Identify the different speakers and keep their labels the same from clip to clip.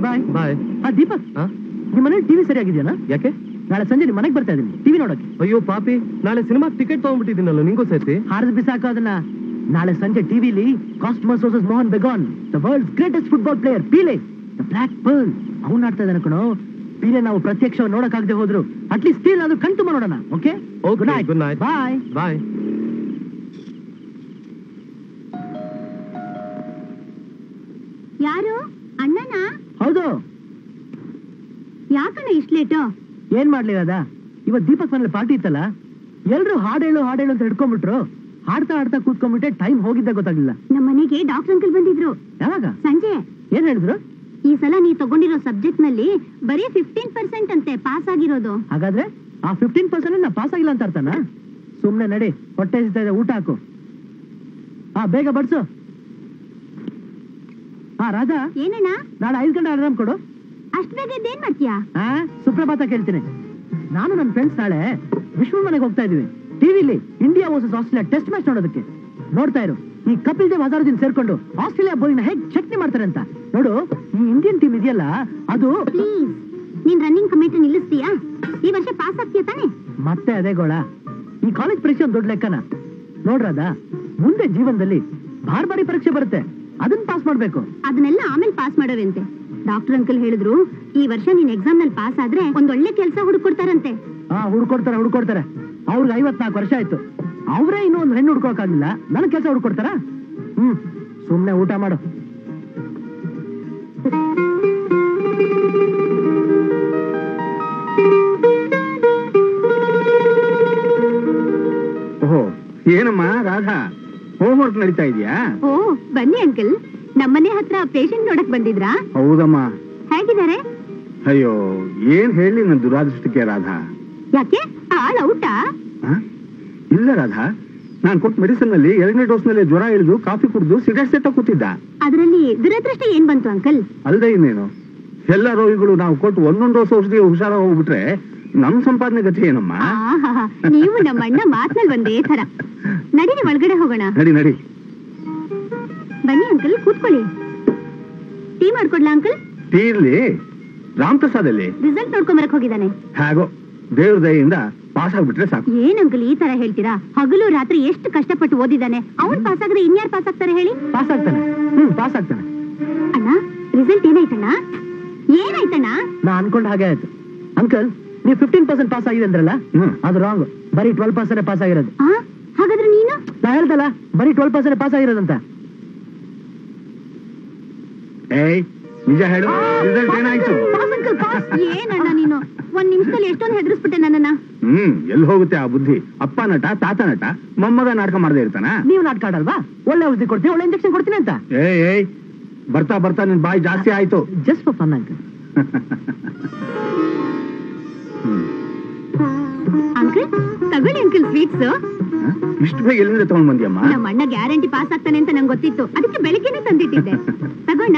Speaker 1: ಬಾಯ್
Speaker 2: ಬಾಯ್
Speaker 1: ಆ ದೀಪಕ್ ನಿಮ್ಮ ಮನೇಲಿ ಟಿವಿ ಸರಿಯಾಗಿದೆಯಾ
Speaker 2: ಯಾಕೆ
Speaker 1: ನಾಳೆ ಸಂಜೆ ನಿಮ್ಮ ಮನೆಗೆ ಬರ್ತಾ ಇದೀನಿ ಟಿವಿ ನೋಡಕ್ಕೆ
Speaker 2: ಅಯ್ಯೋ ಪಾಪಿ ನಾಳೆ ಸಿನಿಮಾ ಟಿಕೆಟ್ ತಗೊಂಡ್ಬಿಟ್ಟಿದ್ದೀನಲ್ಲ ನಿಂಗೂ ಸೇರ್ತಿ
Speaker 1: ಹಾರಿದ್ ಬಿಸಾಕು ಅದನ್ನ ನಾಳೆ ಸಂಜೆ ಟಿವಿಲಿ Cosmos versus Mohan Bagan the world greatest football player Pele the black pearl ಅವ್ನು ಆಡ್ತಾ ಇದ್ದಾನೆ ಕಣೋ ಪೀಲೆ ನಾವು ಪ್ರತ್ಯಕ್ಷ ನೋಡಕ್ಕಾಗದೆ ಹೋದ್ರು ಅಟ್ಲೀಸ್ಟ್ ಸ್ಟಿಲ್ ಅದು ಕಣ್ತುಂಬ ನೋಡೋಣ okay
Speaker 2: Okay, good night.
Speaker 1: Bye
Speaker 2: bye
Speaker 3: ಯಾರು ಅಣ್ಣನಾ
Speaker 1: ಹೌದು
Speaker 3: ಯಾಕಣ್ಣ ಇಷ್ಟ ಲೇಟು
Speaker 1: ಏನ್ ಮಾಡ್ಲಿ ಅದ ಇವತ್ ದೀಪಕ್ ಮನೇಲಿ ಪಾರ್ಟಿ ಇತ್ತಲ್ಲ ಎಲ್ರು ಹಾಡ್ ಹೇಳು ಹಾಡ್ ಹೇಳು ಅಂತ ಹಿಡ್ಕೊಂಡ್ಬಿಟ್ರು ಹಾಡ್ತಾ ಹಾಡ್ತಾ ಕೂತ್ಕೊಂಡ್ಬಿಟ್ಟೆ ಟೈಮ್ ಹೋಗಿದ್ದೆ ಗೊತ್ತಾಗ್ಲಿಲ್ಲ
Speaker 3: ನಮ್ಮ ಮನೆಗೆ ಡಾಕ್ಟರ್ ಅಂಕಲ್ ಬಂದಿದ್ರು
Speaker 1: ಯಾವಾಗ
Speaker 3: ಸಂಜೆ
Speaker 1: ಏನ್ ಹೇಳಿದ್ರು
Speaker 3: ಈ ಸಲ ನೀ ತಗೊಂಡಿರೋ ಸಬ್ಜೆಕ್ಟ್ ನಲ್ಲಿ ಬರೀ ಫಿಫ್ಟೀನ್ ಪರ್ಸೆಂಟ್ ಅಂತೆ ಪಾಸ್ ಆಗಿರೋದು
Speaker 1: ಹಾಗಾದ್ರೆ ಆ ಫಿಫ್ಟೀನ್ ಪರ್ಸೆಂಟ್ ನಾ ಪಾಸ್ ಆಗಿಲ್ಲ ಅಂತ ಅರ್ಥನಾ ಸುಮ್ನೆ ನಡಿ ಹೊಟ್ಟೆ ಹಸಿತಾ ಇದೆ ಊಟ ಹಾಕು ಹಾ ಬೇಗ ಬಡ್ಸು ಹಾ ರಾಜಾ
Speaker 3: ಏನಣ್ಣ
Speaker 1: ನಾಳೆ ಐದು ಗಂಟೆ ಅಲಾರಾಮ್ ಕೊಡು
Speaker 3: ಅಷ್ಟ್ ಬೇಗ ಇದ್ದೇನ್ ಮಾಡ್ತೀಯಾ
Speaker 1: ಹಾ ಸುಪ್ರಭಾತ ಕೇಳ್ತೀನಿ ನಾನು ನನ್ನ ಫ್ರೆಂಡ್ಸ್ ನಾಳೆ ವಿಶ್ವ ಮನೆಗೆ ಹೋಗ್ತಾ ಇದೀವಿ ಟಿವಿಲಿ India versus Australia test match ನೋಡೋದಕ್ಕೆ ನೋಡ್ತಾ ಇರು ಈ ಕಪಿಲ್ ದೇವ್ ಹಜಾರುದ್ದೀನ್ ಸೇರ್ಕೊಂಡು ಆಸ್ಟ್ರೇಲಿಯಾ ಬೋಲಿನ ಹೇಗ್ ಚಟ್ನಿ ಮಾಡ್ತಾರೆ ಅಂತ ನೋಡು ಈ ಇಂಡಿಯನ್ ಟೀಮ್ ಇದೆಯಲ್ಲ ಅದು
Speaker 3: ಪ್ಲೀಸ್ ನೀನ್ ರನ್ನಿಂಗ್ ಕಮಿಟಿ ನಿಲ್ಲಿಸ್ತೀಯಾ ಈ ವರ್ಷ ಪಾಸ್ ಆಗ್ತೀಯ ತಾನೆ
Speaker 1: ಮತ್ತೆ ಅದೇ ಗೋಳ ಈ ಕಾಲೇಜ್ ಪರೀಕ್ಷೆ ಒಂದು ದೊಡ್ಡ ಲೆಕ್ಕನ ನೋಡ್ರದ ಮುಂದೆ ಜೀವನದಲ್ಲಿ ಬಾರ್ ಬಾರಿ ಪರೀಕ್ಷೆ ಬರುತ್ತೆ ಅದನ್ನ ಪಾಸ್ ಮಾಡ್ಬೇಕು
Speaker 3: ಅದನ್ನೆಲ್ಲ ಆಮೇಲೆ ಪಾಸ್ ಮಾಡೋವಂತೆ ಡಾಕ್ಟರ್ ಅಂಕಲ್ ಹೇಳಿದ್ರು ಈ ವರ್ಷ ನೀನ್ ಎಕ್ಸಾಮ್ ನಲ್ಲಿ ಪಾಸ್ ಆದ್ರೆ ಒಂದ್ ಒಳ್ಳೆ ಕೆಲಸ ಹುಡುಕೊಡ್ತಾರಂತೆ
Speaker 1: ಹಾ ಹುಡ್ಕೊಡ್ತಾರೆ ಹುಡ್ಕೊಡ್ತಾರೆ ಅವ್ರಿಗೆ ಐವತ್ನಾಲ್ಕು ವರ್ಷ ಆಯ್ತು ಅವರೇ ಇನ್ನೂ ಒಂದು ಹೆಣ್ಣು ಹುಡ್ಕೊಳಕ್ಕಾಗಿಲ್ಲ ನನ್ ಕೆಲಸ ಹುಡ್ಕೊಡ್ತಾರ ಹ್ಮ್ ಸುಮ್ನೆ ಊಟ ಮಾಡು
Speaker 4: ಓಹೋ ಏನಮ್ಮ ರಾಧಾ ಹೋಮ್ ವರ್ಕ್ ನಡೀತಾ ಇದೆಯಾ
Speaker 3: ಓ ಬನ್ನಿ ಅಂಕಲ್ ನಮ್ಮನೆ ಹತ್ರ ಪೇಷಂಟ್ ನೋಡಕ್ ಬಂದಿದ್ರಾ
Speaker 4: ಹೌದಮ್ಮ
Speaker 3: ಹೇಗಿದ್ದಾರೆ
Speaker 4: ಅಯ್ಯೋ ಏನ್ ಹೇಳಿ ನನ್ನ ದುರಾದೃಷ್ಟಕ್ಕೆ ರಾಧಾ
Speaker 3: ಯಾಕೆ ಆಳ್ ಔಟಾ
Speaker 4: ಆ? ಇಲ್ಲ ರಾಧಾ ನಾನು ಕೊಟ್ಟ ಮೆಡಿಸಿನ್ ನಲ್ಲಿ ಎರಡನೇ ಡೋಸ್ ನಲ್ಲಿ ಜ್ವರ ಇಳಿದು ಕಾಫಿ ಕುಡಿದು ಸಿಗರೆಟ್ ಸೆಟ್ಟ ಕೂತಿದ್ದ
Speaker 3: ಅದರಲ್ಲಿ ದುರದೃಷ್ಟ ಏನ್ ಬಂತು ಅಂಕಲ್
Speaker 4: ಅಲ್ದೇ ಇನ್ನೇನು ಎಲ್ಲ ರೋಗಿಗಳು ನಾವು ಕೊಟ್ಟು ಒಂದೊಂದು ಡೋಸ್ ಔಷಧಿ ಹುಷಾರ ಹೋಗ್ಬಿಟ್ರೆ ನಮ್ ಸಂಪಾದನೆ ಗತಿ ಏನಮ್ಮ
Speaker 3: ಆಹಾಹಾ, ನೀವು ನಮ್ಮ ಅಣ್ಣ ಮಾತ್ನಲ್ಲಿ ಒಂದೇ ತರ ನಡೀರಿ ಒಳಗಡೆ ಹೋಗೋಣ
Speaker 4: ನಡಿ ನಡಿ
Speaker 3: ಬನ್ನಿ ಅಂಕಲ್ ಕೂತ್ಕೊಳ್ಳಿ ಟೀ ಮಾಡ್ಕೊಡ್ಲಾ ಅಂಕಲ್
Speaker 4: ಟೀ ಇರ್ಲಿ ರಾಮ್ ಪ್ರಸಾದ್ ಅಲ್ಲಿ
Speaker 3: ರಿಸಲ್ಟ್ ನೋಡ್ಕೊಂಬರಕ್ ಹೋಗಿದ್ದಾನೆ
Speaker 4: ಹಾಗೋ ದೇವ್ರ ದಯೆಯಿಂದ ಪಾಸ್ ಆಗ್ಬಿಟ್ರೆ ಸಾಕು
Speaker 3: ಏನ್ ಅಂಕಲ್ ಈ ತರ ಹೇಳ್ತೀರಾ ಹಗಲು ರಾತ್ರಿ ಎಷ್ಟು ಕಷ್ಟಪಟ್ಟು ಓದಿದ್ದಾನೆ ಅವ್ನ್ ಪಾಸ್ ಆಗದೆ ಇನ್ಯಾರು ಪಾಸ್ ಆಗ್ತಾರೆ ಹೇಳಿ
Speaker 1: ಪಾಸ್ ಆಗ್ತಾನೆ ಹ್ಮ್ ಪಾಸ್ ಆಗ್ತಾನೆ
Speaker 3: ಅಣ್ಣ ರಿಸಲ್ಟ್ ಏನಾಯ್ತಣ್ಣ ಏನಾಯ್ತಣ್ಣ
Speaker 1: ನಾ ಅನ್ಕೊಂಡ್ ಹಾಗೆ ಆಯ್ತು ಅಂಕಲ್ ನೀವು ಫಿಫ್ಟೀನ್ ಪರ್ಸೆಂಟ್ ಪಾಸ್ ಆಗಿದೆ ಅಂದ್ರಲ್ಲ
Speaker 4: ಹ್ಮ್.
Speaker 1: ಅದು ರಾಂಗ್ ಬರೀ ಟ್ವೆಲ್ ಪರ್ಸೆಂಟ್ ಪಾಸ್ ಆಗಿರೋದು
Speaker 3: ಆ ಹಾಗಾದ್ರೆ ನೀನು
Speaker 1: ನಾ ಹೇಳ್ದಲ್ಲ ಬರೀ ಟ್ವೆಲ್ ಪರ್ಸೆಂಟ್ ಪಾಸ್ ಆಗಿರೋದಂತ
Speaker 4: ಏಯ್ ನಿಜ ಹೇಳು ರಿಸಲ್ಟ್ ಏನಾಯ್ತು
Speaker 3: ಪಾಸ್ ಅಂಕಲ್ ಪಾಸ್ ಏನಣ್ಣ ನೀನು ಒಂದ್ ನಿಮಿಷದಲ್ಲಿ ಎಷ್ಟೊಂದು ಹೆದರ್ಸ್ಬಿಟ್ಟೆ ನನ್ನನ್ನ
Speaker 4: ಹ್ಮ್ ಎಲ್ಲಿ ಹೋಗುತ್ತೆ ಆ ಬುದ್ಧಿ ಅಪ್ಪ ನಟ ತಾತ ನಟ ಮೊಮ್ಮಗ ನಾಟಕ ಮಾಡದೆ ಇರ್ತಾನ
Speaker 1: ನೀವು ನಾಟಕ ಆಡಲ್ವಾ ಒಳ್ಳೆ ಔಷಧಿ ಕೊಡ್ತೀನಿ ಒಳ್ಳೆ ಇಂಜೆಕ್ಷನ್ ಕೊಡ್ತೀನಿ ಅಂತ
Speaker 4: ಏಯ್ ಏಯ್ ಬರ್ತಾ ಬರ್ತಾ ನಿನ್ ಬಾಯಿ ಜಾಸ್ತಿ ಆಯ್ತು
Speaker 1: just for fun uncle
Speaker 4: hmm.
Speaker 3: Uncle ತಗೊಳ್ಳಿ ಅಂಕಲ್ ಸ್ವೀಟ್ಸ್
Speaker 4: ಹ? ಇಷ್ಟು ಬೇಗ ಎಲ್ಲಿಂದ ತಗೊಂಡ್ ಬಂದ್ಯಮ್ಮ
Speaker 3: ನಮ್ಮ ಅಣ್ಣ ಗ್ಯಾರಂಟಿ ಪಾಸ್ ಆಗ್ತಾನೆ ಅಂತ ನಂಗೆ ಗೊತ್ತಿತ್ತು ಅದಕ್ಕೆ ಬೆಳಗ್ಗೆನೆ ತಂದಿಟ್ಟಿದ್ದೆ ತಗೋಣ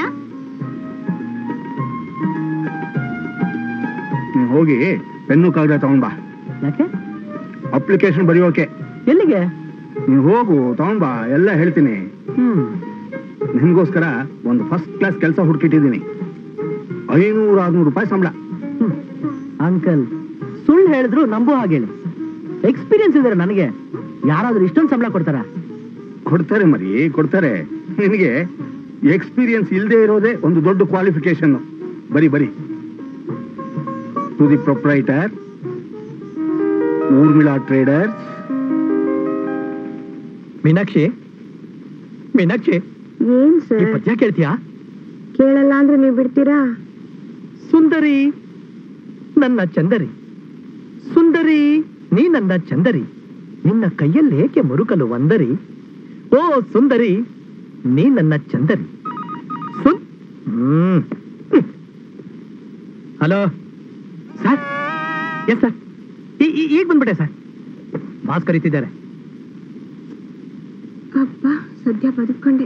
Speaker 4: ನೀನ್ ಹೋಗಿ ಪೆನ್ನು ಕಾಗದ ತಗೊಂಡ್ ಬಾ
Speaker 1: ಯಾಕೆ
Speaker 4: ಅಪ್ಲಿಕೇಶನ್ ಬರೆಯೋಕೆ
Speaker 1: ಎಲ್ಲಿಗೆ
Speaker 4: ನೀನ್ ಹೋಗು ತಗೊಂಡ್ ಬಾ ಎಲ್ಲ ಹೇಳ್ತೀನಿ
Speaker 1: ಹ್ಮ್
Speaker 4: ನಿನ್ಗೋಸ್ಕರ ಒಂದು ಫಸ್ಟ್ ಕ್ಲಾಸ್ ಕೆಲಸ ಹುಡುಕಿಟ್ಟಿದ್ದೀನಿ ಐನೂರು ಆರ್ನೂರು ರೂಪಾಯಿ ಸಂಬಳ
Speaker 1: ಅಂಕಲ್ ಸುಳ್ಳು ಹೇಳಿದ್ರು ನಂಬು ಹಾಗೆ ಹೇಳಿ ಎಕ್ಸ್ಪೀರಿಯನ್ಸ್ ಇದಾರೆ ನನಗೆ ಯಾರಾದ್ರೂ ಇಷ್ಟೊಂದು ಸಂಬಳ ಕೊಡ್ತಾರ
Speaker 4: ಕೊಡ್ತಾರೆ ಮರಿ ಕೊಡ್ತಾರೆ ನಿನಗೆ ಎಕ್ಸ್ಪೀರಿಯನ್ಸ್ ಇಲ್ಲದೆ ಇರೋದೇ ಒಂದು ದೊಡ್ಡ ಕ್ವಾಲಿಫಿಕೇಶನ್ ಬರಿ ಬರಿ to the proprietor Urmila Traders
Speaker 1: Meenakshi Meenakshi
Speaker 3: ಏನ್
Speaker 1: ಈ ಪದ್ಯ ಕೇಳ್ತೀಯಾ
Speaker 3: ಕೇಳಲ್ಲ ಅಂದ್ರೆ ನೀವು ಬಿಡ್ತೀರಾ
Speaker 1: ಸುಂದರಿ ನನ್ನ ಚಂದರಿ ಸುಂದರಿ ನೀ ನನ್ನ ಚಂದರಿ ನಿನ್ನ ಕೈಯಲ್ಲಿ ಏಕೆ ಮುರುಕಲು ಒಂದರಿ ಓ ಸುಂದರಿ ನೀ ನನ್ನ ಚಂದರಿ ಸುನ್ hmm hello sir yes sir ಈಗ ಬಂದ್ಬಿಟ್ಟೆ ಸರ್ ಬಾಸ್ ಕರೀತಿದ್ದಾರೆ
Speaker 3: ಅಪ್ಪ ಸದ್ಯ ಬದುಕೊಂಡೆ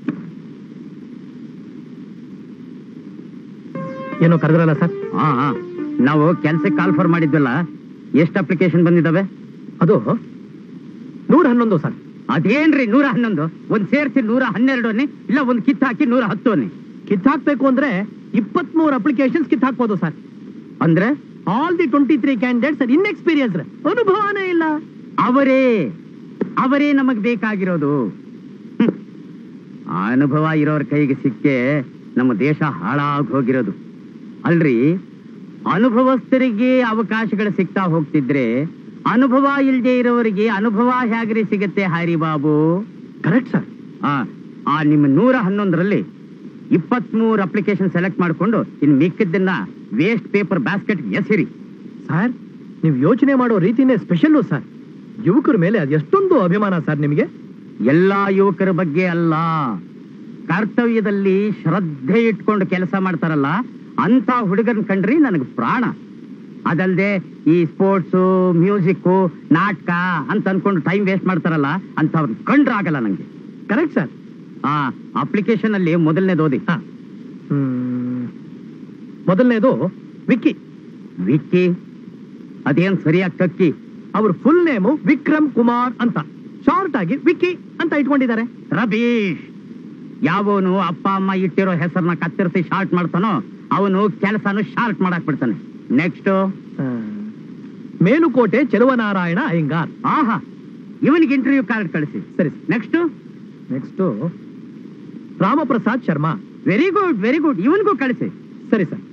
Speaker 1: ಏನೋ ಕರೆದ್ರಲ್ಲ ಸರ್
Speaker 5: ಹಾ ಹಾ. ನಾವು ಕೆಲ್ಸಕ್ಕೆ ಕಾಲ್ ಫಾರ್ ಮಾಡಿದ್ವಲ್ಲ ಎಷ್ಟು ಅಪ್ಲಿಕೇಶನ್ ಬಂದಿದ್ದಾವೆ
Speaker 1: ಅದು ನೂರ ಹನ್ನೊಂದು ಸರ್
Speaker 5: ಅದೇನ್ರಿ ನೂರ ಹನ್ನೊಂದು ಒಂದ್ ಸೇರ್ಸಿ ನೂರ ಹನ್ನೆರಡು ಅನ್ನಿ ಇಲ್ಲ ಒಂದ್ ಕಿತ್ ಹಾಕಿ ನೂರ ಹತ್ತು ಅನ್ನಿ
Speaker 1: ಕಿತ್ತಾಕ್ಬೇಕು ಅಂದ್ರೆ ಇಪ್ಪತ್ಮೂರು ಅಪ್ಲಿಕೇಶನ್ಸ್ ಕಿತ್ತಾಕ್ಬೋದು ಸರ್
Speaker 5: ಅಂದ್ರೆ
Speaker 1: all the twenty three candidates are inexperience ಅನುಭವನೇ ಇಲ್ಲ
Speaker 5: ಅವರೇ ಅವರೇ ನಮಗ್ ಬೇಕಾಗಿರೋದು ಹ್ಮ್. ಆ ಅನುಭವ ಇರೋರ್ ಕೈಗೆ ಸಿಕ್ಕೆ ನಮ್ಮ ದೇಶ ಹಾಳಾಗಿ ಹೋಗಿರೋದು ಅಲ್ರಿ ಅನುಭವಸ್ಥರಿಗೆ ಅವಕಾಶಗಳು ಸಿಗ್ತಾ ಹೋಗ್ತಿದ್ರೆ ಅನುಭವ ಇಲ್ದೇ ಇರೋರಿಗೆ ಅನುಭವ ಹೇಗ್ರಿ ಸಿಗತ್ತೆ ಹಾರಿ ಬಾಬು
Speaker 1: ಕರೆಕ್ಟ್ ಸರ್
Speaker 5: ಆ ಆ ನಿಮ್ಮ ನೂರ ಹನ್ನೊಂದರಲ್ಲಿ ಇಪ್ಪತ್ಮೂರು ಅಪ್ಲಿಕೇಶನ್ ಸೆಲೆಕ್ಟ್ ಮಾಡ್ಕೊಂಡು ಇನ್ ಮಿಕ್ಕಿದ್ದನ್ನ ವೇಸ್ಟ್ ಪೇಪರ್ ಬ್ಯಾಸ್ಕೆಟ್ ಎಸಿರಿ
Speaker 1: ಸರ್ ನೀವು ಯೋಚನೆ ಮಾಡೋ ರೀತಿನೇ ಸ್ಪೆಷಲ್ಲು ಸರ್ ಯುವಕರ ಮೇಲೆ ಅದು ಎಷ್ಟೊಂದು ಅಭಿಮಾನ ಸರ್ ನಿಮಗೆ
Speaker 5: ಎಲ್ಲಾ ಯುವಕರ ಬಗ್ಗೆ ಅಲ್ಲ ಕರ್ತವ್ಯದಲ್ಲಿ ಶ್ರದ್ಧೆ ಇಟ್ಕೊಂಡು ಕೆಲಸ ಮಾಡ್ತಾರಲ್ಲ ಅಂತ ಹುಡುಗನ್ ಕಂಡ್ರಿ ನನಗೆ ಪ್ರಾಣ ಅದಲ್ದೆ ಈ ಸ್ಪೋರ್ಟ್ಸು ಮ್ಯೂಸಿಕ್ಕು ನಾಟಕ ಅಂತ ಅನ್ಕೊಂಡು ಟೈಮ್ ವೇಸ್ಟ್ ಮಾಡ್ತಾರಲ್ಲ ಅಂತವ್ರನ್ನ ಕಂಡ್ರೆ ಆಗಲ್ಲ ನಂಗೆ
Speaker 1: ಕರೆಕ್ಟ್ ಸರ್
Speaker 5: ಆ ಅಪ್ಲಿಕೇಶನ್ ಅಲ್ಲಿ ಮೊದಲನೇದು ಓದಿ
Speaker 1: ಹಾ ಹ್ಮ್. ಮೊದಲನೇದು ವಿಕ್ಕಿ
Speaker 5: ವಿಕ್ಕಿ ಅದೇನ್ ಸರಿಯಾಗಿ ಕಕ್ಕಿ
Speaker 1: ಅವ್ರ ಫುಲ್ ನೇಮು ವಿಕ್ರಮ್ ಕುಮಾರ್ ಅಂತ ಶಾರ್ಟ್ ಆಗಿ ವಿಕ್ಕಿ ಅಂತ ಇಟ್ಕೊಂಡಿದ್ದಾರೆ
Speaker 5: ರಬೀಶ್ ಯಾವನು ಅಪ್ಪ ಅಮ್ಮ ಇಟ್ಟಿರೋ ಹೆಸರನ್ನ ಕತ್ತರಿಸಿ ಶಾರ್ಟ್ ಮಾಡ್ತಾನೋ ಅವನು ಕೆಲಸನು ಶಾರ್ಟ್ ಮಾಡಕ್ ಬಿಡ್ತಾನೆ ನೆಕ್ಸ್ಟ್
Speaker 1: ಆ, ಮೇಲುಕೋಟೆ ಚೆಲುವನಾರಾಯಣ ಅಯ್ಯಂಗಾರ್
Speaker 5: ಆಹಾ ಇವನಿಗೆ ಇಂಟರ್ವ್ಯೂ ಕಾರ್ಡ್ ಕಳಿಸಿ
Speaker 1: ಸರಿ
Speaker 5: next
Speaker 1: next Ramprasad Sharma
Speaker 5: very good very good ಇವನಿಗೂ ಕಳಿಸಿ
Speaker 1: ಸರಿ ಸರ್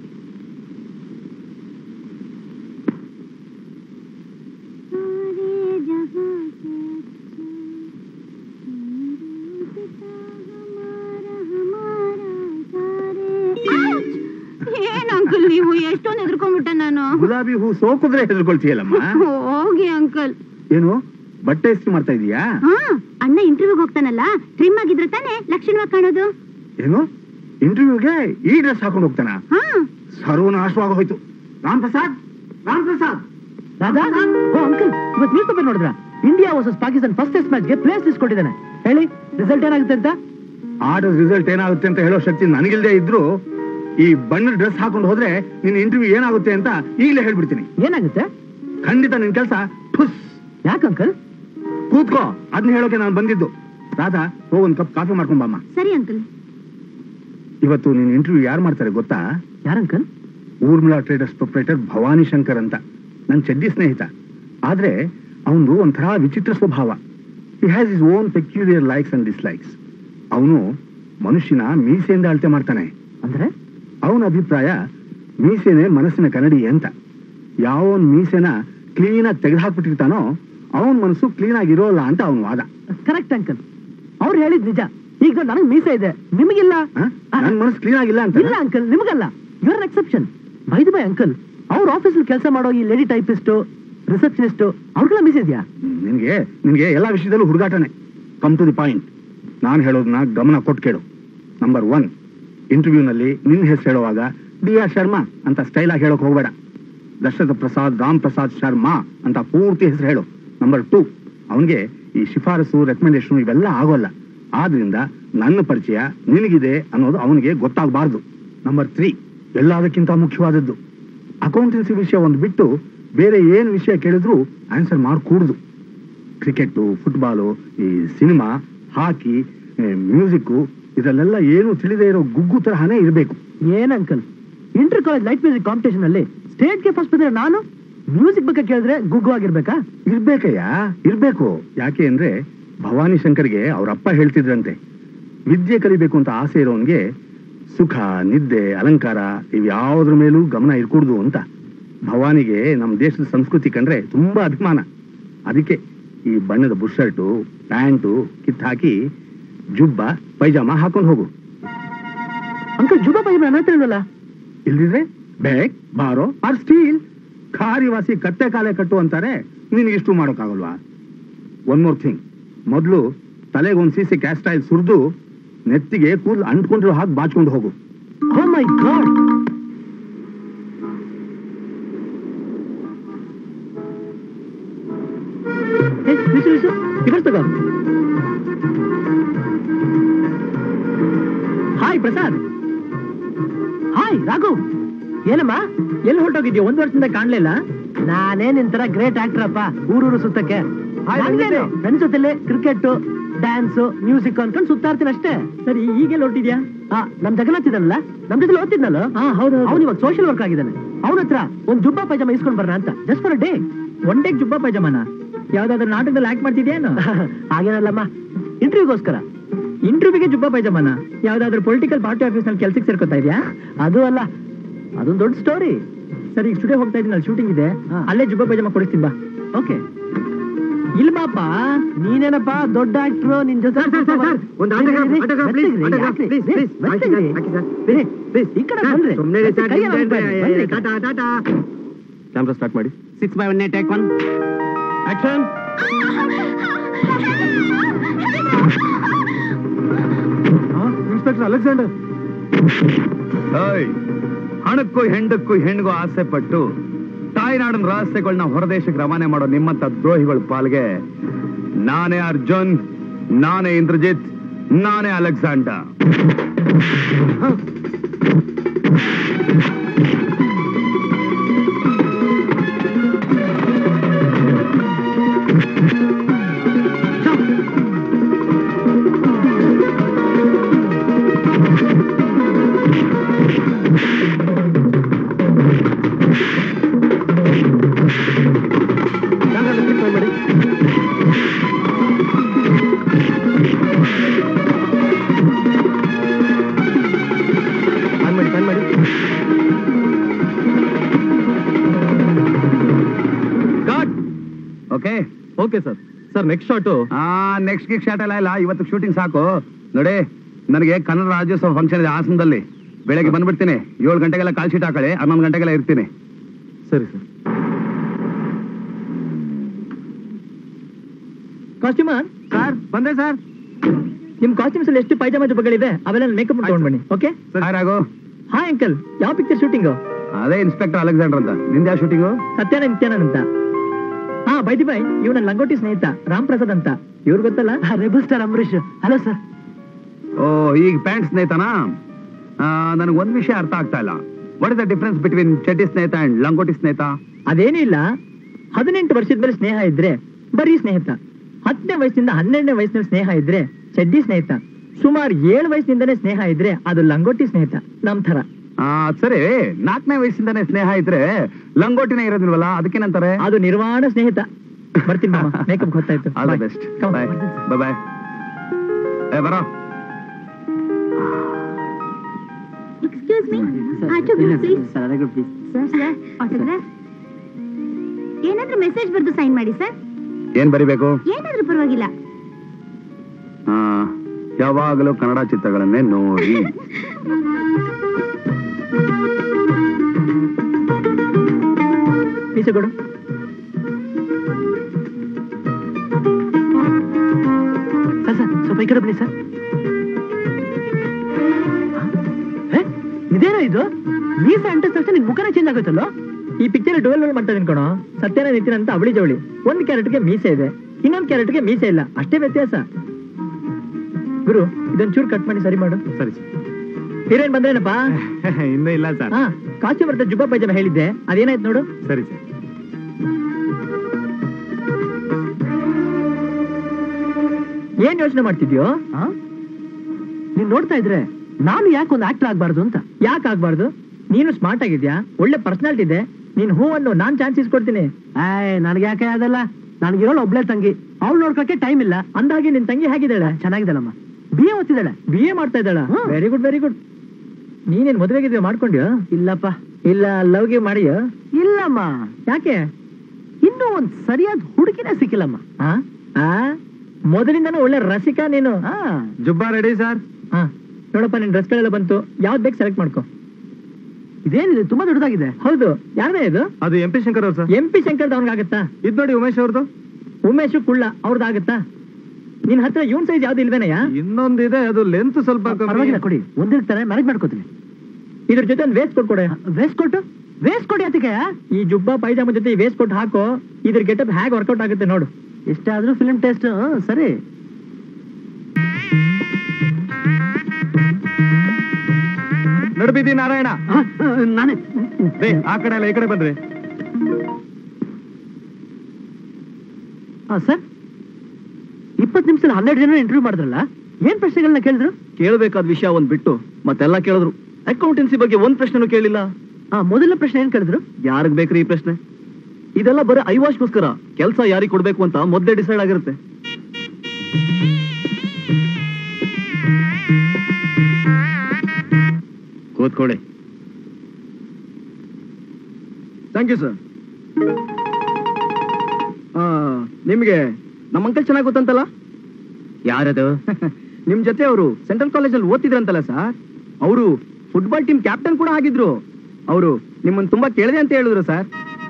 Speaker 3: ಏನ್ ಅಂಕಲ್ ನೀವು ಎಷ್ಟೊಂದು ಎದ್ಕೊಂಡ್ಬಿಟ್ಟೆ ನಾನು
Speaker 4: ಗುಲಾಬಿ ಹೂ ಸೋಕಿದ್ರೆ ಹೆದರ್ಕೊಳ್ತೀಯಲ್ಲಮ್ಮ
Speaker 3: ಹೋಗಿ ಅಂಕಲ್
Speaker 4: ಏನು ಬಟ್ಟೆ ಇಸ್ತ್ರಿ ಮಾಡ್ತಾ ಇದೀಯಾ
Speaker 3: ಹಾ ಅಣ್ಣ ಇಂಟರ್ವ್ಯೂಗೆ ಹೋಗ್ತಾನಲ್ಲ ಟ್ರಿಮ್ ಆಗಿದ್ರೆ ತಾನೇ ಲಕ್ಷಣವಾಗಿ ಕಾಣೋದು
Speaker 4: ಏನು ಇಂಟರ್ವ್ಯೂಗೆ ಈ ಡ್ರೆಸ್ ಹಾಕೊಂಡು ಹೋಗ್ತಾನ
Speaker 3: ಹಾ
Speaker 4: ಸರ್ವನಾಶವಾಗಿ ಹೋಯ್ತು ರಾಮ್ ಪ್ರಸಾದ್ ರಾಮ್ ಪ್ರಸಾದ್
Speaker 1: ರಾಧಾ ಓ ಅಂಕಲ್ ಇವತ್ತು ನ್ಯೂಸ್ ಪೇಪರ್ ನೋಡಿದ್ರ India versus Pakistan first test ಮ್ಯಾಚ್ಗೆ ಪ್ಲೇಸ್ ಲಿಸ್ಟ್ ಕೊಟ್ಟಿದ್ದಾನೆ ಹೇಳಿ ರಿಸಲ್ಟ್ ಏನಾಗುತ್ತೆ ಅಂತ
Speaker 4: ಆಟದ ರಿಸಲ್ಟ್ ಏನಾಗುತ್ತೆ ಅಂತ ಹೇಳೋ ಶಕ್ತಿ ನನಗಿಲ್ದೇ ಇದ್ರು ಈ ಬಣ್ಣದ ಡ್ರೆಸ್ ಹಾಕೊಂಡು ಹೋದ್ರೆ ನಿನ್ ಇಂಟರ್ವ್ಯೂ ಏನಾಗುತ್ತೆ ಅಂತ ಈಗಲೇ ಹೇಳ್ಬಿಡ್ತೀನಿ
Speaker 1: ಏನಾಗುತ್ತೆ
Speaker 4: ಖಂಡಿತ ನಿನ್ ಕೆಲಸ ಠುಸ್
Speaker 1: ಯಾಕೆ ಅಂಕಲ್
Speaker 4: ಕೂತ್ಕೋ ಅದನ್ನ ಹೇಳೋಕೆ ನಾನು ಬಂದಿದ್ದು ರಾಧಾ ಹೋಗ್ ಒಂದ್ ಕಪ್ ಕಾಫಿ ಮಾಡ್ಕೊಂಡ್ ಬಾಮ್ಮ
Speaker 3: ಸರಿ ಅಂಕಲ್
Speaker 4: ಇವತ್ತು ನಿನ್ ಇಂಟರ್ವ್ಯೂ ಯಾರು ಮಾಡ್ತಾರೆ ಗೊತ್ತಾ
Speaker 1: ಯಾರು uncle
Speaker 4: Urmila Traders proprietor Bhavani Shankar ಅಂತ ನನ್ ಚಡ್ಡಿ ಸ್ನೇಹಿತ ಆದ್ರೆ ಅವನು ಒಂಥರ ವಿಚಿತ್ರ ಸ್ವಭಾವ he has his own peculiar likes and dislikes ಅವನು ಮನುಷ್ಯನ ಮೀಸೆಯಿಂದ ಅಳತೆ ಮಾಡ್ತಾನೆ
Speaker 1: ಅಂದ್ರೆ
Speaker 4: ಅವನ ಅಭಿಪ್ರಾಯ ಮೀಸೆನೆ ಮನಸ್ಸಿನ ಕನ್ನಡಿ ಅಂತ ಯಾವನ್ ಮೀಸೆನ ಕ್ಲೀನ್ ಆಗಿ ತೆಗೆದುಹಾಕ್ಬಿಟ್ಟಿರ್ತಾನೋ ಅವನ ಮನಸ್ಸು ಕ್ಲೀನ್ ಆಗಿರೋಲ್ಲ ಅಂತ ಅವನ ವಾದ
Speaker 1: ಕರೆಕ್ಟ್ ಅಂಕಲ್ ಅವ್ರು ಹೇಳಿದ್ ನಿಜ ಈಗ ನನಗ್ ಮೀಸೆ ಇದೆ ನಿಮಗಿಲ್ಲ
Speaker 4: ಹ? ನನ್ ಮನಸ್ಸು ಕ್ಲೀನ್ ಆಗಿಲ್ಲ ಅಂತ
Speaker 1: ಇಲ್ಲ ಅಂಕಲ್ ನಿಮಗಲ್ಲ ಯುವರ್ ಎಕ್ಸೆಪ್ಷನ್ ಬೈದ್ ಬೈ ಅಂಕಲ್ ಅವ್ರ ಆಫೀಸಲ್ಲಿ ಕೆಲಸ ಮಾಡೋ ಈ ಲೇಡಿ ಟೈಪಿಸ್ಟ್ ರಿಸೆಪ್ಷನಿಸ್ಟ್ ಅವ್ರಿಗೆಲ್ಲ ಮೀಸೆ ಇದೆಯಾ
Speaker 4: ನಿನ್ಗೆ ನಿನ್ಗೆ ಎಲ್ಲಾ ವಿಷಯದಲ್ಲೂ ಹುಡುಗಾಟನೆ ಕಮ್ ಟು ದಿ ಪಾಯಿಂಟ್ ನಾನು ಹೇಳೋದನ್ನ ಗಮನ ಕೊಟ್ಟು ಕೇಳು ನಂಬರ್ ಒನ್ ಇಂಟರ್ವ್ಯೂನಲ್ಲಿ ನಿನ್ ಹೆಸರು ಹೇಳುವಾಗ ಡಿ ಆರ್ ಶರ್ಮಾ ಅಂತ ಸ್ಟೈಲ್ ಆಗಿ ಹೇಳೋಕ್ ಹೋಗ್ಬೇಡ ದಶರಥ ಪ್ರಸಾದ್ ರಾಮ್ ಪ್ರಸಾದ್ ಶರ್ಮಾ ಅಂತ ಪೂರ್ತಿ ಹೆಸರು ಹೇಳು ನಂಬರ್ ಟೂ ಅವನಿಗೆ ಈ ಶಿಫಾರಸು ರೆಕಮೆಂಡೇಶನ್ ಇವೆಲ್ಲ ಆಗೋಲ್ಲ ಆದ್ರಿಂದ ನನ್ನ ಪರಿಚಯ ನಿನಗಿದೆ ಅನ್ನೋದು ಅವನಿಗೆ ಗೊತ್ತಾಗಬಾರ್ದು ನಂಬರ್ ತ್ರೀ ಎಲ್ಲದಕ್ಕಿಂತ ಮುಖ್ಯವಾದದ್ದು ಅಕೌಂಟೆನ್ಸಿ ವಿಷಯ ಒಂದು ಬಿಟ್ಟು ಬೇರೆ ಏನು ವಿಷಯ ಕೇಳಿದ್ರು ಆನ್ಸರ್ ಮಾಡ್ಕೂಡ್ದು ಕ್ರಿಕೆಟ್ ಫುಟ್ಬಾಲು ಈ ಸಿನಿಮಾ ಹಾಕಿ ಮ್ಯೂಸಿಕ್ ಇದರಲ್ಲೆಲ್ಲ ಏನು ತಿಳಿದೇ ಇರೋ ಗುಗ್ಗು ತರಹನೇ ಇರಬೇಕು
Speaker 1: ಏನ್ uncle inter college light music competition ಅಲ್ಲಿ ಸ್ಟೇಟ್ ಗೆ ಫಸ್ಟ್ ಬಂದ್ರೆ ನಾನು ಮ್ಯೂಸಿಕ್ ಬಗ್ಗೆ ಕೇಳಿದ್ರೆ ಗುಗ್ಗು ಆಗಿರ್ಬೇಕಾ
Speaker 4: ಇರ್ಬೇಕಯ್ಯ ಇರ್ಬೇಕು ಯಾಕೆ ಅಂದ್ರೆ ಭವಾನಿ ಶಂಕರ್ಗೆ ಅವರಪ್ಪ ಹೇಳ್ತಿದ್ರಂತೆ ವಿದ್ಯೆ ಕಲಿಬೇಕು ಅಂತ ಆಸೆ ಇರೋನ್ಗೆ ಸುಖ ನಿದ್ದೆ ಅಲಂಕಾರ ಇವ್ಯಾವುದ್ರ ಮೇಲೂ ಗಮನ ಇರ್ಕೂಡ್ದು ಅಂತ ಭವಾನಿಗೆ ನಮ್ಮ ದೇಶದ ಸಂಸ್ಕೃತಿ ಕಂಡ್ರೆ ತುಂಬಾ ಅಭಿಮಾನ ಅದಕ್ಕೆ ಈ ಬಣ್ಣದ ಬುಷರ್ಟು ಪ್ಯಾಂಟು ಕಿತ್ ಹಾಕಿ ಜುಬ್ಬ ಪೈಜಾಮ ಹಾಕೊಂಡು ಹೋಗು
Speaker 1: ಅಂಕಲ್ ಜುಬಾ ಬಾಯಿ ನನ್ನ ಹತ್ರ ಇಲ್ವಲ್ಲ
Speaker 4: ಇಲ್ದಿದ್ರೆ ಬ್ಯಾಗ್ ಬಾರೋ ಆರ್ ಸ್ಟೀಲ್ ಖಾರಿವಾಸಿ ಕತ್ತೆ ಕಾಲೆ ಕಟ್ಟು ಅಂತಾರೆ ನಿನಗಿಷ್ಟು ಮಾಡೋಕ್ಕಾಗಲ್ವಾ ಒನ್ ಮೋರ್ ಥಿಂಗ್ ಮೊದಲು ತಲೆಗೆ ಒಂದು ಸೀಸೆ ಕ್ಯಾಸ್ಟೈಲ್ ಸುರಿದು ನೆತ್ತಿಗೆ ಕೂದಲು ಅಂಟ್ಕೊಂಡಿರೋ ಹಾಗೆ ಬಾಚ್ಕೊಂಡು ಹೋಗು
Speaker 1: ಓ ಮೈ ಗಾಡ್ ತಗೋ ಹಾಯ್ ಪ್ರಸಾದ್ ಹಾಯ್ ರಾಘು ಏನಮ್ಮ ಎಲ್ಲಿ ಹೊರಟೋಗಿದ್ಯೋ ಒಂದ್ ವರ್ಷದಿಂದ ಕಾಣ್ಲಿಲ್ಲ ನಾನೇ ನಿನ್ ತರ ಗ್ರೇಟ್ ಆಕ್ಟರ್ ಅಪ್ಪ ಊರೂರು ಸುತ್ತಕ್ಕೆ
Speaker 2: ಹಾಯ್, ಬಂದಿದ್ದೆ.
Speaker 1: ಫ್ರೆಂಡ್ಸ್ ಜೊತೆಲೆ ಕ್ರಿಕೆಟ್ ಡ್ಯಾನ್ಸ್ ಮ್ಯೂಸಿಕ್ ಅನ್ಕೊಂಡು ಸುತ್ತಾಡ್ತೀನಿ ಅಷ್ಟೇ
Speaker 5: ಸರಿ ಈಗೆಲ್ಲ ಹೊರಟಿದ್ಯಾ
Speaker 1: ಆ, ನಮ್ ಜಗನ್ನಾಥ್ ಇದ್ದಾನಲ್ಲ ನಮ್ ಜೊತೆ ಓದ್ತಿದ್ನಲ್ಲ
Speaker 5: ಹಾ ಹೌದು
Speaker 1: ಅವ್ನು ಇವಾಗ ಸೋಷಿಯಲ್ ವರ್ಕ್ ಆಗಿದ್ದಾನೆ ಅವನ ಹತ್ರ ಒಂದ್ ಜುಬ್ಬಾ ಪೈಜಾಮ ಇಸ್ಕೊಂಡ್ ಬರೋಣ ಅಂತ ಜಸ್ಟ್ ಫಾರ್ ಡೇ
Speaker 5: ಒನ್ ಡೇಗ್ ಜುಬ್ಬಾ ಪೈಜಾಮನ ಯಾವ್ದಾದ್ರು ನಾಟಕದಲ್ಲಿ ಆಕ್ಟ್ ಮಾಡ್ತಿದ್ಯೇನು
Speaker 1: ಹಾಗೇನಲ್ಲಮ್ಮ ಇಂಟರ್ವ್ಯೂಗೋಸ್ಕರ
Speaker 5: ಇಂಟರ್ವ್ಯೂಗೆ ಜುಬ್ಬಾ ಪೈಜಾಮನ ಯಾವ್ದಾದ್ರು ಪೊಲಿಟಿಕಲ್ ಪಾರ್ಟಿ ಆಫೀಸ್ ನಲ್ಲಿ ಕೆಲ್ಸಕ್ಕೆ ಸೇರ್ಕೊತಾ ಇದೆಯಾ
Speaker 1: ಅದು ಅಲ್ಲ ಅದೊಂದು ದೊಡ್ಡ ಸ್ಟೋರಿ
Speaker 5: ಸರಿ ಸ್ಟುಡಿಯೋ ಹೋಗ್ತಾ ಇದ್ದೀನಿ ಅಲ್ಲಿ ಶೂಟಿಂಗ್ ಇದೆ
Speaker 1: ಹಾ.
Speaker 5: ಅಲ್ಲೇ ಜುಬ್ಬಾ ಪೈಜಾಮ ಕೊಡಿಸ್ತೀನಿ ಬಾ
Speaker 1: ಓಕೆ
Speaker 5: ಇಲ್ಲಿ ಬಾಪ
Speaker 1: ನೀನೇನಪ್ಪ ದೊಡ್ಡ ಆಕ್ಟ್ರು ನಿನ್ ಜೊತೆ
Speaker 4: ಒಂದು autograph, autograph, please, autograph, please, please. Hockey sir, hockey sir.
Speaker 1: ಈ ಕಡೆ ಬಂದ್ರೆ ಕೈಯಲ್ಲಿ ಹಾಕ್ಬೇಡಿ, ಬನ್ನಿ.
Speaker 2: ಕ್ಯಾಮ್ರಾ ಸ್ಟಾರ್ಟ್ ಮಾಡಿ
Speaker 5: six by one take one
Speaker 2: action
Speaker 4: inspector Alexander
Speaker 6: ಏಯ್, ಹಣಕ್ಕೂ ಹೆಂಡಕ್ಕೂ ಹೆಣ್ಗೂ ಆಸೆ ಪಟ್ಟು ತಾಯ್ನಾಡಿನ ರಹಸ್ಯಗಳನ್ನ ಹೊರದೇಶಕ್ಕೆ ರವಾನೆ ಮಾಡೋ ನಿಮ್ಮಂತ ದ್ರೋಹಿಗಳ ಪಾಲ್ಗೆ ನಾನೇ ಅರ್ಜುನ್ ನಾನೇ ಇಂದ್ರಜಿತ್ ನಾನೇ ಅಲೆಕ್ಸಾಂಡರ್
Speaker 2: ಮಾಡಿ ಆನ್ ಮಾಡಿ ಆನ್ ಮಾಡಿ
Speaker 6: cut okay
Speaker 2: okay sir sir next shot
Speaker 6: ಆ ನೆಕ್ಸ್ಟ್ ಗಿಕ್ ಶಾಟ್ ಎಲ್ಲ ಇಲ್ಲ ಇವತ್ತು ಶೂಟಿಂಗ್ ಸಾಕು ನೋಡಿ ನನಗೆ ಕನ್ನಡ ರಾಜ್ಯೋತ್ಸವ ಫಂಕ್ಷನ್ ಇದೆ ಹಾಸನದಲ್ಲಿ ಬೆಳಗ್ಗೆ ಬಂದ್ಬಿಡ್ತೀನಿ ಏಳು ಗಂಟೆಗೆಲ್ಲ ಕಾಲ್ ಶೀಟ್ ಹಾಕೊಳ್ಳಿ ಹನ್ನೊಂದು ಗಂಟೆಗೆಲ್ಲ ಇರ್ತೀನಿ
Speaker 2: ಸರಿ ಸರ್
Speaker 5: ಕಾಸ್ಟ್ಯೂಮರ್
Speaker 1: ಸರ್ ಬಂದೆ ಸರ್
Speaker 5: ನಿಮ್ ಕಾಸ್ಟ್ಯೂಮ್ಸ್ ಅಲ್ಲಿ ಎಷ್ಟು ಪೈಜಾಮ ಜುಬ್ಬಗಳಿದೆ ಅವೆಲ್ಲ ಮೇಕಪ್ ತಗೊಂಡ್ ಬನ್ನಿ ಓಕೆ
Speaker 6: ಹಾಯ್ ರಾಘು
Speaker 5: ಹಾ ಅಂಕಲ್ ಯಾವ ಪಿಕ್ಚರ್ ಶೂಟಿಂಗ್
Speaker 6: ಅದೇ ಇನ್ಸ್ಪೆಕ್ಟರ್ ಅಲೆಕ್ಸಾಂಡರ್ ಅಂತ ನಿಂದ ಯಾವ ಶೂಟಿಂಗು
Speaker 5: ಸತ್ಯಾನ ನಿತ್ಯಾನಂದ್ ಅಂತ ಹಾ ಬೈದಿ ಬೈ ಇವ್ ನನ್ನ ಲಂಗೋಟಿ ಸ್ನೇಹಿತ ರಾಮ್ ಪ್ರಸಾದ್ ಅಂತ ಇವ್ರು ಗೊತ್ತಲ್ಲ
Speaker 1: rebel star Ambareesh hello sir
Speaker 6: oh ಈಗ ಪ್ಯಾಂಟ್ ಸ್ನೇಹಿತನಾ ನನಗೆ ಒಂದ್ ವಿಷಯ ಅರ್ಥ ಆಗ್ತಾ ಇಲ್ಲ what is the difference between ಚಡ್ಡಿ ಸ್ನೇಹಿತ ಅಂಡ್ ಲಂಗೋಟಿ ಸ್ನೇಹಿತ
Speaker 5: ಅದೇನೂ ಇಲ್ಲ ಹದಿನೆಂಟು ವರ್ಷದ ಮೇಲೆ ಸ್ನೇಹ ಇದ್ರೆ ಬರೀ ಸ್ನೇಹಿತ ಹತ್ತನೇ ವಯಸ್ಸಿಂದ ಹನ್ನೆರಡನೇ ವಯಸ್ಸಿನಲ್ಲಿ ಸ್ನೇಹ ಇದ್ರೆ ಚಡ್ಡಿ ಸ್ನೇಹಿತ ಸುಮಾರು ಏಳು ವಯಸ್ಸಿನಿಂದನೇ ಸ್ನೇಹ ಇದ್ರೆ ಅದು ಲಂಗೋಟಿ ಸ್ನೇಹಿತ ನಮ್ ತರ
Speaker 6: ಆ, ಸರಿ ನಾಲ್ಕನೇ ವಯಸ್ಸಿಂದಾನೇ ಸ್ನೇಹ ಇದ್ರೆ ಲಂಗೋಟಿನೇ ಇರೋದಿಲ್ವಲ್ಲ ಅದಕ್ಕೇನಂತಾರೆ
Speaker 5: ಅದು ನಿರ್ವಾಣ ಸ್ನೇಹಿತ ಬರ್ತೀನಿ ಮೇಕಪ್ ಗೊತ್ತಾಯ್ತು
Speaker 6: all the
Speaker 5: Bye.
Speaker 6: Best
Speaker 5: Come on.
Speaker 6: Bye bye bye ಏ ಬರೋ
Speaker 3: excuse me autograph please sir sir autograph ಏನಾದ್ರೂ ಮೆಸೇಜ್ ಬರ್ದು ಸೈನ್ ಮಾಡಿ ಸರ್
Speaker 6: ಏನ್ ಬರಿಬೇಕು
Speaker 3: ಏನಾದ್ರೂ ಪರವಾಗಿಲ್ಲ
Speaker 6: ಆ, ಯಾವಾಗಲೂ ಕನ್ನಡ ಚಿತ್ರಗಳನ್ನೇ ನೋಡಿ
Speaker 5: ಮೀಸೆ ಕೊಡು
Speaker 1: ಸರ್ ಸರ್ ಸ್ವಲ್ಪ ಈ ಕಡೆ ಬನ್ನಿ ಸರ್ ಹೇ, ಇದೇನೋ ಇದು ಮೀಸೆ ಅಂಟಿದ ತಕ್ಷಣ ನಿನ್ ಮುಖನೇ ಚೇಂಜ್ ಆಗುತ್ತಲ್ಲೋ
Speaker 5: ಈ ಪಿಕ್ಚರ್ ಡುವೆಲ್ ರೋಲ್ ಮಾಡ್ತಾ ಕಣೋ ಸತ್ಯನ ನಿತಿನ್ ಅಂತ ಅವಳಿ ಜವಳಿ ಒಂದ್ ಕ್ಯಾರೆಟ್ಗೆ ಮೀಸೆ ಇದೆ ಇನ್ನೊಂದ್ ಕ್ಯಾರೆಟ್ಗೆ ಮೀಸೆ ಇಲ್ಲ ಅಷ್ಟೇ ವ್ಯತ್ಯಾಸ ಗುರು ಇದೊಂದ್ ಚೂರ್ ಕಟ್ ಮಾಡಿ ಸರಿ ಮಾಡು
Speaker 2: ಸರಿ
Speaker 5: ಹೀರೋಯಿನ್ ಬಂದ್ರೇನಪ್ಪ
Speaker 2: ಇನ್ನೂ ಇಲ್ಲ ಸರ್
Speaker 5: ಹಾ ಕಾಸ್ಟ್ಯೂಮ್ ಬರ್ತಾ ಜುಬ್ಬಾ ಪೈಜಾಮ ಹೇಳಿದ್ದೆ ಅದೇನಾಯ್ತು ನೋಡು
Speaker 2: ಸರಿ ಸರ್
Speaker 5: ಏನ್ ಯೋಚನೆ ಮಾಡ್ತಿದ್ಯೋ
Speaker 1: ಆ? ನೀನ್ ನೋಡ್ತಾ ಇದ್ರೆ ನಾನು ಯಾಕೆ ಒಂದು ಆಕ್ಟರ್ ಆಗ್ಬಾರ್ದು ಅಂತ
Speaker 5: ಯಾಕೆ ಆಗ್ಬಾರ್ದು ನೀನು ಸ್ಮಾರ್ಟ್ ಆಗಿದ್ಯಾ ಒಳ್ಳೆ ಪರ್ಸನಾಲಿಟಿ ಇದೆ ನೀನ್ ಹೂ ಅನ್ನು ನಾನ್ ಚಾನ್ಸ್ ಇಸ್ಕೊಡ್ತೀನಿ
Speaker 1: ಆಯ್ ನನಗೆ ಯಾಕೆ ಅದಲ್ಲ ನನಗಿರೋಳು ಒಬ್ಳೆ ತಂಗಿ ಅವಳು ನೋಡ್ಕೊಳಕ್ಕೆ ಟೈಮ್ ಇಲ್ಲ
Speaker 5: ಅಂದಾಗೆ ನಿನ್ ತಂಗಿ ಹೇಗಿದ್ದಾಳೆ
Speaker 1: ಚೆನ್ನಾಗಿದ್ದಾಳಮ್ಮ ಬಿ ಎ ಓದ್ತಿದ್ದಾಳೆ
Speaker 5: ಬಿ ಎ ಮಾಡ್ತಾ ಇದ್ದಾಳ
Speaker 1: hmm.
Speaker 5: Very good very good ನೀನೇನ್ ಮದುವೆಗಿದ್ಯೋ ಮಾಡ್ಕೊಂಡ್ಯೋ
Speaker 1: ಇಲ್ಲಪ್ಪ
Speaker 5: ಇಲ್ಲ ಲವ್ಗೆ ಮಾಡಿಯೋ
Speaker 1: ಇಲ್ಲಮ್ಮ
Speaker 5: ಯಾಕೆ
Speaker 1: ಇನ್ನೂ ಒಂದ್ ಸರಿಯಾದ ಹುಡುಗಿನೇ ಸಿಕ್ಕಿಲ್ಲಮ್ಮ
Speaker 5: ಆ? ಆ? ಮೊದಲಿಂದನೂ ಒಳ್ಳೆ ರಸಿಕ ನೀನು
Speaker 1: ಆ,
Speaker 2: ಜುಬ್ಬಾ ರೆಡಿ ಸರ್
Speaker 5: ಹಾ ನೋಡಪ್ಪ ನಿನ್ ಡ್ರೆಸ್ಗಳೆಲ್ಲ ಬಂತು ಯಾವ್ದು ಬೇಕು ಸೆಲೆಕ್ಟ್ ಮಾಡ್ಕೊ
Speaker 1: ಇದೇನಿದೆ ತುಂಬಾ ದೊಡ್ಡದಾಗಿದೆ
Speaker 5: ಹೌದು ಯಾರದೇ ಇದು
Speaker 2: ಅದು ಎಂ ಪಿ ಶಂಕರ್ ಅವ್ರು ಸರ್
Speaker 5: ಎಂ ಪಿ ಶಂಕರ್ ಅವನಿಗಾಗತ್ತಾ
Speaker 2: ಇದ್ ನೋಡಿ ಉಮೇಶ್ ಅವ್ರದ್ದು
Speaker 5: ಉಮೇಶ್ ಕುಳ್ಳ ಅವ್ರದ್ದಾಗತ್ತಾ ನಿನ್ ಹತ್ರ ಇವನ್ ಸೈಜ್ ಯಾವ್ದು ಇಲ್ವೇನಯ್ಯ
Speaker 2: ಇನ್ನೊಂದಿದೆ ಅದು ಲೆಂತ್ ಸ್ವಲ್ಪ ಕಮ್ಮಿ.
Speaker 1: ಪರವಾಗಿಲ್ಲ ಕೊಡಿ ಒಂದಿರ್ತಾರೆ ಮ್ಯಾನೇಜ್ ಮಾಡ್ಕೋತೀನಿ
Speaker 5: ಇದ್ರ ಜೊತೆ ಒಂದು ವೇಸ್ಟ್ ಕೊಟ್ ಕೊಡೆ
Speaker 1: ವೇಸ್ಟ್ ಕೊಟ್ಟು ವೇಸ್ಟ್ ಕೊಡಿ ಅದಕ್ಕೆ
Speaker 5: ಈ ಜುಬ್ಬಾ ಪೈಜಾಮ ಜೊತೆ ಈ ವೇಸ್ಟ್ ಕೊಟ್ ಹಾಕೋ ಇದ್ರ ಗೆಟಪ್ ಹೇಗೆ ವರ್ಕೌಟ್ ಆಗುತ್ತೆ ನೋಡು
Speaker 1: ಎಷ್ಟೇ ಆದ್ರೂ ಫಿಲ್ಮ್ ಟೇಸ್ಟ್ ಸರಿ
Speaker 2: ನಡುಬಿದ್ದಿ ನಾರಾಯಣ
Speaker 1: ಆ, ಆ, ನಾನೇ
Speaker 2: ರೇ ಆ ಕಡೆ ಅಲ್ಲ ಈ ಕಡೆ ಬನ್ರಿ
Speaker 1: ಆ, ಸರ್ ಈ ಇಪ್ಪತ್ತು ನಿಮಿಷದಲ್ಲಿ ಹನ್ನೆರಡು ಜನ ಇಂಟರ್ವ್ಯೂ ಮಾಡಿದ್ರಲ್ಲ ಏನ್ ಪ್ರಶ್ನೆಗಳನ್ನ ಕೇಳಿದ್ರು
Speaker 2: ಕೇಳಬೇಕಾದ ವಿಷಯ ಒಂದ್ ಬಿಟ್ಟು ಮತ್ತೆಲ್ಲ ಕೇಳಿದ್ರು ಅಕೌಂಟೆನ್ಸಿ ಬಗ್ಗೆ ಒಂದ್ ಪ್ರಶ್ನೆನೂ ಕೇಳಿಲ್ಲ
Speaker 1: ಆ ಮೊದಲ ಪ್ರಶ್ನೆ ಏನ್ ಕೇಳಿದ್ರು
Speaker 2: ಯಾರಿಗ್ ಬೇಕ್ರಿ ಈ ಪ್ರಶ್ನೆ ಇದೆಲ್ಲ ಬರೀ ಐವಾಶ್ಗೋಸ್ಕರ ಕೆಲಸ ಯಾರಿಗ್ ಕೊಡ್ಬೇಕು ಅಂತ ಮೊದಲೇ ಡಿಸೈಡ್ ಆಗಿರುತ್ತೆ
Speaker 5: ಕೂತ್ಕೊಳ್ಳಿ
Speaker 2: ಥ್ಯಾಂಕ್ ಯು ಸರ್ ನಿಮ್ಗೆ ನಮ್ಮ ಅಂಕಲ್ ಚೆನ್ನಾಗಿ ಗೊತ್ತಂತಲ್ಲ
Speaker 5: ಯಾರದು
Speaker 2: ನಿಮ್ ಜೊತೆ ಅವರು ಸೆಂಟ್ರಲ್ ಕಾಲೇಜಲ್ಲಿ ಓದ್ತಿದ್ರಂತಲ್ಲ ಸರ್ ಅವರು ಫುಟ್ಬಾಲ್ ಟೀಮ್ ಕ್ಯಾಪ್ಟನ್ ಕೂಡ ಆಗಿದ್ರು ಅವರು ನಿಮ್ಮನ್ನ ತುಂಬಾ ಕೇಳಿದೆ ಅಂತ ಹೇಳಿದ್ರು ಸರ್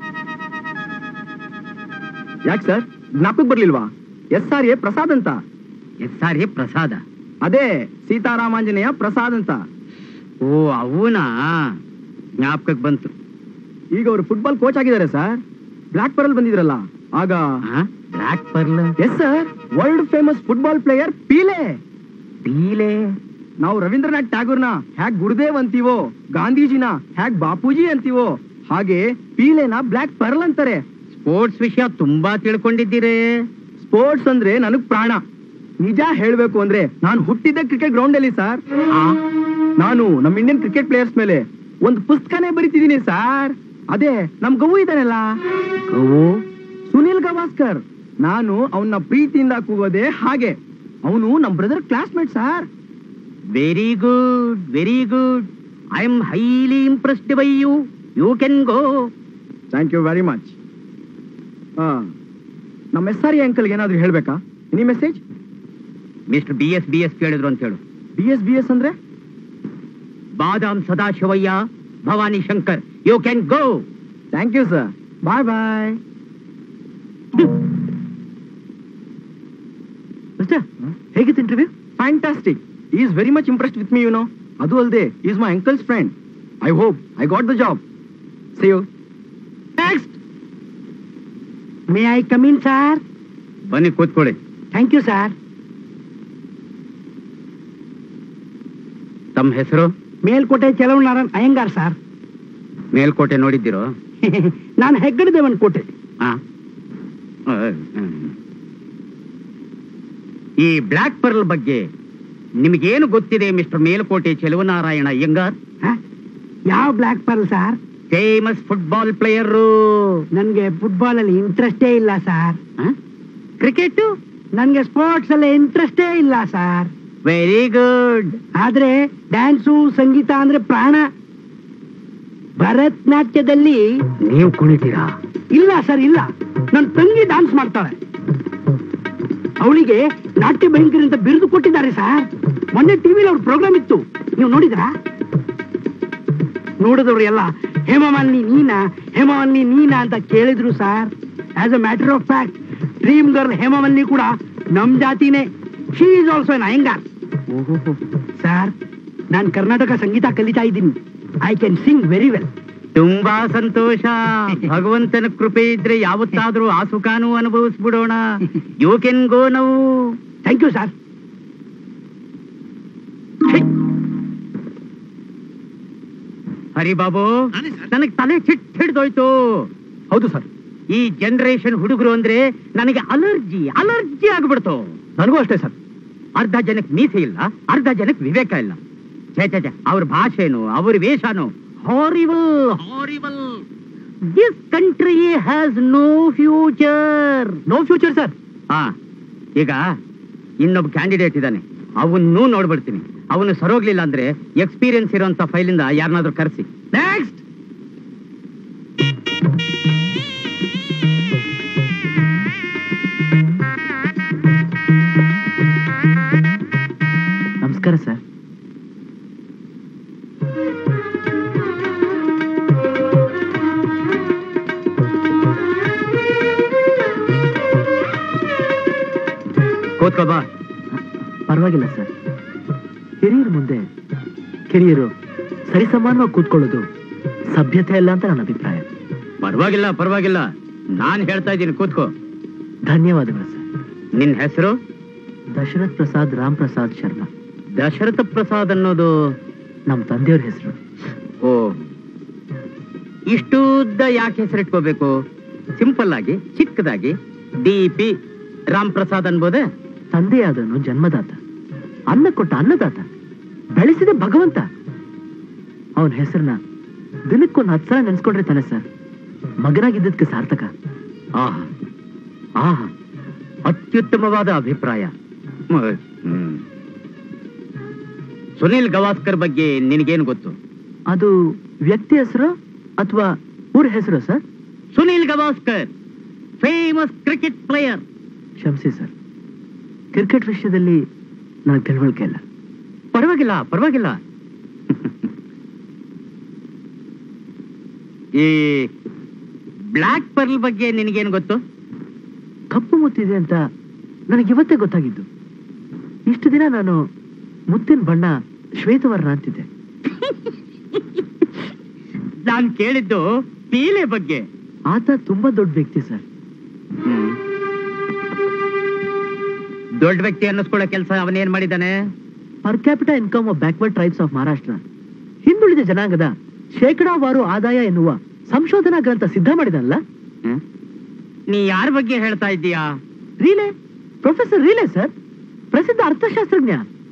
Speaker 2: ಯಾಕೆ ಸರ್ ಜ್ಞಾಪಕ್ ಬರ್ಲಿಲ್ವಾ ಎಸ್ ಆರ್ ಎ ಪ್ರಸಾದ್ ಅಂತ
Speaker 5: ಎಸ್ ಆರ್ ಎ ಪ್ರಸಾದ
Speaker 2: ಅದೇ ಸೀತಾರಾಮಾಂಜನೇಯ ಪ್ರಸಾದ್ ಅಂತ
Speaker 5: ಓ ಅವನಾ ಜ್ಞಾಪಕಕ್ಕೆ ಬಂತು
Speaker 2: ಈಗ ಅವರು ಫುಟ್ಬಾಲ್ ಕೋಚ್ ಆಗಿದ್ದಾರೆ ಸರ್ ಬ್ಲಾಕ್ ಪರಲ್ ಬಂದಿದ್ರಲ್ಲ ಆಗ
Speaker 5: black pearl
Speaker 2: yes sir world famous football player Pele
Speaker 5: ಬೀಲೆ
Speaker 2: ನಾವು ರವೀಂದ್ರನಾಥ್ ಟ್ಯಾಗೂರ್ನ ಹ್ಯಾಗ್ ಗುರುದೇವ್ ಅಂತೀವೋ ಗಾಂಧೀಜಿನ ಹ್ಯಾಗ್ ಬಾಪೂಜಿ ಅಂತೀವೋ ಹಾಗೆ ಪೀಲೆನ ಬ್ಲಾಕ್ ಪರ್ಲ್ ಅಂತಾರೆ
Speaker 5: ಸ್ಪೋರ್ಟ್ಸ್ ವಿಷಯ ತುಂಬಾ ತಿಳ್ಕೊಂಡಿದ್ದೀರಿ
Speaker 2: ಸ್ಪೋರ್ಟ್ಸ್ ಅಂದ್ರೆ ನನಗ್ ಪ್ರಾಣ ನಿಜ ಹೇಳ್ಬೇಕು ಅಂದ್ರೆ ನಾನು ಹುಟ್ಟಿದ್ದ ಕ್ರಿಕೆಟ್ ಗ್ರೌಂಡ್ ಅಲ್ಲಿ ಸರ್ ನಾನು ನಮ್ ಇಂಡಿಯನ್ ಕ್ರಿಕೆಟ್ ಪ್ಲೇಯರ್ಸ್ ಮೇಲೆ ಒಂದು ಪುಸ್ತಕನೇ ಬರಿತಿದ್ದೀನಿ ಸರ್ ಅದೇ ನಮ್ ಗವು ಇದಾನಲ್ಲ ಸುನಿಲ್ ಗವಾಸ್ಕರ್ ನಾನು ಅವನ್ನ ಪ್ರೀತಿಯಿಂದ ಕೂಗೋದೆ ಹಾಗೆ ಅವನು ನಮ್ brother classmate sir
Speaker 5: very good very good I am highly impressed by you you can go
Speaker 2: thank you very much ನಮ್ಮ ಎಸ್ ಆರ್ ಅಂಕಲ್ಗೆ ಏನಾದ್ರು ಹೇಳ್ಬೇಕಾ any message
Speaker 5: mister B S B S ಕೇಳಿದ್ರು ಅಂತ ಹೇಳು
Speaker 2: ಬಿ ಎಸ್ ಬಿ ಎಸ್ ಅಂದ್ರೆ
Speaker 5: Badam Sadashivayya Bhavani Shankar you can go
Speaker 2: thank you sir bye bye
Speaker 1: mister ಹೇಗಿತ್ತು interview
Speaker 2: fantastic is very much impressed with me you know ಅದು ಅಲ್ಲದೆ is my uncle's friend I hope I got the job see you
Speaker 1: next may I come in sir
Speaker 5: ಬನ್ನಿ ಕೂತ್ಕೊಳ್ಳಿ
Speaker 1: thank you sir
Speaker 5: ತಮ್ಮ ಹೆಸರು
Speaker 1: Melkote Chalavanarayan Iyengar sir
Speaker 5: Melkote ನೋಡಿದ್ದೀರೋ
Speaker 1: ನಾನು ಹೆಗ್ಗಡ ದೇವನ್ ಕೋಟೆ
Speaker 5: ಆ? ಆ, ಹ್ಮ್. ಈ ಬ್ಲಾಕ್ ಪರ್ಲ್ ಬಗ್ಗೆ ನಿಮಗೇನು ಗೊತ್ತಿದೆ ಮಿಸ್ಟರ್ ಮೇಲ್ಕೋಟೆ ಚೆಲುವನಾರಾಯಣ ಅಯ್ಯಂಗಾರ್
Speaker 1: ಯಾವ black pearl sir
Speaker 5: famous football player
Speaker 1: ನನ್ಗೆ ಫುಟ್ಬಾಲ್ ಅಲ್ಲಿ ಇಂಟ್ರೆಸ್ಟೇ ಇಲ್ಲ ಸರ್
Speaker 5: ಕ್ರಿಕೆಟ್
Speaker 1: ನನ್ಗೆ ಸ್ಪೋರ್ಟ್ಸ್ ಅಲ್ಲಿ ಇಂಟ್ರೆಸ್ಟೇ ಇಲ್ಲ ಸರ್
Speaker 5: ವೆರಿ ಗುಡ್
Speaker 1: ಆದ್ರೆ ಡ್ಯಾನ್ಸು ಸಂಗೀತ ಅಂದ್ರೆ ಪ್ರಾಣ ಭರತನಾಟ್ಯದಲ್ಲಿ
Speaker 5: ನೀವು ಕುಣಿತೀರಾ
Speaker 1: ಇಲ್ಲ ಸರ್ ಇಲ್ಲ ನನ್ನ ತಂಗಿ ಡಾನ್ಸ್ ಮಾಡ್ತಾಳೆ ಅವಳಿಗೆ ನಾಟ್ಯ ಭಯಂಕರ ಅಂತ ಬಿರುದು ಕೊಟ್ಟಿದ್ದಾರೆ ಸರ್ ಮೊನ್ನೆ ಟಿವಿಲಿ ಅವ್ರ ಪ್ರೋಗ್ರಾಮ್ ಇತ್ತು ನೀವು ನೋಡಿದ್ರಾ ನೋಡಿದವ್ರು ಎಲ್ಲ ಹೇಮಮಾಲಿನಿ ನೀನಾ ಹೇಮಮಾಲಿನಿ ನೀನಾ ಅಂತ ಕೇಳಿದ್ರು sir as a matter of fact dream girl Hemamalini ಕೂಡ ನಮ್ ಜಾತಿನೇ she is also an Iyengar sir ನಾನು ಕರ್ನಾಟಕ ಸಂಗೀತ ಕಲಿತಾ ಇದ್ದೀನಿ I can sing very well
Speaker 5: ತುಂಬಾ ಸಂತೋಷ ಭಗವಂತನ ಕೃಪೆ ಇದ್ರೆ ಯಾವತ್ತಾದ್ರೂ ಆ ಸುಖಾನು ಅನುಭವಿಸ್ಬಿಡೋಣ ಯು ಕೆನ್ ಗೋ ನಾವು
Speaker 1: ಥ್ಯಾಂಕ್ ಯು ಸರ್
Speaker 5: ಹರಿಬಾಬು ನನಗೆ ತಲೆ ಚಿಟ್ ಹಿಡ್ದೋಯ್ತು
Speaker 2: ಹೌದು ಸರ್
Speaker 5: ಈ ಜನರೇಷನ್ ಹುಡುಗರು ಅಂದ್ರೆ ನನಗೆ ಅಲರ್ಜಿ ಅಲರ್ಜಿ ಆಗ್ಬಿಡ್ತು
Speaker 2: ನನಗೂ ಅಷ್ಟೇ ಸರ್
Speaker 5: ಅರ್ಧ ಜನಕ್ಕೆ ಮೀಸೆ ಇಲ್ಲ ಅರ್ಧ ಜನಕ್ಕೆ ವಿವೇಕ ಇಲ್ಲ ಛೇ ಛೇ ಛೇ ಅವ್ರ ಭಾಷೆನು ಅವ್ರ ವೇಷನು horrible horrible this country has no future
Speaker 2: no future sir
Speaker 5: ಹಾ ಈಗ ಇನ್ನೊಬ್ಬ ಕ್ಯಾಂಡಿಡೇಟ್ ಇದ್ದಾನೆ ಅವನ್ನೂ ನೋಡ್ಬಿಡ್ತೀನಿ ಅವನು ಸರೋಗ್ಲಿಲ್ಲ ಅಂದ್ರೆ ಎಕ್ಸ್ಪೀರಿಯನ್ಸ್ ಇರೋಂತ ಫೈಲಿಂದ ಯಾರನ್ನಾದ್ರೂ ಕರೆಸಿ ನೆಕ್ಸ್ಟ್
Speaker 1: ನಮಸ್ಕಾರ ಸರ್
Speaker 5: ಕೂತ್ಕೋ ಬಾ
Speaker 1: ಪರವಾಗಿಲ್ಲ ಸರ್ ಹಿರಿಯರ ಮುಂದೆ ಕಿರಿಯರು ಸರಿಸಮಾನವಾಗಿ ಕೂತ್ಕೊಳ್ಳೋದು ಸಭ್ಯತೆ ಅಲ್ಲ ಅಂತ ನನ್ನ ಅಭಿಪ್ರಾಯ
Speaker 5: ಪರವಾಗಿಲ್ಲ ಪರವಾಗಿಲ್ಲ ನಾನ್ ಹೇಳ್ತಾ ಇದ್ದೀನಿ ಕೂತ್ಕೋ
Speaker 1: ಧನ್ಯವಾದಗಳು ಸರ್
Speaker 5: ನಿನ್ ಹೆಸರು
Speaker 1: ದಶರಥ್ ಪ್ರಸಾದ್ ರಾಮ್ ಪ್ರಸಾದ್ ಶರ್ಮಾ
Speaker 5: ದಶರಥ ಪ್ರಸಾದ್ ಅನ್ನೋದು
Speaker 1: ನಮ್ಮ ತಂದೆಯವ್ರ ಹೆಸರು
Speaker 5: ಓ ಇಷ್ಟುದ್ದ ಯಾಕೆ ಹೆಸರಿಟ್ಕೋಬೇಕು ಸಿಂಪಲ್ ಆಗಿ ಚಿಕ್ಕದಾಗಿ ಡಿ ಪಿ ರಾಮ್ ಪ್ರಸಾದ್ ಅನ್ಬೋದೆ
Speaker 1: ತಂದೆಯಾದನು ಜನ್ಮದಾತ ಅನ್ನ ಕೊಟ್ಟ ಅನ್ನದಾತ ಬೆಳೆಸಿದ ಭಗವಂತ ಅವನ ಹೆಸರನ್ನ ದಿನಕ್ಕೊಂದು ಹತ್ತು ಸಲ ನೆನ್ಸ್ಕೊಂಡ್ರೆ ತಾನೆ ಸರ್ ಮಗನಾಗಿದ್ದಕ್ಕೆ ಸಾರ್ಥಕ
Speaker 5: ಆಹಾ ಆಹಾ ಅತ್ಯುತ್ತಮವಾದ ಅಭಿಪ್ರಾಯ ಮ- ಹ್ಮ್. ಸುನಿಲ್ ಗವಾಸ್ಕರ್ ಬಗ್ಗೆ ನಿನಗೇನು ಗೊತ್ತು
Speaker 1: ಅದು ವ್ಯಕ್ತಿ ಹೆಸರು ಅಥವಾ ಊರ ಹೆಸರು sir
Speaker 5: Sunil Gavaskar famous cricket player
Speaker 1: ಕ್ಷಮಿಸಿ ಸರ್ ಕ್ರಿಕೆಟ್ ವಿಷಯದಲ್ಲಿ ನನಗೆ ತಿಳುವಳಿಕೆ ಇಲ್ಲ
Speaker 5: ಪರವಾಗಿಲ್ಲ ಪರವಾಗಿಲ್ಲ ಈ ಬ್ಲ್ಯಾಕ್ ಪರ್ಲ್ ಬಗ್ಗೆ ನಿನಗೇನು ಗೊತ್ತು
Speaker 1: ಕಪ್ಪು ಮುತ್ತಿದೆ ಅಂತ ನನಗೆ ಇವತ್ತೇ ಗೊತ್ತಾಗಿದ್ದು ಇಷ್ಟು ದಿನ ನಾನು ಮುತ್ತಿನ ಬಣ್ಣ ಶ್ವೇತವರ್ಣ ಅಂತಿದ್ದೆ
Speaker 5: ನಾನು ಕೇಳಿದ್ದು ಪೀಲೆ ಬಗ್ಗೆ
Speaker 1: ಆತ ತುಂಬಾ ದೊಡ್ಡ ವ್ಯಕ್ತಿ ಸರ್
Speaker 5: ದೊಡ್ಡ ವ್ಯಕ್ತಿ ಅನ್ನಿಸ್ಕೊಳ್ಳೋ ಕೆಲಸ ಅವನೇನ್ ಮಾಡಿದ್ದಾನೆ
Speaker 1: per capital income of backward tribes of Maharashtra ಹಿಂದುಳಿದ ಜನಾಂಗದ ಶೇಕಡಾವಾರು ಆದಾಯ ಎನ್ನುವ ಸಂಶೋಧನಾ ಗ್ರಂಥ ಸಿದ್ಧ ಮಾಡಿದನಲ್ಲ
Speaker 5: ಹ್ಮ್? ನೀ ಯಾರ ಬಗ್ಗೆ ಹೇಳ್ತಾ ಇದ್ದೀಯಾ
Speaker 1: ರೀಲೆ ಪ್ರೊಫೆಸರ್ ರೀಲೆ ಸರ್ ಪ್ರಸಿದ್ಧ ಅರ್ಥಶಾಸ್ತ್ರಜ್ಞ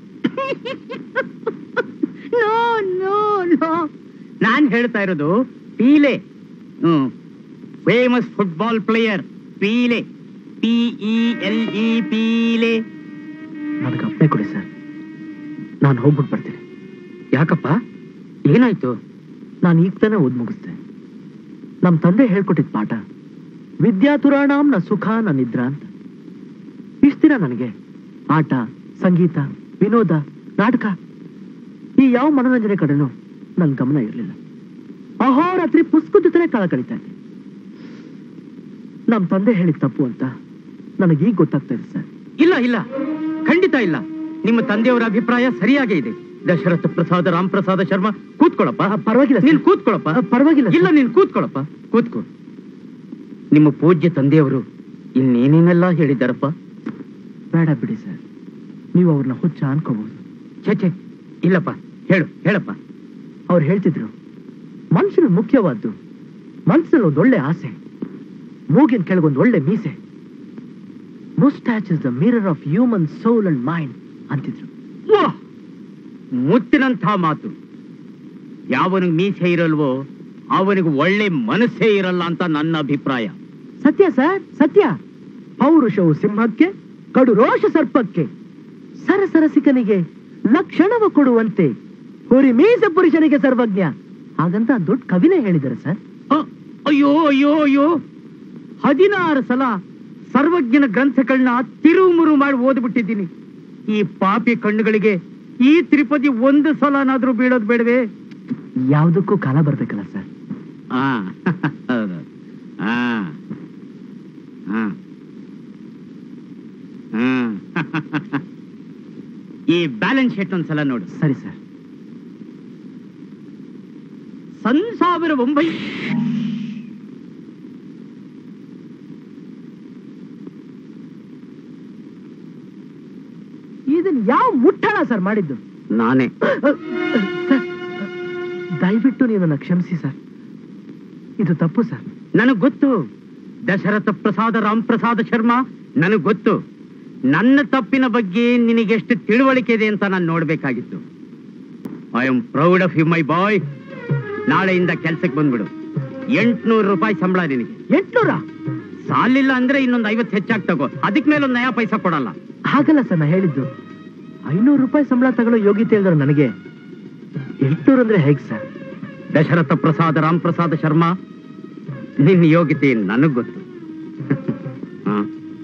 Speaker 5: ನೋ ನೋ ನೋ ನಾನ್ ಹೇಳ್ತಾ ಇರೋದು Pele hmm famous football player Pele P E L E Pele
Speaker 1: ನನಗೆ ಅಪ್ಪಣೆ ಕೊಡಿ ಸರ್ ನಾನು ಹೋಗ್ಬಿಟ್ಟು ಬರ್ತೀನಿ
Speaker 5: ಯಾಕಪ್ಪ ಏನಾಯ್ತು
Speaker 1: ನಾನು ಈಗ ತಾನೇ ಓದ್ ಮುಗಿಸ್ದೆ ನಮ್ಮ ತಂದೆ ಹೇಳ್ಕೊಟ್ಟಿದ್ ಪಾಠ ವಿದ್ಯಾತುರಾಣಾಂ ನ ಸುಖ ನ ನಿದ್ರಾ ಅಂತ ಇಷ್ಟ ದಿನ ನನಗೆ ಆಟ ಸಂಗೀತ ವಿನೋದ ನಾಟಕ ಈ ಯಾವ ಮನೋರಂಜನೆ ಕಡೆನೂ ನನ್ನ ಗಮನ ಇರಲಿಲ್ಲ ಅಹೋರಾತ್ರಿ ಪುಸ್ತಕದ ಜೊತೆ ಕಾಲ ಕಳೀತಾ ಇದ್ದೆ ನಮ್ಮ ತಂದೆ ಹೇಳಿದ ತಪ್ಪು ಅಂತ ನನಗೀಗ ಗೊತ್ತಾಗ್ತಾ ಇದೆ ಸರ್
Speaker 5: ಇಲ್ಲ ಇಲ್ಲ ಖಂಡಿತ ಇಲ್ಲ ನಿಮ್ಮ ತಂದೆಯವರ ಅಭಿಪ್ರಾಯ ಸರಿಯಾಗೇ ಇದೆ ದಶರಥ ಪ್ರಸಾದ ರಾಮ್ ಪ್ರಸಾದ ಶರ್ಮಾ ಕೂತ್ಕೊಳ್ಳಪ್ಪ
Speaker 1: ಪರವಾಗಿಲ್ಲ ಸರ್.
Speaker 5: ನೀನ್ ಕೂತ್ಕೊಳ್ಳಪ್ಪ
Speaker 1: ಅ, ಪರವಾಗಿಲ್ಲ ಸರ್.
Speaker 5: ಇಲ್ಲ ನೀನ್ ಕೂತ್ಕೊಳ್ಳಪ್ಪ ಕೂತ್ಕೋ ನಿಮ್ಮ ಪೂಜ್ಯ ತಂದೆಯವರು ಇನ್ನೇನೇನೆಲ್ಲ ಹೇಳಿದ್ದಾರಪ್ಪ
Speaker 1: ಬೇಡ ಬಿಡಿ ಸರ್ ನೀವು ಅವ್ರನ್ನ ಹುಚ್ಚ ಅನ್ಕೋಬಹುದು
Speaker 5: ಛೇ ಛೇ ಇಲ್ಲಪ್ಪ ಹೇಳು ಹೇಳಪ್ಪ
Speaker 1: ಅವ್ರು ಹೇಳ್ತಿದ್ರು ಮನುಷ್ಯನ ಮುಖ್ಯವಾದ್ದು ಮನಸ್ಸಲ್ಲಿ ಒಂದು ಒಳ್ಳೆ ಆಸೆ ಮೂಗಿನ ಕೆಳಗೊಂದು ಒಳ್ಳೆ ಮೀಸೆ moustache is the mirror of human soul and mind ಅಂತಿದ್ರು
Speaker 5: ವಾಹ್! ಮುತ್ತಿನಂಥ ಮಾತು ಯಾವನಿಗೆ ಮೀಸೆ ಇರಲ್ವೋ ಅವನಿಗೆ ಒಳ್ಳೆ ಮನಸ್ಸೇ ಇರಲ್ಲ ಅಂತ ನನ್ನ ಅಭಿಪ್ರಾಯ
Speaker 1: ಸತ್ಯ ಸರ್ ಸತ್ಯ ಪೌರುಷವು ಸಿಂಹಕ್ಕೆ ಕಡು ರೋಷ ಸರ್ಪಕ್ಕೆ ಸರಸರಸಿಕನಿಗೆ ಲಕ್ಷಣವ ಕೊಡುವಂತೆ ಹುರಿ ಮೀಸ ಪುರುಷನಿಗೆ ಸರ್ವಜ್ಞ ಹಾಗಂತ ದೊಡ್ಡ ಕವಿನೇ ಹೇಳಿದ್ದಾರೆ ಸರ್
Speaker 5: ಅ, ಅಯ್ಯೋ ಅಯ್ಯೋ ಅಯ್ಯೋ ಹದಿನಾರು ಸಲ ಸರ್ವಜ್ಞನ ಗ್ರಂಥಗಳನ್ನ ತಿರುಮುರು ಮಾಡಿ ಓದ್ಬಿಟ್ಟಿದ್ದೀನಿ ಈ ಪಾಪಿ ಕಣ್ಣುಗಳಿಗೆ ಈ ತ್ರಿಪದಿ ಒಂದು ಸಲನಾದ್ರೂ ಬೀಳೋದು ಬೇಡವೇ
Speaker 1: ಯಾವುದಕ್ಕೂ ಕಾಲ ಬರ್ಬೇಕಲ್ಲ ಸರ್
Speaker 5: ಆ, ಹೌದು. ಆ. ಆ. ಹ್ಮ್. ಈ ಬ್ಯಾಲೆನ್ಸ್ ಶೀಟ್ ಒಂದ್ಸಲ ನೋಡು
Speaker 1: ಸರಿ ಸರ್
Speaker 5: ಸನ್ ಸಾವಿರ ಒಂಬೈ
Speaker 1: ಇದನ್ ಯಾವ ಮುಟ್ಟಣ ಸರ್ ಮಾಡಿದ್ದು
Speaker 5: ನಾನೇ
Speaker 1: ಸರ್ ದಯವಿಟ್ಟು ನೀವು ನನ್ನ ಕ್ಷಮಿಸಿ ಸರ್ ಇದು ತಪ್ಪು ಸರ್
Speaker 5: ನನಗ್ ಗೊತ್ತು ದಶರಥ ಪ್ರಸಾದ ರಾಮ್ ಪ್ರಸಾದ ಶರ್ಮಾ ನನಗ್ ಗೊತ್ತು ನನ್ನ ತಪ್ಪಿನ ಬಗ್ಗೆ ನಿನಗೆಷ್ಟು ತಿಳುವಳಿಕೆ ಇದೆ ಅಂತ ನಾನು ನೋಡ್ಬೇಕಾಗಿತ್ತು I am proud of you my boy ನಾಳೆಯಿಂದ ಕೆಲ್ಸಕ್ಕೆ ಬಂದ್ಬಿಡು ಎಂಟ್ನೂರು ರೂಪಾಯಿ ಸಂಬಳ ನಿನಗೆ
Speaker 1: ಎಂಟ್ನೂರ
Speaker 5: ಸಾಲಿಲ್ಲ ಅಂದ್ರೆ ಇನ್ನೊಂದು ಐವತ್ತು ಹೆಚ್ಚಾಗಿ ತಗೋ ಅದಕ್ ಮೇಲೆ ಒಂದು ನಯಾ ಪೈಸಾ ಕೊಡಲ್ಲ
Speaker 1: ಹಾಗಲ್ಲ ಸರ್ ನಾ ಹೇಳಿದ್ದು ಐನೂರು ರೂಪಾಯಿ ಸಂಬಳ ತಗೊಳ್ಳೋ ಯೋಗ್ಯತೆ ಇಲ್ದ್ರು ನನಗೆ ಎಂಟ್ನೂರು ಅಂದ್ರೆ ಹೇಗ್ ಸರ್
Speaker 5: ದಶರಥ ಪ್ರಸಾದ ರಾಮ್ ಪ್ರಸಾದ ಶರ್ಮಾ ನಿನ್ನ ಯೋಗ್ಯತೆ ನನಗ್ ಗೊತ್ತು ಹ.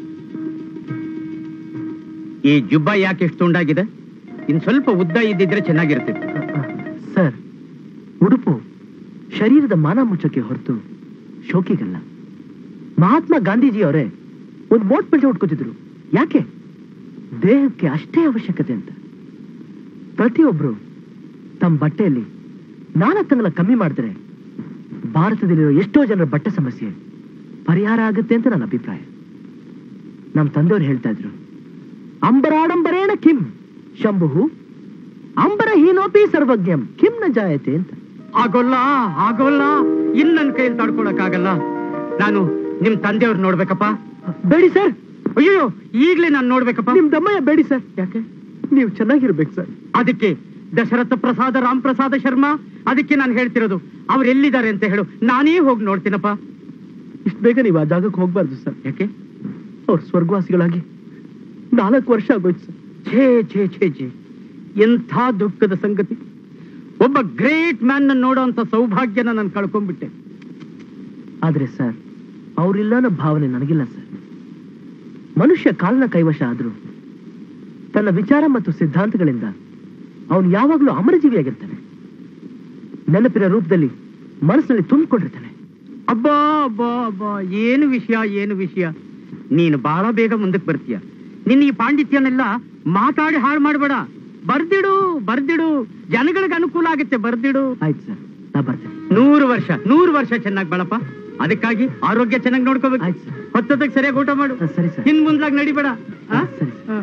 Speaker 5: ಈ ಜುಬ್ಬ ಯಾಕೆ ಎಷ್ಟು ತುಂಡಾಗಿದೆ ಇನ್ ಸ್ವಲ್ಪ ಉದ್ದ ಇದ್ದಿದ್ರೆ ಚೆನ್ನಾಗಿರ್ತಿತ್ತು
Speaker 1: ಸರ್ ಉಡುಪು ಶರೀರದ ಮಾನ ಮುಚ್ಚಕ್ಕೆ ಹೊರತು ಶೋಕಿಗಲ್ಲ ಮಹಾತ್ಮ ಗಾಂಧೀಜಿಯವರೇ ಒಂದು ಮೋಟ್ ಪಂಚೆ ಉಟ್ಕೋತಿದ್ರು ಯಾಕೆ ದೇಹಕ್ಕೆ ಅಷ್ಟೇ ಅವಶ್ಯಕತೆ ಅಂತ ಪ್ರತಿಯೊಬ್ರು ತಮ್ಮ ಬಟ್ಟೆಯಲ್ಲಿ ನಾಲ್ಕಂಗಲ ಕಮ್ಮಿ ಮಾಡಿದ್ರೆ ಭಾರತದಲ್ಲಿರೋ ಎಷ್ಟೋ ಜನರ ಬಟ್ಟೆ ಸಮಸ್ಯೆ ಪರಿಹಾರ ಆಗುತ್ತೆ ಅಂತ ನನ್ನ ಅಭಿಪ್ರಾಯ ನಮ್ಮ ತಂದೆಯವರು ಹೇಳ್ತಾ ಇದ್ರು ಅಂಬರಾಡಂಬರೇಣ ಕಿಂ ಶಂಭು ಅಂಬರ ಹೀನೋಪಿ ಸರ್ವಜ್ಞಂ ಕಿಂ ನ ಜಾಯತೆ ಅಂತ
Speaker 5: ಆಗೋಲ್ಲ ಆಗೋಲ್ಲ ಇನ್ ನನ್ನ ಕೈಯಲ್ಲಿ ತಡ್ಕೊಳಕ್ಕಾಗಲ್ಲ ನಾನು ನಿಮ್ ತಂದೆಯವ್ರು ನೋಡ್ಬೇಕಪ್ಪ
Speaker 1: ಬೇಡಿ ಸರ್
Speaker 5: ಅಯ್ಯೋ ಈಗ್ಲೇ ನಾನು ನೋಡ್ಬೇಕಪ್ಪ
Speaker 1: ನಿಮ್ ದಮ್ಮಯ್ಯ ಬೇಡಿ ಸರ್ ಯಾಕೆ ನೀವು ಚೆನ್ನಾಗಿರ್ಬೇಕು ಸರ್
Speaker 5: ಅದಕ್ಕೆ ದಶರಥ ಪ್ರಸಾದ ರಾಮ್ ಪ್ರಸಾದ ಶರ್ಮಾ ಅದಕ್ಕೆ ನಾನು ಹೇಳ್ತಿರೋದು ಅವ್ರು ಎಲ್ಲಿದ್ದಾರೆ ಅಂತ ಹೇಳು ನಾನೇ ಹೋಗಿ ನೋಡ್ತೀನಪ್ಪ
Speaker 1: ಇಷ್ಟು ಬೇಗ ನೀವು ಆ ಜಾಗಕ್ಕೆ ಹೋಗ್ಬಾರ್ದು ಸರ್
Speaker 5: ಯಾಕೆ
Speaker 1: ಅವ್ರು ಸ್ವರ್ಗವಾಸಿಗಳಾಗಿ ನಾಲ್ಕು ವರ್ಷ ಆಗೋಯ್ತು ಸರ್
Speaker 5: ಛೇ ಛೇ ಛೇ ಛೇ ಎಂಥ ದುಃಖದ ಸಂಗತಿ ಒಬ್ಬ ಗ್ರೇಟ್ ಮ್ಯಾನ್ ನೋಡೋಂತ ಸೌಭಾಗ್ಯನ ನಾನು ಕಳ್ಕೊಂಡ್ಬಿಟ್ಟೆ
Speaker 1: ಆದ್ರೆ ಸರ್ ಅವರಿಲ್ಲ ಅನ್ನೋ ಭಾವನೆ ನನಗಿಲ್ಲ ಸರ್ ಮನುಷ್ಯ ಕಾಲನ ಕೈವಶ ಆದ್ರೂ ತನ್ನ ವಿಚಾರ ಮತ್ತು ಸಿದ್ಧಾಂತಗಳಿಂದ ಅವನು ಯಾವಾಗಲೂ ಅಮರಜೀವಿಯಾಗಿರ್ತಾನೆ ನೆನಪಿನ ರೂಪದಲ್ಲಿ ಮನಸ್ಸಿನಲ್ಲಿ ತುಂಬಿಕೊಂಡಿರ್ತಾನೆ
Speaker 5: ಅಬ್ಬಾ ಅಬ್ಬಾ ಅಬ್ಬಾ ಏನು ವಿಷಯ ಏನು ವಿಷಯ ನೀನು ಬಹಳ ಬೇಗ ಮುಂದಕ್ಕೆ ಬರ್ತೀಯ ನಿನ್ನ ಈ ಪಾಂಡಿತ್ಯನೆಲ್ಲ ಮಾತಾಡಿ ಹಾಳು ಮಾಡ್ಬೇಡ ಬರ್ದಿಡು ಬರ್ದಿಡು ಜನಗಳಿಗೆ ಅನುಕೂಲ ಆಗುತ್ತೆ ಬರ್ದಿಡು
Speaker 1: ಆಯ್ತು ಸರ್ ನಾ ಬರ್ತೇನೆ
Speaker 5: ನೂರು ವರ್ಷ ನೂರು ವರ್ಷ ಚೆನ್ನಾಗಿ ಬಳಪ ಅದಕ್ಕಾಗಿ ಆರೋಗ್ಯ ಚೆನ್ನಾಗಿ ನೋಡ್ಕೋಬೇಕು
Speaker 1: ಆಯ್ತು ಸರ್
Speaker 5: ಹೊತ್ತದಕ್ಕೆ ಸರಿಯಾಗಿ ಊಟ ಮಾಡು
Speaker 1: ಹಾ, ಸರಿ ಸರ್
Speaker 5: ಹಿಂದ್ ಮುಂದ್ಲಾಗ್ ನಡಿಬೇಡ ಆ?
Speaker 1: ಹಾ, ಸರಿ
Speaker 5: ಆ.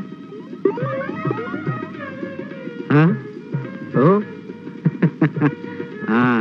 Speaker 5: ಆ? ಓ. ಆ.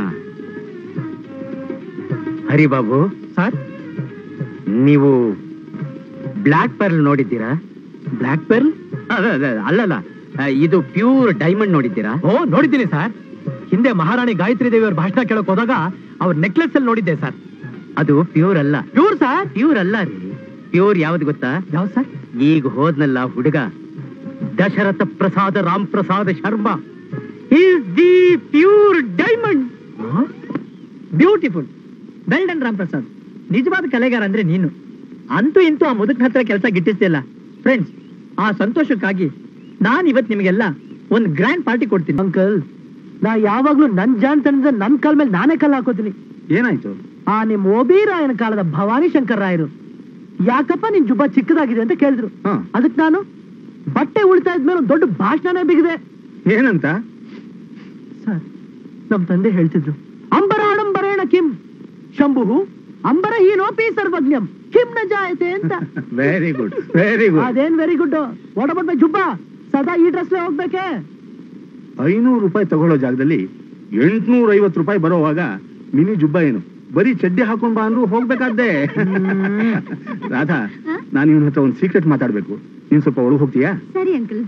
Speaker 5: ಹರಿಬಾಬು
Speaker 1: ಸರ್
Speaker 5: ನೀವು ಬ್ಲ್ಯಾಕ್ ಪರ್ಲ್ ನೋಡಿದ್ದೀರಾ
Speaker 1: ಬ್ಲ್ಯಾಕ್ ಪೆರ್ಲ್
Speaker 5: ಅದ- ಅದ- ಅಲ್ಲಲ್ಲ ಆ, ಇದು ಪ್ಯೂರ್ ಡೈಮಂಡ್ ನೋಡಿದ್ದೀರಾ
Speaker 1: ಓ ನೋಡಿದ್ದೀನಿ ಸರ್ ಹಿಂದೆ ಮಹಾರಾಣಿ ಗಾಯತ್ರಿ ದೇವಿ ಅವ್ರ ಭಾಷಣ ಕೇಳಕ್ ಹೋದಾಗ ಅವ್ರ ನೆಕ್ಲೆಸ್ ಅಲ್ಲಿ ನೋಡಿದ್ದೆ ಸರ್
Speaker 5: ಅದು ಪ್ಯೂರ್ ಅಲ್ಲ
Speaker 1: ಪ್ಯೂರ್ ಸರ್
Speaker 5: ಪ್ಯೂರ್ ಅಲ್ಲ ರೀ ಪ್ಯೂರ್ ಯಾವ್ದು ಗೊತ್ತಾ
Speaker 1: ಯಾವ ಸರ್
Speaker 5: ಈಗ ಹೋದ್ನಲ್ಲ ಹುಡುಗ Dasharatha Prasada Ram Prasada Sharma is the pure diamond
Speaker 1: beautiful well done Ram Prasad ನಿಜವಾದ ಕಲೆಗಾರ ಅಂದ್ರೆ ನೀನು ಅಂತೂ ಇಂತೂ ಆ ಮುದುಕನ ಹತ್ರ ಕೆಲಸ ಗಿಟ್ಟಿಸ್ತಿಲ್ಲ ಫ್ರೆಂಡ್ಸ್ ಆ ಸಂತೋಷಕ್ಕಾಗಿ ನಾನ್ ಇವತ್ ನಿಮಗೆಲ್ಲ ಒಂದ್ ಗ್ರ್ಯಾಂಡ್ ಪಾರ್ಟಿ ಕೊಡ್ತೀನಿ ಅಂಕಲ್ ನಾ ಯಾವಾಗ್ಲೂ ನನ್ ಜಾಣ್ತನದ ನನ್ ಕಾಲ್ ಮೇಲೆ ನಾನೇ ಕಲ್ಲು ಹಾಕೋತೀನಿ
Speaker 4: ಏನಾಯ್ತು
Speaker 1: ಆ ನಿಮ್ ಓಬೀರಾಯನ ಕಾಲದ ಭವಾನಿ ಶಂಕರ್ ರಾಯರು ಯಾಕಪ್ಪ ನಿನ್ ಜುಬ್ಬ ಚಿಕ್ಕದಾಗಿದೆ ಅಂತ ಕೇಳಿದ್ರು
Speaker 4: ಹ.
Speaker 1: ಅದಕ್ ನಾನು ಬಟ್ಟೆ ಉಳಿತಾ ಇದ್ಮೇಲೆ ಒಂದ್ ದೊಡ್ಡ ಭಾಷಣನೇ ಬಿಗಿದೆ
Speaker 4: ಏನಂತ
Speaker 1: ಸರ್ ನಮ್ ತಂದೆ ಹೇಳ್ತಿದ್ರು ಅಂಬರಾಡಂಬರೇಣ ಕಿಂ ಶಂಭು ಅಂಬರ ಹೀನೋಪಿ ಸರ್ವಜ್ಞಂ ಕಿಂ ನ ಜಾಯತೆ ಅಂತ
Speaker 4: ವೆರಿ ಗುಡ್ ವೆರಿ ಗುಡ್
Speaker 1: ಅದೇನ್ very good what about my ಜುಬ್ಬ ಸದಾ ಈ ಡ್ರೆಸ್ ಹೋಗ್ಬೇಕೆ
Speaker 4: ಐನೂರು ರೂಪಾಯಿ ತಗೊಳ್ಳೋ ಜಾಗದಲ್ಲಿ ಎಂಟ್ನೂರ ಐವತ್ತು ರೂಪಾಯಿ ಬರೋವಾಗ ಮಿನಿ ಜುಬ್ಬ ಏನು ಬರೀ ಚಡ್ಡಿ ಹಾಕೊಂಡ್ ಬಾ ಅಂದ್ರು ಹೋಗ್ಬೇಕಾದ್ದೆ ರಾಧಾ ನಾನು ಇವನ ಹತ್ರ ಒಂದು ಸೀಕ್ರೆಟ್ ಮಾತಾಡ್ಬೇಕು ನೀನ್ ಸ್ವಲ್ಪ ಒಳಗೆ ಹೋಗ್ತೀಯಾ
Speaker 3: ಸರಿ ಅಂಕಲ್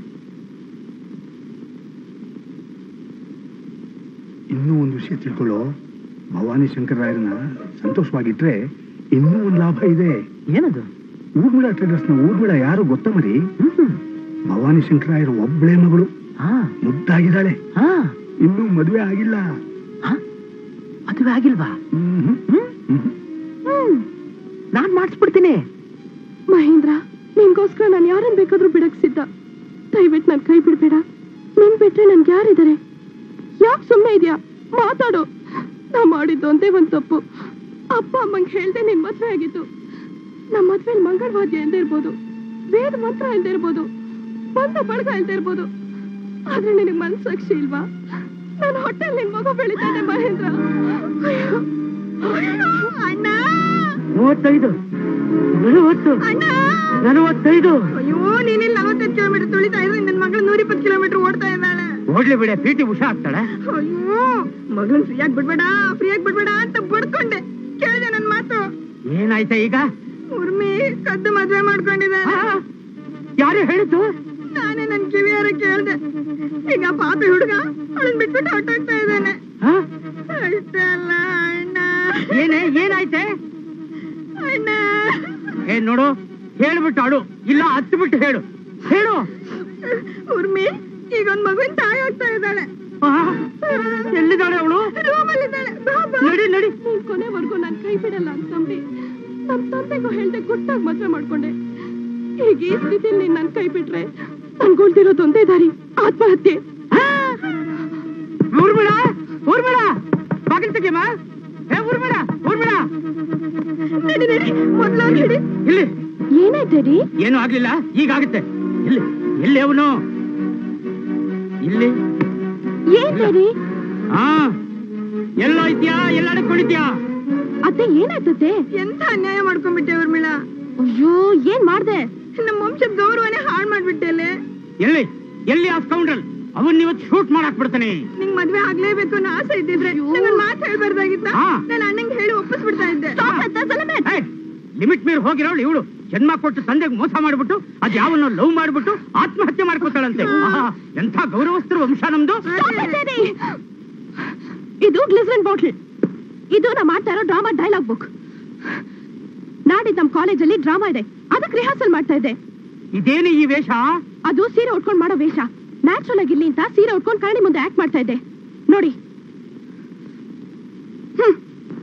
Speaker 4: ಇನ್ನೂ ಒಂದು ವಿಷಯ ತಿಳ್ಕೊಳ್ಳೋ ಭವಾನಿ ಶಂಕರ ರಾಯರನ್ನ ಸಂತೋಷವಾಗಿಟ್ರೆ ಇನ್ನೂ ಒಂದು ಲಾಭ ಇದೆ
Speaker 1: ಏನದು
Speaker 4: ಊರ್ಮಿಳ ಟ್ರೇಡರ್ಸ್ ನ ಊರ್ಮಿಳ ಯಾರು ಗೊತ್ತಾ ಮರಿ
Speaker 1: ಹ್ಮ್
Speaker 4: ಭವಾನಿ ಶಂಕರಾಯರ ಒಬ್ಬಳೇ ಮಗಳು
Speaker 1: ಹಾ
Speaker 4: ಮುದ್ದಾಗಿದ್ದಾಳೆ
Speaker 1: ಹಾ
Speaker 4: ಇನ್ನೂ ಮದುವೆ ಆಗಿಲ್ಲ
Speaker 1: ಹಾ? ಮದುವೆ ಆಗಿಲ್ವಾ
Speaker 4: ಹ್ಮ್
Speaker 1: ಹ್ಮ್
Speaker 4: ಹ್ಮ್
Speaker 1: ನಾನ್ ಮಾಡಿಸ್ಬಿಡ್ತೀನಿ
Speaker 7: ಮಹೇಂದ್ರ ನಿನ್ಗೋಸ್ಕರ ನಾನು ಯಾರನ್ನ ಬೇಕಾದ್ರೂ ಬಿಡಕ್ ಸಿದ್ಧ ದಯವಿಟ್ಟು ನನ್ ಕೈ ಬಿಡ್ಬೇಡ ನಿನ್ ಬಿಟ್ರೆ ನನ್ಗೆ ಯಾರಿದ್ದಾರೆ ಯಾಕೆ ಸುಮ್ಮನೆ ಇದೆಯಾ ಮಾತಾಡು ನಾ ಮಾಡಿದ್ದು ಒಂದೇ ಒಂದ್ ತಪ್ಪು ಅಪ್ಪ ಅಮ್ಮಂಗೆ ಹೇಳ್ದೆ ನಿನ್ ಮದ್ವೆ ಆಗಿತ್ತು ನಮ್ಮ ಮದ್ವೆ ಮಂಗಳವಾದ್ಯ ಇಲ್ದೇ ಇರ್ಬೋದು ವೇದ ಮಂತ್ರ ಇಲ್ದೇ ಇರ್ಬೋದು ಬಂದ ಬಳಗ ಇಲ್ದೇ ಇರ್ಬೋದು ಆದ್ರೆ ನಿನಗೆ ಮನ್ಸಾಕ್ಷಿ ಇಲ್ವಾ ನನ್ನ ಹೊಟ್ಟೆಲ್ ನಿನ್ ಮಗು ಬೆಳಿತಾ ಇದೆ ಮಹೇಂದ್ರ ಅಯ್ಯೋ. ಅಣ್ಣ
Speaker 1: ಮೂವತ್ತೈದು ನಲವತ್ತು
Speaker 7: ಅಣ್ಣ
Speaker 1: ನಲವತ್ತೈದು
Speaker 7: ಅಯ್ಯೋ ನೀನಿಲ್ಲಿ ನಲವತ್ತೈದು ಕಿಲೋಮೀಟರ್ ತುಳಿತಾ ಇದ್ರೆ ನನ್ನ ಮಗಳು ನೂರ ಇಪ್ಪತ್ತು ಕಿಲೋಮೀಟರ್ ಓಡ್ತಾ ಇದ್ದಾಳೆ
Speaker 5: ಹೋಗ್ಲಿ ಬಿಡೆ ಪಿ ಉಷಾ ಆಗ್ತಾಳೆ
Speaker 7: ಅಯ್ಯೋ ಮಗಳನ್ ಫ್ರೀಯಾಗಿ ಬಿಡ್ಬೇಡ ಫ್ರೀಯಾಗಿ ಬಿಡ್ಬೇಡ ಅಂತ ಬಡ್ಕೊಂಡೆ ಕೇಳಿದೆ ನನ್ ಮಾತು
Speaker 5: ಏನಾಯ್ತಾ ಈಗ
Speaker 7: ಉರ್ಮಿ ಕದ್ದು ಮದ್ವೆ ಮಾಡ್ಕೊಂಡಿದ್ದಾನೆ
Speaker 5: ಆ? ಯಾರು ಹೇಳಿದ್ದು
Speaker 7: ನಾನೇ ನನ್ ಕಿವಿಯಾರ ಕೇಳ್ದೆ ಈಗ ಪಾಪಿ ಹುಡುಗ ಅವಳನ್ ಬಿಟ್ಬಿಟ್ಟು ಹೊಟ್ಟೋಗ್ತಾ ಇದ್ದಾನೆ
Speaker 5: ಆ?
Speaker 7: ಅಷ್ಟೇ ಅಲ್ಲ ಅಣ್ಣ
Speaker 5: ಏನೇ ಏನಾಯ್ತೆ
Speaker 7: ಅಣ್ಣ
Speaker 5: ಏ ನೋಡು ಹೇಳ್ಬಿಟ್ಟು ಅಳು ಇಲ್ಲ ಹತ್ತು ಬಿಟ್ಟು ಹೇಳು ಹೇಳು
Speaker 7: ಉರ್ಮಿ ಈಗ ಒಂದ್ ಮಗುವಿನ ತಾಯಿ ಆಗ್ತಾ ಇದ್ದಾಳೆ
Speaker 5: ಆ? ಎಲ್ಲಿದ್ದಾಳೆ ಅವಳು
Speaker 7: ರೂಮಲ್ಲಿದ್ದಾಳೆ ಬಾ, ಬಾ.
Speaker 5: ನಡಿ ನಡಿ
Speaker 7: ನೀನ್ ಕೊನೆವರೆಗೂ ನನ್ ಕೈ ಬಿಡಲ್ಲ ಅಂತಂಬಿ ನಮ್ ತಂದೆಗೂ ಹೇಳ್ದೆ ಗುಟ್ಟಾಗಿ ಮದ್ವೆ ಮಾಡ್ಕೊಂಡೆ ಈಗ ಈ ಸ್ಥಿತಿಲಿ ನೀನ್ ನನ್ ಕೈ ಬಿಟ್ರೆ ನನ್ಗೊಳ್ತಿರೋದು ಒಂದೇ ದಾರಿ ಆತ್ಮಹತ್ಯೆ
Speaker 5: ಊರ್ಮಿಳ ಊರ್ಮಿಳ ಬಾಗಿಲು ತೆಗಿಯಮ್ಮ ಏ ಊರ್ಮಿಳ ಊರ್ಮಿಳ
Speaker 7: ನಡಿ ನಡಿ ಮೊದ್ಲು ಅವ್ನ್ ಹಿಡಿ
Speaker 5: ಇಲ್ಲಿ
Speaker 7: ಏನಾಯ್ತಡಿ
Speaker 5: ಏನು ಆಗ್ಲಿಲ್ಲ ಈಗ ಆಗುತ್ತೆ ಇಲ್ಲಿ ಎಲ್ಲಿ ಅವನು ಇಲ್ಲಿ
Speaker 7: ಏನ್ ಡ್ಯಾಡಿ
Speaker 5: ಹಾ ಎಲ್ಲೋ ಇದ್ಯಾ ಎಲ್ಲಾಡೆ ಕುಳಿತ್ಯಾ
Speaker 7: ಅತ್ತೆ ಏನಾಯ್ತತೆ ಎಂತ ಅನ್ಯಾಯ ಮಾಡ್ಕೊಂಡ್ಬಿಟ್ಟೆ ಊರ್ಮಿಳ ಅಯ್ಯೋ ಏನ್ ಮಾಡ್ದೆ ನಮ್ಮ ವಂಶದ ಗೌರವನೇ ಹಾಳು ಮಾಡ್ಬಿಟ್ಟೆ ಅಲ್ಲೇ
Speaker 5: ಎಲ್ಲಿ ಎಲ್ಲಿ ಆ ಸ್ಕೌಂಡ್ರಲ್ ಅವನ್ ಇವತ್ತು ಶೂಟ್ ಮಾಡಾಕ್ ಬಿಡ್ತಾನೆ
Speaker 7: ನಿಂಗ್ ಮದ್ವೆ ಆಗ್ಲೇಬೇಕು ಅನ್ನೋ ಆಸೆ ಇದ್ದಿದ್ರೆ ನಂಗೊಂದ್ ಮಾತು ಹೇಳ್ಬಾರ್ದಾಗಿತ್ತ
Speaker 5: ಹಾ.
Speaker 7: ನಾನು ಅಣ್ಣಂಗ್ ಹೇಳಿ ಒಪ್ಪಿಸ್ಬಿಡ್ತಾ ಇದ್ದೆ
Speaker 5: ಲಿಮಿಟ್ ಮೀರ್ ಹೋಗಿರೋಳು ಇವಳು ಜನ್ಮ ಕೊಟ್ಟು ತಂದೆಗೆ ಮೋಸ ಮಾಡ್ಬಿಟ್ಟು ಅದ್ ಯಾವನ್ನೋ ಲವ್ ಮಾಡ್ಬಿಟ್ಟು ಆತ್ಮಹತ್ಯೆ ಮಾಡ್ಕೊತಾಳಂತೆ ಆಹಾ, ಎಂಥ ಗೌರವಸ್ಥರು ವಂಶ ನಮ್ದು
Speaker 7: ಇದು ಗ್ಲಿಸರಿನ್ ಬಾಟ್ಲ್ ಇದು ನಾ ಮಾಡ್ತಾ ಇರೋ ಡ್ರಾಮಾ ಡೈಲಾಗ್ ಬುಕ್ ನಾಡಿದ್ ನಮ್ ಕಾಲೇಜಲ್ಲಿ ಡ್ರಾಮಾ ಇದೆ ಅದಕ್ಕೆ ರಿಹರ್ಸಲ್ ಮಾಡ್ತಾ ಇದ್ದೆ
Speaker 5: ಇದೇನು ಈ ವೇಷ
Speaker 7: ಅದು ಸೀರೆ ಉಟ್ಕೊಂಡ್ ಮಾಡೋ ವೇಷ ನ್ಯಾಚುರಲ್ ಆಗಿರ್ಲಿ ಅಂತ ಸೀರೆ ಉಟ್ಕೊಂಡ್ ಕರಡಿ ಮುಂದೆ ಆಕ್ಟ್ ಮಾಡ್ತಾ ಇದ್ದೆ ನೋಡಿ ಹ್ಮ್.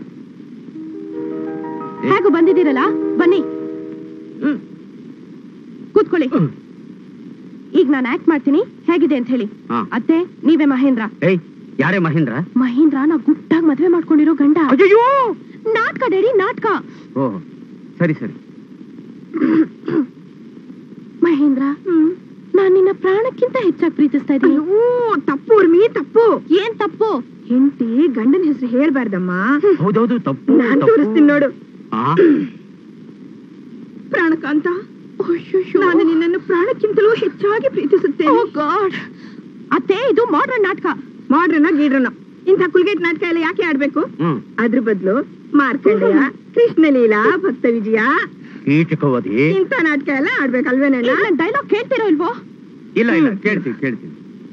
Speaker 7: ಹೇಗೂ ಬಂದಿದ್ದೀರಲ್ಲ ಬನ್ನಿ ಹ್ಮ್. ಕೂತ್ಕೊಳ್ಳಿ ಈಗ ನಾನು ಆಕ್ಟ್ ಮಾಡ್ತೀನಿ ಹೇಗಿದೆ ಅಂತ ಹೇಳಿ
Speaker 5: ಹಾ.
Speaker 7: ಅತ್ತೆ ನೀವೇ ಮಹೇಂದ್ರ
Speaker 5: ಏಯ್ ಯಾರೇ ಮಹೇಂದ್ರ
Speaker 7: ಮಹೇಂದ್ರ ನಾ ಗುಟ್ಟಾಗಿ ಮದ್ವೆ ಮಾಡ್ಕೊಂಡಿರೋ ಗಂಡ
Speaker 5: ಅಯ್ಯೋ
Speaker 7: ನಾಟಕ ಡೇಡಿ ನಾಟಕ
Speaker 5: ಓಹ್ ಸರಿ ಸರಿ
Speaker 7: ಮಹೇಂದ್ರ ನಾನ್ ನಿನ್ನ ಪ್ರಾಣಕ್ಕಿಂತ ಹೆಚ್ಚಾಗಿ ಪ್ರೀತಿಸ್ತಾ ಇದ್ದೀನಿ
Speaker 3: ತಪ್ಪು ಉರ್ಮಿ ತಪ್ಪು
Speaker 7: ಏನ್ ತಪ್ಪು
Speaker 3: ಹೆಂಡತಿ ಗಂಡನ ಹೆಸರು ಹೇಳ್ಬಾರ್ದಮ್ಮ
Speaker 5: ಹೌದೌದು ತಪ್ಪು
Speaker 3: ನಾನ್
Speaker 5: ತಪ್ಪು.
Speaker 3: ತೋರಿಸ್ತೀನಿ ನೋಡು
Speaker 5: ಆ,
Speaker 3: ಪ್ರಾಣಕಾಂತ ನಾನು ನಿನ್ನನ್ನು ಪ್ರಾಣಕ್ಕಿಂತಲೂ ಹೆಚ್ಚಾಗಿ ಪ್ರೀತಿಸುತ್ತೇನೆ
Speaker 7: ಓ ಗಾಡ್ ಅತ್ತೆ ಇದು ಮಾಡ್ರನ್ ನಾಟಕ
Speaker 3: ಮಾಡ್ರನ ಗೀಡ್ರನ ಇಂಥ ಕುಲ್ಗೇಟ್ ನಾಟಕ ಎಲ್ಲ ಯಾಕೆ ಆಡ್ಬೇಕು
Speaker 5: ಹ್ಮ್
Speaker 3: ಅದ್ರ ಬದಲು ಮಾರ್ಕಂಡೇಯ ಕೃಷ್ಣಲೀಲಾ ಭಕ್ತ ವಿಜಯ
Speaker 5: ಕೀಚಕವಧಿ
Speaker 3: ಇಂಥ ನಾಟಕ ಎಲ್ಲ ಆಡ್ಬೇಕಲ್ವೇನಣ್ಣ
Speaker 7: ಡೈಲಾಗ್ ಕೇಳ್ತಿರೋ ಇಲ್ವೋ
Speaker 5: ಇಲ್ಲ ಇಲ್ಲ ಕೇಳ್ತೀವಿ ಕೇಳ್ತೀವಿ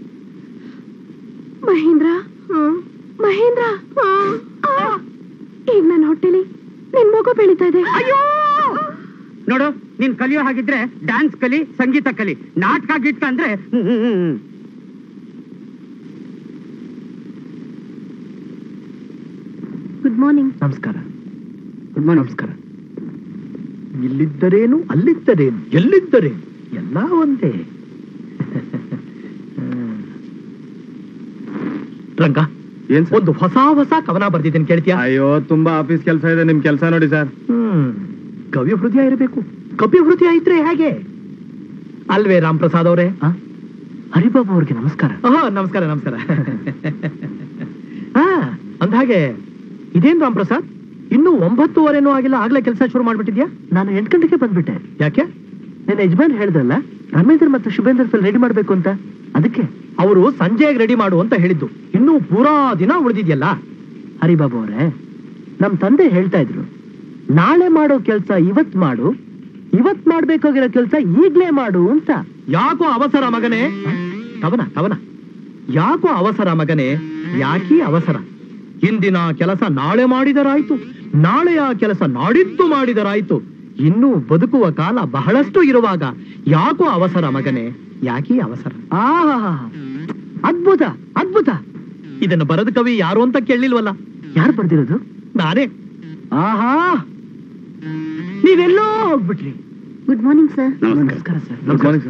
Speaker 7: ಮಹೇಂದ್ರ ಮಹೇಂದ್ರ ಆ, ಈಗ ನನ್ನ ಹೊಟ್ಟೆಲಿ ನಿನ್ ಮಗು ಬೆಳೀತಾ ಇದೆ ಅಯ್ಯೋ
Speaker 5: ನೋಡು ನೀನ್ ಕಲಿಯೋ ಹಾಗಿದ್ರೆ ಡ್ಯಾನ್ಸ್ ಕಲಿ ಸಂಗೀತ ಕಲಿ ನಾಟಕ ಗಿಟ್ಕ ಅಂದ್ರೆ ಹ್ಮ್, ಹ್ಮ್, ಹ್ಮ್, ಹ್ಮ್.
Speaker 7: ಗುಡ್ ಮಾರ್ನಿಂಗ್
Speaker 1: ನಮಸ್ಕಾರ ನಮಸ್ಕಾರ ಇಲ್ಲಿದ್ದರೇನು ಅಲ್ಲಿದ್ದರೇನು ಎಲ್ಲಿದ್ದರೇನು ಎಲ್ಲ ಒಂದೇ ಹ್ಮ್. ರಂಗ
Speaker 4: ಏನ್
Speaker 1: ಒಂದು ಹೊಸ ಹೊಸ ಕವನ ಬರ್ದಿದ್ದೀನಿ ಕೇಳ್ತೀಯಾ
Speaker 4: ಅಯ್ಯೋ ತುಂಬಾ ಆಫೀಸ್ ಕೆಲಸ ಇದೆ ನಿಮ್ ಕೆಲಸ ನೋಡಿ ಸರ್
Speaker 1: ಹ್ಮ್ ಕವಿ ಹೃದಯ ಇರಬೇಕು ಕವಿ ಹೃದಯ ಇದ್ರೆ ಹೇಗೆ ಅಲ್ವೇ ರಾಮ್ ಪ್ರಸಾದ್ ಅವರೇ ಹರಿಬಾಬು ಅವ್ರಿಗೆ ನಮಸ್ಕಾರ ನಮಸ್ಕಾರ ನಮಸ್ಕಾರ ಹಾ ಅಂದ್ಹಾಗೆ ಇದೇನ್ ರಾಮ್ ಪ್ರಸಾದ್ ಇನ್ನು ಒಂಬತ್ತುವರೆನೂ ಆಗಿಲ್ಲ ಆಗ್ಲೇ ಕೆಲಸ ಶುರು ಮಾಡ್ಬಿಟ್ಟಿದ್ಯಾ ನಾನು ಎಂಟು ಗಂಟೆಗೆ ಬಂದ್ಬಿಟ್ಟೆ ಯಾಕೆ ನನ್ನ ಯಜಮಾನ್ ಹೇಳಿದ್ರಲ್ಲ ರಮೇಂದ್ರ ಮತ್ತು ಶುಭೇಂದ್ರ ಫಿಲ್ ರೆಡಿ ಮಾಡ್ಬೇಕು ಅಂತ ಅದಕ್ಕೆ ಅವರು ಸಂಜೆಗೆ ರೆಡಿ ಮಾಡು ಅಂತ ಹೇಳಿದ್ದು ಇನ್ನೂ ಪೂರಾ ದಿನ ಉಳಿದಿದ್ಯಲ್ಲ ಹರಿಬಾಬು ಅವರೇ ನಮ್ ತಂದೆ ಹೇಳ್ತಾ ಇದ್ರು ನಾಳೆ ಮಾಡೋ ಕೆಲ್ಸ ಇವತ್ ಮಾಡು ಇವತ್ ಮಾಡ್ಬೇಕಾಗಿರೋ ಕೆಲ್ಸ ಈಗ್ಲೇ ಮಾಡು ಅಂತ ಯಾಕೋ ಅವಸರ ಮಗನೇ ಕವನ ಕವನ ಯಾಕೋ ಅವಸರ ಮಗನೇ ಯಾಕೀ ಅವಸರ ಇಂದಿನ ಕೆಲಸ ನಾಳೆ ಮಾಡಿದರಾಯ್ತು ನಾಳೆಯ ಕೆಲಸ ನಾಡಿದ್ದು ಮಾಡಿದರಾಯ್ತು ಇನ್ನೂ ಬದುಕುವ ಕಾಲ ಬಹಳಷ್ಟು ಇರುವಾಗ ಯಾಕೋ ಅವಸರ ಮಗನೇ ಯಾಕೀ ಅವಸರ ಆಹಾ ಅದ್ಭುತ ಅದ್ಭುತ ಇದನ್ನು ಬರೆದ ಕವಿ ಯಾರು ಅಂತ ಕೇಳಲಿಲ್ವಲ್ಲ ಯಾರು ಬರ್ದಿರೋದು ನಾನೇ ಆಹಾ ನೀವೆಲ್ಲೋ ಹೋಗ್ಬಿಟ್ರಿ
Speaker 3: ಗುಡ್ ಮಾರ್ನಿಂಗ್ ಸರ್
Speaker 1: ನಮಸ್ಕಾರ ಸರ್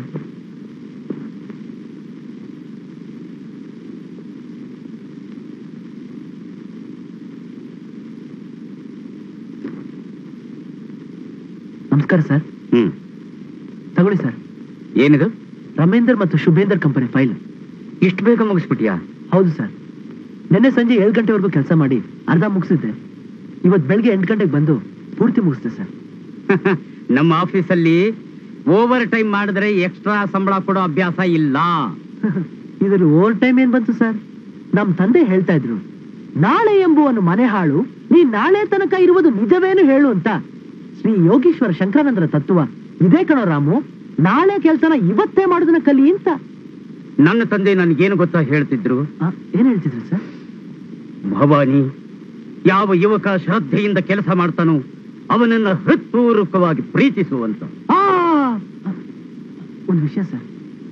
Speaker 1: ನಮಸ್ಕಾರ ಸರ್
Speaker 5: ಹ್ಮ್
Speaker 1: ತಗೊಳ್ಳಿ ಸರ್
Speaker 5: ಏನಿದು
Speaker 1: ರಮೇಂದರ್ ಮತ್ತು ಶುಭೇಂದರ್ ಕಂಪನಿ ಫೈಲ್
Speaker 5: ಇಷ್ಟು ಬೇಗ ಮುಗಿಸ್ಬಿಟ್ಯಾ
Speaker 1: ಹೌದು ಸರ್ ನಿನ್ನೆ ಸಂಜೆ ಏಳು ಗಂಟೆವರೆಗೂ ಕೆಲಸ ಮಾಡಿ ಅರ್ಧ ಮುಗಿಸಿದ್ದೆ ಇವತ್ತು ಬೆಳಗ್ಗೆ ಎಂಟು ಗಂಟೆಗೆ ಬಂದು ಪೂರ್ತಿ ಮುಗಿಸ್ದೆ ಸರ್
Speaker 5: ನಮ್ಮ ಆಫೀಸಲ್ಲಿ ಓವರ್ ಟೈಮ್ ಮಾಡಿದ್ರೆ ಎಕ್ಸ್ಟ್ರಾ ಸಂಬಳ ಕೊಡೋ ಅಭ್ಯಾಸ ಇಲ್ಲ
Speaker 1: ಇದ್ರಲ್ಲಿ ಓವರ್ ಟೈಮ್ ಏನ್ ಬಂತು ಸರ್ ನಮ್ ತಂದೆ ಹೇಳ್ತಾ ಇದ್ರು ನಾಳೆ ಎಂಬುವನು ಮನೆ ಹಾಳು ನೀ ನಾಳೆ ತನಕ ಇರುವುದು ನಿಜವೇನು ಹೇಳು ಅಂತ ಶ್ರೀ ಯೋಗೀಶ್ವರ ಶಂಕರಾನಂದರ ತತ್ವ ಇದೇ ಕಣೋ ರಾಮು ನಾಳೆ ಕೆಲ್ಸನ ಇವತ್ತೇ ಮಾಡೋದನ್ನ ಕಲಿ ಅಂತ
Speaker 5: ನನ್ನ ತಂದೆ ನನ್ಗೇನು ಗೊತ್ತಾ ಹೇಳ್ತಿದ್ರು
Speaker 1: ಆ, ಏನ್ ಹೇಳ್ತಿದ್ರು ಸರ್
Speaker 5: ಭವಾನಿ ಯಾವ ಯುವಕ ಶ್ರದ್ಧೆಯಿಂದ ಕೆಲಸ ಮಾಡ್ತಾನೋ ಅವನನ್ನ ಹೃತ್ಪೂರ್ವಕವಾಗಿ ಪ್ರೀತಿಸುವಂತ
Speaker 1: ಆ ಒಂದು ವಿಷಯ ಸರ್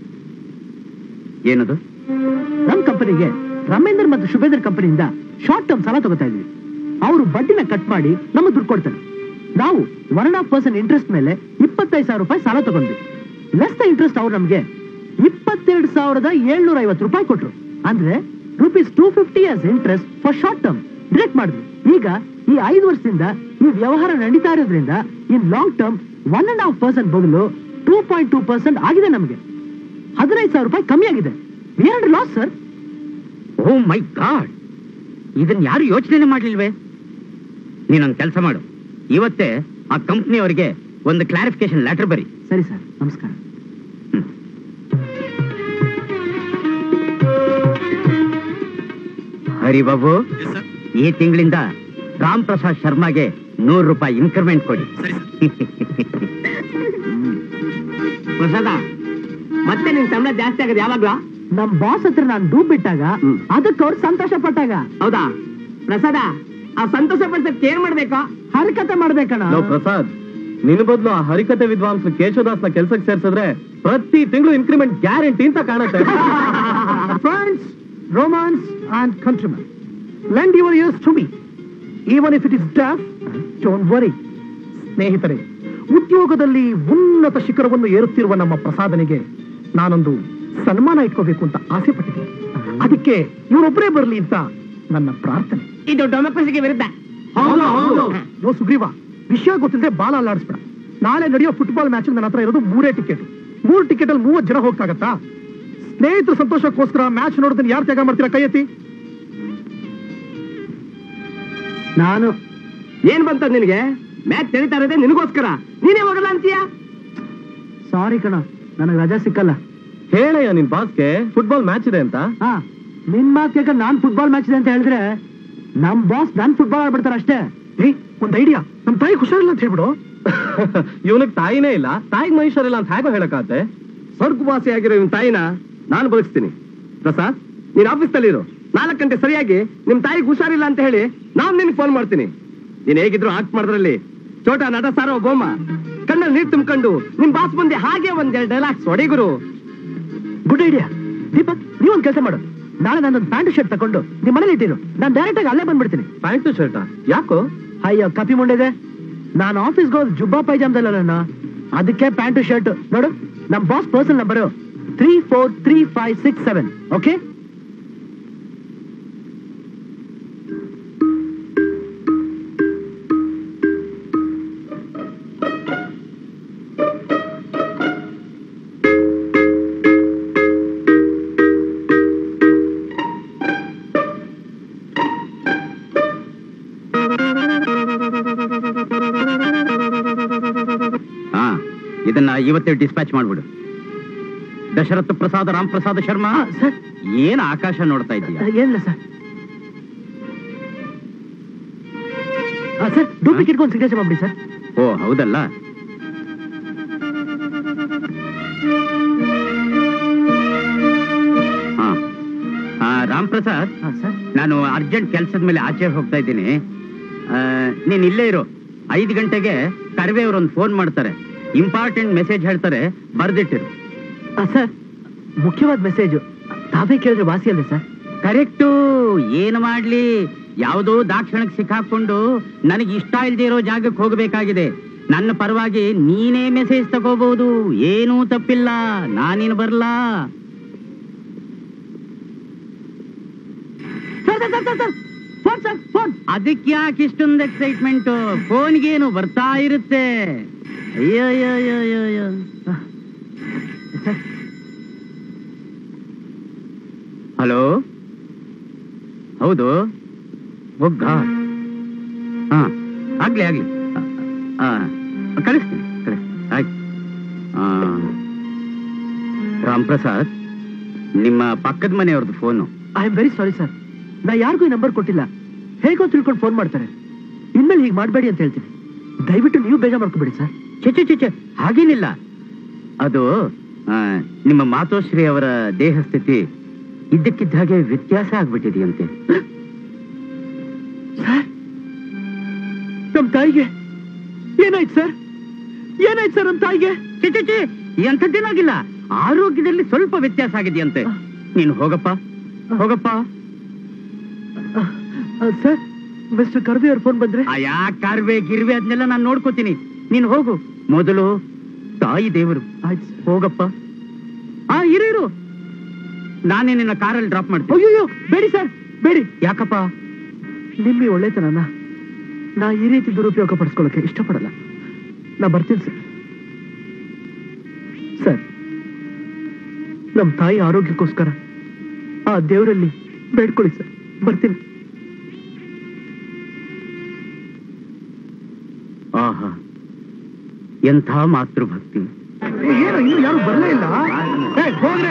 Speaker 5: ಏನದು
Speaker 1: ನಮ್ ಕಂಪನಿಗೆ ರಮೇಂದರ್ ಮತ್ತು ಶುಭೇಂದರ್ ಕಂಪನಿಯಿಂದ ಶಾರ್ಟ್ ಟರ್ಮ್ ಸಾಲ ತಗೋತಾ ಇದ್ವಿ ಅವರು ಬಡ್ಡಿನ ಕಟ್ ಮಾಡಿ ನಮಗೆ ದುಡ್ಡು ಕೊಡ್ತಾರೆ ನಾವು one and half percent interest ಮೇಲೆ ಇಪ್ಪತ್ತೈದು ಸಾವಿರ ರೂಪಾಯಿ ಸಾಲ ತಗೊಂಡ್ವಿ ಲೆಸ್ ದ ಇಂಟ್ರೆಸ್ಟ್ ಅವ್ರು ನಮ್ಗೆ ಇಪ್ಪತ್ತೆರಡು ಸಾವಿರದ ಏಳ್ನೂರ ಐವತ್ತು ರೂಪಾಯಿ ಕೊಟ್ರು ಅಂದ್ರೆ rupees two fifty years interest for short term direct ಮಾಡಿದ್ವಿ ಈಗ ಈ ಐದು ವರ್ಷದಿಂದ ಈ ವ್ಯವಹಾರ ನಡೀತಾ ಇರೋದ್ರಿಂದ in long term one and half percent ಬದಲು ಟೂ ಪಾಯಿಂಟ್ ಟೂ ಪರ್ಸೆಂಟ್ ಆಗಿದೆ ನಮಗೆ ಹದಿನೈದು ಸಾವಿರ ರೂಪಾಯಿ ಕಮ್ಮಿ ಆಗಿದೆ we are loss sir
Speaker 5: oh my god ಇದನ್ನ ಯಾರು ಯೋಚನೆ ಮಾಡ್ಲಿಲ್ವೇ ನೀನೊಂದು ಕೆಲಸ ಮಾಡು ಇವತ್ತೇ ಆ ಕಂಪ್ನಿಯವರಿಗೆ ಒಂದು ಕ್ಲಾರಿಫಿಕೇಶನ್ ಲೆಟರ್ ಬರಿ
Speaker 1: ಸರಿ ಸರ್ ನಮಸ್ಕಾರ
Speaker 5: ಹರಿ ಬಾಬು ಈ ತಿಂಗಳಿಂದ ರಾಮ್ ಪ್ರಸಾದ್ ಶರ್ಮಾಗೆ ನೂರು ರೂಪಾಯಿ ಇನ್ಕ್ರಿಮೆಂಟ್ ಕೊಡಿ
Speaker 2: ಪ್ರಸಾದ ಮತ್ತೆ ನಿನ್ ಸಂಬಳ ಜಾಸ್ತಿ ಆಗೋದು ಯಾವಾಗ್ಲ
Speaker 1: ನಮ್ ಬಾಸ್ ಹತ್ರ ನಾನು ಡೂಬ್ ಬಿಟ್ಟಾಗ
Speaker 2: ಹ್ಮ್.
Speaker 1: ಅದಕ್ಕೆ ಅವ್ರು ಸಂತೋಷ ಪಟ್ಟಾಗ
Speaker 2: ಹೌದಾ ಪ್ರಸಾದ ಆ ಸಂತೋಷ ಪಡ್ಸಕ್ ಏನ್ ಮಾಡ್ಬೇಕಾ
Speaker 1: ಹರಕತೆ ಮಾಡ್ಬೇಕಣ್ಣ
Speaker 6: ಪ್ರಸಾದ್ ನಿನ್ ಬದಲು ಆ ಹರಿಕತೆ ವಿದ್ವಾಂಸ ಕೇಶವದಾಸ್ನ ಕೆಲ್ಸಕ್ಕೆ ಸೇರ್ಸಿದ್ರೆ ಪ್ರತಿ ತಿಂಗಳು ಇನ್ಕ್ರಿಮೆಂಟ್ ಗ್ಯಾರಂಟಿ ಅಂತ ಕಾಣುತ್ತೆ
Speaker 1: friends Romans and countryman lend your ears to me even if it is duff don't worry ಸ್ನೇಹಿತರೆ ಉದ್ಯೋಗದಲ್ಲಿ ಉನ್ನತ ಶಿಖರವನ್ನು ಏರುತ್ತಿರುವ ನಮ್ಮ ಪ್ರಸಾದನಿಗೆ ನಾನೊಂದು ಸನ್ಮಾನ ಇಟ್ಕೋಬೇಕು ಅಂತ ಆಸೆ ಪಟ್ಟಿದ್ದೆ ಅದಕ್ಕೆ ಇವರೊಬ್ಬರೇ ಬರಲಿ ಅಂತ ನನ್ನ ಪ್ರಾರ್ಥನೆ
Speaker 2: ಇದು ಡೆಮೋಕ್ರಸಿಗೆ ವಿರುದ್ಧ
Speaker 1: ನೋ ಸುಗ್ರೀವ ವಿಷಯ ಗೊತ್ತಿಲ್ಲದೆ ಬಾಲ ಅಲ್ಲಾಡಿಸ್ಬೇಡ ನಾಳೆ ನಡೆಯೋ ಫುಟ್ಬಾಲ್ ಮ್ಯಾಚ್ ನನ್ನ ಹತ್ರ ಇರೋದು ಮೂರೇ ಟಿಕೆಟ್ ಮೂರು ಟಿಕೆಟ್ ಅಲ್ಲಿ ಮೂವತ್ತು ಜನ ಹೋಗ್ತಾಗತ್ತಾ ಸ್ನೇಹಿತರ ಸಂತೋಷಕ್ಕೋಸ್ಕರ ಮ್ಯಾಚ್ ನೋಡೋದನ್ನ ಯಾರು ತ್ಯಾಗ ಮಾಡ್ತೀರಾ ಕೈ ಎತ್ತಿ ನಾನು
Speaker 2: ಏನ್ ಬಂತ ನಿನಗೆ ಮ್ಯಾಚ್ ನಡೀತಾ ಇರೋದೇ ನಿನಗೋಸ್ಕರ ನೀನೇ ಹೋಗಲ್ಲ ಅಂತೀಯ
Speaker 1: ಸಾರಿ ಕಣ ನನಗೆ ರಜಾ ಸಿಕ್ಕಲ್ಲ
Speaker 6: ಹೇಳಯ್ಯ ನಿನ್ ಬಾಸ್ಗೆ ಫುಟ್ಬಾಲ್ ಮ್ಯಾಚ್ ಇದೆ ಅಂತ
Speaker 1: ಹಾ ನಿನ್ ಮಾತು ಕೇಳ್ಕ ನಾನ್ ಫುಟ್ಬಾಲ್ ಮ್ಯಾಚ್ ಇದೆ ಅಂತ ಹೇಳಿದ್ರೆ ನಮ್ ಬಾಸ್ ನನ್ ಫುಟ್ಬಾಲ್ ಆಡ್ಬಿಡ್ತಾರ ಅಷ್ಟೇ ಒಂದ್ ಐಡಿಯಾ ನಮ್ ತಾಯಿ ಹುಷಾರಿಲ್ಲ ಅಂತ ಹೇಳ್ಬಿಡು
Speaker 6: ಇವನಿಗೆ ತಾಯಿನೇ ಇಲ್ಲ ತಾಯಿಗೆ ಮನುಷ್ಯರಿಲ್ಲ ಅಂತ ಹೇಗೋ ಹೇಳಕ್ಕಾತೆ
Speaker 2: ಸ್ವರ್ಗವಾಸಿ ಆಗಿರೋ ನಿಮ್ ತಾಯಿನ ನಾನು ಬದುಕಿಸ್ತೀನಿ ಪ್ರಸಾದ್ ನೀನ್ ಆಫೀಸ್ ಇರು ನಾಲ್ಕು ಗಂಟೆ ಸರಿಯಾಗಿ ನಿಮ್ ತಾಯಿಗೆ ಹುಷಾರಿಲ್ಲ ಅಂತ ಹೇಳಿ ನಾನ್ ನಿನ್ಗೆ ಫೋನ್ ಮಾಡ್ತೀನಿ ನೀನ್ ಹೇಗಿದ್ರು ಆಕ್ಟ್ ಮಾಡಿದ್ರಲ್ಲಿ ಚೋಟ ನಟ ಸಾರೋ ಬೋಮ ಕಣ್ಣಲ್ಲಿ ನೀರ್ ತುಂಬ್ಕೊಂಡು ನಿಮ್ ಬಾಸ್ ಮುಂದೆ ಹಾಗೆ ಒಂದೆರಡು ಡೈಲಾಗ್ಸ್ ಹೊಡಿಗುರು
Speaker 1: ಗುಡ್ ಐಡಿಯಾ ದೀಪಕ್ ನೀವೊಂದ್ ಕೆಲಸ ಮಾಡು ನಾಳೆ ನಾನೊಂದು ಪ್ಯಾಂಟ್ ಶರ್ಟ್ ತಕೊಂಡು ನಿಮ್ ಮನೇಲಿ ಇಟ್ಟಿರು ನಾನು ಡೈರೆಕ್ಟ್ ಆಗಿ ಅಲ್ಲೇ ಬಂದ್ಬಿಡ್ತೀನಿ
Speaker 6: ಪ್ಯಾಂಟು ಶರ್ಟ ಯಾಕೋ
Speaker 1: ಅಯ್ಯೋ ಕಪಿ ಮುಂಡಿದೆ ನಾನು ಆಫೀಸ್ಗೆ ಹೋದ್ ಜುಬ್ಬಾ ಪೈಜಾಮ್ದಲ್ಲ ನಾನು ಅದಕ್ಕೆ ಪ್ಯಾಂಟು ಶರ್ಟ್ ನೋಡು ನಮ್ boss personal number three four three five six seven okay
Speaker 5: ಹಾ ಇದನ್ನ ಇವತ್ತೇ ಡಿಸ್ಪ್ಯಾಚ್ ಮಾಡ್ಬಿಡು ದಶರಥ ಪ್ರಸಾದ ರಾಮ್ ಪ್ರಸಾದ ಶರ್ಮಾ
Speaker 1: ಸರ್
Speaker 5: ಏನ್ ಆಕಾಶ ನೋಡ್ತಾ ಇದೀಯ
Speaker 1: ಏನಿಲ್ಲ ಸರ್ ಸರ್ ಡೂಪ್ಲಿಕೇಟ್ ಒಂದು ಸಿಗ್ನೇಚರ್ ಮಾಡ್ಬಿಡಿ ಸರ್
Speaker 5: ಓ ಹೌದಲ್ಲ ಹಾ ಆ, ರಾಮ್ ಪ್ರಸಾದ್
Speaker 1: ಹಾ ಸರ್
Speaker 5: ನಾನು ಅರ್ಜೆಂಟ್ ಕೆಲಸದ ಮೇಲೆ ಆಚೆ ಹೋಗ್ತಾ ಇದ್ದೀನಿ ಆ, ನೀನ್ ಇಲ್ಲೇ ಇರು ಐದು ಗಂಟೆಗೆ ಕರ್ವೆ ಒಂದು ಫೋನ್ ಮಾಡ್ತಾರೆ ಇಂಪಾರ್ಟೆಂಟ್ ಮೆಸೇಜ್ ಹೇಳ್ತಾರೆ ಬರ್ದಿಟ್ಟಿರು
Speaker 1: ಸರ್ ಮುಖ್ಯವಾದ ಮೆಸೇಜ್ ತಾವೇ ಕೇಳಿದ್ರೆ ವಾಸಿ ಅಲ್ಲ ಸರ್
Speaker 5: ಕರೆಕ್ಟು ಏನು ಮಾಡ್ಲಿ ಯಾವುದೋ ದಾಕ್ಷಣಕ್ಕೆ ಸಿಕ್ಕಾಕೊಂಡು ನನಗೆ ಇಷ್ಟ ಇಲ್ದೇ ಇರೋ ಜಾಗಕ್ಕೆ ಹೋಗಬೇಕಾಗಿದೆ ನನ್ನ ಪರವಾಗಿ ನೀನೇ ಮೆಸೇಜ್ ತಗೋಬಹುದು ಏನೂ ತಪ್ಪಿಲ್ಲ ನಾನಿನ್ ಬರ್ಲಾ
Speaker 1: sir sir sir sir phone sir phone
Speaker 5: ಅದಕ್ಕೆ ಯಾಕೆ ಇಷ್ಟೊಂದು ಎಕ್ಸೈಟ್ಮೆಂಟ್ ಫೋನ್ಗೇನು ಬರ್ತಾ ಇರುತ್ತೆ ಅಯ್ಯೋ ಅಯ್ಯೋ ಅಯ್ಯೋ ಅಯ್ಯೋ ಅಯ್ಯೋ
Speaker 1: ಸರ್
Speaker 5: ಹಲೋ ಹೌದು ಒಗ್ಗ ಹಾ ಆಗ್ಲಿ ಆಗ್ಲಿ ಆ, ಆ, ಕಳಿಸ್ತೀನಿ ಕಳಿಸ್ತೀನಿ ಆಯ್ತು ಆ, ರಾಮ್ ಪ್ರಸಾದ್ ನಿಮ್ಮ ಪಕ್ಕದ ಮನೆಯವ್ರದ್ದು phone
Speaker 1: I am very sorry sir ನಾ ಯಾರಿಗೂ ಈ ನಂಬರ್ ಕೊಟ್ಟಿಲ್ಲ ಹೇಗೋ ತಿಳ್ಕೊಂಡು ಫೋನ್ ಮಾಡ್ತಾರೆ ಇನ್ಮೇಲೆ ಹೀಗೆ ಮಾಡಬೇಡಿ ಅಂತ ಹೇಳ್ತೀನಿ ದಯವಿಟ್ಟು ನೀವು ಬೇಗ ಮಾಡ್ಕೊಬೇಡಿ ಸರ್
Speaker 5: ಚೆ ಚೆ ಚೆ, ಚೆ ಹಾಗೇನಿಲ್ಲ ಅದು ಆ, ನಿಮ್ಮ ಮಾತೋಶ್ರೀ ಅವರ ದೇಹ ಸ್ಥಿತಿ ಇದ್ದಕ್ಕಿದ್ದ ಹಾಗೆ ವ್ಯತ್ಯಾಸ ಆಗ್ಬಿಟ್ಟಿದೆಯಂತೆ
Speaker 1: ಸರ್ ನಮ್ ತಾಯಿಗೆ ಏನಾಯ್ತು ಸರ್ ಏನಾಯ್ತು ಸರ್ ನಮ್ ತಾಯಿಗೆ
Speaker 5: ಚೆ ಚೆ ಚೆ ಎಂಥದ್ದೇನಾಗಿಲ್ಲ ಆರೋಗ್ಯದಲ್ಲಿ ಸ್ವಲ್ಪ ವ್ಯತ್ಯಾಸ ಆಗಿದೆಯಂತೆ ನೀನು ಹೋಗಪ್ಪ ಹೋಗಪ್ಪ
Speaker 1: ಸರ್ ಮಿಸ್ಟರ್ ಕರ್ವಿ ಅವ್ರ ಫೋನ್ ಬಂದ್ರೆ
Speaker 5: ಯಾ ಕಾರ್ವೆ ಗಿರ್ವೆ ಅದನ್ನೆಲ್ಲ ನಾನು ನೋಡ್ಕೋತೀನಿ ನೀನು ಹೋಗು ಮೊದಲು ತಾಯಿ ದೇವರು
Speaker 1: ಆಯ್ತು ಸರ್
Speaker 5: ಹೋಗಪ್ಪ ಆ ಇರು ಇರು ನಾನೇ ನಿನ್ನ ಕಾರಲ್ಲಿ ಡ್ರಾಪ್ ಮಾಡ್ತೀನಿ
Speaker 1: ಅಯ್ಯೋ ಬೇಡಿ ಸರ್ ಬೇಡಿ
Speaker 5: ಯಾಕಪ್ಪ
Speaker 1: ನಿಮ್ಮ ಈ ಒಳ್ಳೆತನನ ನಾ ಈ ರೀತಿ ದುರುಪಯೋಗ ಪಡಿಸ್ಕೊಳ್ಳೋಕೆ ಇಷ್ಟಪಡಲ್ಲ ನಾ ಬರ್ತೀನಿ ಸರ್ ಸರ್ ನಮ್ ತಾಯಿ ಆರೋಗ್ಯಕ್ಕೋಸ್ಕರ ಆ ದೇವರಲ್ಲಿ ಬೇಡ್ಕೊಳ್ಳಿ ಸರ್ ಬರ್ತೀನಿ
Speaker 5: ಆಹಾ ಎಂಥ ಮಾತೃಭಕ್ತಿ
Speaker 1: ಏನು ಇನ್ನು ಯಾರು ಬರಲೇ ಇಲ್ಲ ಏ, ಹೋಗ್ರಿ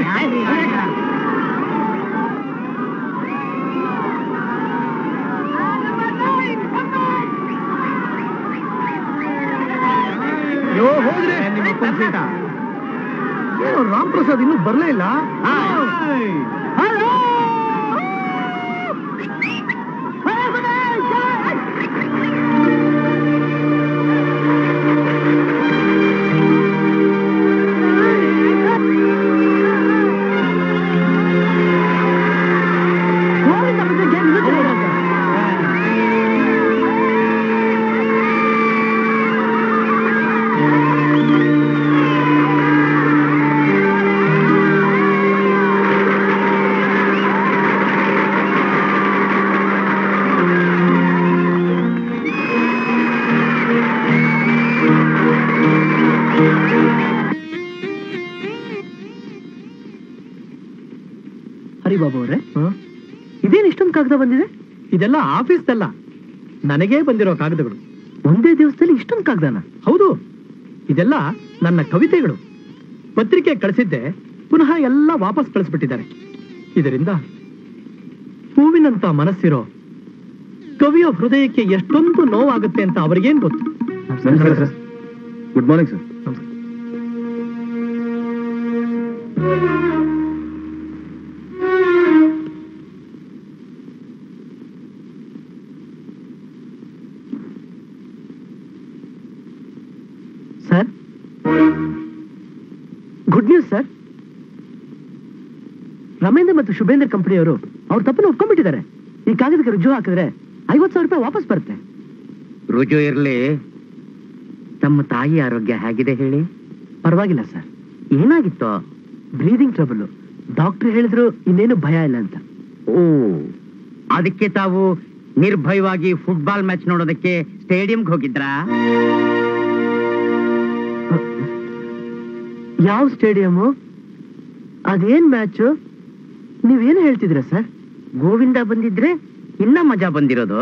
Speaker 1: ಅಯ್ಯೋ, ಹೋಗ್ರಿ
Speaker 2: ರಾಮ್ ಪ್ರಸಾದ್ ಇನ್ನೂ ಬರ್ಲೇ ಇಲ್ಲ
Speaker 1: ಗೋವಿಂದ ಬಂದ್ರೆ game ನಿಲ್ಲಿಸ್ತಾರೆ ಇವಾಗ. ಹರಿಬಾಬು ಅವರೇ ಇದೇನು ಇಷ್ಟೊಂದು ಕಾಗದ ಬಂದಿದೆ
Speaker 2: ಇದೆಲ್ಲ ಆಫೀಸ್ದಲ್ಲ ನನಗೇ ಬಂದಿರೋ ಕಾಗದಗಳು
Speaker 1: ಒಂದೇ ದಿವಸದಲ್ಲಿ ಇಷ್ಟೊಂದು ಕಾಗದನ
Speaker 2: ಹೌದು ಇದೆಲ್ಲ ನನ್ನ ಕವಿತೆಗಳು ಪತ್ರಿಕೆ ಕಳಿಸಿದ್ದೆ ಪುನಃ ಎಲ್ಲ ವಾಪಸ್ ಕಳಿಸ್ಬಿಟ್ಟಿದ್ದಾರೆ ಇದರಿಂದ ಹೂವಿನಂತ ಮನಸ್ಸಿರೋ ಕವಿಯ ಹೃದಯಕ್ಕೆ ಎಷ್ಟೊಂದು ನೋವಾಗುತ್ತೆ ಅಂತ ಅವ್ರಿಗೇನ್ ಗೊತ್ತು
Speaker 6: ನಮಸ್ಕಾರ sir good morning sir
Speaker 1: sir good news sir Ramendra ಮತ್ತು ಶುಭೇಂದ್ರ ಕಂಪನಿಯವರು ಅವ್ರ ತಪ್ಪನ್ನು ಒಪ್ಕೊಂಡ್ಬಿಟ್ಟಿದ್ದಾರೆ ಈ ಕಾಗದಕ್ಕೆ ರುಜು ಹಾಕಿದ್ರೆ ಐವತ್ತು ಸಾವಿರ ರೂಪಾಯಿ ವಾಪಸ್ ಬರುತ್ತೆ
Speaker 5: ರುಜು ಇರ್ಲಿ ತಮ್ಮ ತಾಯಿ ಆರೋಗ್ಯ ಹೇಗಿದೆ ಹೇಳಿ
Speaker 1: ಪರವಾಗಿಲ್ಲ ಸರ್
Speaker 5: ಏನಾಗಿತ್ತು
Speaker 1: ಬ್ರೀದಿಂಗ್ ಟ್ರಬಲ್ ಡಾಕ್ಟರ್ ಹೇಳಿದ್ರು ಇನ್ನೇನು ಭಯ ಇಲ್ಲ ಅಂತ
Speaker 5: ಓ ಅದಕ್ಕೆ ತಾವು ನಿರ್ಭಯವಾಗಿ ಫುಟ್ಬಾಲ್ ಮ್ಯಾಚ್ ನೋಡೋದಕ್ಕೆ ಸ್ಟೇಡಿಯಂಗೆ ಹೋಗಿದ್ರಾ
Speaker 1: ಯಾವ ಸ್ಟೇಡಿಯಮು ಅದೇನ್ ಮ್ಯಾಚು ನೀವೇನು ಹೇಳ್ತಿದ್ದೀರಾ ಸರ್
Speaker 5: ಗೋವಿಂದ ಬಂದಿದ್ರೆ ಇನ್ನ ಮಜಾ ಬಂದಿರೋದು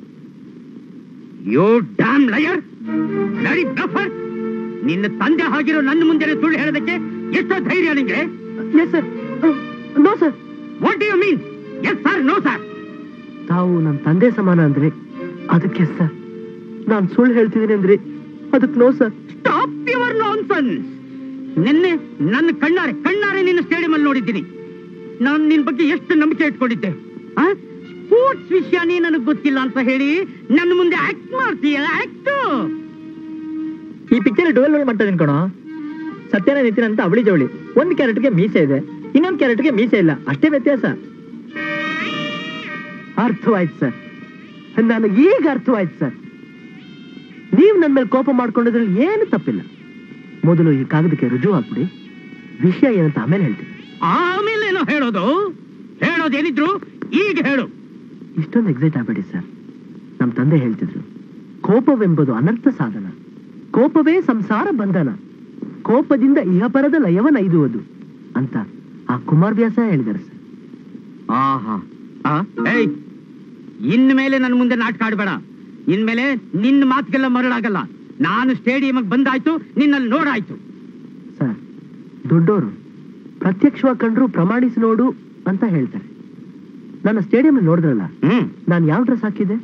Speaker 5: ಯೋ ಡ್ಯಾಮ್ ಲಯರ್ ನಡಿ ಬ್ಲಫರ್ ನಿನ್ನ ತಂದೆ ಆಗಿರೋ ನನ್ನ ಮುಂದೆ ಸುಳ್ಳು ಹೇಳೋದಕ್ಕೆ ಎಷ್ಟೋ ಧೈರ್ಯ ನಿಂಗೆ
Speaker 1: yes sir no sir
Speaker 5: what do you mean yes sir no sir
Speaker 1: ತಾವು ನನ್ನ ತಂದೆ ಸಮಾನ ಅಂದ್ರೆ ಅದಕ್ಕೆ ಸರ್ ನಾನು ಸುಳ್ಳು ಹೇಳ್ತಿದ್ದೀನಿ ಅಂದ್ರೆ ಅದಕ್ಕೆ no sir
Speaker 5: stop your nonsense ನಿನ್ನೆ ನನ್ನ ಕಣ್ಣಾರೆ ಕಣ್ಣಾರೆ ನಿನ್ನ ಸ್ಟೇಡಿಯಂ ಅಲ್ಲಿ ನೋಡಿದ್ದೀನಿ ನಾನು ನಿನ್ ಬಗ್ಗೆ ಎಷ್ಟು ನಂಬಿಕೆ ಇಟ್ಕೊಂಡಿದ್ದೆ ಸ್ಪೋರ್ಟ್ಸ್ ವಿಷಯನೇ ನನಗೆ ಗೊತ್ತಿಲ್ಲ ಅಂತ ಹೇಳಿ ನನ್ನ ಮುಂದೆ ಆಕ್ಟ್ ಮಾಡ್ತೀಯ ಆಕ್ಟ್
Speaker 2: ಈ ಪಿಕ್ಚರ್ ಡುವೆಲ್ ಮಾಡ್ತಾ ಇದೀನಿ ಕಣೋ ಸತ್ಯನ ನಿತಿನ್ ಅಂತ ಅವಳಿ ಜವಳಿ ಒಂದ್ ಕ್ಯಾರೆಕ್ಟರ್ಗೆ ಮೀಸೆ ಇದೆ ಇನ್ನೊಂದ್ ಕ್ಯಾರೆಕ್ಟರ್ಗೆ ಮೀಸೆ ಇಲ್ಲ ಅಷ್ಟೇ ವ್ಯತ್ಯಾಸ
Speaker 1: ಅರ್ಥವಾಯ್ತು ಸರ್ ನನಗೆ ಈಗ ಅರ್ಥವಾಯ್ತು ಸರ್ ನೀವು ನನ್ನ ಮೇಲೆ ಕೋಪ ಮಾಡ್ಕೊಂಡಿದ್ರಲ್ಲಿ ಏನು ತಪ್ಪಿಲ್ಲ ಮೊದಲು ಈ ಕಾಗದಕ್ಕೆ ರುಜು ಹಾಕ್ಬಿಡಿ ವಿಷಯ ಏನಂತ ಆಮೇಲೆ ಹೇಳ್ತೀನಿ
Speaker 5: ಆಮೇಲೆ ಏನೋ ಹೇಳೋದು ಹೇಳೋದೇನಿದ್ರು ಈಗ ಹೇಳು
Speaker 1: ಇಷ್ಟೊಂದು ಎಕ್ಸೈಟ್ ಆಗಬೇಡಿ ಸರ್ ನಮ್ಮ ತಂದೆ ಹೇಳ್ತಿದ್ರು ಕೋಪವೆಂಬುದು ಅನರ್ಥ ಸಾಧನ ಕೋಪವೇ ಸಂಸಾರ ಬಂಧನ ಕೋಪದಿಂದ ಇಹಪರದ ಲಯವನೈದುವುದು ಅಂತ ಆ ಕುಮಾರ್ ವ್ಯಾಸ ಹೇಳಿದ್ದಾರೆ ಸರ್
Speaker 5: ಆಹಾ ಆ, ಏಯ್ ಇನ್ಮೇಲೆ ನನ್ನ ಮುಂದೆ ನಾಟಕ ಆಡ್ಬೇಡ ಇನ್ಮೇಲೆ ನಿನ್ನ ಮಾತಿಗೆಲ್ಲ ಮರಳಾಗಲ್ಲ ನಾನು ಸ್ಟೇಡಿಯಂಗೆ ಬಂದಾಯ್ತು ನಿನ್ನಲ್ಲಿ ನೋಡಾಯ್ತು
Speaker 1: ಸರ್ ದೊಡ್ಡೋರು ಪ್ರತ್ಯಕ್ಷವಾಗಿ ಕಂಡ್ರು ಪ್ರಮಾಣಿಸಿ ನೋಡು ಅಂತ ಹೇಳ್ತಾರೆ ನನ್ನ ಸ್ಟೇಡಿಯಂ ನೋಡಿದ್ರಲ್ಲ
Speaker 5: ಹ್ಮ್
Speaker 1: ನಾನು ಯಾವ ಡ್ರೆಸ್ ಹಾಕಿದೆ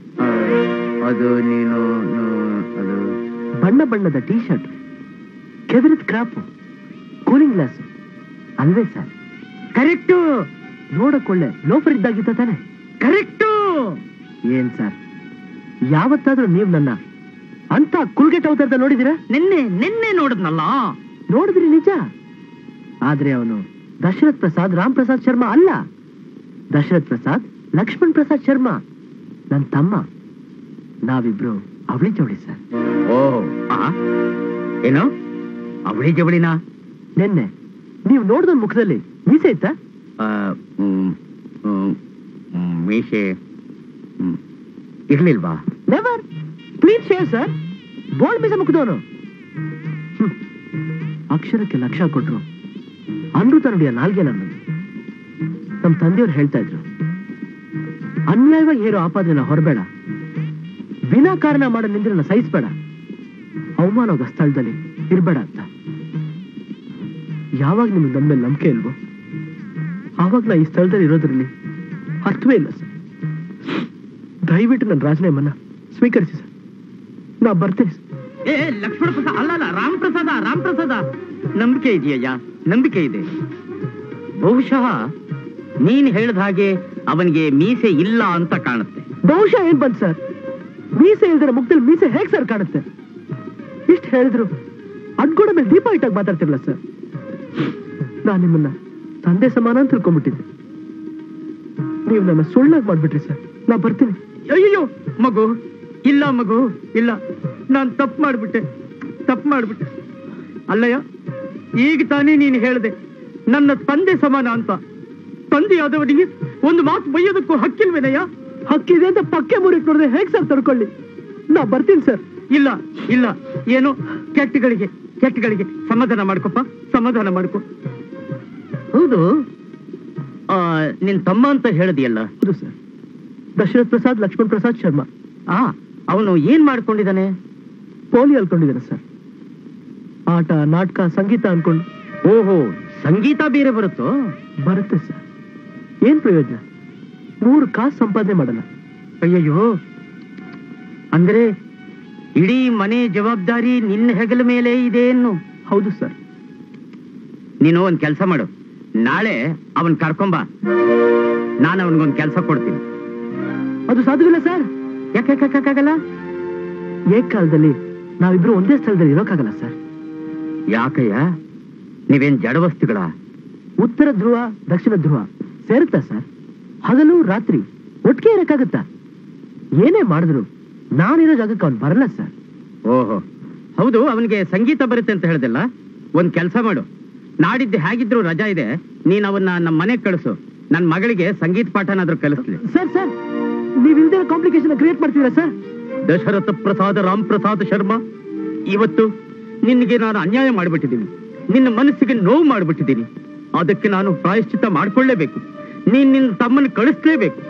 Speaker 5: ಅದು ನೀನು ಅದು
Speaker 1: ಬಣ್ಣ ಬಣ್ಣದ ಟೀ ಶರ್ಟ್ ಕೆದರಿದ ಕ್ರಾಪು ಕೂಲಿಂಗ್ ಗ್ಲಾಸ್ ಅಲ್ವೇ ಸರ್
Speaker 5: ಕರೆಕ್ಟು
Speaker 1: ನೋಡಕ್ಕೊಳ್ಳೆ ಲೋಫರ್ ಇದ್ದಾಗಿತ್ತ ತಾನೆ
Speaker 5: ಕರೆಕ್ಟು
Speaker 1: ಏನ್ ಸರ್ ಯಾವತ್ತಾದ್ರೂ ನೀವು ನನ್ನ ಅಂತ ಕುಲ್ಗೆಟ್ ಅವತಾರದ ನೋಡಿದಿರಾ
Speaker 5: ನಿನ್ನೆ ನಿನ್ನೆ ನೋಡಿದ್ನಲ್ಲ
Speaker 1: ನೋಡಿದ್ರಿ ನಿಜ ಆದ್ರೆ ಅವನು ದಶರಥ್ ಪ್ರಸಾದ್ ರಾಮ್ ಪ್ರಸಾದ್ ಶರ್ಮಾ ಅಲ್ಲ ದಶರಥ್ ಪ್ರಸಾದ್ ಲಕ್ಷ್ಮಣ್ ಪ್ರಸಾದ್ ಶರ್ಮಾ ನನ್ನ ತಮ್ಮ ನಾವಿಬ್ರು ಅವಳಿ ಜೋಡಿ ಸರ್
Speaker 5: ಓ ಆ? ಏನು ಅವಳಿ ಜವಳಿನ
Speaker 1: ನಿನ್ನೆ ನೀವು ನೋಡಿದ ಮುಖದಲ್ಲಿ ಮೀಸೆ ಇತ್ತಾ
Speaker 5: ಆ, ಹ್ಮ್, ಹ್ಮ್, ಹ್ಮ್, ಮೀಸೆ ಹ್ಮ್, ಇರ್ಲಿಲ್ವಾ
Speaker 1: never please share sir bold ಮೀಸೆ ಮುಖದವನು ಹ್ಮ್. ಅಕ್ಷರಕ್ಕೆ ಲಕ್ಷ ಕೊಟ್ರು ಅಮೃತ ನುಡಿಯ ನಾಲ್ಗೆ ನನ್ನ ನಮ್ಮ ತಂದೆಯವ್ರು ಹೇಳ್ತಾ ಇದ್ರು ಅನ್ಯಾಯವಾಗಿ ಹೇರೋ ಆಪಾದನೆನ ಹೊರಬೇಡ ವಿನಾಕಾರಣ ಮಾಡೋ ನಿಂದ್ರನ್ನ ಸಹಿಸ್ಬೇಡ ಅವಮಾನವಾದ ಸ್ಥಳದಲ್ಲಿ ಇರ್ಬೇಡ ಅಂತ ಯಾವಾಗ ನಿಮ್ಗೆ ನನ್ನ ಮೇಲೆ ನಂಬಿಕೆ ಇಲ್ವೋ ಆವಾಗ ನಾ ಈ ಸ್ಥಳದಲ್ಲಿ ಇರೋದ್ರಲ್ಲಿ ಅರ್ಥವೇ ಇಲ್ಲ ಸರ್ ದಯವಿಟ್ಟು ನನ್ನ ರಾಜೀನಾಮನ್ನ ಸ್ವೀಕರಿಸಿ ಸರ್ ನಾ ಬರ್ತೇನೆ ಸರ್
Speaker 5: ಏ ಲಕ್ಷ್ಮಣ ಪ್ರಸಾದ್ ಅಲ್ಲ ಅಲ್ಲ ರಾಮ್ ಪ್ರಸಾದ ರಾಮ್ ಪ್ರಸಾದ ನಂಬಿಕೆ ಇದೆಯಯ್ಯ ನಂಬಿಕೆ ಇದೆ ಬಹುಶಃ ನೀನ್ ಹೇಳಿದ ಹಾಗೆ ಅವನಿಗೆ ಮೀಸೆ ಇಲ್ಲ ಅಂತ ಕಾಣುತ್ತೆ
Speaker 1: ಬಹುಶಃ ಏನ್ ಬಂತ್ ಸರ್ ಮೀಸೆ ಇಲ್ದಿರ ಮುಖದಲ್ಲಿ ಮೀಸೆ ಹೇಗ್ ಸರ್ ಕಾಣುತ್ತೆ ಇಷ್ಟ ಹೇಳಿದ್ರು ಅಡ್ಗೋಡ ಮೇಲೆ ದೀಪ ಇಟ್ಟಾಗ ಮಾತಾಡ್ತಿರ್ಲ ಸರ್ ನಾನ್ ನಿಮ್ಮನ್ನ ತಂದೆ ಸಮಾನ ಅಂತ ತಿಳ್ಕೊಂಡ್ಬಿಟ್ಟಿದ್ದೆ ನೀವು ನನ್ನ ಸುಳ್ಳಾಗಿ ಮಾಡ್ಬಿಟ್ರಿ ಸರ್ ನಾ ಬರ್ತೀನಿ
Speaker 5: ಅಯ್ಯೋ ಮಗು ಇಲ್ಲ ಮಗು ಇಲ್ಲ ನಾನ್ ತಪ್ಪು ಮಾಡ್ಬಿಟ್ಟೆ ತಪ್ಪು ಮಾಡ್ಬಿಟ್ಟೆ ಅಲ್ಲಯ್ಯ ಈಗ ತಾನೇ ನೀನು ಹೇಳಿದೆ ನನ್ನ ತಂದೆ ಸಮಾನ ಅಂತ ತಂದೆಯಾದವನಿಗೆ ಒಂದು ಮಾತು ಬೈಯೋದಕ್ಕೂ ಹಕ್ಕಿಲ್ವೇನಯ್ಯ
Speaker 1: ಹಕ್ಕಿದೆ ಅಂತ ಪಕ್ಕೆ ಮುರಿಕ್ ನೋಡಿದ್ರೆ ಹೇಗ್ ಸರ್ ತಡ್ಕೊಳ್ಳಿ ನಾ ಬರ್ತೀನಿ ಸರ್
Speaker 5: ಇಲ್ಲ ಇಲ್ಲ ಏನು ಕೆಟ್ಟಗಳಿಗೆ ಕೆಟ್ಟಗಳಿಗೆ ಸಮಾಧಾನ ಮಾಡ್ಕೊಪ್ಪ ಸಮಾಧಾನ ಮಾಡ್ಕೊ ಹೌದು ಆ, ನಿನ್ ತಮ್ಮ ಅಂತ ಹೇಳಿದೆಯಲ್ಲ
Speaker 1: ಹೌದು ಸರ್ ದಶರಥ್ ಪ್ರಸಾದ್ ಲಕ್ಷ್ಮಣ್ ಪ್ರಸಾದ್ ಶರ್ಮಾ
Speaker 5: ಆ ಅವನು ಏನ್ ಮಾಡ್ಕೊಂಡಿದ್ದಾನೆ
Speaker 1: ಪೋಲಿ ಅಲ್ಕೊಂಡಿದ್ದಾರೆ ಸರ್ ಆಟ ನಾಟಕ ಸಂಗೀತ ಅನ್ಕೊಂಡು
Speaker 5: ಓಹೋ ಸಂಗೀತ ಬೇರೆ ಬರುತ್ತೋ
Speaker 1: ಬರುತ್ತೆ ಸರ್ ಏನ್ ಪ್ರಯೋಜನ ಮೂರು ಕಾಸು ಸಂಪಾದನೆ ಮಾಡಲ್ಲ
Speaker 5: ಅಯ್ಯಯ್ಯೋ ಅಂದ್ರೆ ಇಡೀ ಮನೆ ಜವಾಬ್ದಾರಿ ನಿನ್ನ ಹೆಗಲ ಮೇಲೆ ಇದೆ ಎನ್ನು
Speaker 1: ಹೌದು ಸರ್
Speaker 5: ನೀನು ಒಂದ್ ಕೆಲಸ ಮಾಡು ನಾಳೆ ಅವನ್ ಕರ್ಕೊಂಬ ನಾನು ಅವನಿಗೊಂದ್ ಕೆಲಸ ಕೊಡ್ತೀನಿ
Speaker 1: ಅದು ಸಾಧ್ಯವಿಲ್ಲ ಸರ್
Speaker 5: ಯಾಕೆ ಯಾಕಾಗಲ್ಲ
Speaker 1: ಏಕ್ ಕಾಲದಲ್ಲಿ ನಾವಿಬ್ರು ಒಂದೇ ಸ್ಥಳದಲ್ಲಿ ಇರೋಕ್ಕಾಗಲ್ಲ ಸರ್
Speaker 5: ಯಾಕಯ್ಯ ನೀವೇನ್ ಜಡವಸ್ತುಗಳ
Speaker 1: ಉತ್ತರ ಧ್ರುವ ದಕ್ಷಿಣ ಧ್ರುವ ಸೇರುತ್ತಾ ಸರ್ ಹಗಲು ರಾತ್ರಿ ಒಟ್ಟಿಗೆ ಇರಕ್ಕಾಗತ್ತಾ ಏನೇ ಮಾಡಿದ್ರು ನಾನಿರೋ ಜಾಗಕ್ಕೆ ಅವ್ನು ಬರಲ್ಲ ಸರ್
Speaker 5: ಓಹೋ ಹೌದು ಅವನಿಗೆ ಸಂಗೀತ ಬರುತ್ತೆ ಅಂತ ಹೇಳ್ದಲ್ಲ ಒಂದ್ ಕೆಲಸ ಮಾಡು ನಾಡಿದ್ದು ಹೇಗಿದ್ರು ರಜಾ ಇದೆ ನೀನ್ ಅವನ್ನ ನಮ್ಮ ಮನೆಗ್ ಕಳಿಸು ನನ್ ಮಗಳಿಗೆ ಸಂಗೀತ ಪಾಠನಾದ್ರೂ ಕಲಿಸ್ಲಿ
Speaker 1: ಸರ್ ಸರ್ ನೀವ್ ಇಲ್ದೇ ಕಾಂಪ್ಲಿಕೇಶನ್ ಕ್ರಿಯೇಟ್ ಮಾಡ್ತೀರಾ ಸರ್
Speaker 5: ದಶರಥ ಪ್ರಸಾದ ರಾಮ್ ಪ್ರಸಾದ್ ಶರ್ಮಾ ಇವತ್ತು ನಿನಗೆ ನಾನು ಅನ್ಯಾಯ ಮಾಡಿಬಿಟ್ಟಿದ್ದೀನಿ ನಿನ್ನ ಮನಸ್ಸಿಗೆ ನೋವು ಮಾಡಿಬಿಟ್ಟಿದ್ದೀನಿ ಅದಕ್ಕೆ ನಾನು ಪ್ರಾಯಶ್ಚಿತ್ತ ಮಾಡ್ಕೊಳ್ಳೇಬೇಕು ನೀನ್ ನಿನ್ನ ತಮ್ಮನ ಕಳಿಸ್ಲೇಬೇಕು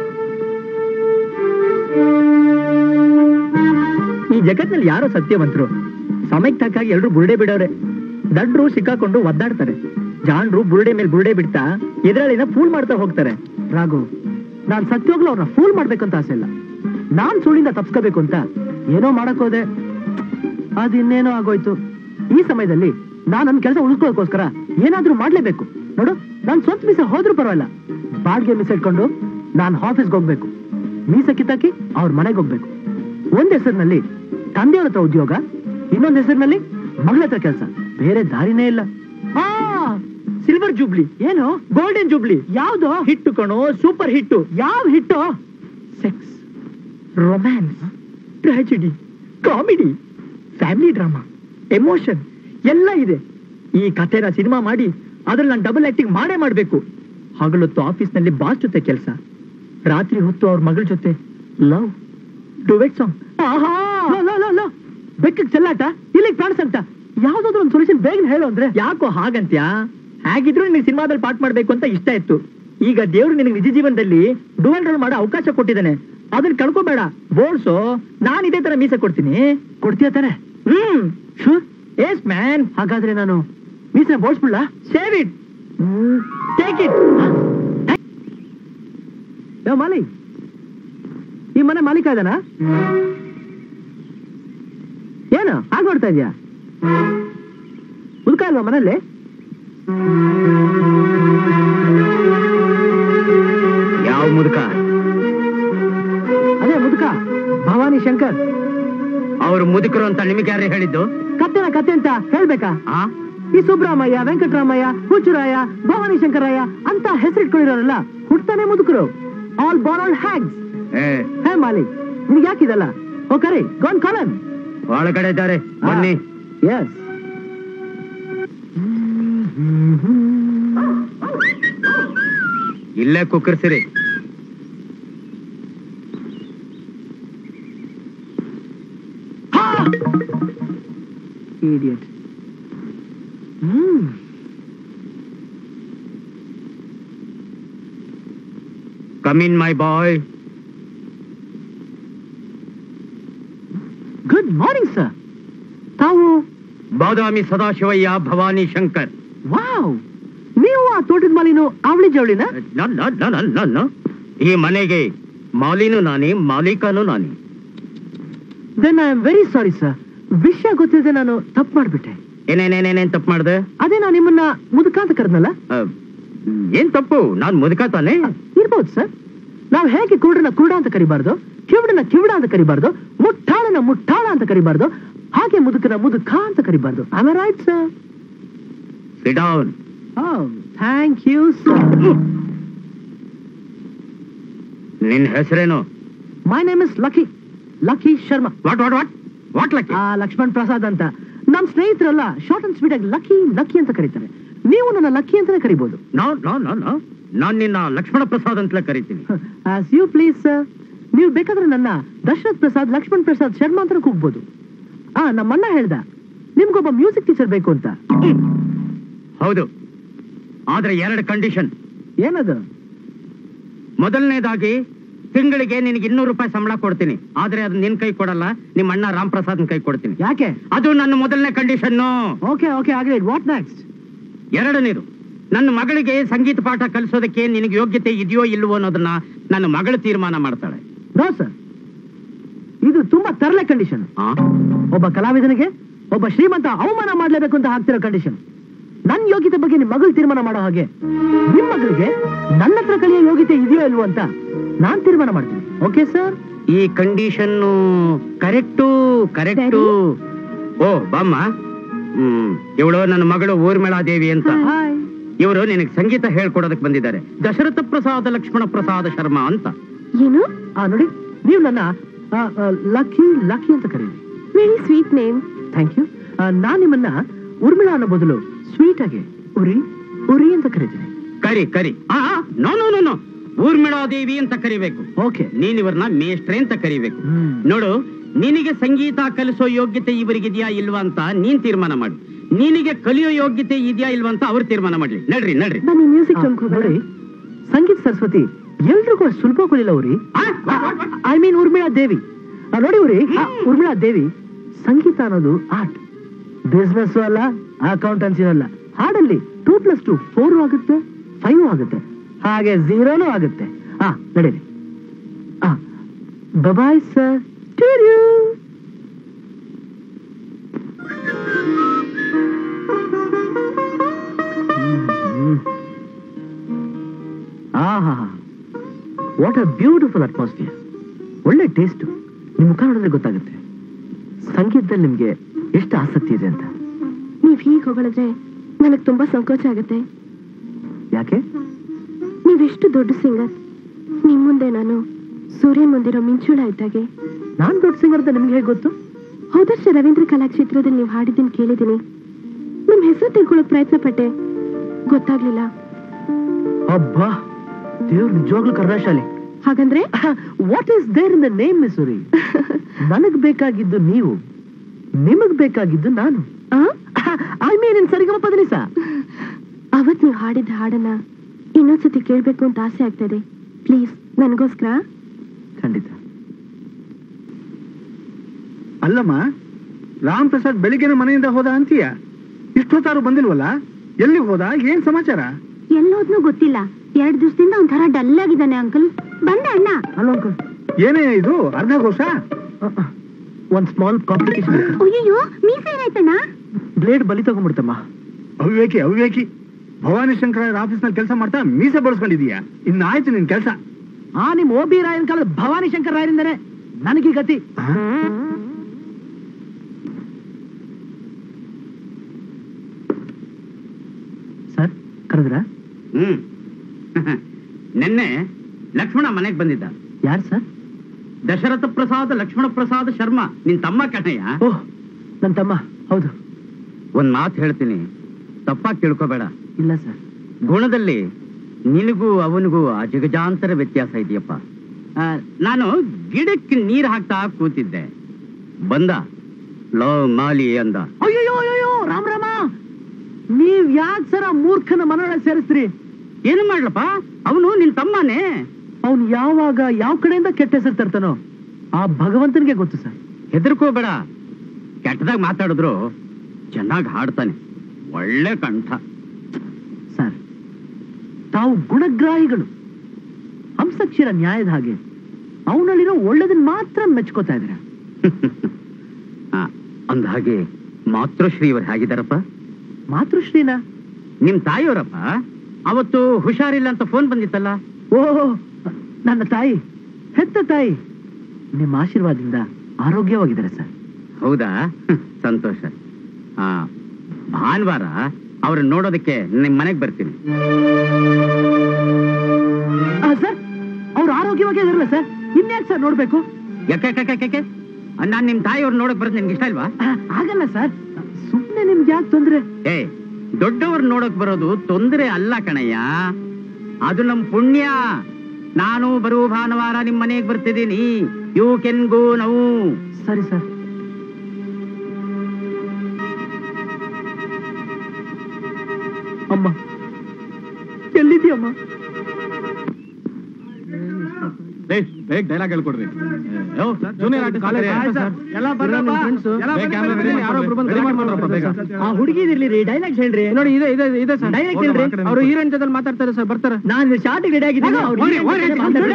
Speaker 1: ಈ ಜಗತ್ನಲ್ಲಿ ಯಾರೋ ಸತ್ಯವಂತರು ಸಮಯಕ್ಕೆ ತಕ್ಕಾಗಿ ಎಲ್ರು ಬುರುಡೆ ಬಿಡೋರೆ ದಡ್ರು ಸಿಕ್ಕಾಕೊಂಡು ಒದ್ದಾಡ್ತಾರೆ ಜಾನ್ರು ಬುರುಡೆ ಮೇಲೆ ಬುರುಡೆ ಬಿಡ್ತಾ ಎದುರಳಿನ ಫೂಲ್ ಮಾಡ್ತಾ ಹೋಗ್ತಾರೆ ರಾಘು ನಾನ್ ಸತ್ಯವಾಗ್ಲೂ ಅವ್ರನ್ನ ಫೂಲ್ ಮಾಡ್ಬೇಕಂತ ಆಸೆ ಇಲ್ಲ ನಾನ್ ಸುಳ್ಳಿಂದ ತಪ್ಸ್ಕೋಬೇಕು ಅಂತ ಏನೋ ಮಾಡಕ್ ಹೋದೆ ಅದಿನ್ನೇನೋ ಆಗೋಯ್ತು ಈ ಸಮಯದಲ್ಲಿ ನಾನ್ ನನ್ ಕೆಲಸ ಉಳಿಸ್ಕೊಳ್ಳೋಕೋಸ್ಕರ ಏನಾದ್ರೂ ಮಾಡ್ಲೇಬೇಕು ನೋಡು ನಾನ್ ಸ್ವಂತ ಮೀಸೆ ಹೋದ್ರೂ ಪರವಾಗಿಲ್ಲ ಬಾಡ್ಗೆ ಮೀಸೆ ಇಟ್ಕೊಂಡು ನಾನ್ ಆಫೀಸ್ಗೆ ಹೋಗ್ಬೇಕು ಮೀಸೆ ಕಿತ್ತಾಕಿ ಅವ್ರ ಮನೆಗೆ ಹೋಗ್ಬೇಕು ಒಂದ್ ಹೆಸರಿನಲ್ಲಿ ತಂದೆಯವ್ರ ಹತ್ರ ಉದ್ಯೋಗ ಇನ್ನೊಂದ್ ಹೆಸರಿನಲ್ಲಿ ಮಗಳ ಹತ್ರ ಕೆಲಸ ಬೇರೆ ದಾರಿನೇ ಇಲ್ಲ ಸಿಲ್ವರ್ ಜೂಬ್ಲಿ ಏನು ಗೋಲ್ಡನ್ ಜೂಬ್ಲಿ ಯಾವ್ದು ಹಿಟ್ಟು ಕಣೋ ಸೂಪರ್ ಹಿಟ್ಟು ಯಾವ hit sex romance tragedy comedy family drama emotion ಎಲ್ಲ ಇದೆ ಈ ಕಥೆನ ಸಿನಿಮಾ ಮಾಡಿ ಅದ್ರಲ್ಲಿ ನಾನು ಡಬಲ್ ಆಕ್ಟಿಂಗ್ ಮಾಡೇ ಮಾಡ್ಬೇಕು ಹಗಲೊತ್ತು ಆಫೀಸ್ನಲ್ಲಿ ಬಾಸ್ ಜೊತೆ ಕೆಲಸ ರಾತ್ರಿ ಹೊತ್ತು ಅವ್ರ ಮಗಳ ಜೊತೆ ಲವ್ ಡುವೆಟ್ ಸಾಂಗ್ ಬೆಕ್ಕಕ್ ಚೆಲ್ಲಾಟ ಇಲ್ಲಿಗೆ ಕಾಣಿಸಂತ ಯಾವ್ದಾದ್ರು ಒಂದು ಸೊಲ್ಯೂಷನ್ ಬೇಗ ಹೇಳು ಅಂದ್ರೆ ಯಾಕೋ ಹಾಗಂತ್ಯಾ ಹೇಗಿದ್ರು ನಿನಗೆ ಸಿನಿಮಾದಲ್ಲಿ ಪಾಠ ಮಾಡ್ಬೇಕು ಅಂತ ಇಷ್ಟ ಇತ್ತು ಈಗ ದೇವ್ರು ನಿನಗೆ ನಿಜ ಜೀವನದಲ್ಲಿ ಡುವೆಲ್ ರೋಲ್ ಮಾಡೋ ಅವಕಾಶ ಕೊಟ್ಟಿದ್ದಾನೆ ಅದನ್ನ ಕಳ್ಕೊಬೇಡ ಬೋರ್ಸು ನಾನ್ ಇದೇ ತರ ಮೀಸೆ ಕೊಡ್ತೀನಿ ಕೊಡ್ತೀಯ ತಾನೆ ಹ್ಮ್ ಶೂರ್ ಎಸ್ ಮ್ಯಾನ್ ಹಾಗಾದ್ರೆ ನಾನು ಮೀಸೆ ಬೋಳ್ಸ್ಬಿಡ್ಲ ಸೇವ್ ಇಟ್ ಟೇಕ್ ಇಟ್ ಯೋ ಮಾಲಿ ಈ ಮನೆ ಮಾಲೀಕ ಇದಾನ ಏನು ಹಾಗೆ ನೋಡ್ತಾ ಇದ್ಯಾ ಮುದುಕ ಅಲ್ವಾ ಮನೇಲಿ
Speaker 5: ಯಾವ ಮುದುಕ
Speaker 1: ಅದೇ ಮುದುಕ ಭವಾನಿ ಶಂಕರ್
Speaker 5: ಅವ್ರು ಮುದುಕರು ಅಂತ ನಿಮಗೆ ಯಾರೇ ಹೇಳಿದ್ದು
Speaker 1: ಕತ್ತೆನ ಕತ್ತೆ ಅಂತ ಹೇಳ್ಬೇಕಾ
Speaker 5: ಆ
Speaker 1: ಈ ಸುಬ್ರಾಮಯ್ಯ ವೆಂಕಟರಾಮಯ್ಯ ಹುಚ್ಚುರಾಯ ಭವಾನಿ ಶಂಕರಯ್ಯ ಅಂತ ಹೆಸರಿಟ್ಕೊಂಡಿರೋರಲ್ಲ ಹುಡ್ತಾನೆ ಮುದುಕರು ಆಲ್ ಬಾರೋಲ್ಡ್ ಹ್ಯಾಗ್ಸ್
Speaker 5: ಏ
Speaker 1: ಹೇ ಮಾಲಿ ನಿನ್ಗೆ ಯಾಕಿದಲ್ಲ ಓ ಕರಿ ಗೋನ್ ಕಾಲನ್
Speaker 5: ಒಳಗಡೆ ಇದ್ದಾರೆ ಬನ್ನಿ
Speaker 1: ಎಸ್
Speaker 5: ಇಲ್ಲೇ ಕುಕ್ಕರ್ಸಿರಿ
Speaker 1: idiot hmm
Speaker 5: come in my boy
Speaker 1: good morning sir ತಾವು
Speaker 5: ಬಾದಾಮಿ ಸದಾಶಿವಯ್ಯ ಭವಾನಿ ಶಂಕರ್
Speaker 1: ವಾವ್ ನೀವು ಆ ತೋಟದ ಮಾಲಿನು ಅವಳಿ ಜವಳಿನ
Speaker 5: ನ- ನ- ನ- ನ- ನ- ನ. ಈ ಮನೆಗೆ ಮಾಲಿನೂ ನಾನೇ ಮಾಲೀಕನೂ ನಾನೇ
Speaker 1: then I am very sorry sir ವಿಷಯ ಗೊತ್ತಿದೆ ನಾನು ತಪ್ಪು ಮಾಡ್ಬಿಟ್ಟೆ
Speaker 5: ಏನೇನೇನೇನೇನ್ ತಪ್ಪು ಮಾಡ್ದೆ
Speaker 1: ಅದೇ ನಾನು ನಿಮ್ಮನ್ನ ಮುದುಕ ಅಂತ ಕರೆದ್ನಲ್ಲ
Speaker 5: ಆ, ಏನ್ ತಪ್ಪು ನಾನ್ ಮುದುಕ ತಾನೆ
Speaker 1: ಇರ್ಬೋದು ಸರ್ ನಾವು ಹೇಗೆ ಕುರುಡನ ಕುರುಡ ಅಂತ ಕರಿಬಾರ್ದು ಕಿವುಡನ ಕಿವುಡ ಅಂತ ಕರಿಬಾರ್ದು ಮುಟ್ಟಾಳನ ಮುಟ್ಟಾಳ ಅಂತ ಕರಿಬಾರ್ದು ಹಾಗೆ ಮುದುಕನ ಮುದುಕ ಅಂತ ಕರಿಬಾರ್ದು am right sir
Speaker 5: sit down
Speaker 1: thank you sir
Speaker 5: ನಿನ್ ಹೆಸರೇನು
Speaker 1: my name is Lucky Lucky Sharma
Speaker 5: what what what what Lucky
Speaker 1: ಆ ಲಕ್ಷ್ಮಣ್ ಪ್ರಸಾದ್ ಅಂತ ನಮ್ ಸ್ನೇಹಿತರೆಲ್ಲ ಶಾರ್ಟ್ ಅಂಡ್ ಸ್ವೀಟ್ ಆಗಿ ಲಕ್ಕಿ ಲಕ್ಕಿ ಅಂತ ಕರೀತಾರೆ ನೀವು ನನ್ನ ಲಕ್ಕಿ ಅಂತಾನೆ ಕರಿಬಹುದು
Speaker 5: ನೋ ನೋ ನೋ ನೋ ನಾನ್ ನಿನ್ನ ಲಕ್ಷ್ಮಣ ಪ್ರಸಾದ್ ಅಂತಲೇ ಕರಿತೀನಿ
Speaker 1: ಆಸ್ ಯು ಪ್ಲೀಸ್ ಸರ್ ನೀವು ಬೇಕಾದ್ರೆ ನನ್ನ ದಶರಥ್ ಪ್ರಸಾದ್ ಲಕ್ಷ್ಮಣ್ ಪ್ರಸಾದ್ ಶರ್ಮಾ ಅಂತ ಕೂಗ್ಬೋದು ಆ ನಮ್ಮಣ್ಣ ಹೇಳ್ದ ನಿಮ್ಗೊಬ್ಬ ಮ್ಯೂಸಿಕ್ ಟೀಚರ್ ಬೇಕು ಅಂತ
Speaker 5: ಹೌದು ಆದ್ರೆ ಎರಡು ಕಂಡೀಷನ್
Speaker 1: ಏನದು
Speaker 5: ಮೊದಲನೇದಾಗಿ ತಿಂಗಳಿಗೆ ನಿನಗೆ ಇನ್ನೂರು ರೂಪಾಯಿ ಸಂಬಳ ಕೊಡ್ತೀನಿ ಆದ್ರೆ ಅದು ನಿನ್ ಕೈ ಕೊಡಲ್ಲ ನಿಮ್ಮ ಅಣ್ಣ ರಾಮ್ ಪ್ರಸಾದ್ ಕೈ ಕೊಡ್ತೀನಿ
Speaker 1: ಯಾಕೆ
Speaker 5: ಅದು ನನ್ನ ಮೊದಲನೇ ಕಂಡೀಷನ್ನು
Speaker 1: ಓಕೆ ಓಕೆ ಆಗ್ಲಿ ವಾಟ್ ನೆಕ್ಸ್ಟ್
Speaker 5: ಎರಡನೇದು ನನ್ನ ಮಗಳಿಗೆ ಸಂಗೀತ ಪಾಠ ಕಲಿಸೋದಕ್ಕೆ ನಿನಗೆ ಯೋಗ್ಯತೆ ಇದೆಯೋ ಇಲ್ವೋ ಅನ್ನೋದನ್ನ ನನ್ನ ಮಗಳು ತೀರ್ಮಾನ ಮಾಡ್ತಾಳೆ
Speaker 1: ನೋ ಸರ್ ಇದು ತುಂಬಾ ತರಲೆ ಕಂಡೀಷನ್
Speaker 5: ಆ?
Speaker 1: ಒಬ್ಬ ಕಲಾವಿದನಿಗೆ ಒಬ್ಬ ಶ್ರೀಮಂತ ಅವಮಾನ ಮಾಡ್ಲೇಬೇಕು ಅಂತ ಹಾಕ್ತಿರೋ ಕಂಡೀಷನ್ ನನ್ ಯೋಗ್ಯತೆ ಬಗ್ಗೆ ನಿಮ್ ಮಗಳು ತೀರ್ಮಾನ ಮಾಡೋ ಹಾಗೆ ನಿಮ್ ಮಗಳಿಗೆ ನನ್ನ ಹತ್ರ ಕಲಿಯೋ ಯೋಗ್ಯತೆ ಇದೆಯೋ ಇಲ್ವೋ ಅಂತ ನಾನ್ ತೀರ್ಮಾನ ಮಾಡ್ತೀನಿ ಓಕೆ ಸರ್
Speaker 5: ಈ ಕಂಡೀಷನ್ ಕರೆಕ್ಟು ಕರೆಕ್ಟು ಓ ಬಾಮ್ಮ ಹ್ಮ್ ಇವಳು ನನ್ನ ಮಗಳು ಊರ್ಮಿಳಾ ದೇವಿ ಅಂತ
Speaker 1: ಹಾಯ್
Speaker 5: ಇವರು ನಿನಗೆ ಸಂಗೀತ ಹೇಳ್ಕೊಡೋದಕ್ಕೆ ಬಂದಿದ್ದಾರೆ ದಶರಥ ಪ್ರಸಾದ ಲಕ್ಷ್ಮಣ ಪ್ರಸಾದ ಶರ್ಮಾ ಅಂತ
Speaker 7: ಏನು
Speaker 1: ಆ ನೋಡಿ ನೀವು ನನ್ನ ಲಕ್ಕಿ ಲಕ್ಕಿ ಅಂತ ಕರೀರಿ
Speaker 7: very sweet name
Speaker 1: thank you ನಾನ್ ನಿಮ್ಮನ್ನ ಉರ್ಮಿಳಾ ಅನ್ನೋ ಬದಲು ಸ್ವೀಟ್ ಆಗಿ ಉರಿ ಉರಿ ಅಂತ ಕರಿತೀನಿ
Speaker 5: ಕರಿ ಕರಿ ಆ no no no no Urmila Devi ಅಂತ ಕರಿಬೇಕು
Speaker 1: ಓಕೆ
Speaker 5: ನೀನ್ ಇವ್ರನ್ನ ಮೇಷ್ಟ್ರೆ ಅಂತ ಕರಿಬೇಕು
Speaker 1: ಹ್ಮ್.
Speaker 5: ನೋಡು ನಿನಗೆ ಸಂಗೀತ ಕಲಿಸೋ ಯೋಗ್ಯತೆ ಇವರಿಗಿದೆಯಾ ಇಲ್ವಾ ಅಂತ ನೀನ್ ತೀರ್ಮಾನ ಮಾಡು ನಿನಗೆ ಕಲಿಯೋ ಯೋಗ್ಯತೆ ಇದೆಯಾ ಇಲ್ವಾ ಅಂತ ಅವ್ರು ತೀರ್ಮಾನ ಮಾಡ್ಲಿ ನಡ್ರಿ ನಡ್ರಿ
Speaker 7: ಬನ್ನಿ ಮ್ಯೂಸಿಕ್
Speaker 1: ಆ,
Speaker 7: ರೂಮ್ ಹೋಗೋಣ
Speaker 1: ನೋಡಿ ಸಂಗೀತ ಸರಸ್ವತಿ ಎಲ್ರಿಗೂ ಅಷ್ಟ್ ಸುಲಭ ಕೊಲಿಲ್ಲ ಉರಿ
Speaker 5: ಆ?
Speaker 1: ಐ ಮೀನ್ ಉರ್ಮಿಳಾ ದೇವಿ ಆ, ನೋಡಿ ಉರಿ ಆ, ಉರ್ಮಿಳಾ ದೇವಿ ಸಂಗೀತ ಅನ್ನೋದು ಆರ್ಟ್ ಬಿಸ್ನೆಸ್ ಅಲ್ಲ ಅಕೌಂಟೆನ್ಸಿ ಅಲ್ಲ ಹಾಡಲ್ಲಿ ಟೂ ಪ್ಲಸ್ ಟೂ ಫೋರ್ ಆಗುತ್ತೆ ಫೈವ್ ಆಗುತ್ತೆ ಹಾಗೆ ಝೀರೋನು ಆಗುತ್ತೆ ಹಾ ನಡೀರಿ ಆ ಬಬಾಯ್ ಸರ್ ಆಹಾ ವಾಟ್ ಅ ಬ್ಯೂಟಿಫುಲ್ ಅಟ್ಮಾಸ್ಫಿಯರ್ ಒಳ್ಳೆ ಟೇಸ್ಟ್ ನಿಮ್ ಮುಖ ನೋಡಿದ್ರೆ ಗೊತ್ತಾಗುತ್ತೆ ಸಂಗೀತದಲ್ಲಿ ನಿಮ್ಗೆ ಎಷ್ಟು ಆಸಕ್ತಿ ಇದೆ ಅಂತ
Speaker 7: ನೀವ್ ಹೀಗ್ ಹೊಗಳಿದ್ರೆ ನನಗ್ ತುಂಬಾ ಸಂಕೋಚ ಆಗುತ್ತೆ
Speaker 1: ಯಾಕೆ
Speaker 7: ನೀವೆಷ್ಟು ದೊಡ್ಡ ಸಿಂಗರ್ ನಿಮ್ ಮುಂದೆ ನಾನು ಸೂರ್ಯನ್ ಮುಂದಿರೋ ಮಿಂಚುಳ ಇದ್ದಾಗೆ
Speaker 1: ನಾನ್ ದೊಡ್ಡ ಸಿಂಗರ್ ಅಂತ ನಿಮ್ಗೆ ಹೇಗೆ ಗೊತ್ತು
Speaker 7: ಹೋದ ವರ್ಷ ರವೀಂದ್ರ ಕಲಾಕ್ಷೇತ್ರದಲ್ಲಿ ನೀವು ಹಾಡಿದ್ದನ್ ಕೇಳಿದೀನಿ ನಿಮ್ ಹೆಸರು ತಿಳ್ಕೊಳಕ್ ಪ್ರಯತ್ನ ಪಟ್ಟೆ ಗೊತ್ತಾಗ್ಲಿಲ್ಲ
Speaker 1: ಅಬ್ಬಾ ದೇವ್ರು ನಿಜವಾಗ್ಲೂ ಕರ್ಣಶಾಲಿ
Speaker 7: ಹಾಗಂದ್ರೆ
Speaker 1: what is there in the name ಮಿಸುರಿ ನನಗ್ ಬೇಕಾಗಿದ್ದು ನೀವು ನಿಮಗ್ ಬೇಕಾಗಿದ್ದು ನಾನು
Speaker 7: ಆ?
Speaker 1: ಐ ಮೀನ್ ಇನ್ ಸರಿಗಮ ಪದನಿಸ
Speaker 7: ಅವತ್ ನೀವು ಹಾಡಿದ ಹಾಡನ್ನ ಇನ್ನೊಂದ್ಸತಿ ಕೇಳ್ಬೇಕು ಅಂತ ಆಸೆ ಆಗ್ತಾ ಇದೆ ಪ್ಲೀಸ್ ನನ್ಗೋಸ್ಕರ
Speaker 1: ಖಂಡಿತ
Speaker 4: ಅಲ್ಲಮ್ಮ ರಾಮ್ ಪ್ರಸಾದ್ ಬೆಳಿಗ್ಗೆನ ಮನೆಯಿಂದ ಹೋದ ಅಂತೀಯ ಇಷ್ಟೊತ್ತಾರು ಬಂದಿಲ್ವಲ್ಲ ಎಲ್ಲಿಗೆ ಹೋದ ಏನ್ ಸಮಾಚಾರ
Speaker 3: ಎಲ್ಲೋದ್ನೂ ಗೊತ್ತಿಲ್ಲ ಎರಡ್ ದಿವಸದಿಂದ ಒಂಥರ ಡಲ್ ಆಗಿದ್ದಾನೆ ಅಂಕಲ್ ಬಂದೆ ಅಣ್ಣ
Speaker 1: ಹಲೋ ಅಂಕಲ್
Speaker 4: ಏನೇ ಇದು ಅರ್ಧ ಘೋಷ
Speaker 1: ಒಂದ್ ಸ್ಮಾಲ್ ಕಾಂಪ್ಲಿಕೇಶನ್
Speaker 3: ಅಯ್ಯೋ ಮೀಸೆ ಏನಾಯ್ತಣ್ಣ
Speaker 1: ಬ್ಲೇಡ್ ಬಲಿ ತಗೊಂಡ್ಬಿಡ್ತಮ್ಮ
Speaker 4: ಅವಿವೇಕಿ ಅವಿವೇಕಿ ಭವಾನಿ ಶಂಕರ ಆಫೀಸ್ನಲ್ಲಿ ಕೆಲಸ ಮಾಡ್ತಾ ಮೀಸೆ ಬಳಸ್ಕೊಂಡಿದೀಯ ಇನ್ನಾಯ್ತು ನಿನ್ ಕೆಲಸ
Speaker 1: ಆ ನಿಮ್ ಓ ಬಿ ರಾಯನ್ ಕಾಲದ ಭವಾನಿ ಶಂಕರ್ ರಾಯರಿಂದನೇ ನನಗೆ ಈ ಗತಿ ಸರ್ ಕರೆದ್ರ
Speaker 5: ಹ್ಮ್ ನಿನ್ನೆ ಲಕ್ಷ್ಮಣ ಮನೆಗ್ ಬಂದಿದ್ದ
Speaker 1: ಯಾರು ಸರ್
Speaker 5: ದಶರಥ ಪ್ರಸಾದ್ ಲಕ್ಷ್ಮಣ ಪ್ರಸಾದ್ ಶರ್ಮಾ ನಿನ್ ತಮ್ಮ ಕಣಯ್ಯ
Speaker 1: ಓಹ್ ನನ್ನ ತಮ್ಮ ಹೌದು
Speaker 5: ಒಂದ್ ಮಾತು ಹೇಳ್ತೀನಿ ತಪ್ಪಾಗಿ ತಿಳ್ಕೊಬೇಡ
Speaker 1: ಇಲ್ಲ ಸರ್
Speaker 5: ಗುಣದಲ್ಲಿ ನಿನಗೂ ಅವನಿಗೂ ಅಜಗಜಾಂತರ ವ್ಯತ್ಯಾಸ ಇದೆಯಪ್ಪ ಆ, ನಾನು ಗಿಡಕ್ಕೆ ನೀರ್ ಹಾಕ್ತಾ ಕೂತಿದ್ದೆ ಬಂದ ಲೋ ಮಾಲಿ ಅಂದ
Speaker 1: ಅಯ್ಯೋ ಅಯ್ಯೋ ರಾಮ್ ರಾಮ ನೀವ್ ಯಾಕೆ ಸರ ಮೂರ್ಖನ ಮನೊಳಗೆ ಸೇರಿಸ್ತೀರಿ
Speaker 5: ಏನು ಮಾಡ್ಲಪ್ಪ ಅವನು ನಿನ್ ತಮ್ಮನೇ
Speaker 1: ಅವ್ನು ಯಾವಾಗ ಯಾವ ಕಡೆಯಿಂದ ಕೆಟ್ಟ ಹೆಸರು ತರ್ತಾನೋ ಆ ಭಗವಂತನಿಗೆ ಗೊತ್ತು ಸರ್
Speaker 5: ಹೆದರ್ಕೋಬೇಡ ಕೆಟ್ಟದಾಗ ಮಾತಾಡಿದ್ರು ಚೆನ್ನಾಗಿ ಹಾಡ್ತಾನೆ ಒಳ್ಳೆ ಕಂಠ
Speaker 1: ಸರ್ ತಾವು ಗುಣಗ್ರಾಹಿಗಳು ಹಂಸಕ್ಷೀರ ನ್ಯಾಯದ ಹಾಗೆ ಅವನಲ್ಲಿರೋ ಒಳ್ಳೇದನ್ನ ಮಾತ್ರ ಮೆಚ್ಕೋತಾ ಇದ್ದೀರಾ
Speaker 5: ಆ, ಅಂದ ಹಾಗೆ ಮಾತೃಶ್ರೀ ಇವ್ರು ಹೇಗಿದ್ದಾರಪ್ಪ
Speaker 1: ಮಾತೃಶ್ರೀನ
Speaker 5: ನಿಮ್ ತಾಯಿಯವರಪ್ಪ ಅವತ್ತು ಹುಷಾರಿಲ್ಲ ಅಂತ ಫೋನ್ ಬಂದಿತ್ತಲ್ಲ
Speaker 1: ಓ ನನ್ನ ತಾಯಿ ಹೆತ್ತ ತಾಯಿ ನಿಮ್ಮ ಆಶೀರ್ವಾದದಿಂದ ಆರೋಗ್ಯವಾಗಿದ್ದಾರೆ ಸರ್
Speaker 5: ಹೌದಾ ಹ್ಮ್, ಸಂತೋಷ ಆ ಭಾನುವಾರ ಅವ್ರನ್ನ ನೋಡೋದಕ್ಕೆ ನಿಮ್ ಮನೆಗ್ ಬರ್ತೀನಿ
Speaker 1: ಆ, ಸರ್ ಅವ್ರು ಆರೋಗ್ಯವಾಗಿ ಇದಾರಲ್ಲ ಸರ್ ಇನ್ಯಾಕೆ ಸರ್ ನೋಡ್ಬೇಕು
Speaker 5: ಯಾಕೆ ಯಾಕೆ, ಯಾಕೆ, ಯಾಕೆ? ನಾನ್ ನಿಮ್ ತಾಯಿಯವ್ರನ್ನ ನೋಡಕ್ ಬರೋದು ನಿಮ್ಗೆ ಇಷ್ಟ ಇಲ್ವಾ
Speaker 1: ಆ, ಆಗಲ್ಲ ಸರ್ ಸುಮ್ಮನೆ ನಿಮ್ಗೆ ಯಾಕೆ ತೊಂದ್ರೆ
Speaker 5: ಏ ದೊಡ್ಡವ್ರ ನೋಡಕ್ ಬರೋದು ತೊಂದ್ರೆ ಅಲ್ಲ ಕಣಯ್ಯ ಅದು ನಮ್ ಪುಣ್ಯ ನಾನು ಬರುವ ಭಾನುವಾರ ನಿಮ್ ಮನೆಗೆ ಬರ್ತಿದ್ದೀನಿ ಯು ಕೆನ್ ಗೋ ನೌ
Speaker 1: ಸರಿ ಸರ್ ಅಮ್ಮ ಎಲ್ಲಿದ್ಯಮ್ಮ
Speaker 6: ಬೇಗ ಡೈಲಾಗ್ ಹೇಳ್ಕೊಡ್ರಿ ಜೂನಿಯರ್
Speaker 1: ಆ ಹುಡುಗಿ ಇರ್ಲಿ ರೀ ಡೈಲಾಗ್ ಹೇಳ್ರಿ
Speaker 2: ನೋಡಿ ಇದೆ ಇದೆ ಇದೆ ಸರ್
Speaker 1: Direct ಹೇಳ್ರಿ.
Speaker 2: ಅವರು ಹೀರೋಯಿನ್ ಜೊತೆ ಮಾತಾಡ್ತಾರೆ ಸರ್ ಬರ್ತಾರೆ
Speaker 1: ನಾನು ಶಾರ್ಟ್ ರೆಡಿ ಆಗಿದ್ದೀನಿ
Speaker 2: ಹೋಗ್ರಿ, ಹೋಗ್ರಿ,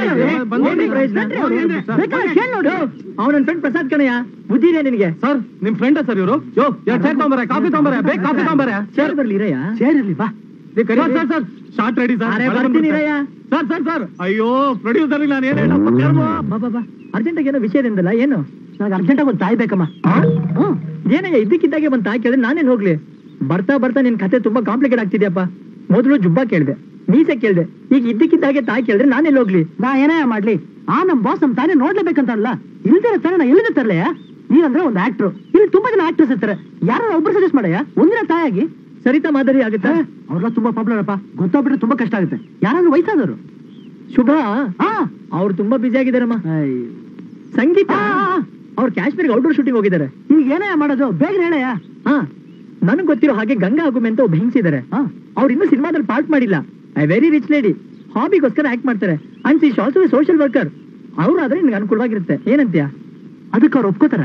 Speaker 1: ಅವನ ಫ್ರೆಂಡ್ ಪ್ರಸಾದ್ ಕಣಯ್ಯ ಬುದ್ಧಿ ಇದೆ ನಿನಗೆ
Speaker 6: ಸರ್ ನಿಮ್ ಫ್ರೆಂಡ್ ಸರ್ ಇವರು ಯೋ ಎರಡು ಚೇರ್ ತಗೊಂಬರ ಕಾಫಿ ತಗೊಂಬರ ಬೇಗ ಕಾಫಿ ತಗೊಂಬರ
Speaker 1: ಸೇರ್ ಬರ್ಲಿ ಇರಯ್ಯ ಸೇರ್ ಇರ್ಲಿ ಬಾ
Speaker 6: sir sir sir short ready
Speaker 1: ಅರೆ,
Speaker 6: ಸರ್
Speaker 1: ಬರ್ತೀನಿ ಇರಯ್ಯ.
Speaker 6: ಸರ್ ಸರ್ ಸರ್ ಅಯ್ಯೋ ಪ್ರೊಡ್ಯೂಸರ್ ನಾನು ಏನ್ ಹೇಳಪ್ಪ
Speaker 1: ಬಾ ಬಾ ಬಾ ಅರ್ಜೆಂಟ್ ಏನೋ ವಿಷಯ ಇಂದಲ್ಲ ಏನು ನನಗೆ ಅರ್ಜೆಂಟ್ ಆಗಿ ಒಂದು ತಾಯಿ ಬೇಕಮ್ಮ ಹ್ಮ್. ಏನಯ್ಯ ಇದ್ದಕ್ಕಿದ್ದಾಗೆ ಬಂದು ತಾಯಿ ಕೇಳಿದ್ರೆ ನಾನೇನ್ ಹೋಗ್ಲಿ ಬರ್ತಾ ಬರ್ತಾ ನಿನ್ ಕತೆ ತುಂಬಾ ಕಾಂಪ್ಲಿಕೇಟ್ ಆಗ್ತಿದ್ಯಪ್ಪ ಮೊದಲು ಜುಬ್ಬ ಕೇಳ್ದೆ ಮೀಸೆ ಕೇಳ್ದೆ ಈಗ ಇದ್ದಕ್ಕಿದ್ದಾಗೆ ತಾಯಿ ಕೇಳಿದ್ರೆ ನಾನೆಲ್ಲಿ ಹೋಗ್ಲಿ ನಾ ಏನಯ್ಯ ಮಾಡ್ಲಿ ಆ ನಮ್ ಬಾಸ್ ನಮ್ ತಾನೇ ನೋಡ್ಲೇಬೇಕಂತಲ್ಲ ಇಲ್ದಿರ ತಾನೇ ನಾ ಎಲ್ಲಿದೆ ತರಲೆ ನೀನಂದ್ರೆ ಒಂದು ಆಕ್ಟ್ರು ಇಲ್ಲಿ ತುಂಬಾ ಜನ ಆಕ್ಟ್ರೆಸ್ ಇರ್ತಾರೆ ಯಾರು ಒಬ್ರು ಸಜೆಸ್ಟ್ ಮಾಡಯ್ಯ ಒಂದಿನ ತಾಯಾಗಿ ಸರಿತಾ ಮಾದರಿ ಆಗುತ್ತೆ ಅವ್ರೆಲ್ಲ ತುಂಬಾ ಪಾಪ್ಯುಲರ್ ಅಪ್ಪ ಗೊತ್ತಾಗ್ಬಿಟ್ರೆ ತುಂಬಾ ಕಷ್ಟ ಆಗುತ್ತೆ ಯಾರಾದ್ರೂ ವಯಸ್ಸಾದವರು ಶುಭ ಅವ್ರು ತುಂಬಾ ಬಿಸಿ ಆಗಿದಾರಮ್ಮ ಸಂಗೀತ ಅವ್ರು ಕಾಶ್ಮೀರ್ಗೆ ಔಟ್ಡೋರ್ ಶೂಟಿಂಗ್ ಹೋಗಿದ್ದಾರೆ ಈಗ ಏನಯ್ಯ ಮಾಡೋದು ಬೇಗ ಹೇಳಯ್ಯ ಹಾ ನನಗ್ ಗೊತ್ತಿರೋ ಹಾಗೆ ಗಂಗಾ ಆಗುಮೆ ಅಂತ ಒಬ್ಬ ಹೆಂಗ್ಸಿದ್ದಾರೆ ಅವ್ರು ಇನ್ನೂ ಸಿನಿಮಾದಲ್ಲಿ ಪಾರ್ಟ್ ಮಾಡಿಲ್ಲ ಐ ವೆರಿ ರಿಚ್ ಲೇಡಿ ಹಾಬಿಗೋಸ್ಕರ ಆಕ್ಟ್ ಮಾಡ್ತಾರೆ and she also social worker ಅವ್ರು ಆದ್ರೆ ನಿನ್ಗೆ ಅನುಕೂಲವಾಗಿರುತ್ತೆ ಏನಂತೀಯ ಅದಕ್ಕೆ ಅವ್ರು ಒಪ್ಕೋತಾರ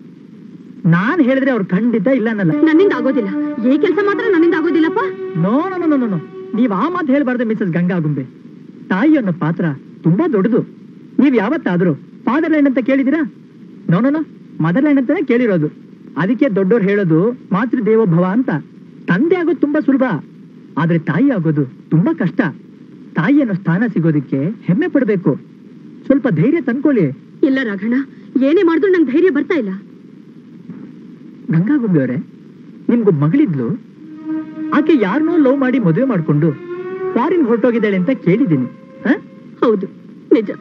Speaker 1: ನಾನ್ ಹೇಳಿದ್ರೆ ಅವ್ರು ಖಂಡಿತ ಇಲ್ಲ ಅನ್ನಲ್ಲ
Speaker 3: ನನ್ನಿಂದ ಆಗೋದಿಲ್ಲ ಈ ಕೆಲಸ ಮಾತ್ರ ನನ್ನಿಂದ ಆಗೋದಿಲ್ಲಪ್ಪ
Speaker 1: no no no no no ನೀವ್ ಆ ಮಾತು ಹೇಳ್ಬಾರ್ದು ಮಿಸಸ್ ಗಂಗಾಗುಂಬೆ ತಾಯಿ ಅನ್ನೋ ಪಾತ್ರ ತುಂಬಾ ದೊಡ್ಡದು ನೀವ್ ಯಾವತ್ತಾದ್ರೂ ಫಾದರ್ ಲ್ಯಾಂಡ್ ಅಂತ ಕೇಳಿದಿರಾ no no no mother land ಅಂತಾನೆ ಕೇಳಿರೋದು ಅದಕ್ಕೆ ದೊಡ್ಡೋರು ಹೇಳೋದು ಮಾತೃ ದೇವೋಭವ ಅಂತ ತಂದೆ ಆಗೋದು ತುಂಬಾ ಸುಲಭ ಆದ್ರೆ ತಾಯಿ ಆಗೋದು ತುಂಬಾ ಕಷ್ಟ ತಾಯಿ ಅನ್ನೋ ಸ್ಥಾನ ಸಿಗೋದಕ್ಕೆ ಹೆಮ್ಮೆ ಪಡ್ಬೇಕು ಸ್ವಲ್ಪ ಧೈರ್ಯ ತಂದ್ಕೊಳ್ಳಿ
Speaker 3: ಇಲ್ಲ ರಾಘಣ್ಣ ಏನೇ ಮಾಡಿದ್ರು ನಂಗೆ ಧೈರ್ಯ ಬರ್ತಾ ಇಲ್ಲ
Speaker 1: ಗಂಗಾಗುಂಬೆ ಅವರೇ ನಿಮ್ಗೂ ಮಗಳಿದ್ಲು ಆಕೆ ಯಾರನ್ನೋ ಲವ್ ಮಾಡಿ ಮದುವೆ ಮಾಡ್ಕೊಂಡು ಫಾರಿನ್ ಹೊರಟೋಗಿದ್ದಾಳೆ ಅಂತ ಕೇಳಿದ್ದೀನಿ ಹ?
Speaker 3: ಹೌದು ನಿಜ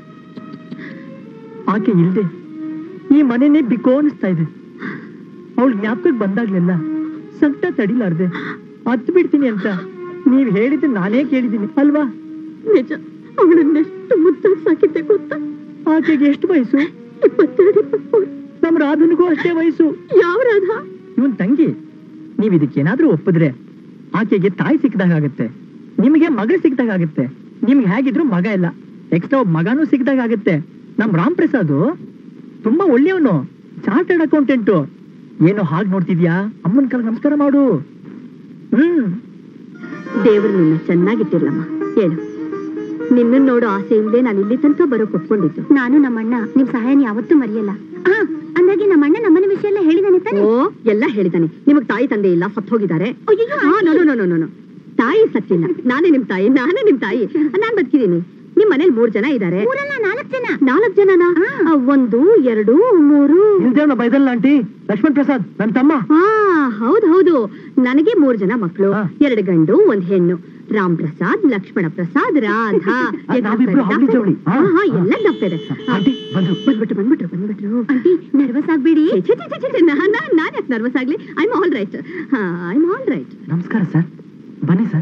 Speaker 1: ಆಕೆ ಇಲ್ದೆ ಈ ಮನೆನೇ ಬಿಕೋ ಅನಿಸ್ತಾ ಇದೆ ಅವಳು ಜ್ಞಾಪಕಕ್ಕೆ ಬಂದಾಗ್ಲೆಲ್ಲ ಸಂಕಟ ತಡಿಲಾರ್ದೆ ಹತ್ತು ಬಿಡ್ತೀನಿ ಅಂತ ನೀವ್ ಹೇಳಿದ್ದು ನಾನೇ ಕೇಳಿದ್ದೀನಿ ಅಲ್ವಾ
Speaker 3: ನಿಜ ಅವಳನ್ನೆಷ್ಟು ಮುದ್ದಾಗಿ ಸಾಕಿದ್ದೆ ಗೊತ್ತಾ
Speaker 1: ಆಕೆಗೆ ಎಷ್ಟು ವಯಸ್ಸು
Speaker 3: ಇಪ್ಪತ್ತೆರಡು ಇಪ್ಪತ್ಮೂರು
Speaker 1: ನಮ್ಮ ರಾಧನಿಗೂ ಅಷ್ಟೇ ವಯಸ್ಸು
Speaker 3: ಯಾವ ರಾಧ
Speaker 1: ಇವನ್ ತಂಗಿ ನೀವ್ ಇದಕ್ಕೇನಾದ್ರೂ ಒಪ್ಪಿದ್ರೆ ಆಕೆಗೆ ತಾಯಿ ಸಿಕ್ಕಿದಾಗತ್ತೆ ನಿಮಗೆ ಮಗಳು ಸಿಕ್ಕಿದಾಗತ್ತೆ ನಿಮ್ಗೆ ಹೇಗಿದ್ರು ಮಗ ಇಲ್ಲ ಎಕ್ಸ್ಟ್ರಾ ಒಬ್ಬ ಮಗನೂ ಸಿಕ್ಕಿದಾಗತ್ತೆ ನಮ್ ರಾಮ್ ಪ್ರಸಾದ್ ತುಂಬಾ ಒಳ್ಳೆಯವನು ಚಾರ್ಟರ್ಡ್ ಅಕೌಂಟೆಂಟು ಏನೋ ಹಾಗೆ ನೋಡ್ತಿದ್ಯಾ ಅಮ್ಮನ ಕಾಲ ನಮಸ್ಕಾರ ಮಾಡು ಹ್ಮ್
Speaker 3: ದೇವರು ನಿನ್ನ ಚೆನ್ನಾಗಿಟ್ಟಿರ್ಲಮ್ಮ ಹೇಳು ನಿನ್ನ ನೋಡೋ ಆಸೆಯಿಂದಲೇ ನಾನು ಇಲ್ಲಿ ತನಕ ಬರೋಕ್ ಒಪ್ಕೊಂಡಿದ್ದು ನಾನು ನಮ್ಮಣ್ಣ ನಿಮ್ ಸಹಾಯನ ಯಾವತ್ತೂ ಮರೆಯಲ್ಲ ಅಂದಾಗೆ ನಮ್ಮಣ್ಣ ನಮ್ಮನೆ ವಿಷಯ ಎಲ್ಲ ಹೇಳಿದಾನೆ ತಾನೆ ಓ ಎಲ್ಲ ಹೇಳಿದಾನೆ ನಿಮಗ್ ತಾಯಿ ತಂದೆ ಇಲ್ಲ ಸತ್ತು ಹೋಗಿದ್ದಾರೆ ನೋ ನೋ ನೋ ನೋ ತಾಯಿ ಸತ್ತಿಲ್ಲ ನಾನೇ ನಿಮ್ ತಾಯಿ ನಾನೇ ನಿಮ್ ತಾಯಿ ನಾನ್ ಬದುಕಿದೀನಿ ನಿಮ್ ಮನೇಲಿ ಮೂರ್ ಜನ ಇದ್ದಾರೆ ನಾಲ್ಕು ಜನ ನಾಲ್ಕು ಜನನಾ ಆ, ಒಂದು ಎರಡು ಮೂರು
Speaker 1: ನಿಲ್ದೇವ್ನ ಬೈದಲ್ಲ ಆಂಟಿ ಲಕ್ಷ್ಮಣ್ ಪ್ರಸಾದ್ ನನ್ ತಮ್ಮ
Speaker 3: ಹಾ ಹೌದು ಹೌದು ನನಗೆ ಮೂರ್ ಜನ ಮಕ್ಕಳು
Speaker 1: ಹಾ.
Speaker 3: ಎರಡು ಗಂಡು ಒಂದ್ ಹೆಣ್ಣು ರಾಮ್ ಪ್ರಸಾದ್ ಲಕ್ಷ್ಮಣ ಪ್ರಸಾದ್ ರಾಧಾ
Speaker 1: ಆ, ನಾವಿಬ್ರು ಹಳ್ಳಿ ಜವಳಿ. ಹಾ.
Speaker 3: ಹಾ, ಹಾ, ಎಲ್ಲ ಜ್ಞಾಪಕ ಇದೆ
Speaker 1: ಆಂಟಿ ಬಂದ್ರು
Speaker 3: ಬಂದ್ಬಿಟ್ರು ಬಂದ್ಬಿಟ್ರು ಬಂದ್ಬಿಟ್ರು ಆಂಟಿ ನರ್ವಸ್ ಆಗ್ಬೇಡಿ ನಾನ್ ಯಾಕೆ ನರ್ವಸ್ ಆಗ್ಲಿ I am all right I am all right
Speaker 1: ನಮಸ್ಕಾರ ಸರ್ ಬನ್ನಿ ಸರ್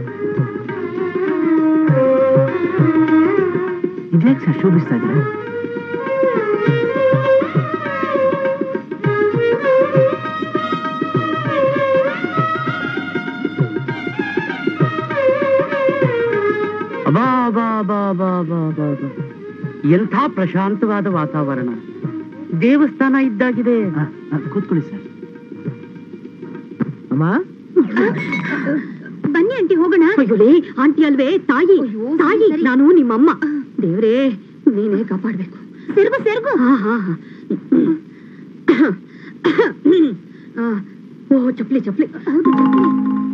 Speaker 1: ಇದ್ಯಾಕೆ ಸರ್ ಶೋಭಿಸ್ತಾ ಇದ್ದಾರೆ
Speaker 5: ಅಬಾ ಬಾ ಬಾ ಬಾ ಬಾ ಬಾ ಬಾ. ಎಂಥ ಪ್ರಶಾಂತವಾದ ವಾತಾವರಣ ದೇವಸ್ಥಾನ ಇದ್ದಾಗಿದೆ
Speaker 1: ಆ, ಆ, ಕೂತ್ಕೊಳ್ಳಿ ಸರ್ ಅಮ್ಮ
Speaker 3: ಬನ್ನಿ ಆಂಟಿ ಹೋಗೋಣ ಅಯ್ಯೋಲೇ ಆಂಟಿ ಅಲ್ವೇ ತಾಯಿ ತಾಯಿ ನಾನು ನಿಮ್ಮಮ್ಮ ದೇವ್ರೇ ನೀನೇ ಕಾಪಾಡ್ಬೇಕು ಸೆರ್ಗು ಸೆರ್ಗು ಹಾ ಹಾ ಹಾ ಆ, ಓ ಚಪ್ಲಿ ಚಪ್ಲಿ ಹೌದು ಚಪ್ಲಿ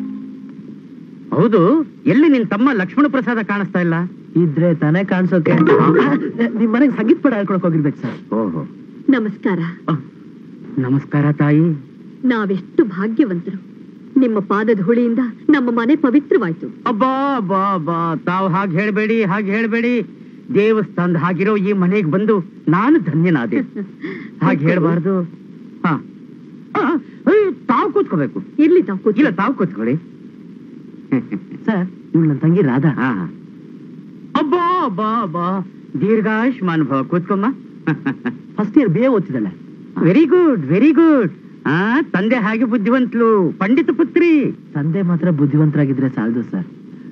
Speaker 5: ಹೌದು ಎಲ್ಲಿ ನಿನ್ ತಮ್ಮ ಲಕ್ಷ್ಮಣ ಪ್ರಸಾದ ಕಾಣಿಸ್ತಾ ಇಲ್ಲ
Speaker 1: ಇದ್ರೆ ತಾನೇ ಕಾಣಿಸೋಕೆ ನಿಮ್ ಮನೆಗೆ ಸಂಗೀತ ಪಡ ಹೇಳ್ಕೊಳಕ್ ಹೋಗಿರ್ಬೇಕು ಸರ್
Speaker 5: ಓಹೋ
Speaker 3: ನಮಸ್ಕಾರ
Speaker 5: ನಮಸ್ಕಾರ ತಾಯಿ
Speaker 3: ನಾವೆಷ್ಟು ಭಾಗ್ಯವಂತರು ನಿಮ್ಮ ಪಾದದ ಹುಳಿಯಿಂದ ನಮ್ಮ ಮನೆ ಪವಿತ್ರವಾಯ್ತು
Speaker 5: ಅಬ್ಬಾ ಅಬ್ಬಾ ಅಬ್ಬಾ ತಾವು ಹಾಗೆ ಹೇಳ್ಬೇಡಿ ಹಾಗೆ ಹೇಳ್ಬೇಡಿ ದೇವಸ್ಥಾನದ ಹಾಗಿರೋ ಈ ಮನೆಗೆ ಬಂದು ನಾನು ಧನ್ಯನಾದೆ ಹಾಗೆ ಹೇಳ್ಬಾರ್ದು ಹಾ ಆ, ಅಯ್ಯೋ, ತಾವು ಕೂತ್ಕೋಬೇಕು
Speaker 3: ಇರ್ಲಿ ತಾವು ಕೂತಿಲ್ಲ
Speaker 5: ಇಲ್ಲ ತಾವು ಕೂತ್ಕೊಳ್ಳಿ
Speaker 1: ಸರ್ ಇವ್ಳು ನನ್ನ ತಂಗಿ ರಾಧಾ
Speaker 5: ಹಾ ಅಬ್ಬಾ ಅಬ್ಬಾ ಅಬ್ಬಾ ದೀರ್ಘಾಯುಷ್ಮಾನ್ ಭವ ಕೂತ್ಕೊಮ್ಮ
Speaker 1: ಫಸ್ಟ್ ಇಯರ್ ಬಿ ಎ ಓದ್ತಿದ್ದಾಳೆ
Speaker 5: ವೆರಿ ಗುಡ್ ವೆರಿ ಗುಡ್ ಆ ತಂದೆ ಹಾಗೆ ಬುದ್ಧಿವಂತಲು ಪಂಡಿತ ಪುತ್ರಿ
Speaker 1: ತಂದೆ ಮಾತ್ರ ಬುದ್ಧಿವಂತರಾಗಿದ್ರೆ ಸಾಲದು ಸರ್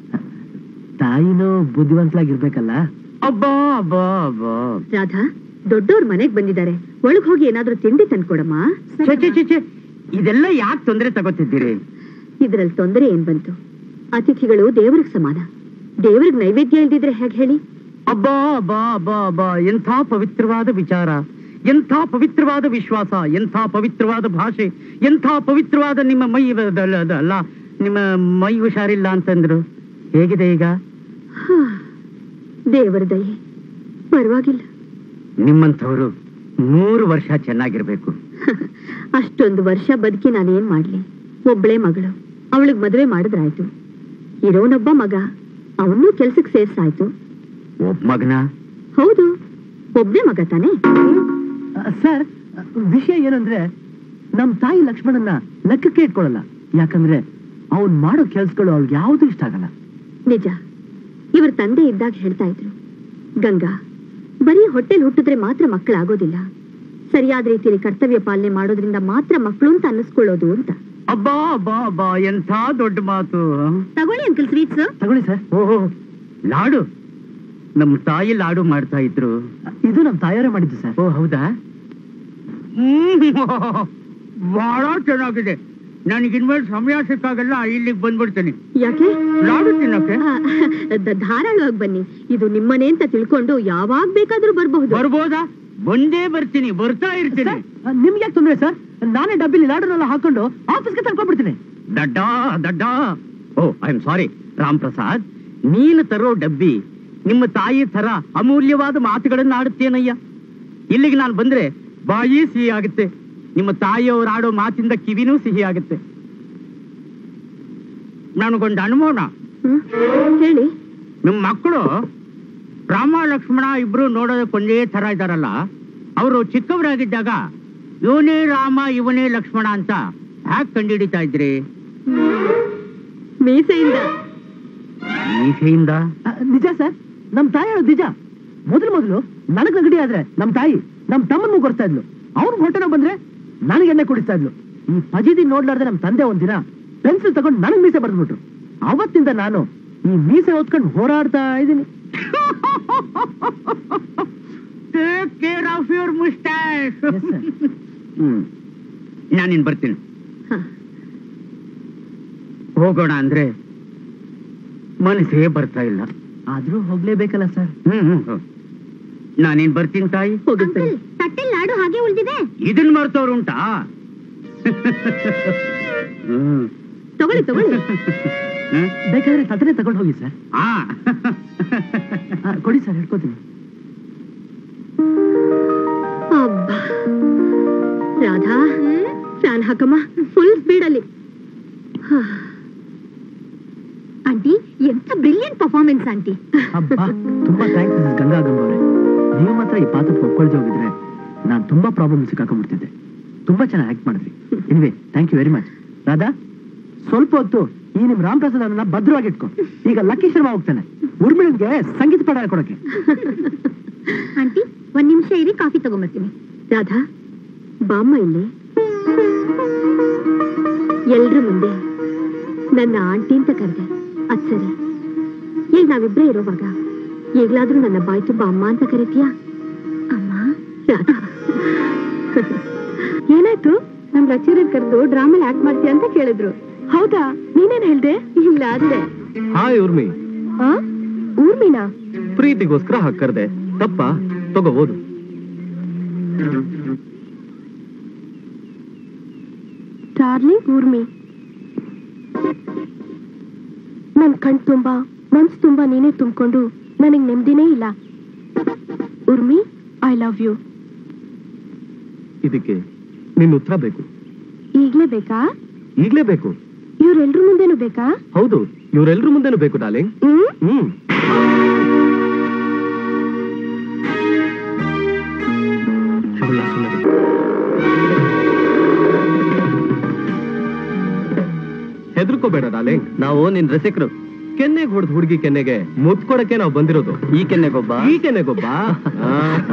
Speaker 1: ತಾಯಿನೂ ಬುದ್ಧಿವಂತರಾಗಿರ್ಬೇಕಲ್ಲ
Speaker 5: ಅಬ್ಬಾ ಅಬ್ಬಾ ಅಬ್ಬಾ
Speaker 3: ರಾಧಾ ದೊಡ್ಡವ್ರ ಮನೆಗ್ ಬಂದಿದ್ದಾರೆ ಒಳಗ್ ಹೋಗಿ ಏನಾದ್ರೂ ತಿಂಡಿ ತಂದ್ಕೊಡಮ್ಮ
Speaker 5: ಛೆ, ಛೆ, ಛೆ, ಛೆ. ಇದೆಲ್ಲ ಯಾಕೆ ತೊಂದರೆ ತಗೋತಿದ್ದೀರಿ
Speaker 3: ಇದ್ರಲ್ಲಿ ತೊಂದರೆ ಏನ್ ಬಂತು ಅತಿಥಿಗಳು ದೇವ್ರಿಗೆ ಸಮಾನ ದೇವ್ರಿಗೆ ನೈವೇದ್ಯ ಇಲ್ದಿದ್ರೆ ಹೇಗೆ ಹೇಳಿ
Speaker 5: ಅಬ್ಬಾ ಅಬ್ಬಾ ಅಬ್ಬಾ ಅಬ್ಬಾ ಎಂಥ ಪವಿತ್ರವಾದ ವಿಚಾರ ಎಂಥ ಪವಿತ್ರವಾದ ವಿಶ್ವಾಸ ಎಂಥ ಪವಿತ್ರವಾದ ಭಾಷೆ ಎಂಥ ಪವಿತ್ರವಾದ ನಿಮ್ಮ ಮೈ ಅದ- ಅದ- ಅಲ್ಲ ನಿಮ್ಮ ಮೈ ಹುಷಾರಿಲ್ಲ ಅಂತಂದ್ರು ಹೇಗಿದೆ ಈಗ
Speaker 3: ಹಾ, ದೇವರ ದಯೆ ಪರವಾಗಿಲ್ಲ
Speaker 5: ನಿಮ್ಮಂಥವ್ರು ನೂರು ವರ್ಷ ಚೆನ್ನಾಗಿರ್ಬೇಕು
Speaker 3: ಅಷ್ಟೊಂದು ವರ್ಷ ಬದುಕಿ ನಾನೇನ್ ಮಾಡ್ಲಿ ಒಬ್ಳೇ ಮಗಳು ಅವಳಿಗೆ ಮದುವೆ ಮಾಡಿದ್ರಾಯ್ತು ಇರೋನೊಬ್ಬ ಮಗ ಅವನ್ನೂ ಕೆಲ್ಸಕ್ಕೆ ಸೇರ್ಸಾಯ್ತು
Speaker 5: ಒಬ್ಬ ಮಗನ
Speaker 3: ಹೌದು ಒಬ್ನೇ ಮಗ ತಾನೇ
Speaker 1: ಸರ್ ವಿಷಯ ಏನಂದ್ರೆ ನಮ್ ತಾಯಿ ಲಕ್ಷ್ಮಣನ್ನ ಲೆಕ್ಕಕ್ಕೆ ಇಟ್ಕೊಳ್ಳಲ್ಲ ಯಾಕಂದ್ರೆ ಅವ್ನ್ ಮಾಡೋ ಕೆಲ್ಸಗಳು ಅವ್ಳಿಗೆ ಯಾವ್ದು ಇಷ್ಟ ಆಗಲ್ಲ
Speaker 3: ನಿಜ ಇವ್ರ ತಂದೆ ಇದ್ದಾಗ ಹೇಳ್ತಾ ಇದ್ರು ಗಂಗಾ ಬರೀ ಹೊಟ್ಟೆಲ್ ಹುಟ್ಟಿದ್ರೆ ಮಾತ್ರ ಮಕ್ಕಳಾಗೋದಿಲ್ಲ ಸರಿಯಾದ ರೀತಿಯಲ್ಲಿ ಕರ್ತವ್ಯ ಪಾಲನೆ ಮಾಡೋದ್ರಿಂದ ಮಾತ್ರ ಮಕ್ಕಳು ಅಂತ ಅನ್ನಿಸ್ಕೊಳ್ಳೋದು ಅಂತ
Speaker 5: ಅಬ್ಬಾ ಅಬ್ಬಾ ಅಬ್ಬಾ ಎಂಥ ದೊಡ್ಡ ಮಾತು
Speaker 3: ತಗೊಳ್ಳಿ ಅಂಕಲ್ ಸ್ವೀಟ್ಸ್
Speaker 1: ತಗೊಳ್ಳಿ ಸರ್
Speaker 5: ಓಹೋ ಲಾಡು ನಮ್ಮ ತಾಯಿ ಲಾಡು ಮಾಡ್ತಾ ಇದ್ರು
Speaker 1: ಇದು ನಮ್ ತಾಯಿಯವರೇ ಮಾಡಿದ್ದು ಸರ್
Speaker 5: ಓ ಹೌದಾ ಹ್ಮ್ ಬಹಳ ಚೆನ್ನಾಗಿದೆ ನನಗಿನ್ಮೇಲೆ ಸಮಯ ಸಿಕ್ಕಾಗೆಲ್ಲ ಇಲ್ಲಿಗೆ ಬಂದ್ಬಿಡ್ತೀನಿ
Speaker 3: ಯಾಕೆ
Speaker 5: ಲಾಡು ತಿನ್ನಕ್ಕೆ
Speaker 3: ಆ, ದ- ಧಾರಾಳವಾಗಿ ಬನ್ನಿ ಇದು ನಿಮ್ಮನೆ ಅಂತ ತಿಳ್ಕೊಂಡು ಯಾವಾಗ ಬೇಕಾದ್ರೂ ಬರಬಹುದು
Speaker 5: ಬರ್ಬೋದಾ ಬಂದೇ ಬರ್ತೀನಿ ಬರ್ತಾ ಇರ್ತೀನಿ
Speaker 1: ನಿಮ್ಗೆ ಯಾಕೆ ತೊಂದ್ರೆ ಸರ್ ನಾನೇ ಡಬ್ಬಿಲಿ ಲಾಡನೆಲ್ಲ ಹಾಕೊಂಡು ಆಫೀಸ್ಗೆ ತಳ್ಕೊಂಡ್ಬಿಡ್ತೀನಿ
Speaker 5: ದಡ್ಡ ದಡ್ಡ oh I am sorry Ram Prasad ನೀನು ತರೋ ಡಬ್ಬಿ ನಿಮ್ಮ ತಾಯಿ ತರ ಅಮೂಲ್ಯವಾದ ಮಾತುಗಳನ್ನ ಆಡುತ್ತೇನಯ್ಯ ಇಲ್ಲಿಗೆ ನಾನು ಬಂದ್ರೆ ಬಾಯಿ ಸಿಹಿ ಆಗುತ್ತೆ ನಿಮ್ಮ ತಾಯಿಯವರು ಆಡೋ ಮಾತಿಂದ ಕಿವಿನೂ ಸಿಹಿ ಆಗುತ್ತೆ ನನಗೊಂದು ಅನುಮಾನ
Speaker 3: ಹ್ಮ್? ಹೇಳಿ
Speaker 5: ನಿಮ್ಮ ಮಕ್ಕಳು ರಾಮ ಲಕ್ಷ್ಮಣ ಇಬ್ರು ನೋಡೋದಕ್ಕೆ ಒಂದೇ ತರ ಇದಾರಲ್ಲ ಅವರು ಚಿಕ್ಕವರಾಗಿದ್ದಾಗ ಇವನೇ ರಾಮ ಇವನೇ ಲಕ್ಷ್ಮಣ ಅಂತ ಹ್ಯಾಕ್ ಕಂಡುಹಿಡಿತಾ ಇದ್ರಿ
Speaker 3: ಮೀಸೆಯಿಂದ
Speaker 5: ಮೀಸೆಯಿಂದ
Speaker 1: ಆ, ನಿಜ ಸರ್ ನಮ್ ತಾಯಿ ಹೇಳೋದು ನಿಜ ಮೊದಲು ಮೊದಲು ನನಗ್ ನೆಗಡಿ ಆದ್ರೆ ನಮ್ ತಾಯಿ ನಮ್ ತಮ್ಮನ್ ಮುಗ್ಗೊರ್ತಾ ಇದ್ಲು ಅವ್ನ್ ಹೊಟ್ಟೆನ ಬಂದ್ರೆ ನನಗೆ ಎಣ್ಣೆ ಕುಡಿಸ್ತಾ ಇದ್ಲು ಈ ಪಜಿದಿ ನೋಡ್ಲಾರ್ದೆ ನಮ್ ತಂದೆ ಒಂದಿನ ಪೆನ್ಸಿಲ್ ತಗೊಂಡು ನನಗ್ ಮೀಸೆ ಬರೆದ್ಬಿಟ್ರು ಅವತ್ತಿಂದ ನಾನು ಈ ಮೀಸೆ ಹೊತ್ಕೊಂಡು ಹೋರಾಡ್ತಾ ಇದ್ದೀನಿ
Speaker 5: take care of your moustache
Speaker 1: Yes, sir.
Speaker 5: ಹ್ಮ್ ನಾನಿನ್ ಬರ್ತೀನಿ
Speaker 3: ಹ.
Speaker 5: ಹೋಗೋಣ ಅಂದ್ರೆ ಮನಸ್ಸೇ ಬರ್ತಾ ಇಲ್ಲ
Speaker 1: ಆದ್ರೂ ಹೋಗ್ಲೇಬೇಕಲ್ಲ ಸರ್
Speaker 5: ಹ್ಮ್ ಹ್ಮ್ ನಾನೇನ್ ಬರ್ತೀನಿ ತಾಯಿ
Speaker 3: ಹೋಗಿ ಸರಿ ತಟ್ಟೆ ಲಾಡು ಹಾಗೆ ಉಳಿದಿದೆ
Speaker 5: ಇದನ್ ಮರ್ತವ್ರು ಉಂಟಾ ಹ್ಮ್
Speaker 3: ತಗೊಳ್ಳಿ ತಗೊಳ್ಳಿ
Speaker 5: ಹ್ಮ್?
Speaker 1: ಬೇಕಾದ್ರೆ ತಟ್ಟನೆ ತಗೊಂಡು ಹೋಗಿ ಸರ್
Speaker 5: ಆ
Speaker 1: ಆ, ಕೊಡಿ ಸರ್ ಹಿಡ್ಕೋತೀನಿ
Speaker 3: ಅಬ್ಬಾ ರಾಧಾ ಫ್ಯಾನ್ ಹಾಕಮ್ಮ ಫುಲ್ ಸ್ಪೀಡ್ ಅಲ್ಲಿ ಆಂಟಿ ಎಂತ ಬ್ರಿಲಿಯಂಟ್ ಪರ್ಫಾರ್ಮೆನ್ಸ್ ಆಂಟಿ
Speaker 1: ಅಬ್ಬಾ ತುಂಬಾ ಥ್ಯಾಂಕ್ಸ್ ಮಿಸಸ್ ಗಂಗಾ ಗಂಗವ್ರೆ ನೀವು ಮಾತ್ರ ಈ ಪಾತ್ರಕ್ಕೆ ಒಪ್ಕೊಳ್ದೆ ಹೋಗಿದ್ರೆ ನಾನು ತುಂಬಾ ಪ್ರಾಬ್ಲಮ್ ಸಿಕ್ಕಾಕೊಂಡ್ಬಿಡ್ತಿದ್ದೆ ತುಂಬಾ ಚೆನ್ನಾಗಿ ಆಕ್ಟ್ ಮಾಡಿದ್ರಿ anyway thank you very much Radha ಸ್ವಲ್ಪ ಹೊತ್ತು ಈ ನಿಮ್ ರಾಮ್ ಪ್ರಸಾದ್ ಅವರನ್ನ ಭದ್ರವಾಗಿ ಇಟ್ಕೊ ಈಗ ಲಕ್ಕಿ ಶರ್ಮಾ ಹೋಗ್ತಾನೆ ಉರ್ಮಿಳಿಗೆ ಸಂಗೀತ ಪಾಠ ಹೇಳ್ಕೊಡಕ್ಕೆ
Speaker 3: ಆಂಟಿ ಒಂದ್ ನಿಮಿಷ ಇರಿ ಕಾಫಿ ತಗೊಂಬರ್ತೀನಿ ರಾಧಾ ಬಾಮ್ಮ ಇಲ್ಲಿ ಎಲ್ರ ಮುಂದೆ ನನ್ನ ಆಂಟಿ ಅಂತ ಕರೆದೆ ಅದ್ ಸರಿ ಈಗ ನಾವಿಬ್ರೇ ಇರೋವಾಗ ಈಗ್ಲಾದ್ರೂ ನನ್ನ ಬಾಯಿ ತುಂಬ ಅಮ್ಮ ಅಂತ ಕರಿತೀಯಾ ಅಮ್ಮ ರಾಧಾ ಏನಾಯ್ತು ನಮ್ ರಚನೆ ಕರೆದು ಡ್ರಾಮಲ್ಲಿ ಆಕ್ಟ್ ಮಾಡ್ತೀಯ ಅಂತ ಕೇಳಿದ್ರು ಹೌದಾ ನೀನೇನ್ ಹೇಳ್ದೆ ಇಲ್ಲ ಅಂದೆ
Speaker 2: ಹಾಯ್ ಉರ್ಮಿ
Speaker 3: ಆ ಊರ್ಮಿನಾ
Speaker 2: ಪ್ರೀತಿಗೋಸ್ಕರ ಹಾಕರ್ದೆ ತಪ್ಪ ತಗೋಬಹುದು
Speaker 7: ಡಾರ್ಲಿಂಗ್ ಊರ್ಮಿ ನನ್ ಕಣ್ ತುಂಬಾ ಮನ್ಸ್ ತುಂಬಾ ನೀನೇ ತುಂಬಿಕೊಂಡು ನನಗ್ ನೆಮ್ಮದಿನೇ ಇಲ್ಲ ಉರ್ಮಿ ಐ ಲವ್ ಯು
Speaker 2: ಇದಕ್ಕೆ ನಿನ್ನ ಉತ್ತರ ಬೇಕು
Speaker 7: ಈಗ್ಲೇ ಬೇಕಾ
Speaker 2: ಈಗ್ಲೇ ಬೇಕು
Speaker 7: ಇವ್ರೆಲ್ರ ಮುಂದೆನೂ ಬೇಕಾ
Speaker 2: ಹೌದು ಇವರೆಲ್ರ ಮುಂದೆನೂ ಬೇಕು ಡಾರ್ಲಿಂಗ್
Speaker 7: ಹ್ಮ್
Speaker 2: ಹ್ಮ್ ಇವಳ ಸುಮ್ಮನೆ. ಹೆದರ್ಕೋಬೇಡ ಡಾರ್ಲಿಂಗ್ ನಾವು ನಿನ್ ರಸಿಕರು ಕೆನ್ನೆಗೆ ಹೊಡೆದ್ ಹುಡುಗಿ ಕೆನ್ನೆಗೆ ಮುತ್ ಕೊಡಕ್ಕೆ ನಾವು ಬಂದಿರೋದು ಈ ಕೆನ್ನೆಗೊಬ್ಬ ಈ ಕೆನ್ನೆಗೊಬ್ಬ ಆ.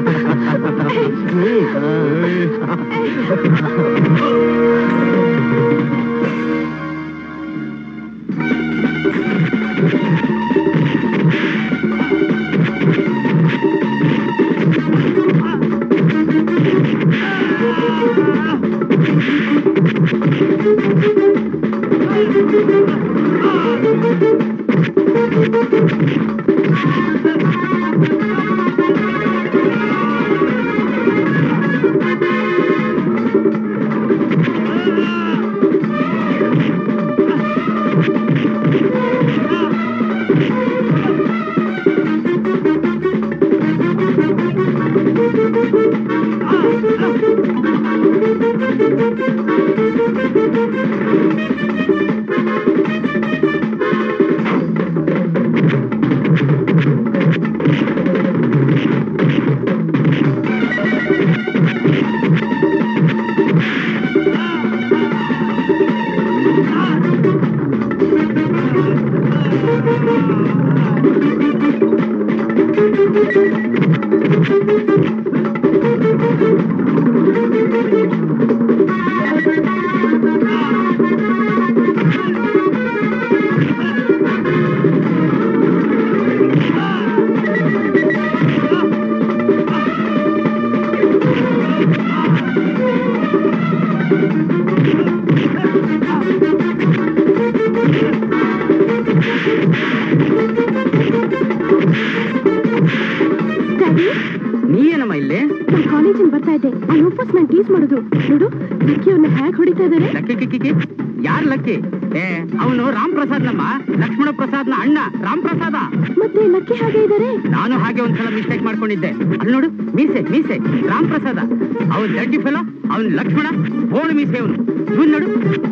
Speaker 7: ಡ್ಯಾಡಿ
Speaker 5: ನೀ ಏನಮ್ಮ ಇಲ್ಲಿ
Speaker 7: ನಾನ್ ಕಾಲೇಜಿಂದ ಬರ್ತಾ ಇದ್ದೆ ಆ ಲೋಫಸ್ ನಾನ್ ಟೀಸ್ ಮಾಡೋದು ನೋಡು ಲಕ್ಕಿ ಅವ್ರನ್ನ ಹೇಗ್ ಹೊಡಿತಾ ಇದಾರೆ
Speaker 5: ಲಕ್ಕಿ ಕಿಕ್ಕಿ ಯಾರ್ ಲಕ್ಕಿ ಏ ಅವನು ರಾಮ್ ಪ್ರಸಾದ್ ನಮ್ಮ ಲಕ್ಷ್ಮಣ ಪ್ರಸಾದ್ನ ಅಣ್ಣ ರಾಮ್ ಪ್ರಸಾದ
Speaker 7: ಮತ್ತೆ ಲಕ್ಕಿ ಹಾಗೆ ಇದಾರೆ
Speaker 5: ನಾನು ಹಾಗೆ ಒಂದ್ಸಲ ಮಿಸ್ಟೇಕ್ ಮಾಡ್ಕೊಂಡಿದ್ದೆ ಅಲ್ಲಿ ನೋಡು ಮೀಸೆ ಮೀಸೆ ರಾಮ್ ಪ್ರಸಾದ ಅವನ್ ದಡ್ಡಿ ಫೆಲೋ ಅವನ್ ಲಕ್ಷ್ಮಣ ಬೋಳು ಮೀಸೆ ಅವನು ಇವನ್ ನೋಡು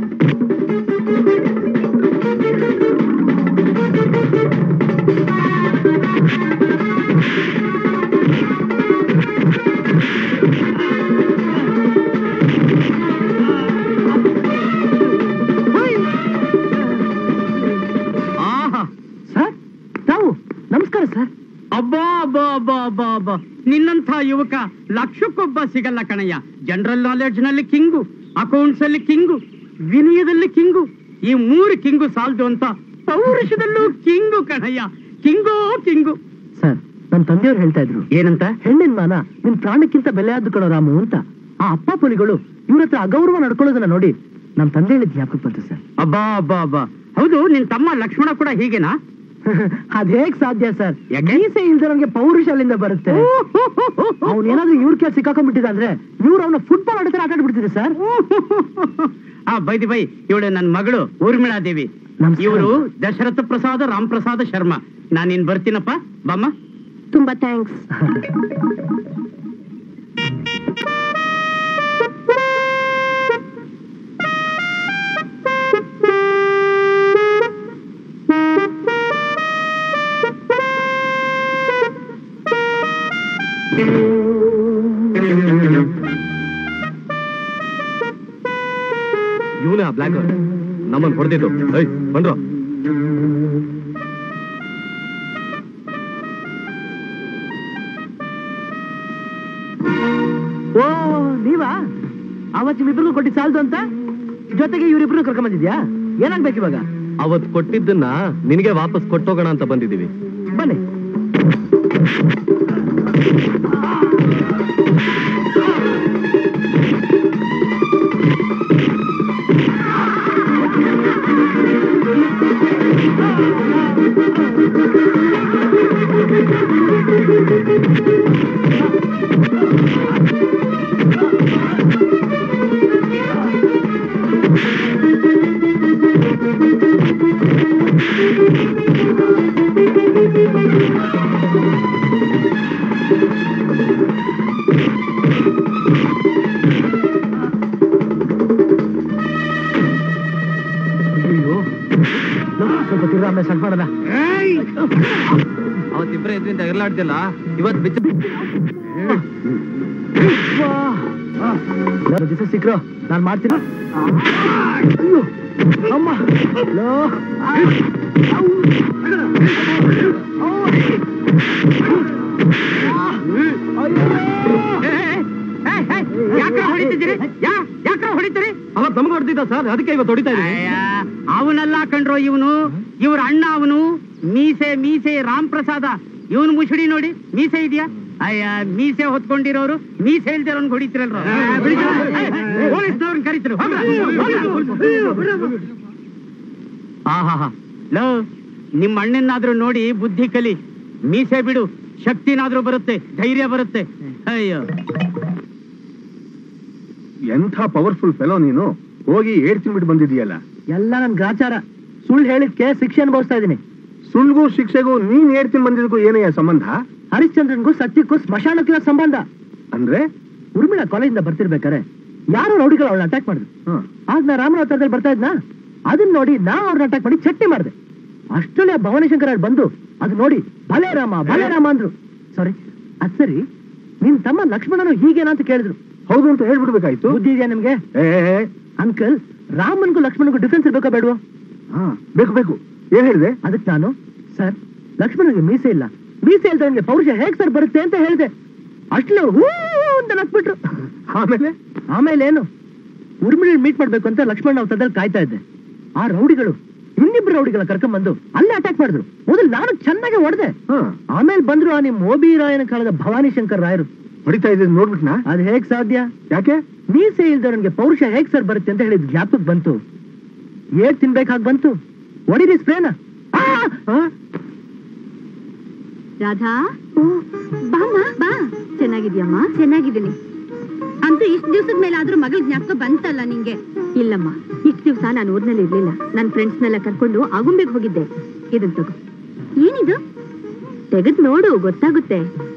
Speaker 5: ಆಹಾ
Speaker 1: ಸರ್ ತಾವು ನಮಸ್ಕಾರ ಸರ್
Speaker 5: ಅಬ್ಬಾ ಅಬ್ಬಾ ಅಬ್ಬಾ ಅಬ್ಬಾ ಅಬ್ಬಾ ನಿನ್ನಂಥ ಯುವಕ ಲಕ್ಷಕ್ಕೊಬ್ಬ ಸಿಗಲ್ಲ ಕಣಯ್ಯ ಜನರಲ್ ನಾಲೆಡ್ಜ್ ನಲ್ಲಿ ಕಿಂಗು ಅಕೌಂಟ್ಸ್ ಅಲ್ಲಿ ಕಿಂಗು ವಿನಯದಲ್ಲಿ ಕಿಂಗು ಈ ಮೂರು ಕಿಂಗು ಸಾಲದು ಅಂತ ಪೌರುಷದಲ್ಲೂ ಕಿಂಗು ಕಣಯ್ಯ ಕಿಂಗೋ ಕಿಂಗು
Speaker 1: ಸರ್ ನನ್ನ ತಂದೆಯವ್ರು ಹೇಳ್ತಾ ಇದ್ರು
Speaker 5: ಏನಂತ
Speaker 1: ಹೆಣ್ಣಿನ ಮಾನ ನಿಮ್ ಪ್ರಾಣಕ್ಕಿಂತ ಬೆಲೆ ಆದ್ದು ಕಣೋ ರಾಮು ಅಂತ ಆ ಅಪ್ಪ ಪುಲಿಗಳು ಇವ್ರ ಹತ್ರ ಅಗೌರವ ನಡ್ಕೊಳ್ಳೋದನ್ನ ನೋಡಿ ನಮ್ ತಂದೆ ಹೇಳಿದ ಜ್ಞಾಪಕ ಬಂತು ಸರ್
Speaker 5: ಅಬ್ಬಾ ಅಬ್ಬಾ ಅಬ್ಬಾ ಹೌದು ನಿನ್ ತಮ್ಮ ಲಕ್ಷ್ಮಣ ಕೂಡ ಹೀಗೇನಾ
Speaker 1: ಅದ್ ಹೇಗ್ ಸಾಧ್ಯ ಸರ್
Speaker 5: ಯಾಕೆ?
Speaker 1: ಮೀಸೆ ಇಲ್ದಿರೋಂಗೆ ಪೌರುಷ ಅಲ್ಲಿಂದ ಬರುತ್ತೆ ಅವ್ನ್ ಏನಾದ್ರೂ ಇವ್ರ ಕೇಳಿ ಸಿಕ್ಕಾಕೊಂಡ್ಬಿಟ್ಟಿದ ಅಂದ್ರೆ ಇವ್ರು ಅವನ ಫುಟ್ಬಾಲ್ ಆಡಿದ್ರೆ ಆಟ ಆಡ್ಬಿಡ್ತಿದೆ ಸರ್
Speaker 5: ಆ ಬೈದಿ ಬೈ ಇವಳು ನನ್ನ ಮಗಳು ಊರ್ಮಿಳಾ ದೇವಿ
Speaker 1: ನಮಸ್ಕಾರ.
Speaker 5: ಇವರು ದಶರಥ ಪ್ರಸಾದ ರಾಮ್ ಪ್ರಸಾದ ಶರ್ಮಾ ನಾನ್ ಇನ್ ಬರ್ತೀನಪ್ಪ ಬಾಮ್ಮ
Speaker 7: ತುಂಬಾ ಥ್ಯಾಂಕ್ಸ್
Speaker 2: ಇವನೇ ಆ ಬ್ಲ್ಯಾಕ್ ನಮ್ಮನ್ ಹೊಡೆದಿದ್ದು ಏಯ್ ಬಂದ್ರು
Speaker 1: ಓ ನೀವಾ ಅವತ್ತು ನಿಮ್ಮಿಬ್ರು ಕೊಟ್ಟಿ ಸಾಲದು ಅಂತ ಜೊತೆಗೆ ಇವ್ರಿಬ್ರು ಕರ್ಕೊಂಡ್ ಬಂದಿದ್ಯಾ ಏನಾಗ್ಬೇಕು ಇವಾಗ
Speaker 2: ಅವತ್ ಕೊಟ್ಟಿದ್ದನ್ನ ನಿನಗೆ ವಾಪಸ್ ಕೊಟ್ಟೋಗೋಣ ಅಂತ ಬಂದಿದೀವಿ
Speaker 1: ಬನ್ನಿ ಅಯ್ಯೋ ಸ್ವಲ್ಪ ತಿರ್ಗಾ ಆಮೇಲೆ ಸಟ್ ಮಾಡೋಣ
Speaker 2: ಅವತ್ತಿಬ್ಬರೇ ಎದ್ರಿಂದ ಎರ್ಲಾಡ್ತಿಲ್ಲ ಇವತ್ತು ಬಿಚ್ಚ
Speaker 1: ದಿವಸ ಸಿಕ್ರು ನಾನ್ ಮಾಡ್ತೀನಿ ಅಯ್ಯೋ ಅಮ್ಮ ಲೋ.
Speaker 5: ಯಾಕ್ರ ಹೊಡಿತಿದ್ದೀರಿ ಯಾಕ್ರ ಹೊಡಿತೀರಿ
Speaker 2: ಅವತ್ತು ನಮ್ಗೆ ಹೊಡೆದಿದ್ದ ಸರ್ ಅದಕ್ಕೆ ಇವತ್ತು ಹೊಡಿತಾ ಇದ್ದೀನಿ
Speaker 5: ಅವನಲ್ಲ ಕಂಡ್ರೋ ಇವನು ಇವ್ರ ಅಣ್ಣ ಅವನು ಮೀಸೆ ಮೀಸೆ ರಾಮ್ ಪ್ರಸಾದ ಇವನು ಮುಸುಡಿ ನೋಡಿ ಮೀಸೆ ಇದೆಯಾ ಅಯ್ಯ ಮೀಸೆ ಹೊತ್ಕೊಂಡಿರೋರು ಮೀಸೆ ಇಲ್ದಿರೋನ್ ಹೊಡಿತಿರಲ್ರ ಪೊಲೀಸ್ನವ್ರನ್ನ ಕರಿತಿರು ಆಹಾ ಲೋ ನಿಮ್ಮ ಅಣ್ಣನಾದ್ರೂ ನೋಡಿ ಬುದ್ಧಿ ಕಲಿ ಮೀಸೆ ಬಿಡು ಶಕ್ತಿನಾದ್ರೂ ಬರುತ್ತೆ ಧೈರ್ಯ ಬರುತ್ತೆ ಅಯ್ಯೋ
Speaker 6: ಎಂಥ ಪವರ್ಫುಲ್ ಫೆಲೋ ನೀನು ಹೋಗಿ ಏಡ್ ತಿನ್ಬಿಟ್ಟು ಬಂದಿದೀಯಲ್ಲ
Speaker 1: ಎಲ್ಲ ನನ್ ಗ್ರಾಚಾರ ಸುಳ್ಳು ಹೇಳಿದ್ಕೆ ಶಿಕ್ಷೆ ಅನುಭವಿಸ್ತಾ ಇದೀನಿ
Speaker 6: ಸುಳ್ಗೂ ಶಿಕ್ಷೆಗೂ ನೀನ್ ಏಡ್ ತಿನ್ ಬಂದಿದ್ದಕ್ಕೂ ಏನಯ್ಯ ಸಂಬಂಧ
Speaker 1: ಹರಿಶ್ಚಂದ್ರನ್ಗೂ ಸತ್ಯಕ್ಕೂ ಸ್ಮಶಾನಕ್ಕಿರೋ ಸಂಬಂಧ
Speaker 6: ಅಂದ್ರೆ
Speaker 1: ಉರ್ಮಿಳಾ ಕಾಲೇಜಿಂದ ಬರ್ತಿರ್ಬೇಕಾರೆ ಯಾರೋ ರೌಡಿಗಳು ಅವಳನ್ನ ಅಟ್ಯಾಕ್ ಮಾಡಿದ್ರು
Speaker 6: ಹ.
Speaker 1: ಆಗ ನಾ ರಾಮನಾಥದಲ್ಲಿ ಬರ್ತಾ ಇದ್ನಾ ಅದನ್ನ ನೋಡಿ ನಾ ಅವ್ರನ್ನ ಅಟ್ಯಾಕ್ ಮಾಡಿ ಚಟ್ನಿ ಮಾಡಿದೆ ಅಷ್ಟರಲ್ಲೇ ಭವಾನಿಶಂಕರ್ ಅವ್ರು ಬಂದು ಅದು ನೋಡಿ ಭಲೆ ರಾಮ ಭಲೆ ರಾಮ ಅಂದ್ರು ಸಾರಿ ಅದ್ ಸರಿ ನಿಮ್ ತಮ್ಮ ಲಕ್ಷ್ಮಣನು ಹೀಗೇನಾ ಅಂತ ಕೇಳಿದ್ರು
Speaker 6: ಹೌದು ಅಂತ ಹೇಳ್ಬಿಡ್ಬೇಕಾಯ್ತು
Speaker 1: ಬುದ್ಧಿ ಇದೆಯಾ ನಿಮ್ಗೆ
Speaker 6: ಏ ಏ,
Speaker 1: ಅಂಕಲ್ ರಾಮನ್ಗೂ ಲಕ್ಷ್ಮಣನ್ಗೂ ಡಿಫ್ರೆನ್ಸ್ ಇರ್ಬೇಕಾ ಬೇಡವಾ
Speaker 6: ಹಾ ಬೇಕು ಬೇಕು ಏನ್ ಹೇಳಿದೆ
Speaker 1: ಅದಕ್ಕೆ ನಾನು ಸರ್ ಲಕ್ಷ್ಮಣನಿಗೆ ಮೀಸೆ ಇಲ್ಲ ಮೀಸೆ ಇಲ್ದವನಿಗೆ ಪೌರುಷ ಹೇಗ್ ಸರ್ ಬರುತ್ತೆ ಅಂತ ಹೇಳಿದೆ ಅಷ್ಟೇ ಅವ್ರು ಹೂ ಅಂತ ನಕ್ಬಿಟ್ರು
Speaker 6: ಆಮೇಲೆ
Speaker 1: ಆಮೇಲೆ ಏನು ಉರ್ಮಿಳಿ ಮೀಟ್ ಮಾಡ್ಬೇಕು ಅಂತ ಲಕ್ಷ್ಮಣ್ ಅವ್ರ ತದಲ್ಲಿ ಕಾಯ್ತಾ ಇದ್ದೆ ಆ ರೌಡಿಗಳು ಇನ್ನಿಬ್ರು ರೌಡಿಗಳ ಕರ್ಕೊಂಡ್ ಬಂದು ಅಲ್ಲೇ ಅಟ್ಯಾಕ್ ಮಾಡಿದ್ರು ಮೊದಲು ನಾನು ಚೆನ್ನಾಗಿ ಹೊಡೆದೆ
Speaker 6: ಹಾ
Speaker 1: ಆಮೇಲೆ ಬಂದ್ರು ಆ ನಿಮ್ ಮೋಬಿ ರಾಯನ ಕಾಲದ ಭವಾನಿ ಶಂಕರ್ ರಾಯರು
Speaker 6: ಹೊಡಿತಾ ಇದ್ದಿದ್ ನೋಡ್ಬಿಟ್ನಾ
Speaker 1: ಅದ್ ಹೇಗ್ ಸಾಧ್ಯ
Speaker 6: ಯಾಕೆ
Speaker 1: ಮೀಸೆ ಇಲ್ದವನಿಗೆ ಪೌರುಷ ಹೇಗ್ ಸರ್ ಬರುತ್ತೆ ಅಂತ ಹೇಳಿದ್ ಜ್ಞಾಪಕ್ ಬಂತು ಏಟ್ ತಿನ್ಬೇಕಾಗ್ ಬಂತು ಹೊಡಿರಿ ಸ್ಪ್ರೇನ
Speaker 3: ರಾಧಾ ಬಾಮ್ಮ ಬಾ ಚೆನ್ನಾಗಿದ್ಯಮ್ಮ ಚೆನ್ನಾಗಿದ್ದೀನಿ ಅಂತೂ ಇಷ್ಟು ದಿವಸದ ಮೇಲೆ ಆದ್ರೂ ಮಗಳ ಜ್ಞಾಪಕ ಬಂತಲ್ಲ ನಿಂಗೆ ಇಲ್ಲಮ್ಮ ಇಷ್ಟು ದಿವಸ ನಾನು ಊರ್ನಲ್ಲಿ ಇರ್ಲಿಲ್ಲ ನನ್ನ ಫ್ರೆಂಡ್ಸ್ನೆಲ್ಲ ಕರ್ಕೊಂಡು ಆಗುಂಬೆಗೆ ಹೋಗಿದ್ದೆ ಇದನ್ ತಗೋ ಏನಿದು ತೆಗೆದ್ ನೋಡು ಗೊತ್ತಾಗುತ್ತೆ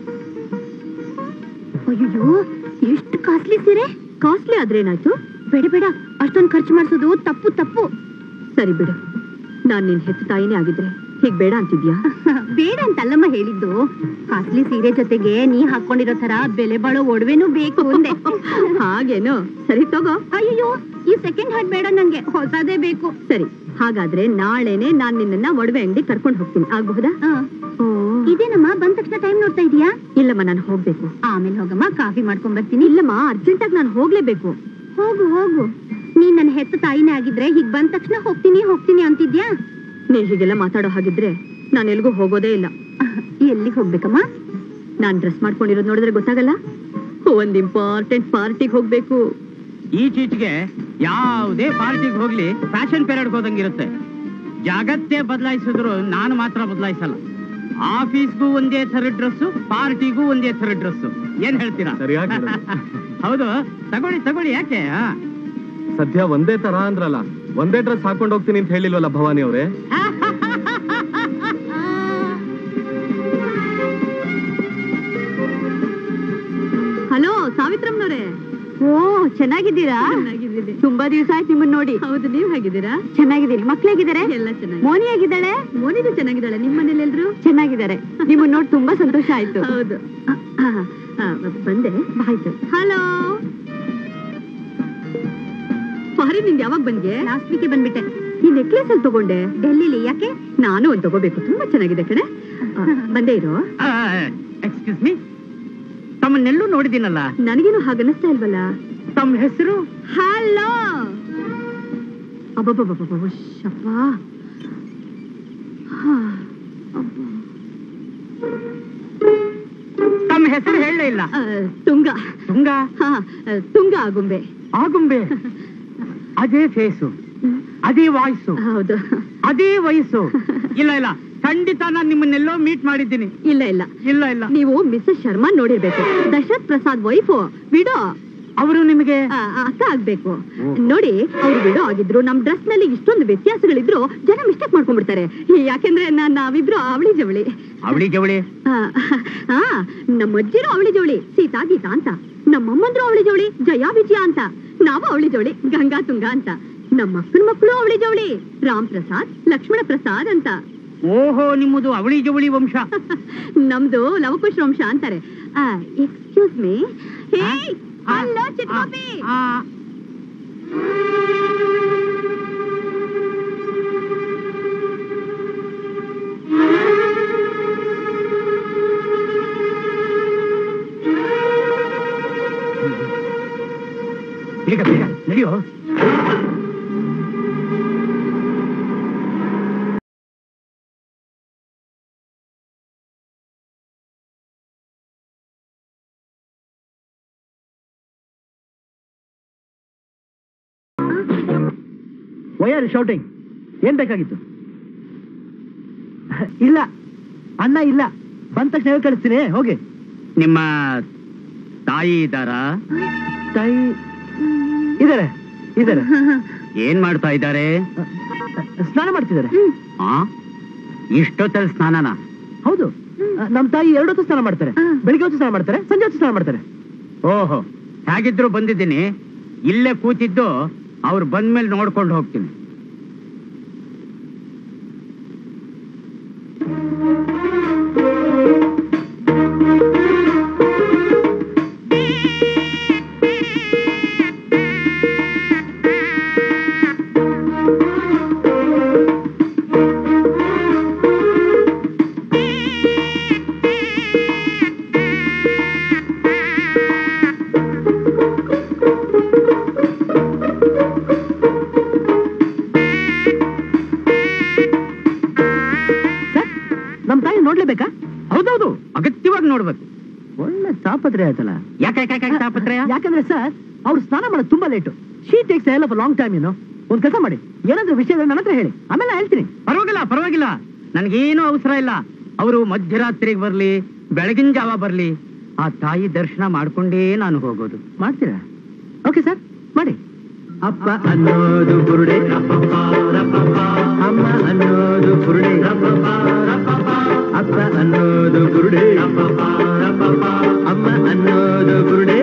Speaker 3: ಅಯ್ಯೋ ಎಷ್ಟು ಕಾಸ್ಟ್ಲಿ ಸೀರೆ ಕಾಸ್ಟ್ಲಿ ಆದ್ರೇನಾಯ್ತು ಬೇಡ ಬೇಡ ಅಷ್ಟೊಂದು ಖರ್ಚು ಮಾಡಿಸೋದು ತಪ್ಪು ತಪ್ಪು ಸರಿ ಬಿಡು ನಾನ್ ನಿನ್ ಹೆತ್ತ ತಾಯಿನೇ ಆಗಿದ್ರೆ ಹೀಗ್ ಬೇಡ ಅಂತಿದ್ಯಾ ಬೇಡ ಅಂತಲ್ಲಮ್ಮ ಹೇಳಿದ್ದು ಕಾಸ್ಟ್ಲಿ ಸೀರೆ ಜೊತೆಗೆ ನೀ ಹಾಕೊಂಡಿರೋ ತರ ಬೆಲೆ ಬಾಳೋ ಒಡವೆನೂ ಬೇಕು ಅಂದೆ ಹಾಗೇನು ಸರಿ ತಗೋ ಅಯ್ಯೋ ಈ ಸೆಕೆಂಡ್ ಹ್ಯಾಂಡ್ ಬೇಡ ನಂಗೆ ಹೊಸದೇ ಬೇಕು ಸರಿ ಹಾಗಾದ್ರೆ ನಾಳೆನೆ ನಾನ್ ನಿನ್ನನ್ನ ಒಡವೆ ಅಂಗಡಿ ಕರ್ಕೊಂಡು ಹೋಗ್ತೀನಿ ಆಗ್ಬಹುದಾ ಇದೇನಮ್ಮ ಬಂದ ತಕ್ಷಣ ಟೈಮ್ ನೋಡ್ತಾ ಇದೀಯಾ ಇಲ್ಲಮ್ಮ ನಾನು ಹೋಗ್ಬೇಕು ಆಮೇಲೆ ಹೋಗಮ್ಮ ಕಾಫಿ ಮಾಡ್ಕೊಂಡ್ ಬರ್ತೀನಿ ಇಲ್ಲಮ್ಮ ಅರ್ಜೆಂಟ್ ಆಗಿ ನಾನು ಹೋಗ್ಲೇಬೇಕು ಹೋಗು ಹೋಗು ನೀನ್ ನನ್ನ ಹೆತ್ತ ತಾಯಿನೇ ಆಗಿದ್ರೆ ಹೀಗ್ ಬಂದ ತಕ್ಷಣ ಹೋಗ್ತೀನಿ ಹೋಗ್ತೀನಿ ಅಂತಿದ್ಯಾ ನೀ ಹೀಗೆಲ್ಲ ಮಾತಾಡೋ ಹಾಗಿದ್ರೆ ನಾನು ಎಲ್ಗೂ ಹೋಗೋದೇ ಇಲ್ಲ ಎಲ್ಲಿಗೆ ಹೋಗ್ಬೇಕಮ್ಮ ನಾನ್ ಡ್ರೆಸ್ ಮಾಡ್ಕೊಂಡಿರೋದು ನೋಡಿದ್ರೆ ಗೊತ್ತಾಗಲ್ಲ ಒಂದ್ ಇಂಪಾರ್ಟೆಂಟ್ ಪಾರ್ಟಿಗೆ ಹೋಗ್ಬೇಕು
Speaker 5: ಈಚೀಚೆಗೆ ಯಾವುದೇ ಪಾರ್ಟಿಗೆ ಹೋಗ್ಲಿ ಫ್ಯಾಷನ್ ಪೇರಿಯಡ್ ಹೋದಂಗಿರುತ್ತೆ ಜಗತ್ತೇ ಬದಲಾಯಿಸಿದ್ರು ನಾನು ಮಾತ್ರ ಬದಲಾಯಿಸಲ್ಲ ಆಫೀಸ್ಗೂ ಒಂದೇ ಥರ ಡ್ರೆಸ್ಸು ಪಾರ್ಟಿಗೂ ಒಂದೇ ಥರ ಡ್ರೆಸ್ಸು ಏನ್ ಹೇಳ್ತೀರಾ
Speaker 2: ಸರಿಯಾಗಿ ಹೇಳಿದೆ.
Speaker 5: ಹೌದು ತಗೊಳ್ಳಿ ತಗೊಳ್ಳಿ ಯಾಕೆ ಆ?
Speaker 2: ಸದ್ಯ ಒಂದೇ ತರ ಅಂದ್ರಲ್ಲ ಒಂದೇ ಡ್ರೆಸ್ ಹಾಕೊಂಡು ಹೋಗ್ತೀನಿ ಅಂತ ಹೇಳಿಲ್ವಲ್ಲ ಭವಾನಿ ಅವರೇ
Speaker 3: ಹಲೋ ಸಾವಿತ್ರಮ್ಮನವ್ರೆ ಓ ಚೆನ್ನಾಗಿದ್ದೀರಾ ತುಂಬಾ ದಿವಸ ಆಯ್ತು ನಿಮ್ಮನ್ನ ನೋಡಿ ಹೌದು ನೀವ್ ಹೇಗಿದ್ದೀರಾ ಚೆನ್ನಾಗಿದ್ದೀನಿ ಮಕ್ಳು ಹೇಗಿದ್ದಾರೆ ಎಲ್ಲ ಚೆನ್ನಾಗಿ ಮೋನಿ ಹೇಗಿದ್ದಾಳೆ ಮೋನಿದು ಚೆನ್ನಾಗಿದ್ದಾಳೆ ನಿಮ್ಮ ಮನೇಲಿ ಎಲ್ರು ಚೆನ್ನಾಗಿದ್ದಾರೆ ನಿಮ್ಮನ್ನ ನೋಡಿ ತುಂಬಾ ಸಂತೋಷ ಆಯ್ತು ಹೌದು ಬಂದೆ ಆಯ್ತು ಹಲೋ ಸಾರಿ ನಿಂಗೆ ಯಾವಾಗ ಬಂದ್ಗೆ ಲಾಸ್ಟ್ ವೀಕೆ ಬಂದ್ಬಿಟ್ಟೆ ಈ ನೆಕ್ಲೆಸ್ ಅಲ್ಲಿ ತಗೊಂಡೆ ಡೆಲ್ಲಿಲಿ ಯಾಕೆ ನಾನು ಒಂದ್ ತಗೋಬೇಕು ತುಂಬಾ ಚೆನ್ನಾಗಿದೆ ಕಡೆ ಆ, ಬಂದೇ ಇರೋ
Speaker 5: ಎಕ್ಸ್ಕ್ಯೂಸ್ ಮೀ ತಮ್ಮನ್ನೆಲ್ಲೂ ನೋಡಿದ್ದೀನಲ್ಲ
Speaker 3: ನನಗೇನು ಹಾಗನ್ನಿಸ್ತಾ ಇಲ್ವಲ್ಲ
Speaker 5: ತಮ್ಮ ಹೆಸರು
Speaker 3: ಹಲೋ ಅಬ್ಬಬ್ಬಬ್ಬಬ್ಬ ಶಪ್ಪ
Speaker 5: ತಮ್ಮ ಹೆಸರು ಹೇಳಲೇ ಇಲ್ಲ
Speaker 3: ತುಂಗ
Speaker 5: ತುಂಗ
Speaker 3: ಹಾ, ತುಂಗ ಆಗುಂಬೆ
Speaker 5: ಆಗುಂಬೆ ಅದೇ ಫೇಸು ಅದೇ ವಾಯ್ಸು
Speaker 3: ಹೌದು
Speaker 5: ಅದೇ ವಯಸ್ಸು ಇಲ್ಲ ಇಲ್ಲ ಖಂಡಿತ ನಾನು ನಿಮ್ಮನ್ನೆಲ್ಲೋ ಮೀಟ್ ಮಾಡಿದ್ದೀನಿ
Speaker 3: ಇಲ್ಲ ಇಲ್ಲ
Speaker 5: ಇಲ್ಲ ಇಲ್ಲ
Speaker 3: ನೀವು ಮಿಸಸ್ ಶರ್ಮಾ ನೋಡಿರ್ಬೇಕು ದಶರಥ್ ಪ್ರಸಾದ್ ವೈಫು ಬಿಡೋ
Speaker 5: ಅವರು ನಿಮಗೆ
Speaker 3: ಆ, ಆ, ಅಕ್ಕ ಆಗ್ಬೇಕು ನೋಡಿ ಅವ್ರು ಬಿಡೋ ಆಗಿದ್ರು ನಮ್ ಡ್ರೆಸ್ ನಲ್ಲಿ ಇಷ್ಟೊಂದು ವ್ಯತ್ಯಾಸಗಳಿದ್ರು ಜನ ಮಿಸ್ಟೇಕ್ ಮಾಡ್ಕೊಂಡ್ಬಿಡ್ತಾರೆ ಯಾಕೆಂದ್ರೆ ನಾನ್ ನಾವಿಬ್ರು ಅವಳಿ ಜವಳಿ
Speaker 5: ಅವಳಿ ಜವಳಿ
Speaker 3: ಆ, ಆ, ನಮ್ಮ ಅಜ್ಜಿರು ಅವಳಿ ಜವಳಿ ಸೀತಾ ಗೀತಾ ಅಂತ ನಮ್ಮಮ್ಮಂದ್ರು ಅವಳಿ ಜವಳಿ ಜಯಾ ವಿಜಯ ಅಂತ ನಾವು ಅವಳಿ ಜವಳಿ ಗಂಗಾ ತುಂಗ ಅಂತ ನಮ್ಮ ಅಕ್ಕನ ಮಕ್ಕಳು ಅವಳಿ ಜವಳಿ ರಾಮ್ ಪ್ರಸಾದ್ ಲಕ್ಷ್ಮಣ ಪ್ರಸಾದ್ ಅಂತ
Speaker 5: ಓಹೋ ನಿಮ್ಮದು ಅವಳಿ ಜವಳಿ ವಂಶ
Speaker 3: ನಮ್ದು ಲವಕುಶ ವಂಶ ಅಂತಾರೆ ಎಕ್ಸ್ಕ್ಯೂಸ್ ಮೀ ಹೇ
Speaker 5: ಆ,
Speaker 3: ಹಲೋ
Speaker 5: ಆ,
Speaker 3: ಚಿಕ್ಕಪ್ಪಿ
Speaker 5: ಆ, ಬೇಗ ಬೇಗ ನಡೆಯೋ
Speaker 1: ವೈ ಆರ್ ಶೌಟಿಂಗ್ ಏನ್ ಬೇಕಾಗಿತ್ತು ಇಲ್ಲ ಅಣ್ಣ ಇಲ್ಲ ಬಂದ ತಕ್ಷಣ ಹೇಳಿ ಕಳಿಸ್ತೀನಿ ಹೋಗಿ
Speaker 5: ನಿಮ್ಮ ತಾಯಿ ಇದ್ದಾರಾ
Speaker 1: ತಾಯಿ ಇದಾರೆ ಇದಾರೆ
Speaker 5: ಏನ್ ಮಾಡ್ತಾ ಇದ್ದಾರೆ
Speaker 1: ಸ್ನಾನ ಮಾಡ್ತಿದ್ದಾರೆ
Speaker 5: ಆ ಇಷ್ಟೊತ್ತಲ್ಲಿ ಸ್ನಾನನ
Speaker 1: ಹೌದು ನಮ್ ತಾಯಿ ಎರಡು ಹೊತ್ತು ಸ್ನಾನ ಮಾಡ್ತಾರೆ ಬೆಳಿಗ್ಗೆ ಹೊತ್ತು ಸ್ನಾನ ಮಾಡ್ತಾರೆ ಸಂಜೆ ಹೊತ್ತು ಸ್ನಾನ ಮಾಡ್ತಾರೆ
Speaker 5: ಓಹೋ ಹೇಗಿದ್ರು ಬಂದಿದ್ದೀನಿ ಇಲ್ಲೇ ಕೂತಿದ್ದು ಅವ್ರು ಬಂದ್ಮೇಲೆ ನೋಡ್ಕೊಂಡು ಹೋಗ್ತೀನಿ
Speaker 1: ಸರ್ ನಮ್ ತಾಯಿ ನೋಡ್ಲೇಬೇಕಾ
Speaker 5: ಹೌದೌದು ಅಗತ್ಯವಾಗಿ ನೋಡ್ಬೇಕು
Speaker 1: ಒಳ್ಳೆ ತಾಪತ್ರೆ ಆಯ್ತಲ್ಲ
Speaker 5: ಯಾಕೆ ಯಾಕೆ ಯಾಕೆ ತಾಪತ್ರಯ
Speaker 1: ಯಾಕಂದ್ರೆ ಸರ್ ಅವ್ರು ಸ್ನಾನ ಮಾಡೋದು ತುಂಬಾ ಲೇಟು ಶೀ ಟೇಕ್ಸ್ ಎಲ್ಲ ಲಾಂಗ್ ಟೈಮ್ ಏನು ಒಂದ್ ಕೆಲಸ ಮಾಡಿ ಏನಾದ್ರೂ ವಿಷಯಗಳು ನನ್ನ ಹತ್ರ ಹೇಳಿ ಆಮೇಲೆ ನಾ ಹೇಳ್ತೀನಿ
Speaker 5: ಪರವಾಗಿಲ್ಲ ಪರವಾಗಿಲ್ಲ ನನಗೇನು ಅವಸರ ಇಲ್ಲ ಅವರು ಮಧ್ಯರಾತ್ರಿಗೆ ಬರ್ಲಿ ಬೆಳಗಿನ ಜಾವ ಬರ್ಲಿ ಆ ತಾಯಿ ದರ್ಶನ ಮಾಡ್ಕೊಂಡೇ ನಾನು ಹೋಗೋದು
Speaker 1: ಮಾಡ್ತೀರಾ ಓಕೆ ಸರ್ ಮಾಡಿ
Speaker 2: ಅಪ್ಪ ಅನ್ನೋದು ಬುರುಡೆ ಅಮ್ಮ ಅನ್ನೋದು ಬುರುಡೆ ಅಪ್ಪ ಅನ್ನೋದು ಬುರುಡೆ ಅಮ್ಮ ಅನ್ನೋದು ಬುರುಡೆ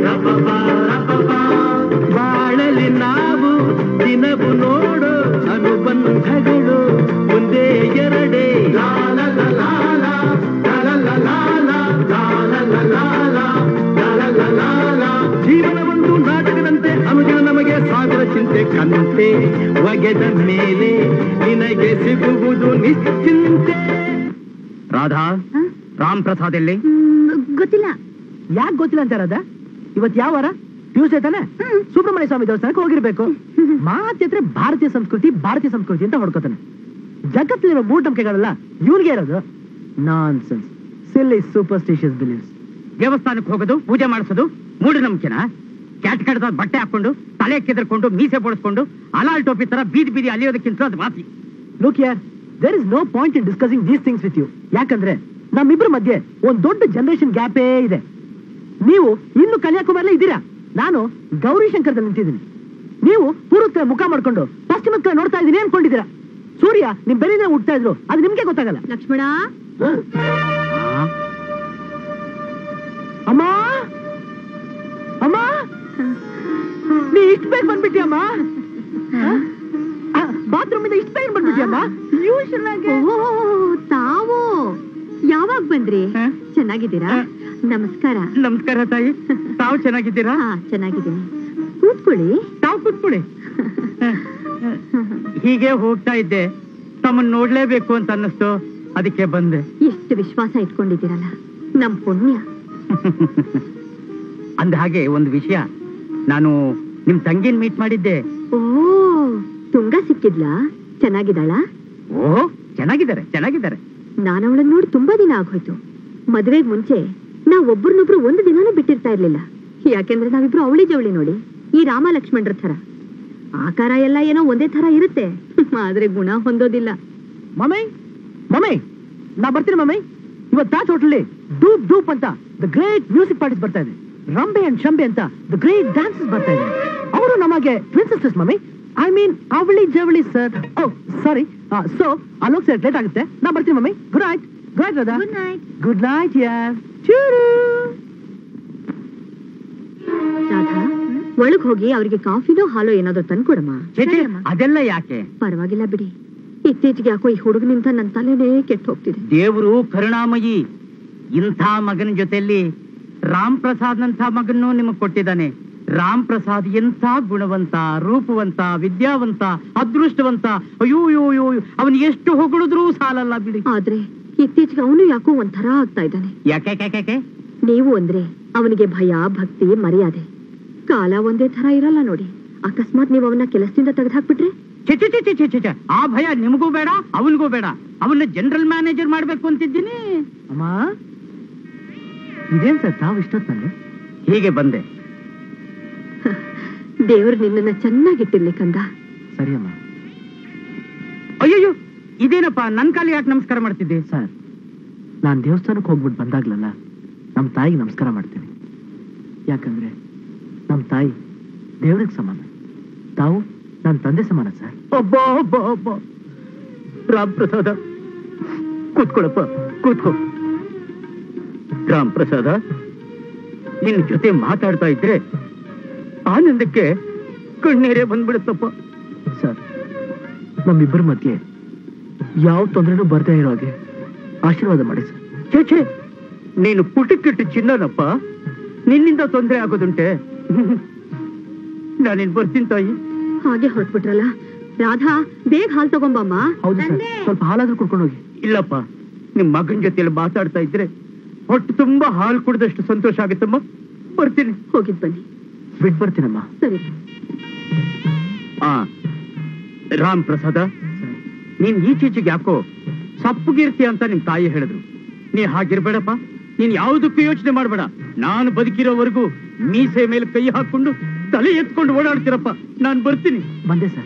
Speaker 2: ಬಾಳಲಿ ನಾವು ದಿನವು ನೋಡು ಅನುಬಂಧಗಳು ಒಂದೇ ಎರಡೇ ಲಾಲ ಲಾಲ ಲಾಲ ಲಾಲ ಲಾಲ ಲಾಲ ಲಾಲ ಲಾಲ ಜೀವನ ಒಂದು ನಾಟಕದಂತೆ ಅನುದಿನ ನಮಗೆ ಸಾವಿರ ಚಿಂತೆ ಕಂತೆ ಒಗೆದ ಮೇಲೆ ನಿನಗೆ ಸಿಗುವುದು ನಿಶ್ಚಿಂತೆ
Speaker 5: ರಾಧಾ ರಾಮ್ ಪ್ರಸಾದ್ ಎಲ್ಲಿ
Speaker 3: ಹ್ಮ್, ಗೊತ್ತಿಲ್ಲ
Speaker 1: ಯಾಕೆ ಗೊತ್ತಿಲ್ಲ ಅಂತ ಇರೋದ ಇವತ್ ಯಾವ ವಾರ ಟ್ಯೂಸ್ಡೇ ತಾನೆ ಸುಬ್ರಹ್ಮಣ್ಯ ಸ್ವಾಮಿ ದೇವಸ್ಥಾನಕ್ಕೆ ಹೋಗಿರ್ಬೇಕು ಮಾತಿದ್ರೆ ಭಾರತೀಯ ಸಂಸ್ಕೃತಿ ಭಾರತೀಯ ಸಂಸ್ಕೃತಿ ಅಂತ ಹೊಡ್ಕೋತಾನೆ ಜಗತ್ತಿಲಿರೋ ಮೂಢನಂಬಿಕೆಗಳೆಲ್ಲ ಇವ್ರಿಗೆ ಇರೋದು nonsense silly superstitious beliefs
Speaker 5: ದೇವಸ್ಥಾನಕ್ಕೆ ಹೋಗೋದು ಪೂಜೆ ಮಾಡಿಸೋದು ಮೂಢನಂಬಿಕೆನ ಕ್ಯಾಟ್ ಕಡ್ದ ಬಟ್ಟೆ ಹಾಕೊಂಡು ತಲೆ ಕೆದರ್ಕೊಂಡು ಮೀಸೆ ಬೋಳಿಸ್ಕೊಂಡು ಅಲಾಲ್ ಟೋಪಿ ತರ ಬೀದಿ ಬೀದಿ ಅಲಿಯೋದಕ್ಕಿಂತ ಅದು ವಾಸಿ
Speaker 1: ಲುಕ್ ಯಾರ್ there is no point in discussing these things with you ಯಾಕಂದ್ರೆ ನಮ್ಮಿಬ್ರ ಮಧ್ಯೆ ಒಂದ್ ದೊಡ್ಡ ಜನರೇಷನ್ ಗ್ಯಾಪೇ ಇದೆ ನೀವು ಇನ್ನು ಕನ್ಯಾಕುಮಾರಿಲೇ ಇದ್ದೀರಾ ನಾನು ಗೌರಿ ಶಂಕರದಲ್ಲಿ ನಿಂತಿದ್ದೀನಿ ನೀವು ಪೂರ್ವಕ್ಕೆ ಮುಖ ಮಾಡ್ಕೊಂಡು ಪಶ್ಚಿಮಕ್ಕೆ ನೋಡ್ತಾ ಇದ್ದೀನಿ ಅನ್ಕೊಂಡಿದ್ದೀರಾ ಸೂರ್ಯ ನಿಮ್ ಬೆಳಿಗ್ಗೆ ಹುಟ್ತಾ ಇದ್ರು ಅದು ನಿಮ್ಗೆ ಗೊತ್ತಾಗಲ್ಲ
Speaker 3: ಲಕ್ಷ್ಮಣ
Speaker 1: ಅಮ್ಮ ಅಮ್ಮ ನೀ ಇಷ್ಟ ಬೇಗ ಬಂದ್ಬಿಟ್ಟಿಯಮ್ಮ ಬಾತ್ರೂಮ್ ಇಂದ ಇಷ್ಟ ಬೇಗ ಬಂದ್ಬಿಟ್ಟಿಯಮ್ಮ ಯೂಶಲ್ ಆಗಿ
Speaker 3: ಓ ತಾವು ಯಾವಾಗ ಬಂದ್ರಿ ಚೆನ್ನಾಗಿದ್ದೀರಾ ನಮಸ್ಕಾರ
Speaker 5: ನಮಸ್ಕಾರ ತಾಯಿ ತಾವು ಚೆನ್ನಾಗಿದ್ದೀರಾ
Speaker 3: ಹಾ ಚೆನ್ನಾಗಿದ್ದೀನಿ ಕೂತ್ಕೊಳ್ಳಿ
Speaker 5: ತಾವು ಕೂತ್ಕೊಳ್ಳಿ ಹೀಗೆ ಹೋಗ್ತಾ ಇದ್ದೆ ತಮ್ಮನ್ನ ನೋಡ್ಲೇಬೇಕು ಅಂತ ಅನ್ನಿಸ್ತು ಅದಕ್ಕೆ ಬಂದೆ
Speaker 3: ಎಷ್ಟು ವಿಶ್ವಾಸ ಇಟ್ಕೊಂಡಿದ್ದೀರಲ್ಲ ನಮ್ ಪುಣ್ಯ
Speaker 5: ಅಂದ ಹಾಗೆ ಒಂದು ವಿಷಯ ನಾನು ನಿಮ್ ತಂಗಿನ ಮೀಟ್ ಮಾಡಿದ್ದೆ
Speaker 3: ಓ ತುಂಗ ಸಿಕ್ಕಿದ್ಲಾ ಚೆನ್ನಾಗಿದ್ದಾಳ
Speaker 5: ಓಹೋ ಚೆನ್ನಾಗಿದ್ದಾರೆ ಚೆನ್ನಾಗಿದ್ದಾರೆ
Speaker 3: ನಾನು ಅವಳನ್ನ ನೋಡಿ ತುಂಬಾ ದಿನ ಆಗೋಯ್ತು ಮದ್ವೆಗ್ ಮುಂಚೆ ನಾವ್ ಒಬ್ರನ್ನೊಬ್ರು ಒಂದು ದಿನಾನೂ ಬಿಟ್ಟಿರ್ತಾ ಇರ್ಲಿಲ್ಲ ಯಾಕೆಂದ್ರೆ ನಾವಿಬ್ರು ಅವಳಿ ಜವಳಿ ನೋಡಿ ಈ ರಾಮ ಲಕ್ಷ್ಮಣರ ಥರ ಆಕಾರ ಎಲ್ಲ ಏನೋ ಒಂದೇ ತರ ಇರುತ್ತೆ ಆದ್ರೆ ಗುಣ ಹೊಂದೋದಿಲ್ಲ
Speaker 1: ಮಮ್ಮಿ ಮಮ್ಮಿ ನಾ ಬರ್ತೀನಿ ಮಮ್ಮಿ ಇವತ್ತು ತಾಜ್ ಹೋಟೆಲ್ ಡೂಪ್ ಡೂಪ್ ಅಂತ ದ ಗ್ರೇಟ್ ಮ್ಯೂಸಿಕ್ ಪಾರ್ಟಿಸ್ ಬರ್ತಾ ಇದೆ ರಂಬೆ ಅಂಡ್ ಶಂಬೆ ಅಂತ ದ ಗ್ರೇಟ್ ಡ್ಯಾನ್ಸಸ್ ಬರ್ತಾ ಇದ್ದಾರೆ ಅವರು ನಮಗೆ twin sisters mummy I mean ಅವಳಿ ಜವಳಿ sir oh sorry so Alok sir late ಆಗುತ್ತೆ ನಾ ಬರ್ತೀನಿ mummy good night good night Radha
Speaker 3: good night
Speaker 1: good night ಯಾರ್ ಚೂರು
Speaker 3: ರಾಧಾ ಒಳಗ್ ಹೋಗಿ ಅವ್ರಿಗೆ ಕಾಫಿನೋ ಹಾಲೋ ಏನಾದ್ರು ತಂದ್ಕೊಡಮ್ಮ
Speaker 5: ಚೇಚೆ ಅದೆಲ್ಲ ಯಾಕೆ
Speaker 3: ಪರವಾಗಿಲ್ಲ ಬಿಡಿ ಇತ್ತೀಚೆಗೆ ಯಾಕೋ ಈ ಹುಡುಗನಿಂದ ನನ್ನ ತಲೆನೇ ಕೆಟ್ಟ ಹೋಗ್ತಿದೆ
Speaker 5: ದೇವರು ಕರುಣಾಮಯಿ ಇಂಥ ಮಗನ ಜೊತೆಯಲ್ಲಿ ರಾಮ್ ಪ್ರಸಾದ್ನಂಥ ಮಗನ್ನು ನಿಮಗೆ ಕೊಟ್ಟಿದ್ದಾನೆ ರಾಮ್ ಪ್ರಸಾದ್ ಎಂಥ ಗುಣವಂತ ರೂಪವಂತ ವಿದ್ಯಾವಂತ ಅದೃಷ್ಟವಂತ ಅಯ್ಯೋ ಅಯ್ಯೋ ಅಯ್ಯೋ ಅವನಿಗೆ ಎಷ್ಟು ಹೊಗಳಿದ್ರೂ ಸಾಲಲ್ಲ ಬಿಡಿ
Speaker 3: ಆದ್ರೆ ಇತ್ತೀಚೆಗೆ ಅವನು ಯಾಕೋ ಒಂಥರ ಆಗ್ತಾ ಇದ್ದಾನೆ
Speaker 5: ಯಾಕೆ ಯಾಕೆ ಯಾಕೆ
Speaker 3: ನೀವು ಅಂದ್ರೆ ಅವನಿಗೆ ಭಯ ಭಕ್ತಿ ಮರ್ಯಾದೆ ಕಾಲ ಒಂದೇ ತರ ಇರಲ್ಲ ನೋಡಿ ಅಕಸ್ಮಾತ್ ನೀವು ಅವನ್ನ ಕೆಲಸದಿಂದ ತೆಗೆದುಹಾಕ್ಬಿಟ್ರೆ
Speaker 5: ಚೆ ಚೆ ಚೆ ಚೆ ಚೆ ಚೆ ಚೆ. ಆ ಭಯ ನಿಮಗೂ ಬೇಡ ಅವನಿಗೂ ಬೇಡ ಅವನ್ನ ಜನರಲ್ ಮ್ಯಾನೇಜರ್ ಮಾಡ್ಬೇಕು ಅಂತಿದ್ದೀನಿ
Speaker 1: ಅಮ್ಮ ಇದೇನ್ ಸರ್ ತಾವು ಇಷ್ಟೊತ್ತಲ್ಲಿ
Speaker 5: ಹೀಗೆ ಬಂದೆ
Speaker 3: ದೇವ್ರು ನಿನ್ನನ್ನ ಚೆನ್ನಾಗಿಟ್ಟಿರ್ಲಿ ಕಂದ
Speaker 1: ಸರಿ ಅಮ್ಮ
Speaker 5: ಅಯ್ಯಯ್ಯೋ ಇದೇನಪ್ಪ ನನ್ ಕಾಲಿಗೆ ಯಾಕೆ ನಮಸ್ಕಾರ ಮಾಡ್ತಿದ್ದೆ
Speaker 1: ಸರ್ ನಾನ್ ದೇವಸ್ಥಾನಕ್ಕೆ ಹೋಗ್ಬಿಟ್ಟು ಬಂದಾಗ್ಲಲ್ಲ ನಮ್ಮ ತಾಯಿಗೆ ನಮಸ್ಕಾರ ಮಾಡ್ತೀನಿ ಯಾಕಂದ್ರೆ ನಮ್ಮ ತಾಯಿ ದೇವ್ರಿಗೆ ಸಮಾನ ತಾವು ನನ್ನ ತಂದೆ ಸಮಾನ ಸರ್
Speaker 5: ಒಬ್ಬ ಒಬ್ಬ ಒಬ್ಬ ರಾಮ್ ಪ್ರಸಾದ ಕೂತ್ಕೊಳ್ಳಪ್ಪ ಕೂತ್ಕೋ ರಾಮ್ ಪ್ರಸಾದ ನಿನ್ ಜೊತೆ ಮಾತಾಡ್ತಾ ಇದ್ರೆ ಆನಂದಕ್ಕೆ ಕಣ್ಣೀರೇ ಬಂದ್ಬಿಡುತ್ತಪ್ಪ
Speaker 1: ಸರ್ ನಮ್ಮಿಬ್ಬರ ಮಧ್ಯೆ ಯಾವ ತೊಂದರೆನೂ ಬರ್ದೇ ಇರೋ ಹಾಗೆ ಆಶೀರ್ವಾದ ಮಾಡಿ ಸರ್
Speaker 5: ಛೇ ಛೇ ನೀನು ಪುಟಕ್ಕಿಟ್ಟು ಚಿನ್ನನಪ್ಪ ನಿನ್ನಿಂದ ತೊಂದರೆ ಆಗೋದುಂಟೆ ನಾನಿನ್ ಬರ್ತೀನಿ ತಾಯಿ
Speaker 3: ಹಾಗೆ ಹೊರಟ್ಬಿಟ್ರಲ್ಲ ರಾಧಾ ಬೇಗ ಹಾಲ್ ತಗೊಂಬಮ್ಮ
Speaker 1: ಹೌದು ಸರ್ ಸ್ವಲ್ಪ ಹಾಲಾದ್ರೂ ಕುಡ್ಕೊಂಡು ಹೋಗಿ
Speaker 5: ಇಲ್ಲಪ್ಪ ನಿಮ್ ಮಗನ್ ಜೊತೆಲಿ ಮಾತಾಡ್ತಾ ಇದ್ರೆ ಹೊಟ್ಟು ತುಂಬಾ ಹಾಲು ಕುಡಿದಷ್ಟು ಸಂತೋಷ ಆಗುತ್ತಮ್ಮ ಬರ್ತೀನಿ
Speaker 3: ಹೋಗಿದ್ ಬನ್ನಿ
Speaker 1: ಬಿಟ್ ಬರ್ತೀನಮ್ಮ
Speaker 3: ಸರಿ
Speaker 5: ಆ ರಾಮ್ ಪ್ರಸಾದ ನೀನ್ ಈಚೀಚೆಗೆ ಯಾಕೋ ಸಪ್ಪಗಿರ್ತೀಯ ಅಂತ ನಿಮ್ ತಾಯಿ ಹೇಳಿದ್ರು ನೀ ಹಾಗಿರ್ಬೇಡಪ್ಪ ನೀನ್ ಯಾವುದಕ್ಕೂ ಯೋಚನೆ ಮಾಡ್ಬೇಡ ನಾನು ಬದುಕಿರೋವರೆಗೂ ಮೀಸೆ ಮೇಲೆ ಕೈ ಹಾಕೊಂಡು ತಲೆ ಎತ್ಕೊಂಡು ಓಡಾಡ್ತೀರಪ್ಪ ನಾನ್ ಬರ್ತೀನಿ
Speaker 1: ಬಂದೆ ಸರ್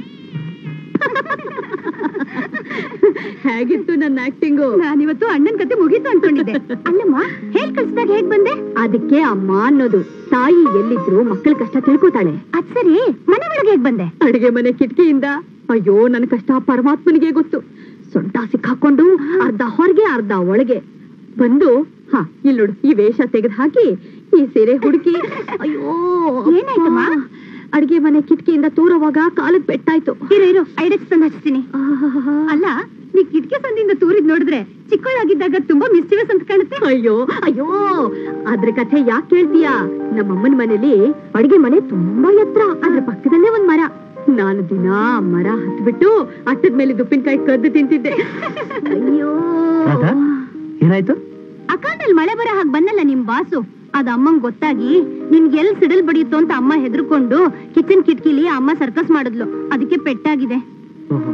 Speaker 3: ಹೇಗಿತ್ತು ನನ್ನ ಆಕ್ಟಿಂಗು ನಾನಿವತ್ತು ಅಣ್ಣನ್ ಕತೆ ಮುಗೀತು ಅನ್ಕೊಂಡಿದ್ದೆ ಅಲ್ಲಮ್ಮ ಹೇಳ್ ಕಳ್ಸಿದಾಗ ಹೇಗ್ ಬಂದೆ ಅದಕ್ಕೆ ಅಮ್ಮ ಅನ್ನೋದು ತಾಯಿ ಎಲ್ಲಿದ್ರು ಮಕ್ಕಳ ಕಷ್ಟ ತಿಳ್ಕೊತಾಳೆ ಅದ್ ಸರಿ ಮನೆ ಒಳಗೆ ಹೇಗ್ ಬಂದೆ ಅಡಿಗೆ ಮನೆ ಕಿಟಕಿಯಿಂದ ಅಯ್ಯೋ ನನ್ನ ಕಷ್ಟ ಪರಮಾತ್ಮನಿಗೆ ಗೊತ್ತು ಸೊಂಟ ಸಿಕ್ಕಾಕೊಂಡು ಅರ್ಧ ಹೊರಗೆ ಅರ್ಧ ಒಳಗೆ ಬಂದು ಹಾ ಇಲ್ಲಿ ನೋಡು ಈ ವೇಷ ತೆಗೆದು ಹಾಕಿ ಈ ಸೀರೆ ಹುಡುಕಿ ಅಯ್ಯೋ ಏನಾಯ್ತಮ್ಮ ಅಡಿಗೆ ಮನೆ ಕಿಟಕಿಯಿಂದ ತೂರುವಾಗ ಕಾಲಕ್ ಪೆಟ್ಟಾಯ್ತು ಇರೋ ಇರೋ ಐಡೆಕ್ಸ್ ತಂದು ಹಚ್ತೀನಿ ಅಲ್ಲ ನೀ ಕಿಟಕಿ ಸಂದಿಂದ ತೂರಿದ್ ನೋಡಿದ್ರೆ ಚಿಕ್ಕವಳಾಗಿದ್ದಾಗ ತುಂಬಾ ಮಿಸ್ಚಿವಸ್ ಅಂತ ಕಾಣುತ್ತೆ ಅಯ್ಯೋ ಅಯ್ಯೋ ಅದ್ರ ಕಥೆ ಯಾಕೆ ಕೇಳ್ತೀಯಾ ನಮ್ಮಮ್ಮನ ಮನೇಲಿ ಅಡಿಗೆ ಮನೆ ತುಂಬಾ ಎತ್ತರ ಅದ್ರ ಪಕ್ಕದಲ್ಲೇ ಒಂದ್ ಮರ ನಾನು ದಿನ ಆ ಮರ ಹತ್ಬಿಟ್ಟು ಅಟ್ಟದ ಮೇಲೆ ಉಪ್ಪಿನಕಾಯಿ ಕದ್ದು ತಿಂತಿದ್ದೆ ಅಯ್ಯೋ
Speaker 1: ರಾಧಾ ಏನಾಯ್ತು
Speaker 3: ಅಕಾಂಡಲ್ ಮಳೆ ಬರೋ ಹಾಗೆ ಬಂದಲ್ಲ ನಿಮ್ ಬಾಸು ಅದ್ ಅಮ್ಮಂಗ್ ಗೊತ್ತಾಗಿ ನಿನ್ಗೆ ಎಲ್ ಸಿಡಲ್ ಬಡಿಯುತ್ತೋ ಅಂತ ಅಮ್ಮ ಹೆದರ್ಕೊಂಡು ಕಿಚನ್ ಕಿಟಕಿಲಿ ಅಮ್ಮ ಸರ್ಕಸ್ ಮಾಡಿದ್ಲು ಅದಕ್ಕೆ ಪೆಟ್ಟಾಗಿದೆ
Speaker 1: ಓಹೋ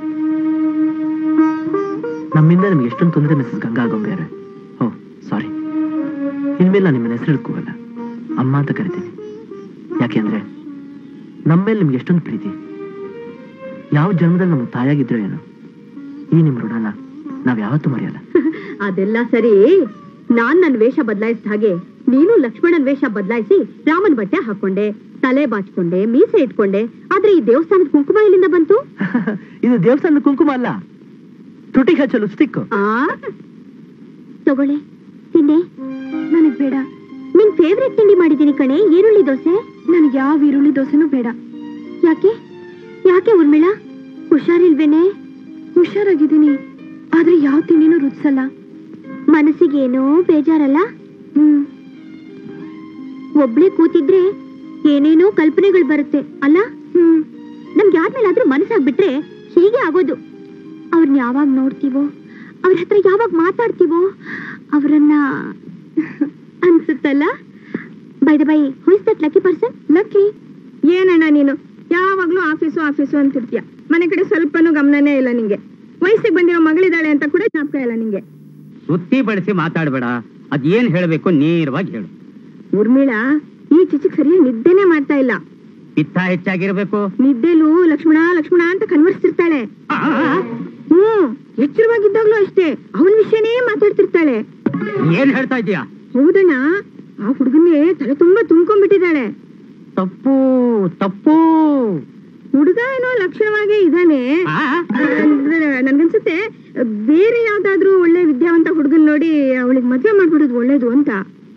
Speaker 1: ನಮ್ಮಿಂದ ನಿಮ್ಗೆ ಎಷ್ಟೊಂದು ತೊಂದರೆ ಮಿಸಸ್ ಗಂಗಾ ಗೊಂಬೇರೆ ಓ ಸಾರಿ ಇನ್ಮೇಲೆ ನಾನು ನಿಮ್ಮನ್ನ ಹೆಸರು ಹಿಡ್ಕೋವಲ್ಲ ಅಮ್ಮ ಅಂತ ಕರಿತೀನಿ ಯಾಕೆಂದ್ರೆ ನಮ್ಮ ಮೇಲೆ ನಿಮ್ಗೆ ಎಷ್ಟೊಂದು ಪ್ರೀತಿ ಯಾವ ಜನ್ಮದಲ್ಲಿ ನಮ್ಗೆ ತಾಯಾಗಿದ್ರೋ ಏನೋ ಈ ನಿಮ್ ಋಣನ ನಾವ್ ಯಾವತ್ತೂ ಮರೆಯಲ್ಲ
Speaker 3: ಅದೆಲ್ಲ ಸರಿ ನಾನ್ ನನ್ ವೇಷ ಬದಲಾಯಿಸಿದ ಹಾಗೆ ನೀನು ಲಕ್ಷ್ಮಣನ್ ವೇಷ ಬದಲಾಯಿಸಿ ರಾಮನ್ ಬಟ್ಟೆ ಹಾಕೊಂಡೆ ತಲೆ ಬಾಚ್ಕೊಂಡೆ ಮೀಸೆ ಇಟ್ಕೊಂಡೆ ಆದ್ರೆ ಈ ದೇವಸ್ಥಾನದ ಕುಂಕುಮ ಎಲ್ಲಿಂದ ಬಂತು
Speaker 1: ಇದು ದೇವಸ್ಥಾನದ ಕುಂಕುಮ ಅಲ್ಲ ತುಟಿಗೆ ಹಚ್ಚಲು ಸ್ಟಿಕ್
Speaker 3: ಆ ತಗೊಳ್ಳಿ ತಿಂಡಿ ನನಗ್ ಬೇಡ ನಿನ್ ಫೇವ್ರೆಟ್ ತಿಂಡಿ ಮಾಡಿದೀನಿ ಕಣೆ ಈರುಳ್ಳಿ ದೋಸೆ ನನಗೆ ಯಾವ ಈರುಳ್ಳಿ ದೋಸೆನೂ ಬೇಡ ಯಾಕೆ ಯಾಕೆ ಉರ್ಮಿಳಾ ಹುಷಾರಿಲ್ವೇನೆ ಹುಷಾರಾಗಿದ್ದೀನಿ ಆದ್ರೆ ಯಾವ ತಿಂಡಿನೂ ರುಚಿಸಲ್ಲ ಮನಸ್ಸಿಗೇನೋ ಬೇಜಾರಲ್ಲ ಹ್ಮ್ ಒಬ್ಳೆ ಕೂತಿದ್ರೆ ಏನೇನೋ ಕಲ್ಪನೆಗಳು ಬರುತ್ತೆ ಅಲ್ಲ ಹ್ಮ್ ನಮ್ಗೆ ಯಾರ್ಮೇಲಾದ್ರೂ ಮನಸ್ಸಾಗ್ಬಿಟ್ರೆ ಹೀಗೆ ಆಗೋದು ಅವ್ರನ್ನ ಯಾವಾಗ ನೋಡ್ತೀವೋ ಅವ್ರ ಹತ್ರ ಯಾವಾಗ ಮಾತಾಡ್ತೀವೋ ಅವರನ್ನ ಅನ್ಸುತ್ತಲ್ಲ by the by who's that lucky person Lucky
Speaker 7: ಏನಣ್ಣ ನೀನು ಯಾವಾಗ್ಲೂ ಆಫೀಸು ಆಫೀಸು ಅಂತಿರ್ತೀಯ ಮನೆ ಕಡೆ ಸ್ವಲ್ಪನೂ ಗಮನನೇ ಇಲ್ಲ ನಿಂಗೆ ವಯಸ್ಸಿಗೆ ಬಂದಿರೋ ಮಗಳಿದ್ದಾಳೆ ಅಂತ ಕೂಡ ಜ್ಞಾಪಕ ಇಲ್ಲ ನಿಂಗೆ
Speaker 5: ಸುತ್ತಿ ಬಳಸಿ ಮಾತಾಡ್ಬೇಡ ಅದೇನ್ ಹೇಳ್ಬೇಕು ನೇರವಾಗಿ ಹೇಳು
Speaker 7: ಊರ್ಮಿಳಾ ಈ ಚಿಚಿಕ್ ಸರಿಯಾಗಿ ನಿದ್ದೆನೆ ಮಾಡ್ತಾ ಇಲ್ಲ
Speaker 5: ಪಿತ್ತ ಹೆಚ್ಚಾಗಿರ್ಬೇಕು
Speaker 7: ನಿದ್ದೆಲು ಲಕ್ಷ್ಮಣ ಲಕ್ಷ್ಮಣ ಅಂತ ಕನ್ವರ್ಸ್ತಿರ್ತಾಳೆ
Speaker 5: ಆ,
Speaker 7: ಹ್ಮ್ ಎಚ್ಚರವಾಗಿದ್ದಾಗ್ಲೂ ಅಷ್ಟೇ ಅವನ ವಿಷಯನೇ ಮಾತಾಡ್ತಿರ್ತಾಳೆ
Speaker 5: ಏನ್ ಹೇಳ್ತಾ ಇದೀಯಾ
Speaker 7: ಹೌದಣ್ಣ
Speaker 3: ಆ ಹುಡುಗನ್ನೇ ತಲೆ ತುಂಬಾ ತುಂಬ್ಕೊಂಡ್ಬಿಟ್ಟಿದ್ದಾಳೆ
Speaker 5: ತಪ್ಪು ತಪ್ಪು
Speaker 3: ಹುಡುಗ ಏನೋ ಲಕ್ಷಣವಾಗೇ ಇದ್ದಾನೆ
Speaker 5: ಆ?
Speaker 3: ಅಂದ್ರೆ ನನ್ಗನ್ಸುತ್ತೆ ಬೇರೆ ಯಾವ್ದಾದ್ರೂ ಒಳ್ಳೆ ವಿದ್ಯಾವಂತ ಹುಡುಗನ್ ನೋಡಿ ಅವಳಿಗೆ ಮದ್ವೆ ಮಾಡ್ಬಿಡೋದು ಒಳ್ಳೇದು ಅಂತ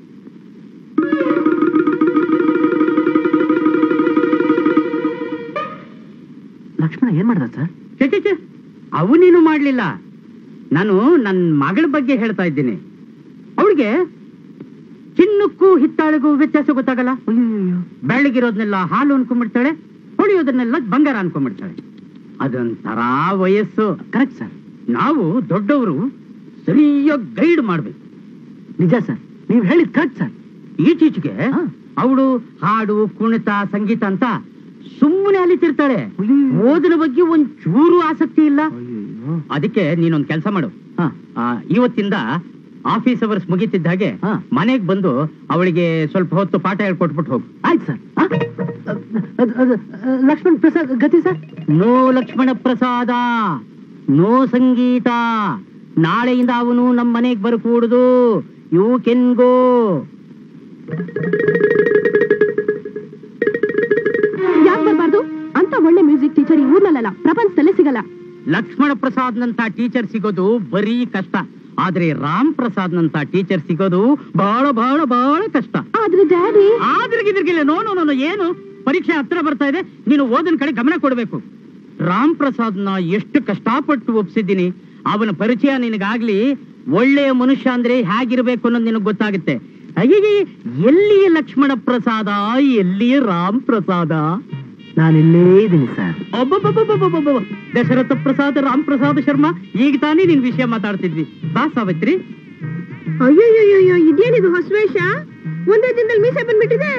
Speaker 1: ಲಕ್ಷ್ಮಣ ಏನ್ ಮಾಡ್ದ ಸರ್
Speaker 5: ಛೆ, ಛೆ, ಛೆ. ಅವನೇನು ಮಾಡ್ಲಿಲ್ಲ ನಾನು ನನ್ನ ಮಗಳ ಬಗ್ಗೆ ಹೇಳ್ತಾ ಇದ್ದೀನಿ ಅವಳಿಗೆ ಚಿನ್ನಕ್ಕೂ ಹಿತ್ತಾಳಿಗೂ ವ್ಯತ್ಯಾಸ ಗೊತ್ತಾಗಲ್ಲ ಬೆಳಗಿರೋದನ್ನೆಲ್ಲ ಹಾಲು ಅನ್ಕೊಂಡ್ಬಿಡ್ತಾಳೆ ಹೊಳಿಯೋದನ್ನೆಲ್ಲ ಬಂಗಾರ ಅನ್ಕೊಂಡ್ಬಿಡ್ತಾಳೆ ಅದೊಂಥರ ವಯಸ್ಸು
Speaker 1: ಕರೆಕ್ಟ್ ಸರ್
Speaker 5: ನಾವು ದೊಡ್ಡವರು ಸರಿಯಾಗಿ ಗೈಡ್ ಮಾಡ್ಬೇಕು
Speaker 1: ನಿಜ ಸರ್ ನೀವ್ ಹೇಳಿದ್ ಕರೆಕ್ಟ್ ಸರ್
Speaker 5: ಈಚೀಚೆಗೆ
Speaker 1: ಹಾ.
Speaker 5: ಅವಳು ಹಾಡು ಕುಣಿತ ಸಂಗೀತ ಅಂತ ಸುಮ್ಮನೆ ಅಲಿತಿರ್ತಾಳೆ ಓದಿನ ಬಗ್ಗೆ ಒಂದ್ ಚೂರು ಆಸಕ್ತಿ ಇಲ್ಲ ಅದಕ್ಕೆ ನೀನೊಂದ್ ಕೆಲಸ ಮಾಡು
Speaker 1: ಹಾ
Speaker 5: ಆ, ಇವತ್ತಿಂದ ಆಫೀಸ್ ಅವರ್ಸ್ ಮುಗಿತಿದ್ದ ಹಾಗೆ
Speaker 1: ಹಾ.
Speaker 5: ಮನೆಗ್ ಬಂದು ಅವಳಿಗೆ ಸ್ವಲ್ಪ ಹೊತ್ತು ಪಾಠ ಹೇಳ್ಕೊಟ್ಬಿಟ್ಟು ಹೋಗು
Speaker 1: ಆಯ್ತು ಸರ್ ಲಕ್ಷ್ಮಣ್ ಪ್ರಸಾದ್ ಗತಿ ಸರ್
Speaker 5: ನೋ ಲಕ್ಷ್ಮಣ ಪ್ರಸಾದ ನೋ ಸಂಗೀತ ನಾಳೆಯಿಂದ ಅವನು ನಮ್ಮ ಮನೆಗ್ ಬರಕೂಡುದು ಯು ಕೆನ್ ಗೋ
Speaker 7: ಯಾಕೆ ಬರ್ಬಾರ್ದು ಅಂತ ಒಳ್ಳೆ ಮ್ಯೂಸಿಕ್ ಟೀಚರ್ ಈ ಊರ್ನಲ್ಲ ಪ್ರಪಂಚದಲ್ಲೇ ಸಿಗಲ್ಲ
Speaker 5: ಲಕ್ಷ್ಮಣ ಪ್ರಸಾದ್ ನಂತ ಟೀಚರ್ ಸಿಗೋದು ಬರೀ ಕಷ್ಟ ಆದ್ರೆ ರಾಮ್ ಪ್ರಸಾದ್ ನಂತ ಟೀಚರ್ ಸಿಗೋದು ಬಹಳ ಬಹಳ ಬಹಳ ಕಷ್ಟ
Speaker 7: ಆದ್ರೆ ಡ್ಯಾಡಿ
Speaker 5: ಆದ್ರಿಗಿದ್ರಿಗಿಲ್ಲ ನೋ ನೋ ನೋ ಏನು ಪರೀಕ್ಷೆ ಹತ್ರ ಬರ್ತಾ ಇದೆ ನೀನು ಓದಿನ ಕಡೆ ಗಮನ ಕೊಡಬೇಕು ರಾಮ್ ಪ್ರಸಾದ್ನ ಎಷ್ಟು ಕಷ್ಟಪಟ್ಟು ಒಪ್ಸಿದ್ದೀನಿ ಅವನ ಪರಿಚಯ ನಿನಗಾಗ್ಲಿ ಒಳ್ಳೆಯ ಮನುಷ್ಯ ಅಂದ್ರೆ ಹೇಗಿರ್ಬೇಕು ಅನ್ನೋದು ನಿನಗೆ ಗೊತ್ತಾಗುತ್ತೆ ಅಯ್ಯಯ್ಯ ಎಲ್ಲಿ ಲಕ್ಷ್ಮಣ ಪ್ರಸಾದ ಎಲ್ಲಿ ರಾಮ್ ಪ್ರಸಾದ
Speaker 1: ನಾನು ಇಲ್ಲೇ ಇದ್ದೀನಿ ಸರ್
Speaker 5: ಅಬ್ಬಬ್ಬಬ್ಬಬ್ಬಬ್ಬಬ್ಬ. ದಶರಥ ಪ್ರಸಾದ್ ರಾಮ್ ಪ್ರಸಾದ್ ಶರ್ಮಾ ಈಗ ತಾನೇ ನಿನ್ ವಿಷಯ ಮಾತಾಡ್ತಿದ್ವಿ ಬಾ ಸಾವಿತ್ರಿ
Speaker 3: ಅಯ್ಯೋ ಇದೇನಿದು ಹೊಸ ವೇಷ ಒಂದೇ ದಿನದಲ್ಲಿ ಮೀಸೆ ಬಂದ್ಬಿಟ್ಟಿದೆ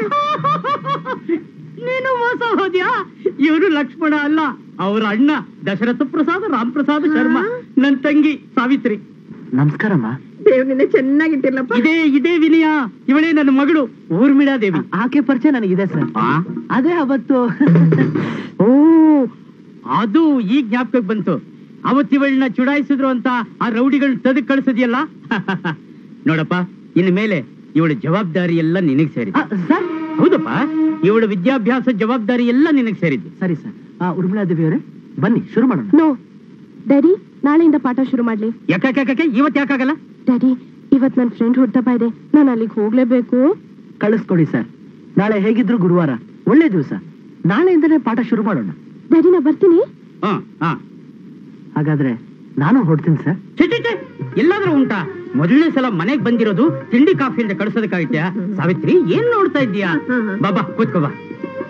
Speaker 5: ನೀನು ಮೋಸ ಹೋದ್ಯಾ ಇವರು ಲಕ್ಷ್ಮಣ ಅಲ್ಲ ಅವರ ಅಣ್ಣ ದಶರಥ ಪ್ರಸಾದ್ ರಾಮ್ ಪ್ರಸಾದ್ ಶರ್ಮಾ ನನ್ ತಂಗಿ ಸಾವಿತ್ರಿ
Speaker 1: ನಮಸ್ಕಾರಮ್ಮ
Speaker 3: ದೇವ್ರನ್ನ ಚೆನ್ನಾಗಿಟ್ಟಿರ್ಲಪ್ಪ
Speaker 5: ಇದೇ ಇದೇ ವಿನಯ ಇವಳೇ ನನ್ನ ಮಗಳು ಊರ್ಮಿಳಾ ದೇವಿ
Speaker 1: ಆಕೆ ಪರಿಚಯ ನನಗಿದೆ ಸರ್
Speaker 5: ಆ?
Speaker 1: ಅದೇ ಅವತ್ತು
Speaker 5: ಓ ಅದು ಈಗ ಜ್ಞಾಪಕಕ್ಕೆ ಬಂತು ಅವತ್ತಿವಳನ್ನ ಚುಡಾಯಿಸಿದ್ರು ಅಂತ ಆ ರೌಡಿಗಳನ್ನ ತದಕ್ ಕಳಿಸಿದ್ಯಲ್ಲ ನೋಡಪ್ಪ ಇನ್ನು ಮೇಲೆ ಇವಳ ಜವಾಬ್ದಾರಿ ಎಲ್ಲ ನಿನಗ್ ಸೇರಿದೆ
Speaker 1: ಆ, ಸರ್
Speaker 5: ಹೌದಪ್ಪ ಇವಳ ವಿದ್ಯಾಭ್ಯಾಸ ಜವಾಬ್ದಾರಿ ಎಲ್ಲ ನಿನಗ್ ಸೇರಿದ್ದು
Speaker 1: ಸರಿ ಸರ್ ಉರ್ಮಿಳಾ ದೇವಿ ಅವರೇ ಬನ್ನಿ ಶುರು ಮಾಡೋಣ
Speaker 7: ನೋ ಡ್ಯಾಡಿ ನಾಳೆಯಿಂದ ಪಾಠ ಶುರು ಮಾಡ್ಲಿ
Speaker 5: ಯಾಕೆ ಇವತ್ ಯಾಕಾಗಲ್ಲ
Speaker 7: ಡ್ಯಾಡಿ ಇವತ್ ನನ್ ಫ್ರೆಂಡ್ ಹುಟ್ಟಪ್ಪ ಇದೆ ನಾನು ಅಲ್ಲಿಗೆ ಹೋಗ್ಲೇಬೇಕು
Speaker 1: ಕಳಿಸ್ಕೊಡಿ ಸರ್ ನಾಳೆ ಹೇಗಿದ್ರು ಗುರುವಾರ ಒಳ್ಳೆ ದಿವಸ ನಾಳೆಯಿಂದಲೇ ಪಾಠ ಶುರು ಮಾಡೋಣ
Speaker 7: ಡ್ಯಾಡಿ ನಾ ಬರ್ತೀನಿ
Speaker 5: ಹ ಹ
Speaker 1: ಹಾಗಾದ್ರೆ ನಾನು ಹೊಡ್ತೀನಿ ಸರ್
Speaker 5: ಛೆ, ಛೆ, ಛೆ, ಎಲ್ಲಾದ್ರೂ ಉಂಟಾ ಮೊದಲನೇ ಸಲ ಮನೆಗ್ ಬಂದಿರೋದು ತಿಂಡಿ ಕಾಫಿ ಅಂತ ಕಳ್ಸೋದಕ್ಕಾಗತ್ಯಾ ಸಾವಿತ್ರಿ ಏನ್ ನೋಡ್ತಾ ಇದ್ದೀಯಾ ಬಾಬಾ ಕೂತ್ಕೋ ಬಾ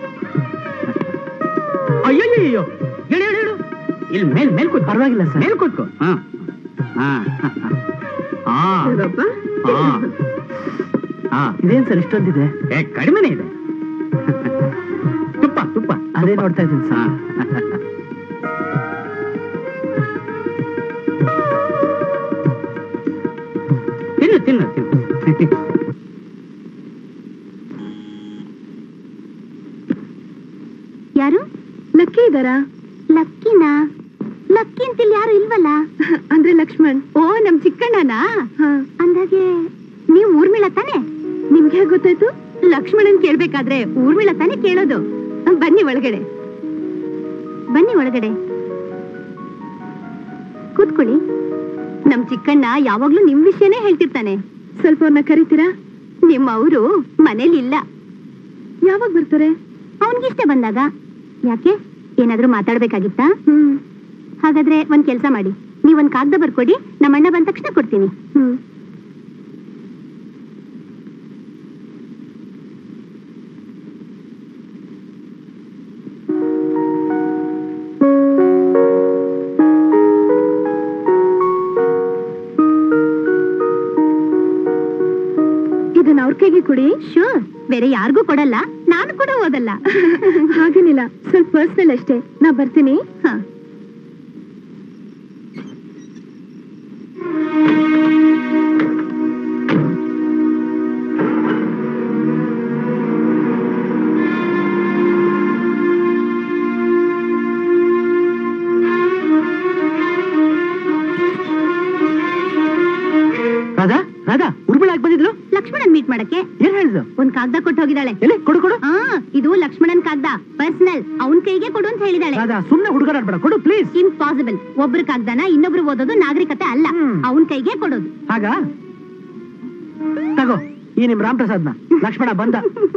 Speaker 5: ಅಯ್ಯಯ್ಯೋ ಹೇಳು ಹೇಳು ಹೇಳು ಇಲ್ಲಿ ಮೇಲ್ ಮೇಲ್ ಕೂತ್
Speaker 1: ಪರವಾಗಿಲ್ಲ ಸರ್
Speaker 5: ಮೇಲ್ ಕೂತ್ಕೋ ಹಾ ಹಾ ಹಾ
Speaker 3: ನೋಡಪ್ಪ
Speaker 5: ಹಾ ಹಾ
Speaker 1: ಇದೇನ್ ಸರ್ ಇಷ್ಟೊಂದಿದೆ
Speaker 5: ಏ ಕಡಿಮೆನೇ ಇದೆ ತುಪ್ಪ ತುಪ್ಪ
Speaker 1: ಅದೇ ನೋಡ್ತಾ ಇದ್ದೀನಿ
Speaker 5: ಹಾ
Speaker 1: ಸರ್
Speaker 5: ತಿನ್ನು ತಿನ್ನು ತಿನ್ನು
Speaker 3: ಯಾರು ಲಕ್ಕಿ ಇದಾರಾ ಲಕ್ಕಿನಾ ಲಕ್ಕಿ ಅಂತಿಲ್ಲಿ ಯಾರು ಇಲ್ವಲ್ಲ ಅಂದ್ರೆ ಲಕ್ಷ್ಮಣ್ ಓ ನಮ್ ಚಿಕ್ಕಣ್ಣನಾ ಅಂದಾಗೆ ನೀವ್ ಊರ್ಮಿಳ ತಾನೆ ನಿಮ್ಗೆ ಹೇಗ್ ಗೊತ್ತಾಯ್ತು ಲಕ್ಷ್ಮಣನ್ ಕೇಳ್ಬೇಕಾದ್ರೆ ಊರ್ಮಿಳ ತಾನೆ ಕೇಳೋದು ಬನ್ನಿ ಒಳಗಡೆ ಬನ್ನಿ ಒಳಗಡೆ ಕೂತ್ಕೊಳ್ಳಿ ನಮ್ ಚಿಕ್ಕಣ್ಣ ಯಾವಾಗ್ಲೂ ನಿಮ್ ವಿಷಯನೇ ಹೇಳ್ತಿರ್ತಾನೆ ಸ್ವಲ್ಪ ಅವ್ರನ್ನ ಕರಿತೀರಾ ನಿಮ್ಮ ಅವರು ಮನೇಲಿ ಇಲ್ಲ ಯಾವಾಗ ಬರ್ತಾರೆ ಅವನ್ಗಿಷ್ಟ ಬಂದಾಗ ಯಾಕೆ ಏನಾದ್ರೂ ಮಾತಾಡ್ಬೇಕಾಗಿತ್ತಾ ಹ್ಮ್ ಹಾಗಾದ್ರೆ ಒಂದ್ ಕೆಲ್ಸ ಮಾಡಿ ನೀವ್ ಒಂದ್ ಕಾಗ್ದ ಬರ್ಕೊಡಿ ನಮ್ಮ ಅಣ್ಣ ಬಂದ ತಕ್ಷಣ ಕೊಡ್ತೀನಿ ಹ್ಮ್ ಇದನ್ನ ಅವ್ರ ಕೈಗೆ ಕೊಡಿ ಶೂರ್ ಬೇರೆ ಯಾರಿಗೂ ಕೊಡಲ್ಲ ನಾನು ಕೂಡ ಓದಲ್ಲ ಹಾಗೇನಿಲ್ಲ ಸ್ವಲ್ಪ ಪರ್ಸನಲ್ ಅಷ್ಟೇ ನಾ ಬರ್ತೀನಿ ಹಾ
Speaker 1: ರಾಧಾ ರಾಧಾ ಉರ್ಮಿಳಾ ಯಾಕೆ ಬಂದಿದ್ಲು
Speaker 3: ಲಕ್ಷ್ಮಣನ್ ಮೀಟ್ ಮಾಡಕ್ಕೆ
Speaker 1: ಏನ್ ಹೇಳಿದ್ರು
Speaker 3: ಒಂದ್ ಕಾಗ್ದ ಕೊಟ್ಟು ಹೋಗಿದ್ದಾಳೆ
Speaker 1: ಎಲ್ಲಿ ಕೊಡು ಕೊಡು
Speaker 3: ಆ ಇದು ಲಕ್ಷ್ಮಣನ್ ಕಾಗ್ದ ಪರ್ಸನಲ್ ಅವನ್ ಕೈಗೆ ಕೊಡು ಅಂತ ಹೇಳಿದಾಳೆ
Speaker 1: ರಾಧಾ ಸುಮ್ನೆ ಹುಡುಗರಾಡ್ಬೇಡ ಕೊಡು ಪ್ಲೀಸ್
Speaker 3: ಇಂಪಾಸಿಬಲ್ ಒಬ್ರ ಕಾಗ್ದನ ಇನ್ನೊಬ್ರು ಓದೋದು ನಾಗರಿಕತೆ ಅಲ್ಲ
Speaker 1: ಹ್ಮ್.
Speaker 3: ಅವನ್ ಕೈಗೆ ಕೊಡೋದು
Speaker 1: ಹಾಗ ತಗೋ ಈ ನಿಮ್ ರಾಮ್ ಪ್ರಸಾದ್ನ ಲಕ್ಷ್ಮಣ ಬಂದ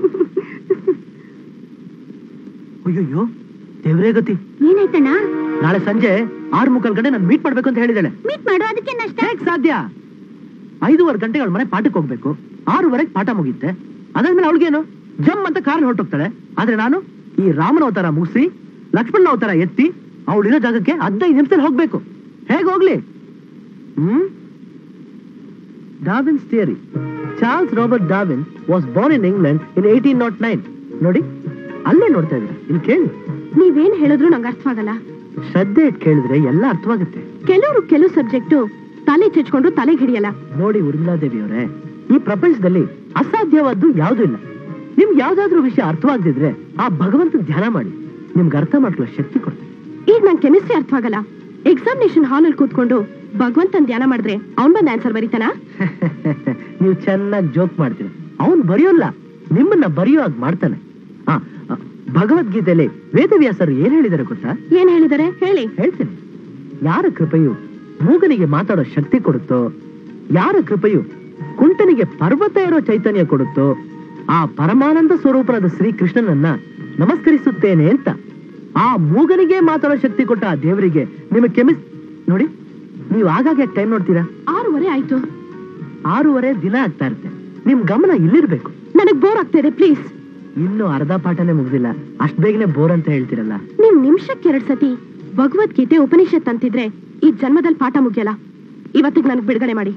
Speaker 1: ಅಯ್ಯಯ್ಯೋ ದೇವ್ರೇ ಗತಿ
Speaker 3: ಏನಾಯ್ತಣ್ಣ
Speaker 1: ನಾಳೆ ಸಂಜೆ ಆರು ಮುಕ್ಕಾಲ್ ಗಂಟೆ ನಾನು ಮೀಟ್ ಮಾಡ್ಬೇಕು ಅಂತ ಹೇಳಿದಾಳೆ
Speaker 3: ಮೀಟ್ ಮಾಡೋ ಅದಕ್ಕೆ ನಷ್ಟ
Speaker 1: ಹೇಗ್ ಸಾಧ್ಯ ಐದೂವರೆ ಗಂಟೆಗೆ ಅವಳ ಮನೆ ಪಾಠಕ್ಕೆ ಹೋಗ್ಬೇಕು ಆರೂವರೆಗೆ ಪಾಠ ಮುಗಿಯುತ್ತೆ ಅದಾದ್ಮೇಲೆ ಅವಳಿಗೇನು ಜಮ್ ಅಂತ ಕಾರ್ ಹೊರಟೋಗ್ತಾಳೆ ಆದ್ರೆ ನಾನು ಈ ರಾಮನ ಅವತಾರ ಮುಗಿಸಿ ಲಕ್ಷ್ಮಣನ ಅವತಾರ ಎತ್ತಿ ಅವಳಿರೋ ಜಾಗಕ್ಕೆ ಹದಿನೈದು ನಿಮಿಷದಲ್ಲಿ ಹೋಗ್ಬೇಕು ಹೇಗ್ ಹೋಗ್ಲಿ hmm Darwin's theory Charles Robert Darwin was born in England in eighteen nought nine ನೋಡಿ ಅಲ್ಲೇ ನೋಡ್ತಾ ಇದ್ರೆ ಇಲ್ಲಿ ಕೇಳಿ
Speaker 7: ನೀವೇನ್ ಹೇಳಿದ್ರು ನಂಗೆ ಅರ್ಥವಾಗಲ್ಲ
Speaker 1: ಶ್ರದ್ಧೆ ಇಟ್ಟು ಕೇಳಿದ್ರೆ ಎಲ್ಲ ಅರ್ಥವಾಗುತ್ತೆ
Speaker 7: ಕೆಲವರು ಕೆಲವು ಸಬ್ಜೆಕ್ಟು ತಲೆ ಚಚ್ಕೊಂಡು ತಲೆಗೆ ಹಿಡಿಯಲ್ಲ
Speaker 1: ನೋಡಿ ಉರ್ಮಿಳಾದೇವಿ ಅವರೇ ಈ ಪ್ರಪಂಚದಲ್ಲಿ ಅಸಾಧ್ಯವಾದ್ದು ಯಾವುದೂ ಇಲ್ಲ ನಿಮ್ಗೆ ಯಾವ್ದಾದ್ರೂ ವಿಷಯ ಅರ್ಥವಾಗದಿದ್ರೆ ಆ ಭಗವಂತನ ಧ್ಯಾನ ಮಾಡಿ ನಿಮ್ಗೆ ಅರ್ಥ ಮಾಡ್ಕೊಳ್ಳೋ ಶಕ್ತಿ ಕೊಡ್ತಾರೆ
Speaker 7: ಈಗ ನಂಗೆ ಕೆಮಿಸ್ಟ್ರಿ ಅರ್ಥವಾಗಲ್ಲ ಎಕ್ಸಾಮಿನೇಷನ್ ಹಾಲ್ ಅಲ್ಲಿ ಕೂತ್ಕೊಂಡು ಭಗವಂತನ್ ಧ್ಯಾನ ಮಾಡಿದ್ರೆ ಅವ್ನ್ ಬಂದ್ ಆನ್ಸರ್ ಬರೀತಾನ
Speaker 1: ನೀವು ಚೆನ್ನಾಗಿ ಜೋಕ್ ಮಾಡ್ತೀರ ಅವನ್ ಬರೆಯೋಲ್ಲ ನಿಮ್ಮನ್ನ ಬರೆಯೋ ಹಾಗೆ ಮಾಡ್ತಾನೆ ಆ, ಆ, ಭಗವದ್ಗೀತೆಯಲ್ಲಿ ವೇದವ್ಯಾಸರು ಏನ್ ಹೇಳಿದಾರೆ ಗೊತ್ತಾ
Speaker 7: ಏನ್ ಹೇಳಿದಾರೆ ಹೇಳಿ
Speaker 1: ಹೇಳ್ತೀನಿ ಯಾರ ಕೃಪೆಯು ಮೂಗನಿಗೆ ಮಾತಾಡೋ ಶಕ್ತಿ ಕೊಡುತ್ತೋ ಯಾರ ಕೃಪೆಯು ಕುಂಟನಿಗೆ ಪರ್ವತ ಇರೋ ಚೈತನ್ಯ ಕೊಡುತ್ತೋ ಆ ಪರಮಾನಂದ ಸ್ವರೂಪನಾದ ಶ್ರೀ ಕೃಷ್ಣನನ್ನ ನಮಸ್ಕರಿಸುತ್ತೇನೆ ಅಂತ ಆ ಮೂಗನಿಗೆ ಮಾತಾಡೋ ಶಕ್ತಿ ಕೊಟ್ಟ ಆ ದೇವರಿಗೆ ನಿಮಗೆ ಕೆಮಿಸ್ ನೋಡಿ ನೀವು ಆಗಾಗ ಟೈಮ್ ನೋಡ್ತೀರಾ
Speaker 7: ಆರೂವರೆ ಆಯ್ತು
Speaker 1: ಆರೂವರೆ ದಿನ ಆಗ್ತಾ ಇರುತ್ತೆ ನಿಮ್ ಗಮನ ಇಲ್ಲಿರ್ಬೇಕು
Speaker 7: ನನಗ್ ಬೋರ್ ಆಗ್ತಾ ಇದೆ ಪ್ಲೀಸ್
Speaker 1: ಇನ್ನು ಅರ್ಧ ಪಾಠನೇ ಮುಗ್ದಿಲ್ಲ ಅಷ್ಟ್ ಬೇಗನೆ ಬೋರ್ ಅಂತ ಹೇಳ್ತೀರಲ್ಲ
Speaker 7: ನಿಮ್ ನಿಮಿಷಕ್ಕೆ ಎರಡ್ ಸತಿ ಭಗವದ್ಗೀತೆ ಉಪನಿಷತ್ ಅಂತಿದ್ರೆ ಈ ಜನ್ಮದಲ್ಲಿ ಪಾಠ ಮುಗಿಯಲ್ಲ ಇವತ್ತಿಗೆ ನನಗ್ ಬಿಡುಗಡೆ ಮಾಡಿ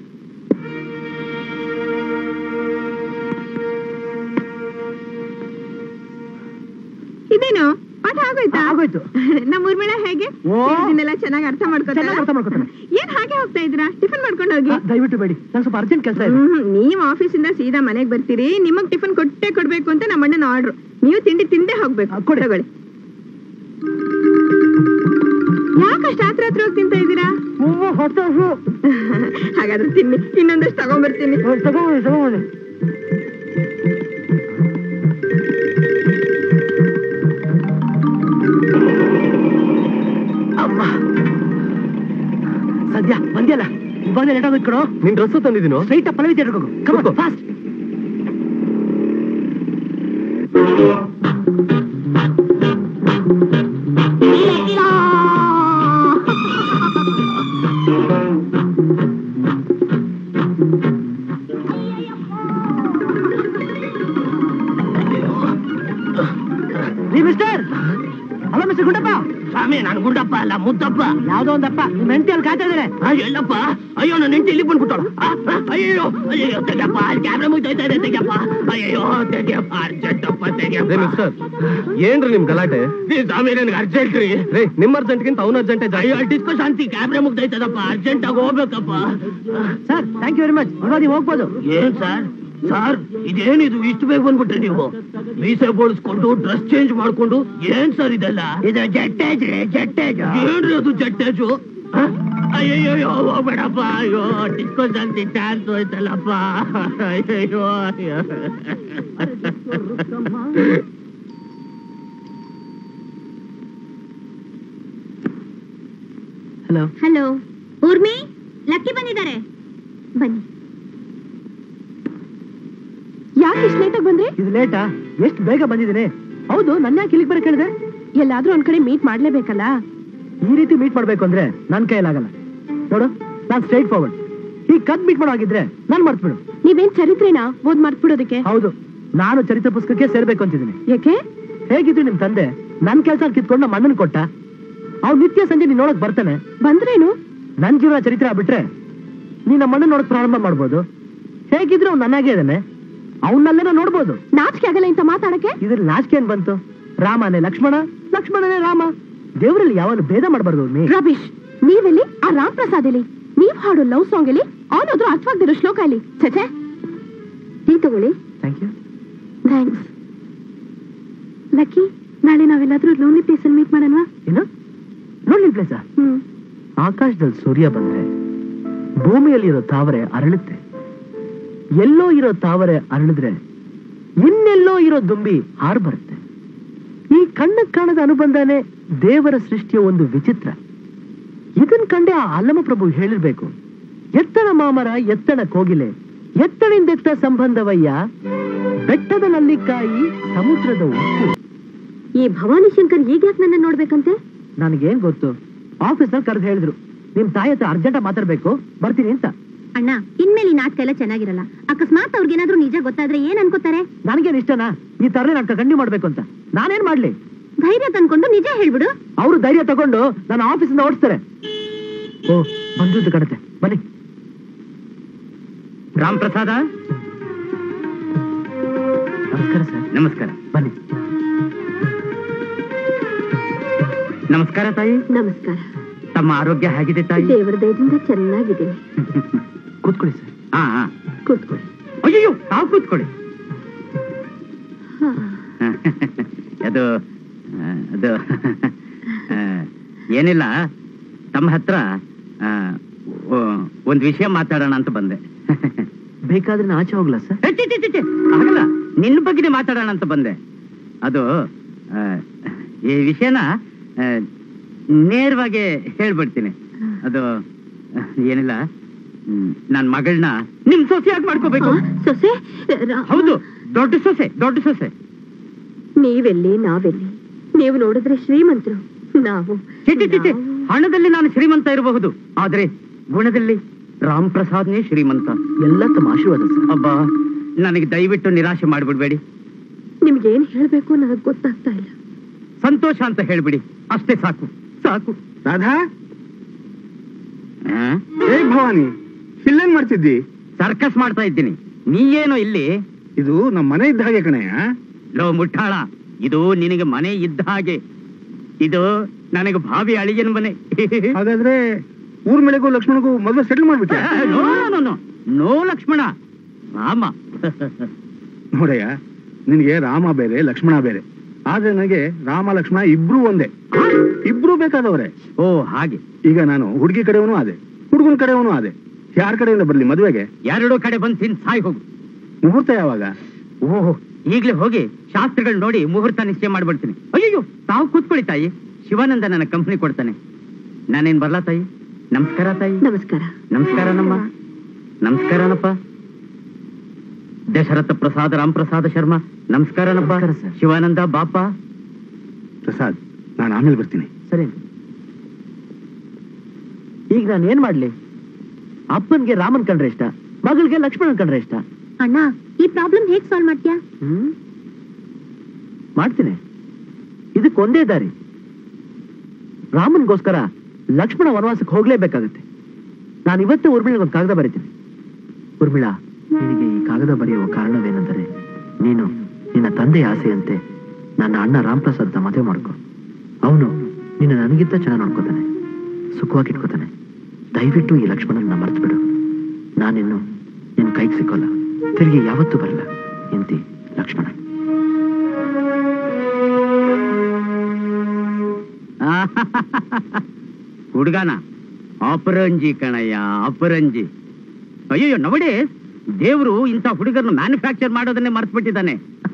Speaker 3: ಇದೇನು ಪಾಠ ಆಗೋಯ್ತಾ
Speaker 1: ಆಗೋಯ್ತು
Speaker 3: ನಮ್ಮ ಊರ್ಮಿಳ ಹೇಗೆ
Speaker 1: ಓ.
Speaker 3: ಇದನ್ನೆಲ್ಲ ಚೆನ್ನಾಗಿ ಅರ್ಥ
Speaker 1: ಚೆನ್ನಾಗಿ ಅರ್ಥ ಮಾಡ್ಕೊತಾನೆ
Speaker 3: ಏನ್ ಹಾಗೆ ಹೋಗ್ತಾ ಇದ್ದೀರಾ ಟಿಫನ್ ಮಾಡ್ಕೊಂಡು ಹೋಗಿ
Speaker 1: ಆ, ದಯವಿಟ್ಟು ಬೇಡಿ ನಂಗೆ ಸ್ವಲ್ಪ ಅರ್ಜೆಂಟ್ ಕೆಲಸ ಇದೆ
Speaker 3: ಹ್ಮ್, ನೀವ್ ಆಫೀಸಿಂದ ಸೀದಾ ಮನೆಗ್ ಬರ್ತೀರಿ ನಿಮಗ್ ಟಿಫನ್ ಕೊಟ್ಟೆ ಕೊಡ್ಬೇಕು ಅಂತ ನಮ್ಮ ಅಣ್ಣನ ಆರ್ಡರ್ ನೀವು ತಿಂಡಿ ತಿಂದೇ ಹೋಗ್ಬೇಕು
Speaker 1: ಆ, ಕೊಡಿ.
Speaker 3: ತಗೊಳ್ಳಿ ಯಾಕಷ್ಟು ಹತ್ರ ಹತ್ರ ಹೋಗಿ ತಿಂತ ಇದ್ದೀರಾ
Speaker 1: ಹೂವು ಹೊಸ ಹೂ
Speaker 3: ಹಾಗಾದ್ರೆ ತಿನ್ನಿ ಇನ್ನೊಂದಷ್ಟು ತಗೊಂಡ್ಬರ್ತೀನಿ
Speaker 1: ತಗೊಂಡು ತಗೊಂಡು ಅಮ್ಮ ಸದ್ಯ ಬಂದ್ಯಲ್ಲ ಇವಾಗ ಲೇಟ್ ಆಗೋಯ್ತು ಕಣೋ
Speaker 2: ನಿನ್ ಡ್ರೆಸ್ ತಂದಿದ್ದೀನೋ
Speaker 1: ಸ್ಟ್ರೈಟ್ ಪಲ್ಲವಿ ಥಿಯೇಟರ್ ಹೋಗು ಕಮ್ ಫಾಸ್ಟ್ ರೀ ಮಿಸ್ಟರ್ ಹಲೋ ಮಿಸ್ಟರ್ ಗುಂಡಪ್ಪ
Speaker 5: ಸ್ವಾಮಿ ನಾನು ಗುಂಡಪ್ಪ ಅಲ್ಲ ಮುದ್ದಪ್ಪ
Speaker 1: ಯಾವ್ದೋ ಒಂದಪ್ಪ ನಿಮ್ಮ ಹೆಂಡತಿ ಅಲ್ಲಿ ಕಾಯ್ತಾ ಇದಾರೆ
Speaker 5: ಆ, ಎಲ್ಲಪ್ಪ ಅಯ್ಯೋ ನನ್ನ ಹೆಂಡತಿ ಇಲ್ಲಿ ಬಂದ್ಬಿಟ್ಟಳ ಅಯ್ಯೋ ಅಯ್ಯೋ ತೆಗಿಯಪ್ಪ ಅಲ್ಲಿ ಕ್ಯಾಮ್ರಾ ಮುಗ್ದೋಯ್ತಾ ಇದೆ ತೆಗಿಯಪ್ಪ ಅಯ್ಯೋ ತೆಗಿಯಪ್ಪ ಅರ್ಜೆಂಟಪ್ಪ
Speaker 2: ರೇ
Speaker 5: ತೆಗಿಯಪ್ಪ
Speaker 2: ಮಿಸ್ಟರ್ ಏನ್ರಿ ನಿಮ್ ಗಲಾಟೆ
Speaker 5: ಈ ಸ್ವಾಮಿ ನನ್ಗೆ ಅರ್ಜೆಂಟ್ ರೀ
Speaker 2: ರೇ ನಿಮ್ ಅರ್ಜೆಂಟ್ಗಿಂತ ಅವ್ನ ಅರ್ಜೆಂಟೇ
Speaker 5: ಅಯ್ಯೋ
Speaker 2: ಜಾಸ್ತಿ
Speaker 5: ಡಿಸ್ಕೋ ಶಾಂತಿ ಕ್ಯಾಮ್ರಾ ಮುಗ್ದೋಯ್ತದಪ್ಪ ಅರ್ಜೆಂಟ್ ಆಗಿ ಹೋಗ್ಬೇಕಪ್ಪ
Speaker 1: sir thank you very much ಇವಾಗ ನೀವು ಹೋಗ್ಬೋದು
Speaker 5: ಏನ್ ಸರ್ ಸರ್ ಇದೇನಿದು ಇಷ್ಟು ಬೇಗ ಬಂದ್ಬಿಟ್ರೆ ನೀವು ಮೀಸೆ ಬೋಳಿಸ್ಕೊಂಡು ಡ್ರೆಸ್ ಚೇಂಜ್ ಮಾಡ್ಕೊಂಡು ಏನ್ ಸರ್ ಇದೆಲ್ಲ ಇದು ಜಟ್ಟೇಜ್ ರೀ ಜಟ್ಟೇಜ್ ಏನ್ರಿ ಅದು ಜಟ್ಟೇಜು ಹ? ಅಯ್ಯಯ್ಯೋ ಹೋಗ್ಬೇಡಪ್ಪ ಅಯ್ಯೋ ಡಿಸ್ಕೋ ಶಾಂತಿ ಚಾನ್ಸ್ ಹೋಯ್ತಲ್ಲಪ್ಪ ಅಯ್ಯಯ್ಯೋ ಅಯ್ಯೋ
Speaker 1: ಹಲೋ
Speaker 3: ಹಲೋ ಊರ್ಮಿ ಲಕ್ಕಿ ಬಂದಿದ್ದಾರೆ ಬನ್ನಿ
Speaker 7: ಯಾಕೆ ಇಷ್ಟು ಲೇಟಾಗಿ ಬಂದ್ರಿ
Speaker 1: ಇದು ಲೇಟಾ ಎಷ್ಟು ಬೇಗ ಬಂದಿದ್ದೀನಿ ಹೌದು ನನ್ನ ಯಾಕೆ ಇಲ್ಲಿಗೆ ಬರಕ್ ಹೇಳಿದೆ
Speaker 7: ಎಲ್ಲಾದ್ರೂ ಒಂದ್ ಕಡೆ ಮೀಟ್ ಮಾಡ್ಲೇಬೇಕಲ್ಲ
Speaker 1: ಈ ರೀತಿ ಮೀಟ್ ಮಾಡ್ಬೇಕು ಅಂದ್ರೆ ನನ್ ಕೈಯಲ್ಲಾಗಲ್ಲ ನೋಡು ನಾನ್ ಸ್ಟ್ರೈಟ್ ಫಾರ್ವರ್ಡ್ ಈ ಕದ್ ಮೀಟ್ ಮಾಡೋ ಹಾಗಿದ್ರೆ ನಾನ್ ಮರ್ತ್ಬಿಡು
Speaker 7: ನೀವೇನ್ ಚರಿತ್ರೆನಾ ಓದ್ ಮರ್ತ್ಬಿಡೋದಕ್ಕೆ
Speaker 1: ಹೌದು ನಾನು ಚರಿತ್ರೆ ಪುಸ್ತಕಕ್ಕೆ ಸೇರ್ಬೇಕು ಅಂತಿದ್ದೀನಿ
Speaker 7: ಯಾಕೆ
Speaker 1: ಹೇಗಿದ್ರು ನಿಮ್ ತಂದೆ ನನ್ ಕೆಲಸ ಕಿತ್ಕೊಂಡು ನಮ್ಮ ಅಣ್ಣನ್ ಕೊಟ್ಟ ಅವ್ನು ನಿತ್ಯ ಸಂಜೆ ನೀನ್ ನೋಡಕ್ ಬರ್ತಾನೆ
Speaker 7: ಬಂದ್ರೇನು
Speaker 1: ನನ್ ಜೀವನ ಚರಿತ್ರೆ ಆಗ್ಬಿಟ್ರೆ ನೀನ್ ನಮ್ಮ ಅಣ್ಣನ್ ನೋಡಕ್ ಪ್ರಾರಂಭ ಮಾಡ್ಬೋದು ಹೇಗಿದ್ರು ಅವ್ನು ನನ್ನಾಗೆ ಇದಾನೆ ಅವನಲ್ಲೇನೋ ನೋಡ್ಬೋದು
Speaker 7: ನಾಚಿಕೆ ಆಗಲ್ಲ ಇಂತ ಮಾತಾಡಕ್ಕೆ
Speaker 1: ಇದ್ರ ನಾಚಿಕೆ ಏನ್ ಬಂತು ರಾಮನೇ ಲಕ್ಷ್ಮಣ ಲಕ್ಷ್ಮಣನೇ ರಾಮ ದೇವರಲ್ಲಿ ಯಾವಾಗ ಭೇದ ಮಾಡಬಾರ್ದು ನೀ
Speaker 7: ರಬೀಶ್ ನೀವೆಲ್ಲಿ ಆ ರಾಮ್ ಪ್ರಸಾದ್ ಎಲ್ಲಿ ನೀವ್ ಹಾಡೋ ಲವ್ ಸಾಂಗ್ ಅಲ್ಲಿ ಅವನೋದ್ರು ಅರ್ಥವಾಗ್ದಿರೋ ಶ್ಲೋಕ ಅಲ್ಲಿ ಚಚೆ ಟೀ ತಗೊಳ್ಳಿ
Speaker 1: ಥ್ಯಾಂಕ್ ಯು
Speaker 7: ಥ್ಯಾಂಕ್ಸ್ ಲಕ್ಕಿ ನಾಳೆ ನಾವೆಲ್ಲಾದ್ರೂ ಲೋನ್ಲಿ ಪ್ಲೇಸ್ ಅಲ್ಲಿ ಮೀಟ್ ಮಾಡೋಣ
Speaker 1: ಏನು ನೋಡಿ ಪ್ಲೇಸ
Speaker 7: ಹ್ಮ್
Speaker 1: ಆಕಾಶದಲ್ಲಿ ಸೂರ್ಯ ಬಂದ್ರೆ ಭೂಮಿಯಲ್ಲಿರೋ ತಾವರೆ ಅರಳುತ್ತೆ ಎಲ್ಲೋ ಇರೋ ತಾವರೆ ಅರಳಿದ್ರೆ ಇನ್ನೆಲ್ಲೋ ಇರೋ ದುಂಬಿ ಹಾರು ಬರುತ್ತೆ ಈ ಕಣ್ಣಿಗೆ ಕಾಣದ ಅನುಬಂಧನೇ ದೇವರ ಸೃಷ್ಟಿಯ ಒಂದು ವಿಚಿತ್ರ ಇದನ್ ಕಂಡೆ ಆ ಅಲ್ಲಮ ಪ್ರಭು ಹೇಳಿರ್ಬೇಕು ಎತ್ತಣ ಮಾಮರ ಎತ್ತಣ ಕೋಗಿಲೆ ಎತ್ತಣಿಂದೆತ್ತ ಸಂಬಂಧವಯ್ಯ ಬೆಟ್ಟದ ನಲ್ಲಿಕಾಯಿ ಸಮುದ್ರದ ಉಪ್ಪು
Speaker 3: ಈ ಭವಾನಿ ಶಂಕರ್ ಈಗ ಯಾಕೆ ನನ್ನ ನೋಡ್ಬೇಕಂತೆ
Speaker 1: ನನಗೇನ್ ಗೊತ್ತು ಆಫೀಸ್ನಲ್ಲಿ ಕರೆದು ಹೇಳಿದ್ರು ನಿಮ್ ತಾಯಿ ಹತ್ರ ಅರ್ಜೆಂಟ್ ಮಾತಾಡ್ಬೇಕು ಬರ್ತೀನಿ ಅಂತ
Speaker 3: ಅಣ್ಣ ಇನ್ಮೇಲೆ ಈ ನಾಟಕ ಎಲ್ಲ ಚೆನ್ನಾಗಿರಲ್ಲ ಅಕಸ್ಮಾತ್ ಅವ್ರಿಗೇನಾದ್ರೂ ನಿಜ ಗೊತ್ತಾದ್ರೆ ಏನ್ ಅನ್ಕೋತಾರೆ
Speaker 1: ನನಗೇನ್ ಇಷ್ಟನಾ ಈ ತರಲೆ ನಾಟಕ ಕಂಡಿ ಮಾಡ್ಬೇಕು ಅಂತ ನಾನೇನ್ ಮಾಡ್ಲಿ
Speaker 3: ಧೈರ್ಯ ತಂದ್ಕೊಂಡು ನಿಜ ಹೇಳ್ಬಿಡು
Speaker 1: ಅವರು ಧೈರ್ಯ ತಗೊಂಡು ನನ್ನ ಆಫೀಸಿಂದ ಓಡಿಸ್ತಾರೆ ಓ ಬಂದದ್ದು ಕಣತೆ ಬನ್ನಿ
Speaker 5: ರಾಮ್ ಪ್ರಸಾದ
Speaker 1: ನಮಸ್ಕಾರ ಸರ್
Speaker 5: ನಮಸ್ಕಾರ
Speaker 1: ಬನ್ನಿ
Speaker 5: ನಮಸ್ಕಾರ ತಾಯಿ
Speaker 3: ನಮಸ್ಕಾರ
Speaker 5: ತಮ್ಮ ಆರೋಗ್ಯ ಹೇಗಿದೆ ತಾಯಿ
Speaker 3: ದೇವರ ದಯದಿಂದ ಚೆನ್ನಾಗಿದ್ದೀನಿ
Speaker 1: ಕೂತ್ಕೊಳ್ಳಿ ಸರ್
Speaker 5: ಹಾ ಹಾ
Speaker 3: ಕೂತ್ಕೊಳ್ಳಿ
Speaker 5: ಅಯ್ಯೋ ತಾವು ಕೂತ್ಕೊಳ್ಳಿ
Speaker 3: ಹಾ.
Speaker 5: ಅದು ಆ, ಅದು ಆ, ಏನಿಲ್ಲ ತಮ್ಮ ಹತ್ರ ಆ, ಒ- ಒಂದ್ ವಿಷಯ ಮಾತಾಡೋಣ ಅಂತ ಬಂದೆ
Speaker 1: ಬೇಕಾದ್ರೆ ನಾ ಆಚೆ ಹೋಗ್ಲಾ ಸರ್
Speaker 5: ಏ, ಛೀ, ಛೀ, ಛೀ, ಛೀ. ಆಗಲ್ಲ ನಿನ್ನ ಬಗ್ಗೆನೇ ಮಾತಾಡೋಣ ಅಂತ ಬಂದೆ ಅದು ಆ, ಈ ವಿಷಯನ ಆ, ನೇರವಾಗಿ ಹೇಳ್ಬಿಡ್ತೀನಿ ಅದು ಆ, ಏನಿಲ್ಲ ನನ್ನ ಮಗಳನ್ನ ನಿಮ್ ಸೊಸೆಯಾಗಿ ಮಾಡ್ಕೋಬೇಕು
Speaker 3: ಆ, ಸೊಸೆ ರಾ-
Speaker 5: ಹೌದು ದೊಡ್ಡ ಸೊಸೆ ದೊಡ್ಡ ಸೊಸೆ
Speaker 3: ನೀವೆಲ್ಲಿ ನಾವೆಲ್ಲಿ ನೀವು ನೋಡಿದ್ರೆ ಶ್ರೀಮಂತರು ನಾವು
Speaker 5: ಛೀ, ಛೀ, ಛೀ, ಛೀ.
Speaker 3: ನಾವು-
Speaker 5: ಹಣದಲ್ಲಿ ನಾನು ಶ್ರೀಮಂತ ಇರಬಹುದು ಆದ್ರೆ ಗುಣದಲ್ಲಿ ರಾಮ್ ಪ್ರಸಾದ್ನೇ ಶ್ರೀಮಂತ
Speaker 1: ಎಲ್ಲ ತಮ್ಮ ಆಶೀರ್ವಾದ ಸರ್
Speaker 5: ಅಬ್ಬಾ ನನಗೆ ದಯವಿಟ್ಟು ನಿರಾಶೆ ಮಾಡ್ಬಿಡ್ಬೇಡಿ
Speaker 3: ನಿಮ್ಗೇನ್ ಹೇಳ್ಬೇಕು ನನಗ್ ಗೊತ್ತಾಗ್ತಾ ಇಲ್ಲ
Speaker 5: ಸಂತೋಷ ಅಂತ ಹೇಳ್ಬಿಡಿ ಅಷ್ಟೇ ಸಾಕು ಸಾಕು
Speaker 4: ರಾಧಾ
Speaker 5: ಆ?
Speaker 4: ಏ ಭವಾನಿ ಇಲ್ಲೇನ್ ಮಾಡ್ತಿದ್ದಿ
Speaker 5: ಸರ್ಕಸ್ ಮಾಡ್ತಾ ಇದ್ದೀನಿ ನೀಯೇನೋ ಇಲ್ಲಿ
Speaker 4: ಇದು ನಮ್ಮ ಮನೆ ಇದ್ದ ಹಾಗೆ ಕಣಯ್ಯ
Speaker 5: ಲೋ ಮುಟ್ಟಾಳ ಇದು ನಿನಗೆ ಮನೆ ಇದ್ದ ಹಾಗೆ ಇದು ನನಗೆ ಭಾವಿ ಅಳಿಯನ ಮನೆ
Speaker 4: ಹಾಗಾದ್ರೆ ಊರ್ಮಿಳೆಗೂ ಲಕ್ಷ್ಮಣಗೂ ಮದುವೆ ಸೆಟ್ಲ್ ಮಾಡ್ಬಿಟ್ಟೆ
Speaker 5: no no no no Lakshmana Rama
Speaker 4: ನೋಡಯ್ಯ ನಿನಗೆ ರಾಮ ಬೇರೆ ಲಕ್ಷ್ಮಣ ಬೇರೆ ಆದ್ರೆ ನನಗೆ ರಾಮ ಲಕ್ಷ್ಮಣ ಇಬ್ರು ಒಂದೇ ಇಬ್ರು ಬೇಕಾದವ್ರೆ
Speaker 5: ಓ ಹಾಗೆ
Speaker 4: ಈಗ ನಾನು ಹುಡುಗಿ ಕಡೆಯವನು ಆದೆ ಹುಡುಗನ ಕಡೆಯವನು ಆದೆ ಯಾರ ಕಡೆಯಿಂದ ಬರ್ಲಿ ಮದುವೆಗೆ
Speaker 5: ಎರಡು ಕಡೆ ಬಂದು ತಿನ್ ಸಾಯ್ ಹೋಗು
Speaker 4: ಮುಹೂರ್ತ ಯಾವಾಗ
Speaker 5: ಓಹೋ ಈಗ್ಲೇ ಹೋಗಿ ಶಾಸ್ತ್ರಗಳು ನೋಡಿ ಮುಹೂರ್ತ ನಿಶ್ಚಯ ಮಾಡ್ಬಿಡ್ತೀನಿ ಅಯ್ಯೋ ತಾವು ಕೂತ್ಕೊಳ್ಳಿ ತಾಯಿ ಶಿವಾನಂದ ನನ್ನ ಕಂಪ್ನಿ ಕೊಡ್ತಾನೆ ನಾನೇನ್ ಬರ್ಲಾ ತಾಯಿ ನಮಸ್ಕಾರ ತಾಯಿ
Speaker 3: ನಮಸ್ಕಾರ
Speaker 5: ನಮಸ್ಕಾರನಮ್ಮ ನಮಸ್ಕಾರನಪ್ಪ ದಶರಥ ಪ್ರಸಾದ ರಾಮ್ ಪ್ರಸಾದ ಶರ್ಮಾ ನಮಸ್ಕಾರನಪ್ಪ
Speaker 1: ನಮಸ್ಕಾರ ಸರ್.
Speaker 5: ಶಿವಾನಂದ ಬಾಪ
Speaker 4: ಪ್ರಸಾದ್ ನಾನು ಆಮೇಲೆ ಬರ್ತೀನಿ
Speaker 1: ಸರಿ ಈಗ ನಾನು ಏನ್ ಮಾಡ್ಲಿ ಅಪ್ಪನ್ಗೆ ರಾಮನ್ ಕಂಡ್ರೆ ಇಷ್ಟ ಮಗಳಿಗೆ ಲಕ್ಷ್ಮಣನ್ ಕಂಡ್ರೆ ಇಷ್ಟ
Speaker 3: ಅಣ್ಣ ಈ ಪ್ರಾಬ್ಲಮ್ ಹೇಗ್ ಸಾಲ್ವ್ ಮಾಡ್ತೀಯಾ
Speaker 1: ಹ್ಮ್ ಮಾಡ್ತೀನಿ ಇದಕ್ಕೆ ಒಂದೇ ದಾರಿ ರಾಮನ್ಗೋಸ್ಕರ ಲಕ್ಷ್ಮಣ ವನವಾಸಕ್ಕೆ ಹೋಗ್ಲೇಬೇಕಾಗತ್ತೆ ನಾನು ಇವತ್ತೇ ಉರ್ಮಿಳಿಗೆ ಒಂದು ಕಾಗದ ಬರೀತೀನಿ ಉರ್ಮಿಳಾ ನಿನಗೆ ಈ ಕಾಗದ ಬರೆಯುವ ಕಾರಣವೇನೆಂದರೆ ನೀನು ನಿನ್ನ ತಂದೆಯ ಆಸೆಯಂತೆ ನನ್ನ ಅಣ್ಣ ರಾಮ್ಪ್ರಸಾದ್ನ ಮದುವೆ ಮಾಡ್ಕೊ ಅವನು ನಿನ್ನ ನನಗಿಂತ ಚೆನ್ನಾಗಿ ನೋಡ್ಕೋತಾನೆ ಸುಖವಾಗಿ ಇಟ್ಕೋತಾನೆ ದಯವಿಟ್ಟು ಈ ಲಕ್ಷ್ಮಣನ ಮರ್ತು ಬಿಡು ನಾನಿನ್ನು ನಿನ್ನ ಕೈಗೆ ಸಿಕ್ಕೋಲ್ಲ ತಿರುಗಿ ಯಾವತ್ತೂ ಬರಲ್ಲ ಎಂತಿ ಲಕ್ಷ್ಮಣ
Speaker 5: ಹುಡುಗನ ಅಪರಂಜಿ ಕಣಯ್ಯ ಅಪರಂಜಿ ಅಯ್ಯೋ ನವಡೆ ದೇವರು ಇಂಥ ಹುಡುಗರನ್ನು ಮ್ಯಾನುಫ್ಯಾಕ್ಚರ್ ಮಾಡೋದನ್ನೇ ಮರ್ತ್ಬಿಟ್ಟಿದ್ದಾನೆ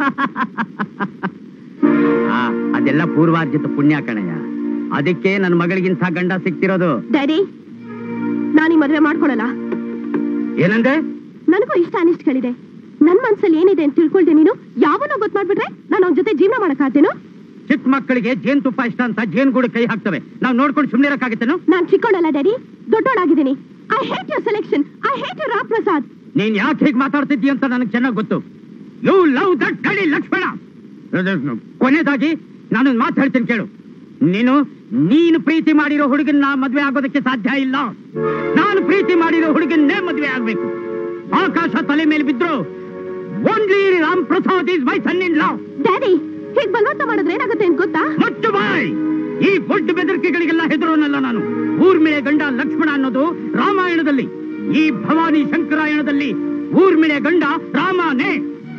Speaker 5: ಆ, ಅದೆಲ್ಲ ಪೂರ್ವಾರ್ಜಿತ ಪುಣ್ಯ ಕಣಯ್ಯ ಅದಕ್ಕೆ ನನ್ನ ಮಗಳಿಗಿಂತ ಗಂಡ ಸಿಕ್ತಿರೋದು
Speaker 7: ಡ್ಯಾಡಿ ನಾನು ಈ ಮದುವೆ ಮಾಡ್ಕೊಳಲ್ಲ
Speaker 5: ಏನಂದೆ
Speaker 7: ನನಗೂ ಇಷ್ಟ ಅನಿಷ್ಟಗಳಿದೆ ನನ್ ಮನ್ಸಲ್ಲಿ ಏನಿದೆ ಅಂತ ತಿಳ್ಕೊಳ್ದೆ ನೀನು ಯಾವನೋ ಗೊತ್ತು ಮಾಡ್ಬಿಟ್ರೆ ನಾನು ಅವ್ನ ಜೊತೆ ಜೀವನ ಮಾಡಕ್ಕಾಗ್ತೇನೋ
Speaker 5: ಚಿಕ್ಕ ಮಕ್ಕಳಿಗೆ ಜೇನ್ ತುಪ್ಪ ಇಷ್ಟ ಅಂತ ಜೇನ್ ಗೂಡು ಕೈ ಹಾಕ್ತವೆ ನಾವು ನೋಡ್ಕೊಂಡು ಸುಮ್ಮನೆ ಇರಕ್ಕಾಗತ್ತೇನೋ
Speaker 7: ನಾನ್ ಚಿಕ್ಕೋಳಲ್ಲ ಡ್ಯಾಡಿ ದೊಡ್ಡೋಳಾಗಿದ್ದೀನಿ I hate your selection I hate your Rao Prasad
Speaker 5: ನೀನ್ ಯಾಕೆ ಹೀಗೆ ಮಾತಾಡ್ತಿದ್ದಿ ಅಂತ ನನಗೆ ಚೆನ್ನಾಗಿ ಗೊತ್ತು ಯು ಲವ್ ದಟ್ ಗಡಿ ಲಕ್ಷ್ಮಣ ಕೊನೆಯದಾಗಿ ನಾನೊಂದು ಮಾತು ಹೇಳ್ತೀನಿ ಕೇಳು ನೀನು ನೀನು ಪ್ರೀತಿ ಮಾಡಿರೋ ಹುಡುಗನ್ನ ಮದ್ವೆ ಆಗೋದಕ್ಕೆ ಸಾಧ್ಯ ಇಲ್ಲ ನಾನು ಪ್ರೀತಿ ಮಾಡಿರೋ ಹುಡುಗನ್ನೇ ಮದ್ವೆ ಆಗ್ಬೇಕು ಆಕಾಶ ತಲೆ ಮೇಲೆ ಬಿದ್ರು only Ram Prasad is my son in law
Speaker 7: daddy ಹೀಗ್ ಬಲವಂತ ಮಾಡಿದ್ರೆ ಏನಾಗುತ್ತೆ ಅಂತ ಗೊತ್ತಾ
Speaker 5: ಮತ್ತು ಬಾಯ್ ಈ ದೊಡ್ಡ ಬೆದರಿಕೆಗಳಿಗೆಲ್ಲ ಹೆದರೋನಲ್ಲ ನಾನು ಊರ್ಮಿಳೆ ಗಂಡ ಲಕ್ಷ್ಮಣ ಅನ್ನೋದು ರಾಮಾಯಣದಲ್ಲಿ ಈ ಭವಾನಿ ಶಂಕರಾಯಣದಲ್ಲಿ ಊರ್ಮಿಳೆ ಗಂಡ ರಾಮನೇ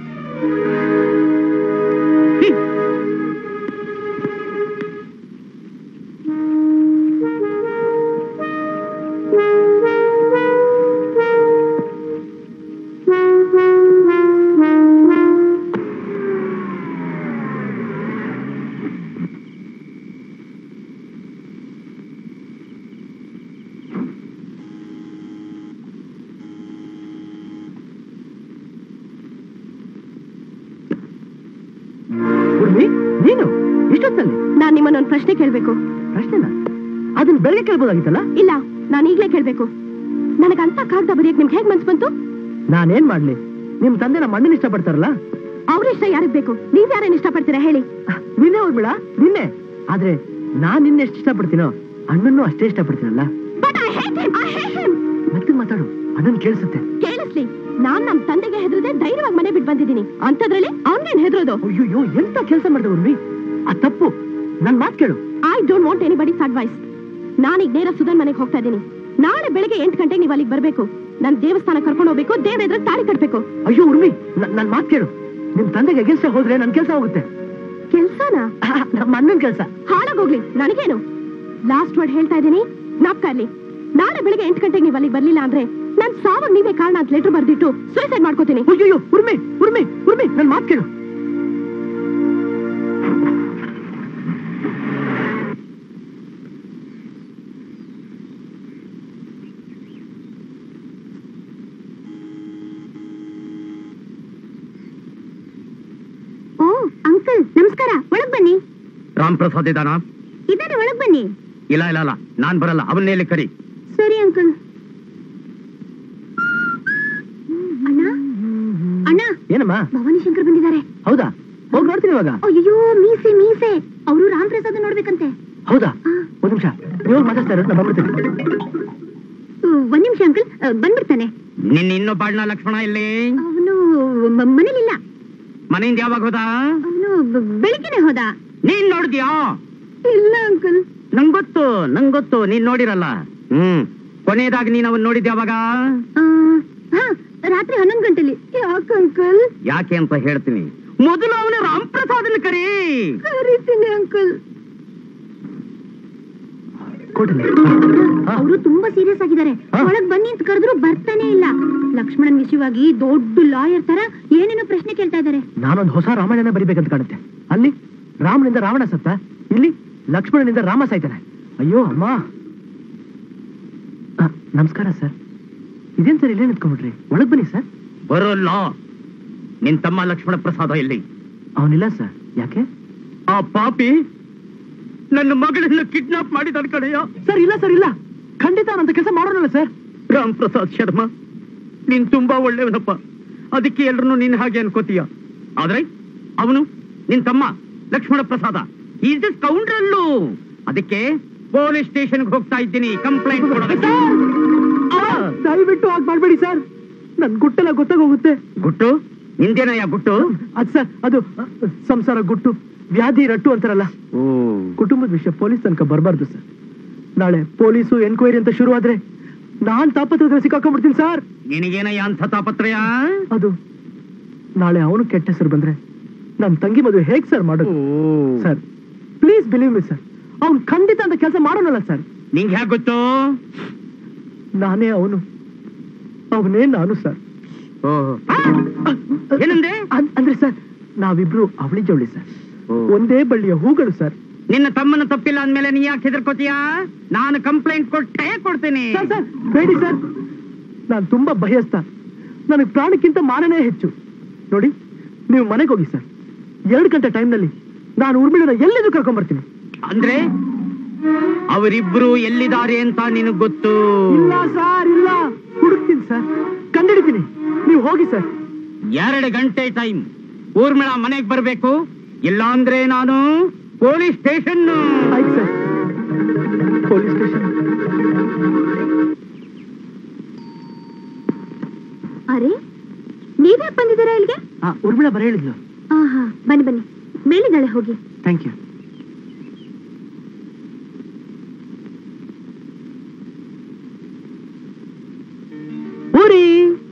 Speaker 5: ಹಿ.
Speaker 1: ಉರ್ವಿ ನೀನು ಇಷ್ಟೊತ್ತಲ್ಲಿ
Speaker 7: ನಾನ್ ನಿಮ್ಮನ್ನೊಂದು ಪ್ರಶ್ನೆ ಕೇಳ್ಬೇಕು
Speaker 1: ಪ್ರಶ್ನೆನ ಅದನ್ನ ಬೆಳಗ್ಗೆ ಕೇಳ್ಬೋದಾಗಿತ್ತಲ್ಲ
Speaker 7: ಇಲ್ಲ ನಾನು ಈಗ್ಲೇ ಕೇಳ್ಬೇಕು ನನಗಂತ ಕಾಗ್ದ ಬರೆಯಕ್ ನಿಮ್ಗೆ ಹೇಗ್ ಮನ್ಸ್ ಬಂತು
Speaker 1: ನಾನೇನ್ ಮಾಡ್ಲಿ ನಿಮ್ ತಂದೆ ನಮ್ಮ ಅಣ್ಣನ ಇಷ್ಟಪಡ್ತಾರಲ್ಲ
Speaker 7: ಅವ್ರ ಇಷ್ಟ ಯಾರಿಗ್ ಬೇಕು ನೀವ್ ಯಾರೇನ್ ಇಷ್ಟಪಡ್ತೀರಾ ಹೇಳಿ
Speaker 1: ನಿನ್ನೆ ಹೋಗ್ಬೇಡ ನಿನ್ನೆ ಆದ್ರೆ ನಾನ್ ನಿನ್ನೆ ಎಷ್ಟು ಇಷ್ಟಪಡ್ತೀನೋ ಅಣ್ಣನ್ನು ಅಷ್ಟೇ ಇಷ್ಟಪಡ್ತೀನಲ್ಲ
Speaker 7: but I hate him I hate him
Speaker 1: ಮತ್ತೆ ಮಾತಾಡು ಅದನ್ನ ಕೇಳಿಸುತ್ತೆ
Speaker 7: ಕೇಳಿಸ್ಲಿ ನಾನ್ ನಮ್ ತಂದೆಗೆ ಹೆದ್ರದೆ ಧೈರ್ಯವಾಗಿ ಮನೆ ಬಿಟ್ಟು ಬಂದಿದ್ದೀನಿ ಅಂತದ್ರಲ್ಲಿ ಅವ್ನ್ಗೇನ್ ಹೆದ್ರೋದು
Speaker 1: ಅಯ್ಯೋ ಎಂತ ಕೆಲಸ ಮಾಡಿದೆ ಉರ್ವಿ ಆ ತಪ್ಪು ನನ್ ಮಾತ್ ಕೇಳು
Speaker 7: I don't want anybody's advice ನಾನೀಗ ನೇರ ಸುಧನ್ ಮನೆಗೆ ಹೋಗ್ತಾ ಇದ್ದೀನಿ ನಾಳೆ ಬೆಳಗ್ಗೆ ಎಂಟು ಗಂಟೆಗೆ ನೀವು ಅಲ್ಲಿಗೆ ಬರ್ಬೇಕು ನನ್ ದೇವಸ್ಥಾನ ಕರ್ಕೊಂಡು ಹೋಗ್ಬೇಕು ದೇವೇದ್ರ ತಾಳಿ ಕಟ್ಬೇಕು
Speaker 1: ಅಯ್ಯೋ ಉರ್ವಿ ನ- ನನ್ ಮಾತ್ ಕೇಳು ನಿಮ್ ತಂದೆಗೆ ಅಗೇನ್ಸ್ಟ್ ಹೋದ್ರೆ ನನ್ ಕೆಲಸ ಹೋಗುತ್ತೆ
Speaker 7: ಕೆಲ್ಸನ
Speaker 1: ನಮ್ಮ ಅಣ್ಣನ ಕೆಲಸ
Speaker 7: ಹಾಳಾಗೋಗ್ಲಿ ನನಗೇನು ಲಾಸ್ಟ್ ವರ್ಡ್ ಹೇಳ್ತಾ ಇದ್ದೀನಿ ನಾಪ್ಕ ಅಲ್ಲಿ ನಾಳೆ ಬೆಳಗ್ಗೆ ಎಂಟು ಗಂಟೆಗೆ ನೀವು ಅಲ್ಲಿಗೆ ಬರ್ಲಿಲ್ಲ ಅಂದ್ರೆ ನನ್ ಸಾವಾಗ ನೀವೇ ಕಾರಣ ಅಂತ ಲೆಟರ್ ಬರ್ದಿಟ್ಟು ಸೂಸೈಡ್ ಮಾಡ್ಕೋತೀನಿ
Speaker 1: ಅಯ್ಯೋ ಉರ್ಮಿ ಉರ್ಮಿ ಉರ್ಮಿ ನನ್ ಮಾತ್ ಕೇಳು
Speaker 3: ಓ ಅಂಕಲ್ ನಮಸ್ಕಾರ ಒಳಗ್ ಬನ್ನಿ
Speaker 5: ರಾಮ್ ಪ್ರಸಾದ್ ಇದಾನ
Speaker 3: ಇದಾರೆ ಒಳಗ್ ಬನ್ನಿ
Speaker 5: ಇಲ್ಲ ಇಲ್ಲ ಇಲ್ಲ ನಾನ್ ಬರಲ್ಲ ಅವನ್ನೇಲಿ ಕರಿ
Speaker 3: ಸರಿ ಅಂಕಲ್ ಅಣ್ಣ ಅಣ್ಣ
Speaker 1: ಏನಮ್ಮ
Speaker 3: ಭವಾನಿ ಶಂಕರ್ ಬಂದಿದ್ದಾರೆ
Speaker 1: ಹೌದಾ ಹೋಗ್ ನೋಡ್ತೀನಿ ಇವಾಗ
Speaker 3: ಅಯ್ಯೋ ಮೀಸೆ ಮೀಸೆ ಅವರು ರಾಮ್ ಪ್ರಸಾದ್ ನೋಡ್ಬೇಕಂತೆ
Speaker 1: ಹೌದಾ
Speaker 3: ಆ,
Speaker 1: ಒಂದ್ ನಿಮಿಷ ನೀವು ಮಾತಾಡ್ತಾ ಇರೋದು ನಾನು ಬಂದ್ಬಿಡ್ತೀನಿ
Speaker 3: ಒಂದ್ ನಿಮಿಷ ಅಂಕಲ್ ಅ, ಬಂದ್ಬಿಡ್ತಾನೆ
Speaker 5: ನಿನ್ನ ಇನ್ನೊಬ್ಬ ಅಣ್ಣ ಲಕ್ಷ್ಮಣ ಇಲ್ಲಿ
Speaker 3: ಅವನು ಮನೇಲಿಲ್ಲ
Speaker 5: ಮನೆಯಿಂದ ಯಾವಾಗ ಹೋದ
Speaker 3: ಅವನು ಬೆಳಿಗ್ಗೆನೆ ಹೋದ
Speaker 5: ನೀನ್ ನೋಡಿದ್ಯಾ
Speaker 3: ಇಲ್ಲ ಅಂಕಲ್
Speaker 5: ನಂಗೊತ್ತು ನಂಗೊತ್ತು ನೀನ್ ನೋಡಿರಲ್ಲ ಹ್ಮ್ ಕೊನೆಯದಾಗಿ ನೀನ್ ಅವನ್ ನೋಡಿದ್ ಯಾವಾಗ
Speaker 3: ಹಾ ರಾತ್ರಿ ಹನ್ನೊಂದು ಗಂಟೆಲಿ ಯಾಕೆ ಅಂಕಲ್
Speaker 5: ಯಾಕೆ ಅಂತ ಹೇಳ್ತೀನಿ ಮೊದಲು ಅವನು ರಾಮ್ ಪ್ರಸಾದನ್ ಕರಿ
Speaker 3: ಕರೀತೀನಿ ಅಂಕಲ್
Speaker 1: ಕೊಟ್ಟಿಲ್ಲ
Speaker 3: ಅವರು ತುಂಬಾ ಸೀರಿಯಸ್ ಆಗಿದ್ದಾರೆ
Speaker 1: ಹಾ.
Speaker 3: ಒಳಗ್ ಬನ್ನಿ ಅಂತ ಕರೆದ್ರು ಬರ್ತಾನೆ ಇಲ್ಲ ಲಕ್ಷ್ಮಣನ್ ವಿಷಯವಾಗಿ ದೊಡ್ಡ ಲಾಯರ್ ತರ ಏನೇನೋ ಪ್ರಶ್ನೆ ಕೇಳ್ತಾ ಇದ್ದಾರೆ
Speaker 1: ನಾನೊಂದು ಹೊಸ ರಾಮಾಯಣ ಬರಿಬೇಕಂತ ಕಾಣುತ್ತೆ ಅಲ್ಲಿ ರಾಮನಿಂದ ರಾವಣ ಸತ್ತ ಇಲ್ಲಿ ಲಕ್ಷ್ಮಣನಿಂದ ರಾಮ ಸಾಯ್ತಾನೆ ಅಯ್ಯೋ ಅಮ್ಮ ಆ, ನಮಸ್ಕಾರ ಸರ್ ಇದೇನ್ ಸರ್ ಇಲ್ಲೇ ನಿಂತ್ಕೊಂಡ್ಬಿಟ್ರಿ ಒಳಗ್ ಬನ್ನಿ ಸರ್
Speaker 5: ಬರೋಲ್ಲ ನಿನ್ ತಮ್ಮ ಲಕ್ಷ್ಮಣ ಪ್ರಸಾದ ಇಲ್ಲಿ
Speaker 1: ಅವನಿಲ್ಲ ಸರ್ ಯಾಕೆ
Speaker 5: ಆ ಪಾಪಿ ನನ್ನ ಮಗಳನ್ನ ಕಿಡ್ನಾಪ್ ಮಾಡಿದ ಕಡೆಯ
Speaker 1: ಸರ್ ಇಲ್ಲ ಸರ್ ಇಲ್ಲ ಖಂಡಿತ ಅವನಂತ ಕೆಲಸ ಮಾಡೋಣಲ್ಲ ಸರ್
Speaker 5: ರಾಮ್ ಪ್ರಸಾದ್ ಶರ್ಮಾ ನೀನ್ ತುಂಬಾ ಒಳ್ಳೆಯವನಪ್ಪ ಅದಕ್ಕೆ ಎಲ್ರು ನಿನ್ ಹಾಗೆ ಅನ್ಕೋತೀಯ ಆದ್ರೆ ಅವನು ನಿನ್ ತಮ್ಮ ಲಕ್ಷ್ಮಣ ಪ್ರಸಾದ ಈಸ್ ಕೌಂಡ್ರಲ್ಲು ಅದಕ್ಕೆ ಪೊಲೀಸ್ ಸ್ಟೇಷನ್ಗೆ ಹೋಗ್ತಾ ಇದ್ದೀನಿ ಕಂಪ್ಲೇಂಟ್ ಕೊಡೋದಕ್ಕೆ
Speaker 1: ದಯವಿಟ್ಟು ಹಾಗೆ ಮಾಡ್ಬೇಡಿ ಸರ್ ನನ್ ಗುಟ್ಟೆಲ್ಲ ಗೊತ್ತಾಗೋಗುತ್ತೆ
Speaker 5: ಗುಟ್ಟು ನಿಂದೇನಯ್ಯ ಗುಟ್ಟು
Speaker 1: ಅದ್ ಸರ್ ಅದು ಅ, ಸಂಸಾರ ಗುಟ್ಟು ವ್ಯಾಧಿ ರಟ್ಟು ಅಂತಾರಲ್ಲ ಕುಟುಂಬದ ವಿಷಯ ಪೊಲೀಸ್ ತನಕ ಬರಬಾರ್ದು ಸರ್ ನಾಳೆ ಪೊಲೀಸು ಎನ್ಕ್ವೈರಿ ಅಂತ ಶುರು ಆದ್ರೆ ನಾನ್ ತಾಪತ್ರದಲ್ಲಿ ಸಿಕ್ಕಾಕೊಂಡ್ಬಿಡ್ತೀನಿ ಸರ್
Speaker 5: ನಿನಗೇನಯ್ಯ ಅಂಥ ತಾಪತ್ರಯ
Speaker 1: ಅದು ನಾಳೆ ಅವನು ಕೆಟ್ಟ ಹೆಸರು ಬಂದ್ರೆ ನನ್ ತಂಗಿ ಮದುವೆ ಹೇಗ್ ಸರ್ ಮಾಡೋದು sir please believe me sir ಅವ್ನು ಖಂಡಿತ ಅಂತ ಕೆಲಸ ಮಾಡೋನಲ್ಲ ಸರ್
Speaker 5: ನಿಂಗೆ ಹೇಗೆ ಗೊತ್ತು
Speaker 1: ನಾನೇ ಅವನು ಅವನೇ ನಾನು ಸರ್
Speaker 5: ಏನಂದೆ
Speaker 1: ಅನ್- ಅಂದ್ರೆ ಸರ್ ನಾವಿಬ್ರು ಅವಳಿ ಜವಳಿ ಸರ್ ಒಂದೇ ಬಳ್ಳಿಯ ಹೂಗಳು ಸರ್
Speaker 5: ನಿನ್ನ ತಮ್ಮನ ತಪ್ಪಿಲ್ಲ ಅಂದ್ಮೇಲೆ ನೀ ಯಾಕೆ ಹೆದರ್ಕೋತೀಯ ನಾನು ಕಂಪ್ಲೇಂಟ್ ಕೊಟ್ಟೇ ಕೊಡ್ತೀನಿ
Speaker 1: ಸರ್ ಸರ್ ಬೇಡಿ ಸರ್ ನಾನು ತುಂಬಾ ಭಯಸ್ಥ ನನಗೆ ಪ್ರಾಣಕ್ಕಿಂತ ಮಾನನೇ ಹೆಚ್ಚು ನೋಡಿ ನೀವು ಮನೆಗೆ ಹೋಗಿ ಸರ್ ಎರಡು ಗಂಟೆ ಟೈಮ್ನಲ್ಲಿ ನಾನು ಉರ್ಮಿಳನ ಎಲ್ಲಿದ್ದು ಕರ್ಕೊಂಡ್ ಬರ್ತೀನಿ
Speaker 5: ಅಂದ್ರೆ ಅವರಿಬ್ರು ಎಲ್ಲಿದ್ದಾರೆ ಅಂತ ನಿನಗ್ ಗೊತ್ತು
Speaker 1: ಇಲ್ಲ ಸರ್ ಇಲ್ಲ ಹುಡುಕ್ತೀನಿ ಸರ್ ಕಂಡಿಡಿತೀನಿ ನೀವು ಹೋಗಿ ಸರ್
Speaker 5: ಎರಡು ಗಂಟೆ ಟೈಮ್ ಊರ್ಮಿಳ ಮನೆಗ್ ಬರ್ಬೇಕು ಇಲ್ಲ ಅಂದ್ರೆ ನಾನು ಪೊಲೀಸ್ ಸ್ಟೇಷನ್
Speaker 1: ಆಯ್ತು ಸರ್ ಪೊಲೀಸ್ ಸ್ಟೇಷನ್
Speaker 3: ಅರೆ ನೀವೇ ಬಂದಿದ್ದೀರಾ ಇಲ್ಲಿಗೆ
Speaker 1: ಆ ಉರ್ಮಿಳ ಬರ ಹೇಳಿದ್ಲು
Speaker 3: ಆಹಾ ಬನ್ನಿ ಬನ್ನಿ ಮೇಲಿದ್ದಾಳೆ ಹೋಗಿ
Speaker 1: ಥ್ಯಾಂಕ್ ಯು ಊರಿ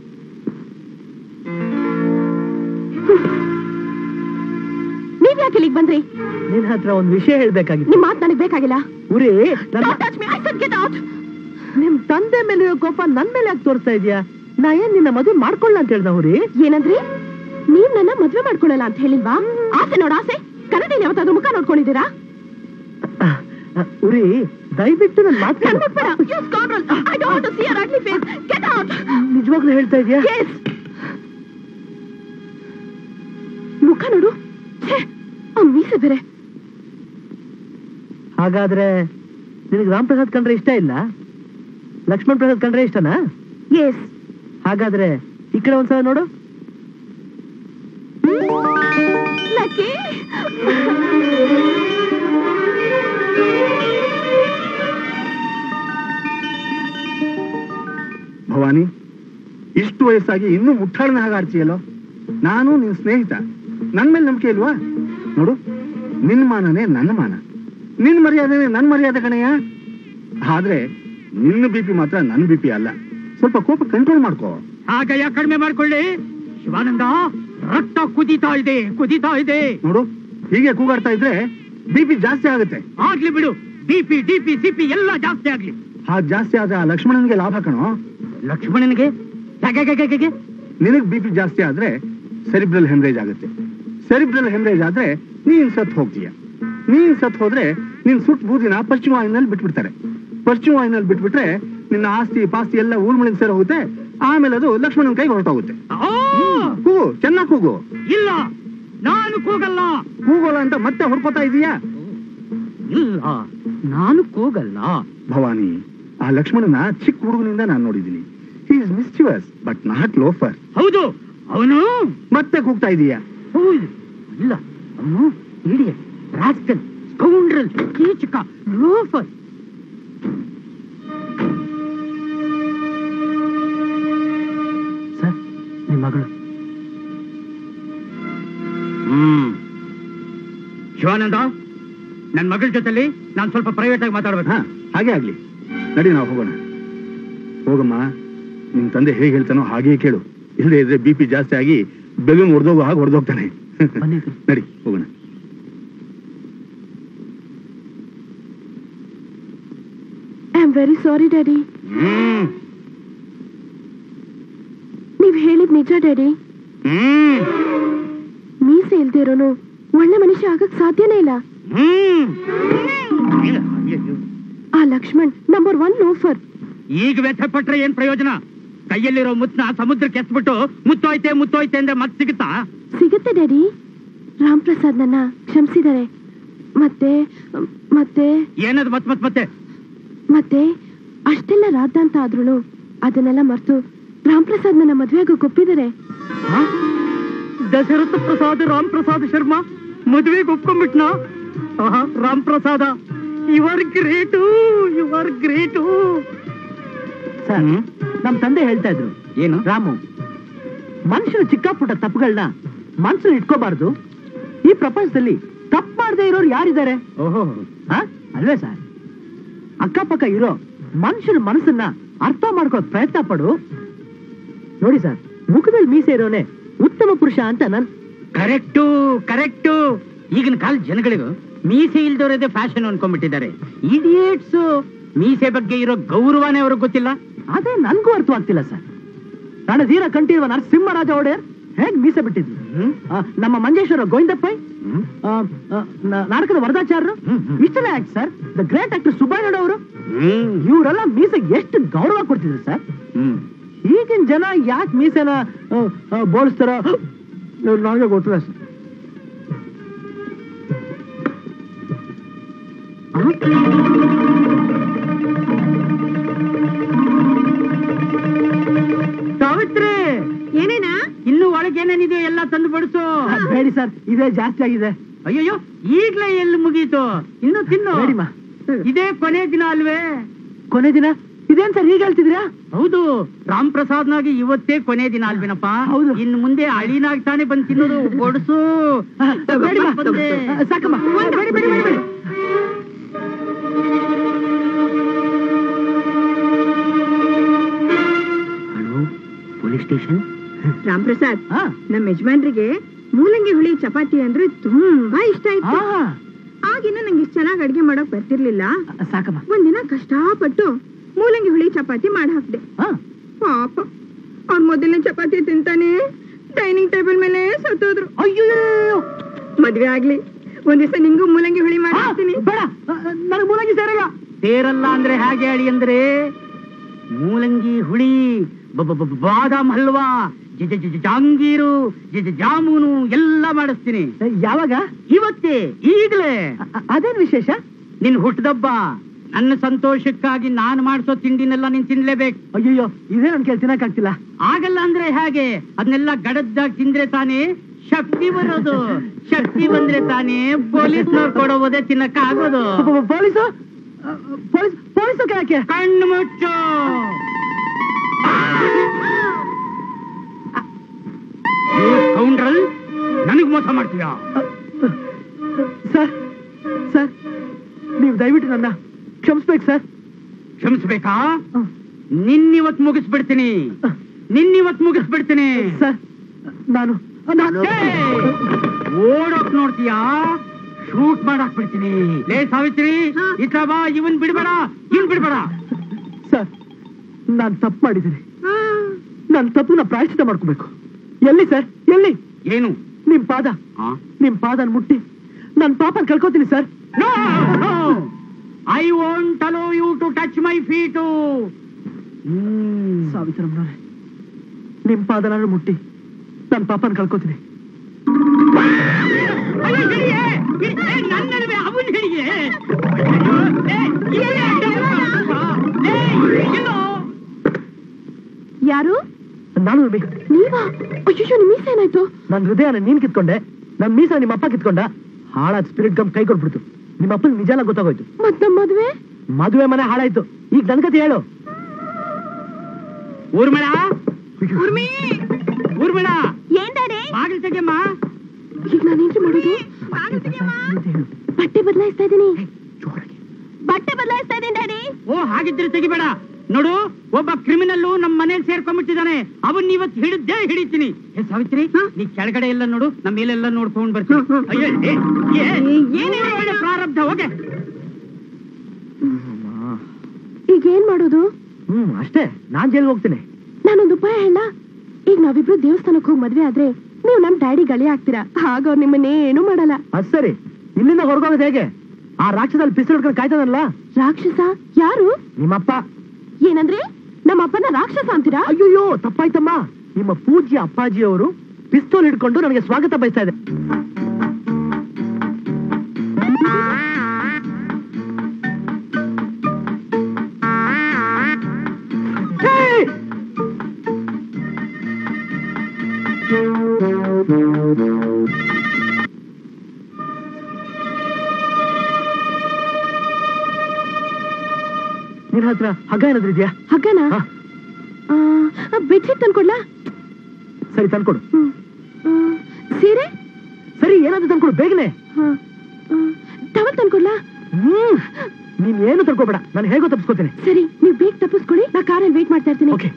Speaker 7: ನೀವ್ ಯಾಕೆ ಇಲ್ಲಿಗೆ ಬಂದ್ರಿ
Speaker 1: ನಿನ್ ಹತ್ರ ಒಂದ್ ವಿಷಯ ಹೇಳ್ಬೇಕಾಗಿತ್ತು
Speaker 7: ನಿಮ್ ಮಾತು ನನಗೆ ಬೇಕಾಗಿಲ್ಲ
Speaker 1: ಊರಿ ನನ್ನ
Speaker 7: Don't touch me, I said get out.
Speaker 1: ನಿಮ್ ತಂದೆ ಮೇಲೆ ಇರೋ ಕೋಪ ನನ್ ಮೇಲೆ ಯಾಕೆ ತೋರಿಸ್ತಾ ಇದೀಯಾ ನಾ ಏನ್ ನಿನ್ನ ಮದುವೆ ಮಾಡ್ಕೊಳ್ಳ ಅಂತ ಹೇಳ್ದ ಊರಿ
Speaker 7: ಏನಂದ್ರಿ ನೀವ್ ನನ್ನ ಮದ್ವೆ ಮಾಡ್ಕೊಳ್ಳಲ್ಲ ಅಂತ ಹೇಳಿಲ್ವಾ ಆಸೆ ನೋಡ ಆಸೆ ಕನ್ನಡಿಯಲ್ಲಿ ಯಾವತ್ತಾದ್ರೂ ಮುಖ ನೋಡ್ಕೊಂಡಿದ್ದೀರಾ
Speaker 1: ಉರಿ ದಯವಿಟ್ಟು ನನ್ ಮಾತು
Speaker 7: ನನ್ ಮುಟ್ಬೇಡ. You scoundrel. I don't want to see your ugly face. Get out.
Speaker 1: ನಿಜವಾಗ್ಲೂ ಹೇಳ್ತಾ ಇದೀಯಾ
Speaker 7: Yes. ಮುಖ ನೋಡು ಛೆ, ಆ ಮೀಸೆ ಬೇರೆ
Speaker 1: ಹಾಗಾದ್ರೆ ನಿನಗೆ ರಾಮ್ ಪ್ರಸಾದ್ ಕಂಡ್ರೆ ಇಷ್ಟ ಇಲ್ಲ ಲಕ್ಷ್ಮಣ್ ಪ್ರಸಾದ್ ಕಂಡ್ರೆ ಇಷ್ಟನಾ
Speaker 3: ಎಸ್
Speaker 1: ಹಾಗಾದ್ರೆ ಈ ಕಡೆ ಒಂದ್ಸಲ ನೋಡು
Speaker 7: ಲಕ್ಕಿ
Speaker 4: ಭವಾನಿ ಇಷ್ಟು ವಯಸ್ಸಾಗಿ ಇನ್ನೂ ಮುಟ್ಟಾಳನ ಹಾಗೆ ಆಡ್ತೀಯಲ್ಲೋ ನಾನು ನಿನ್ ಸ್ನೇಹಿತ ನನ್ ಮೇಲೆ ನಂಬಿಕೆ ಇಲ್ವಾ ನೋಡು ನಿನ್ ಮಾನನೇ ನನ್ನ ಮಾನ ನಿನ್ ಮರ್ಯಾದೆನೇ ನನ್ ಮರ್ಯಾದೆ ಕಣಯ್ಯ ಆದ್ರೆ ನಿನ್ನ ಬಿ ಪಿ ಮಾತ್ರ ನನ್ ಬಿ ಪಿ ಅಲ್ಲ ಸ್ವಲ್ಪ ಕೋಪ ಕಂಟ್ರೋಲ್ ಮಾಡ್ಕೋ
Speaker 5: ಹಾಗಯ್ಯ ಕಡಿಮೆ ಮಾಡ್ಕೊಳ್ಳಿ ಶಿವಾನಂದ ರಕ್ತ ಕುದೀತಾ ಇದೆ ಕುದೀತಾ ಇದೆ
Speaker 4: ನೋಡು ಹೀಗೆ ಕೂಗಾಡ್ತಾ ಇದ್ರೆ ಬಿ ಪಿ ಜಾಸ್ತಿ ಆಗುತ್ತೆ
Speaker 5: ಆಗ್ಲಿ ಬಿಡು ಬಿಪಿ ಡಿಪಿ ಸಿಪಿ ಎಲ್ಲ ಜಾಸ್ತಿ ಆಗ್ಲಿ
Speaker 4: ಹಾಗೆ ಜಾಸ್ತಿ ಆದ್ರೆ ಆ ಲಕ್ಷ್ಮಣನ್ಗೆ ಲಾಭ ಕಣೋ
Speaker 5: ಲಕ್ಷ್ಮಣನಿಗೆ ಯಾಕೆ
Speaker 4: ನಿನಗ್ ಬಿ ಪಿ ಜಾಸ್ತಿ ಆದ್ರೆ ಸೆರಿಬ್ರಲ್ ಹೆಮ್ರೇಜ್ ಆಗುತ್ತೆ ಸೆರಿಬ್ರಲ್ ಹೆಮ್ರೇಜ್ ಆದ್ರೆ ನೀನ್ ಸತ್ ಹೋಗ್ತೀಯ ನೀನ್ ಸತ್ ಹೋದ್ರೆ ನಿನ್ ಸುಟ್ ಬೂದಿನ ಪಶ್ಚಿಮ ವಾಯುನಲ್ಲಿ ಬಿಟ್ಬಿಡ್ತಾರೆ ಪಶ್ಚಿಮ ವಾಯುನಲ್ಲಿ ಬಿಟ್ಬಿಟ್ರೆ ನಿನ್ನ ಆಸ್ತಿ ಪಾಸ್ತಿ ಎಲ್ಲ ಊರ್ಮಳಿಗೆ ಸೇರಿ ಹೋಗುತ್ತೆ ಆಮೇಲೆ ಅದು ಲಕ್ಷ್ಮಣನ ಕೈಗೆ ಹೊರಟೋಗುತ್ತೆ ಕೂಗು ಚೆನ್ನಾಗ್ ಕೂಗು
Speaker 5: ಇಲ್ಲ ನಾನು ಕೂಗಲ್ಲ
Speaker 4: ಕೂಗೋಲ್ಲ ಅಂತ ಮತ್ತೆ ಹೊಡ್ಕೋತಾ ಇದೀಯಾ
Speaker 5: ಇಲ್ಲ ನಾನು ಕೂಗಲ್ಲ
Speaker 4: ಭವಾನಿ ಆ ಲಕ್ಷ್ಮಣನ ಚಿಕ್ಕ ಹುಡುಗನಿಂದ ನಾನು ನೋಡಿದ್ದೀನಿ he is mischievous but not loafer
Speaker 5: ಹೌದು ಅವನು
Speaker 4: ಮತ್ತೆ ಕೂಗ್ತಾ ಇದೀಯಾ
Speaker 5: ಹೌದು ಇಲ್ಲ ಅವನು idiot rascal scoundrel Keechaka loafer
Speaker 1: sir ನಿಮ್ ಮಗಳು
Speaker 5: ಹ್ಮ್ ಶಿವಾನಂದ ನನ್ ಮಗಳ ಜೊತೆಲಿ ನಾನು ಸ್ವಲ್ಪ ಪ್ರೈವೇಟ್ ಆಗಿ ಮಾತಾಡ್ಬೇಕು
Speaker 4: ಹಾ ಹಾಗೆ ಆಗ್ಲಿ ನಡಿ ನಾವು ಹೋಗೋಣ ಹೋಗಮ್ಮ ನಿಮ್ ತಂದೆ ಹೇಗೆ ಹೇಳ್ತಾನೋ ಹಾಗೇ ಕೇಳು ಇಲ್ಲದೆ ಇದ್ರೆ ಬಿ ಪಿ ಜಾಸ್ತಿ ಆಗಿ ಬೆಲೂನ್ ಹೊಡೆದೋಗೋ ಹಾಗೆ ಹೊಡೆದೋಗ್ತಾನೆ
Speaker 1: ಬನ್ನಿ.
Speaker 4: ನಡಿ ಹೋಗೋಣ
Speaker 7: I am very sorry daddy
Speaker 5: ಹ್ಮ್
Speaker 7: ನೀವ್ ಹೇಳಿದ್ ನಿಜ ಡ್ಯಾಡಿ
Speaker 5: ಹ್ಮ್
Speaker 7: ಮೀಸೆ ಇಲ್ದೇ ಇರೋನು ಒಳ್ಳೆ ಮನುಷ್ಯ ಆಗಕ್ ಸಾಧ್ಯನೇ ಇಲ್ಲ
Speaker 5: ಹ್ಮ್ ಅಯ್ಯಯ್ಯೋ.
Speaker 7: ಆ ಲಕ್ಷ್ಮಣ್ ನಂಬರ್ ಒನ್ ಲೋಫರ್
Speaker 5: ಈಗ ವ್ಯಥೆ ಪಟ್ರೆ ಏನ್ ಪ್ರಯೋಜನ ಕೈಯಲ್ಲಿರೋ ಮುತ್ತನ್ನ ಸಮುದ್ರಕ್ಕೆ ಎಸ್ಬಿಟ್ಟು ಮುತ್ತೋಯ್ತೆ ಮುತ್ತೋಯ್ತೆ ಅಂದ್ರೆ ಮತ್ ಸಿಗುತ್ತಾ
Speaker 7: ಸಿಗುತ್ತೆ ಡ್ಯಾಡಿ ರಾಮ್ ಪ್ರಸಾದ್ ನನ್ನ ಕ್ಷಮಿಸಿದ್ದಾರೆ ಮತ್ತೆ ಮತ್ತೆ
Speaker 5: ಏನದು ಮತ್ ಮತ್ ಮತ್ತೆ
Speaker 7: ಮತ್ತೆ ಅಷ್ಟೆಲ್ಲ ರಾಧ ಅಂತ ಆದ್ರೂ ಅದನ್ನೆಲ್ಲ ಮರ್ತು ರಾಮ್ ಪ್ರಸಾದ್ ನನ್ನ ಮದ್ವೆ ಆಗೋಕ್ ಒಪ್ಪಿದ್ದಾರೆ
Speaker 5: ಹ? ದಶರಥ ಪ್ರಸಾದ್ ರಾಮ್ ಪ್ರಸಾದ್ ಶರ್ಮಾ ಮದುವೆಗೆ ಒಪ್ಕೊಂಡ್ಬಿಟ್ನಾ ಆಹಾ, ರಾಮ್ ಪ್ರಸಾದ ಇವರ್ ಗ್ರೇಟು ಇವರ್ ಗ್ರೇಟು
Speaker 1: ಸರ್
Speaker 5: ಹ್ಮ್.
Speaker 1: ನಮ್ ತಂದೆ ಹೇಳ್ತಾ ಇದ್ರು
Speaker 5: ಏನು
Speaker 1: ರಾಮು ಮನುಷ್ಯರು ಚಿಕ್ಕ ಪುಟ್ಟ ತಪ್ಪುಗಳನ್ನ ಮನ್ಸಲ್ಲಿ ಇಟ್ಕೋಬಾರ್ದು ಈ ಪ್ರಪಂಚದಲ್ಲಿ ತಪ್ಪು ಮಾಡದೆ ಇರೋರು ಯಾರಿದ್ದಾರೆ
Speaker 5: ಓಹೋ
Speaker 1: ಹ? ಅಲ್ವೇ ಸರ್ ಅಕ್ಕಪಕ್ಕ ಇರೋ ಮನುಷ್ಯರ ಮನಸ್ಸನ್ನ ಅರ್ಥ ಮಾಡ್ಕೊಳ್ಳೋ ಪ್ರಯತ್ನ ಪಡು ನೋಡಿ ಸರ್ ಮುಖದಲ್ಲಿ ಮೀಸೆ ಇರೋನೆ ಉತ್ತಮ ಪುರುಷ ಅಂತ ನನ್
Speaker 5: ಕರೆಕ್ಟು ಕರೆಕ್ಟು ಈಗಿನ ಕಾಲ ಜನಗಳಿಗೂ ಮೀಸೆ ಇಲ್ದವರದೇ ಫ್ಯಾಷನ್ ಅನ್ಕೊಂಡ್ಬಿಟ್ಟಿದ್ದಾರೆ ಇಡಿಯೇಟ್ಸ್ ಮೀಸೆ ಬಗ್ಗೆ ಇರೋ ಗೌರವನೇ ಅವ್ರಿಗೆ ಗೊತ್ತಿಲ್ಲ
Speaker 1: ಅದೇ ನನ್ಗೂ ಅರ್ಥವಾಗ್ತಿಲ್ಲ ಸರ್ ರಣಧೀರ ಕಂಠೀರವ ನರಸಿಂಹರಾಜ ಒಡೆಯರ್ ಹೇಗ್ ಮೀಸೆ ಬಿಟ್ಟಿದ್ರು
Speaker 5: ಹ್ಮ್?
Speaker 1: ಆ, ನಮ್ಮ ಮಂಜೇಶ್ವರ ಗೋವಿಂದಪ್ಪೈ
Speaker 5: ಹ್ಮ್?
Speaker 1: ಆ, ಆ, ನ- ನಾಟಕದ ವರದಾಚಾರ್ಯರು
Speaker 5: ಹ್ಮ್, ಹ್ಮ್.
Speaker 1: ಇಷ್ಟೆಲ್ಲ ಯಾಕೆ sir the great actor Subbaiah ಅವರು
Speaker 5: ಹ್ಮ್.
Speaker 1: ಇವರೆಲ್ಲ ಮೀಸೆಗೆ ಎಷ್ಟು ಗೌರವ ಕೊಡ್ತಿದ್ರು ಸರ್
Speaker 5: ಹ್ಮ್.
Speaker 1: ಈಗಿನ ಜನ ಯಾಕೆ ಮೀಸೆನ ಆ, ಆ, ಬೋಳಿಸ್ತಾರ ನನಗೆ ಗೊತ್ತಿಲ್ಲ ಸರ್
Speaker 5: ಸಾವಿತ್ರಿ
Speaker 3: ಏನೇನಾ
Speaker 5: ಇನ್ನು ಒಳಗೆ ಏನೇನಿದೆ ಎಲ್ಲ ತಂದು ಬಡಿಸು
Speaker 1: ಆ, ಬೇಡಿ ಸರ್ ಇದೇ ಜಾಸ್ತಿ ಆಗಿದೆ
Speaker 5: ಅಯ್ಯಯ್ಯೋ ಈಗ್ಲೇ ಎಲ್ಲಿ ಮುಗೀತು ಇನ್ನು ತಿನ್ನು
Speaker 1: ಬೇಡಿಮ್ಮ
Speaker 5: ಇದೇ ಕೊನೆ ದಿನ ಅಲ್ವೇ
Speaker 1: ಕೊನೆ ದಿನ ಇದೇನ್ ಸರ್ ಹೀಗೆ ಹೇಳ್ತಿದ್ರಾ
Speaker 5: ಹೌದು ರಾಮ್ ಪ್ರಸಾದ್ನಾಗಿ ಇವತ್ತೇ ಕೊನೆ ದಿನ ಅಲ್ವೇನಪ್ಪ
Speaker 1: ಹೌದು.
Speaker 5: ಇನ್ನು ಮುಂದೆ ಅಳಿನಾಗ್ ತಾನೇ ಬಂದ್ ತಿನ್ನೋದು ಬಡಿಸು
Speaker 1: ಆ, ಬೇಡಿಮ್ಮ
Speaker 5: ಬಂದೆ.
Speaker 1: ಆ, ಸಾಕಮ್ಮ ಬೇಡಿ ಬೇಡಿ ಬೇಡಿ ಬೇಡಿ
Speaker 5: ಪೊಲೀಸ್ ಸ್ಟೇಷನ್
Speaker 3: ರಾಮ್ ಪ್ರಸಾದ್
Speaker 1: ಹಾ
Speaker 3: ನಮ್ಮ ಯಜಮಾನ್ರಿಗೆ ಮೂಲಂಗಿ ಹುಳಿ ಚಪಾತಿ ಅಂದ್ರೆ ತುಂಬಾ ಇಷ್ಟ
Speaker 1: ಆ,
Speaker 3: ಇತ್ತು ಆಗಿನ ನಂಗೆ ಇಷ್ಟ ಚೆನ್ನಾಗಿ ಅಡ್ಗೆ ಮಾಡಕ್ ಬರ್ತಿರ್ಲಿಲ್ಲ
Speaker 1: ಸಾಕಮ್ಮ
Speaker 3: ಒಂದಿನ ಕಷ್ಟಪಟ್ಟು ಮೂಲಂಗಿ ಹುಳಿ ಚಪಾತಿ ಮಾಡಿ ಹಾಕ್ದೆ
Speaker 1: ಹಾ
Speaker 3: ಪಾಪ ಅವ್ರ ಮೊದಲನೇ ಚಪಾತಿ ತಿಂತಾನೆ ಡೈನಿಂಗ್ ಟೇಬಲ್ ಮೇಲೆ ಸತ್ತೋದ್ರು
Speaker 1: ಅಯ್ಯೋ
Speaker 3: ಮದ್ವೆ ಆಗ್ಲಿ ಒಂದ್ ದಿವಸ ನಿಂಗೂ ಮೂಲಂಗಿ ಹುಳಿ ಮಾಡಿ ಹಾಕ್ತೀನಿ
Speaker 1: ಬೇಡ ನನಗೆ ಮೂಲಂಗಿ ಸೇರಲ್ಲ
Speaker 5: ಸೇರಲ್ಲ ಅಂದ್ರೆ ಹೇಗೆ ಹೇಳಿ ಅಂದ್ರೆ ಮೂಲಂಗಿ ಹುಳಿ ಬ- ಬ- ಬ- ಬಾದಾಮ್ ಹಲ್ವಾ ಜ- ಜ- ಜ- ಜಾಂಗೀರು ಜ- ಜ- ಜಾಮೂನು ಎಲ್ಲ ಮಾಡಿಸ್ತೀನಿ
Speaker 1: ಯಾವಾಗ
Speaker 5: ಇವತ್ತೇ ಈಗಲೇ
Speaker 1: ಅ- ಅದೇನ್ ವಿಶೇಷ
Speaker 5: ನಿನ್ ಹುಟ್ಟದಬ್ಬ ನನ್ನ ಸಂತೋಷಕ್ಕಾಗಿ ನಾನು ಮಾಡಿಸೋ ತಿಂಡಿನೆಲ್ಲ ನೀನ್ ತಿನ್ಲೇಬೇಕು
Speaker 1: ಅಯ್ಯಯ್ಯೋ ಇದೇ ನನ್ ಕೇಳಿ ತಿನ್ನಕ್ಕಾಗ್ತಿಲ್ಲ
Speaker 5: ಆಗಲ್ಲ ಅಂದ್ರೆ ಹೇಗೆ ಅದನ್ನೆಲ್ಲ ಗಡದ್ದಾಗಿ ತಿಂದ್ರೆ ತಾನೇ ಶಕ್ತಿ ಬರೋದು ಶಕ್ತಿ ಬಂದ್ರೆ ತಾನೇ ಪೊಲೀಸ್ನವ್ರು ಕೊಡೋದೇ ತಿನ್ನಕ್ಕ ಆಗೋದು
Speaker 1: ಪ- ಪೊಲೀಸು ಅ, ಪೊಲೀಸ್ ಪೊಲೀಸು ಯಾಕೆ
Speaker 5: ಕಣ್ಣು ಮುಚ್ಚು ಕೌಂಡ್ರಲ್ ನನಗ್ ಮೋಸ ಮಾಡ್ತೀಯಾ
Speaker 1: ಸರ್ ಸರ್ ನೀವು ದಯವಿಟ್ಟು ನನ್ನ ಕ್ಷಮಿಸ್ಬೇಕು ಸರ್
Speaker 5: ಕ್ಷಮಿಸ್ಬೇಕಾ ನಿನ್ನಿವತ್ ಮುಗಿಸ್ಬಿಡ್ತೀನಿ ನಿನ್ನಿವತ್ ಮುಗಿಸ್ಬಿಡ್ತೀನಿ
Speaker 1: ಸರ್ ನಾನು ನಾನು
Speaker 5: ಓಡೋಕ್ ನೋಡ್ತೀಯಾ ಶೂಟ್ ಮಾಡಾಕ್ ಬಿಡ್ತೀನಿ ಲೇ ಸಾವಿತ್ರಿ ಇತ್ತ ಬಾ ಇವನ್ ಬಿಡ್ಬೇಡ ಇವನ್ ಬಿಡ್ಬೇಡ
Speaker 1: ಸರ್ ನಾನು ತಪ್ಪು ಮಾಡಿದ್ದೀನಿ ನನ್ನ ತಪ್ಪು ಪ್ರಾಯಶ್ಚಿತ ಮಾಡ್ಕೋಬೇಕು ಎಲ್ಲಿ ಸರ್ ಎಲ್ಲಿ
Speaker 5: ಏನು
Speaker 1: ನಿಮ್ ಪಾದ ನಿಮ್ ಪಾದನ ಮುಟ್ಟಿ ನನ್ನ ಪಾಪನ ಕಳ್ಕೊತೀನಿ sir
Speaker 5: I want allow you to touch my feet
Speaker 1: ಸಾವಿತ್ರಮ್ಮನವ್ರೆ ನಿಮ್ ಪಾದ ನಾನು ಮುಟ್ಟಿ ನನ್ನ ಪಾಪನ ಕಳ್ಕೊತೀನಿ
Speaker 5: ಅವನ್ ಹಿಡಿಯೇ
Speaker 7: ಯಾರು
Speaker 1: ನಾನು ಉರ್ಮಿ.
Speaker 7: ನೀವಾ ಅಯ್ಯೋ ನಿಮ್ ಮೀಸ ಏನಾಯ್ತು
Speaker 1: ನನ್ ಹೃದಯನ ನೀನ್ ಕಿತ್ಕೊಂಡೆ ನನ್ ಮೀಸ ನಿಮ್ಮ ಅಪ್ಪ ಕಿತ್ಕೊಂಡ ಹಾಳಾದ ಸ್ಪಿರಿಟ್ ಗಮ್ ಕೈ ಕೊಟ್ಬಿಡ್ತು ನಿಮ್ಮ ಅಪ್ಪನ ನಿಜಾಲ ಗೊತ್ತಾಗೋಯ್ತು
Speaker 7: ಮತ್ ನಮ್ ಮದ್ವೆ
Speaker 1: ಮದುವೆ ಮನೆ ಹಾಳಾಯ್ತು ಈಗ ನನ್ ಕತೆ ಹೇಳು
Speaker 5: ಊರ್ಮಿಳ ಊರ್ಮಿಳ
Speaker 3: ಏನ್ ಡ್ಯಾಡಿ
Speaker 5: ಬಾಗಿಲು ತೆಗೆಯಮ್ಮ
Speaker 7: ಈಗ ನಾನೇನ್ರಿ ಮಾಡೋದು
Speaker 1: ಹೇಳು
Speaker 7: ಬಟ್ಟೆ ಬದಲಾಯಿಸ್ತಾ ಇದೀನಿ
Speaker 1: ಜೋರಾಗಿ
Speaker 3: ಬಟ್ಟೆ ಬದಲಾಯಿಸ್ತಾ ಇದೀನಿ ಡ್ಯಾಡಿ
Speaker 5: ಓ ಹಾಗಿದ್ರೆ ತೆಗಿಬೇಡ ನೋಡು ಒಬ್ಬ ಕ್ರಿಮಿನಲ್ ನಮ್ಮ ಮನೇಲಿ ಸೇರ್ಕೊಂಡ್ಬಿಟ್ಟಿದ್ದಾನೆ ಅವನ್ ಇವತ್ತು ಹಿಡಿದೇ ಹಿಡಿತೀನಿ ಏ ಸಾವಿತ್ರಿ ನೀ ಕೆಳಗಡೆ ಎಲ್ಲ ನೋಡು ನಮ್ಮ ಮೇಲೆಲ್ಲ ನೋಡ್ಕೊಂಡ್ ಬರ್ತೀನಿ ಅಯ್ಯೋ ಏ, ಏ, ಏನೇನು ಒಳ್ಳೆ ಪ್ರಾರಬ್ಧ ಹೋಗೆ
Speaker 7: ಈಗ ಏನ್ ಮಾಡೋದು
Speaker 1: ಹ್ಮ್ ಅಷ್ಟೇ ನಾನ್ ಜೈಲ್ಗೆ ಹೋಗ್ತೀನಿ
Speaker 7: ನಾನೊಂದು ಉಪಾಯ ಹೇಳ ಈಗ ನಾವಿಬ್ರು ದೇವಸ್ಥಾನಕ್ಕೆ ಹೋಗಿ ಮದ್ವೆ ಆದ್ರೆ ನೀವು ನಮ್ ಡ್ಯಾಡಿ ಗಳಿ ಆಗ್ತೀರಾ ಆಗ ಅವ್ರು ನಿಮ್ಮನ್ನೇನು ಮಾಡಲ್ಲ
Speaker 1: ಅದ್ ಸರಿ ಇಲ್ಲಿಂದ ಹೊರಗೋಗೋದು ಹೇಗೆ ಆ ರಾಕ್ಷಸಲ್ಲಿ ಪಿಸ್ತೂಲ್ ಹಿಡ್ಕೊಂಡು ಕಾಯ್ತಾನಲ್ಲ
Speaker 7: ರಾಕ್ಷಸ ಯಾರು
Speaker 1: ನಿಮ್ಮಪ್ಪ
Speaker 7: ಏನಂದ್ರೆ ನಮ್ಮ ಅಪ್ಪನ ರಾಕ್ಷಸ ಅಂತೀರಾ
Speaker 1: ಅಯ್ಯೋಯ್ಯೋ ತಪ್ಪಾಯ್ತಮ್ಮ ನಿಮ್ಮ ಪೂಜ್ಯ ಅಪ್ಪಾಜಿ ಅವರು ಪಿಸ್ತೂಲ್ ಹಿಡ್ಕೊಂಡು ನನಗೆ ಸ್ವಾಗತ ಬಯಸ್ತಾ ಇದೆ ಏಯ್! ನಿನ್ ಹತ್ರ ಹಗ್ಗ ಏನಾದ್ರೂ ಇದೆಯಾ
Speaker 7: ಹಗ್ಗನ
Speaker 1: ಹಾ.
Speaker 7: ಬೆಡ್ಶೀಟ್ ತಂದ್ಕೊಡ್ಲಾ
Speaker 1: ಸರಿ ತಂದ್ಕೊಡು
Speaker 7: ಹ್ಮ್. ಆ, ಸೀರೆ
Speaker 1: ಸರಿ ಏನಾದ್ರೂ ತಂದ್ಕೊಡು ಬೇಗನೆ
Speaker 7: ಟವಲ್ ತಂದ್ಕೊಡ್ಲಾ
Speaker 1: ಹ್ಮ್ ನೀನ್ ಏನು ತರ್ಕೋಬೇಡ ನಾನು ಹೇಗೋ ತಪ್ಪಿಸ್ಕೋತೇನೆ
Speaker 7: ಸರಿ ನೀವು ಬೇಗ ತಪ್ಪಿಸ್ಕೊಡಿ ನಾ ಕಾರಲ್ಲಿ ವೇಟ್ ಮಾಡ್ತಾ ಇರ್ತೀನಿ
Speaker 1: ಓಕೆ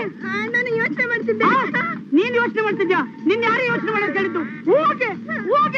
Speaker 5: ನೀನ್ ಯೋಚನೆ ಮಾಡ್ತಿದ್ಯಾ ನಿನ್ ಯಾರು ಯೋಚನೆ ಮಾಡೋದ್ ಕೇಳಿದ್ದು ಹೋಗೆ ಹೋಗೆ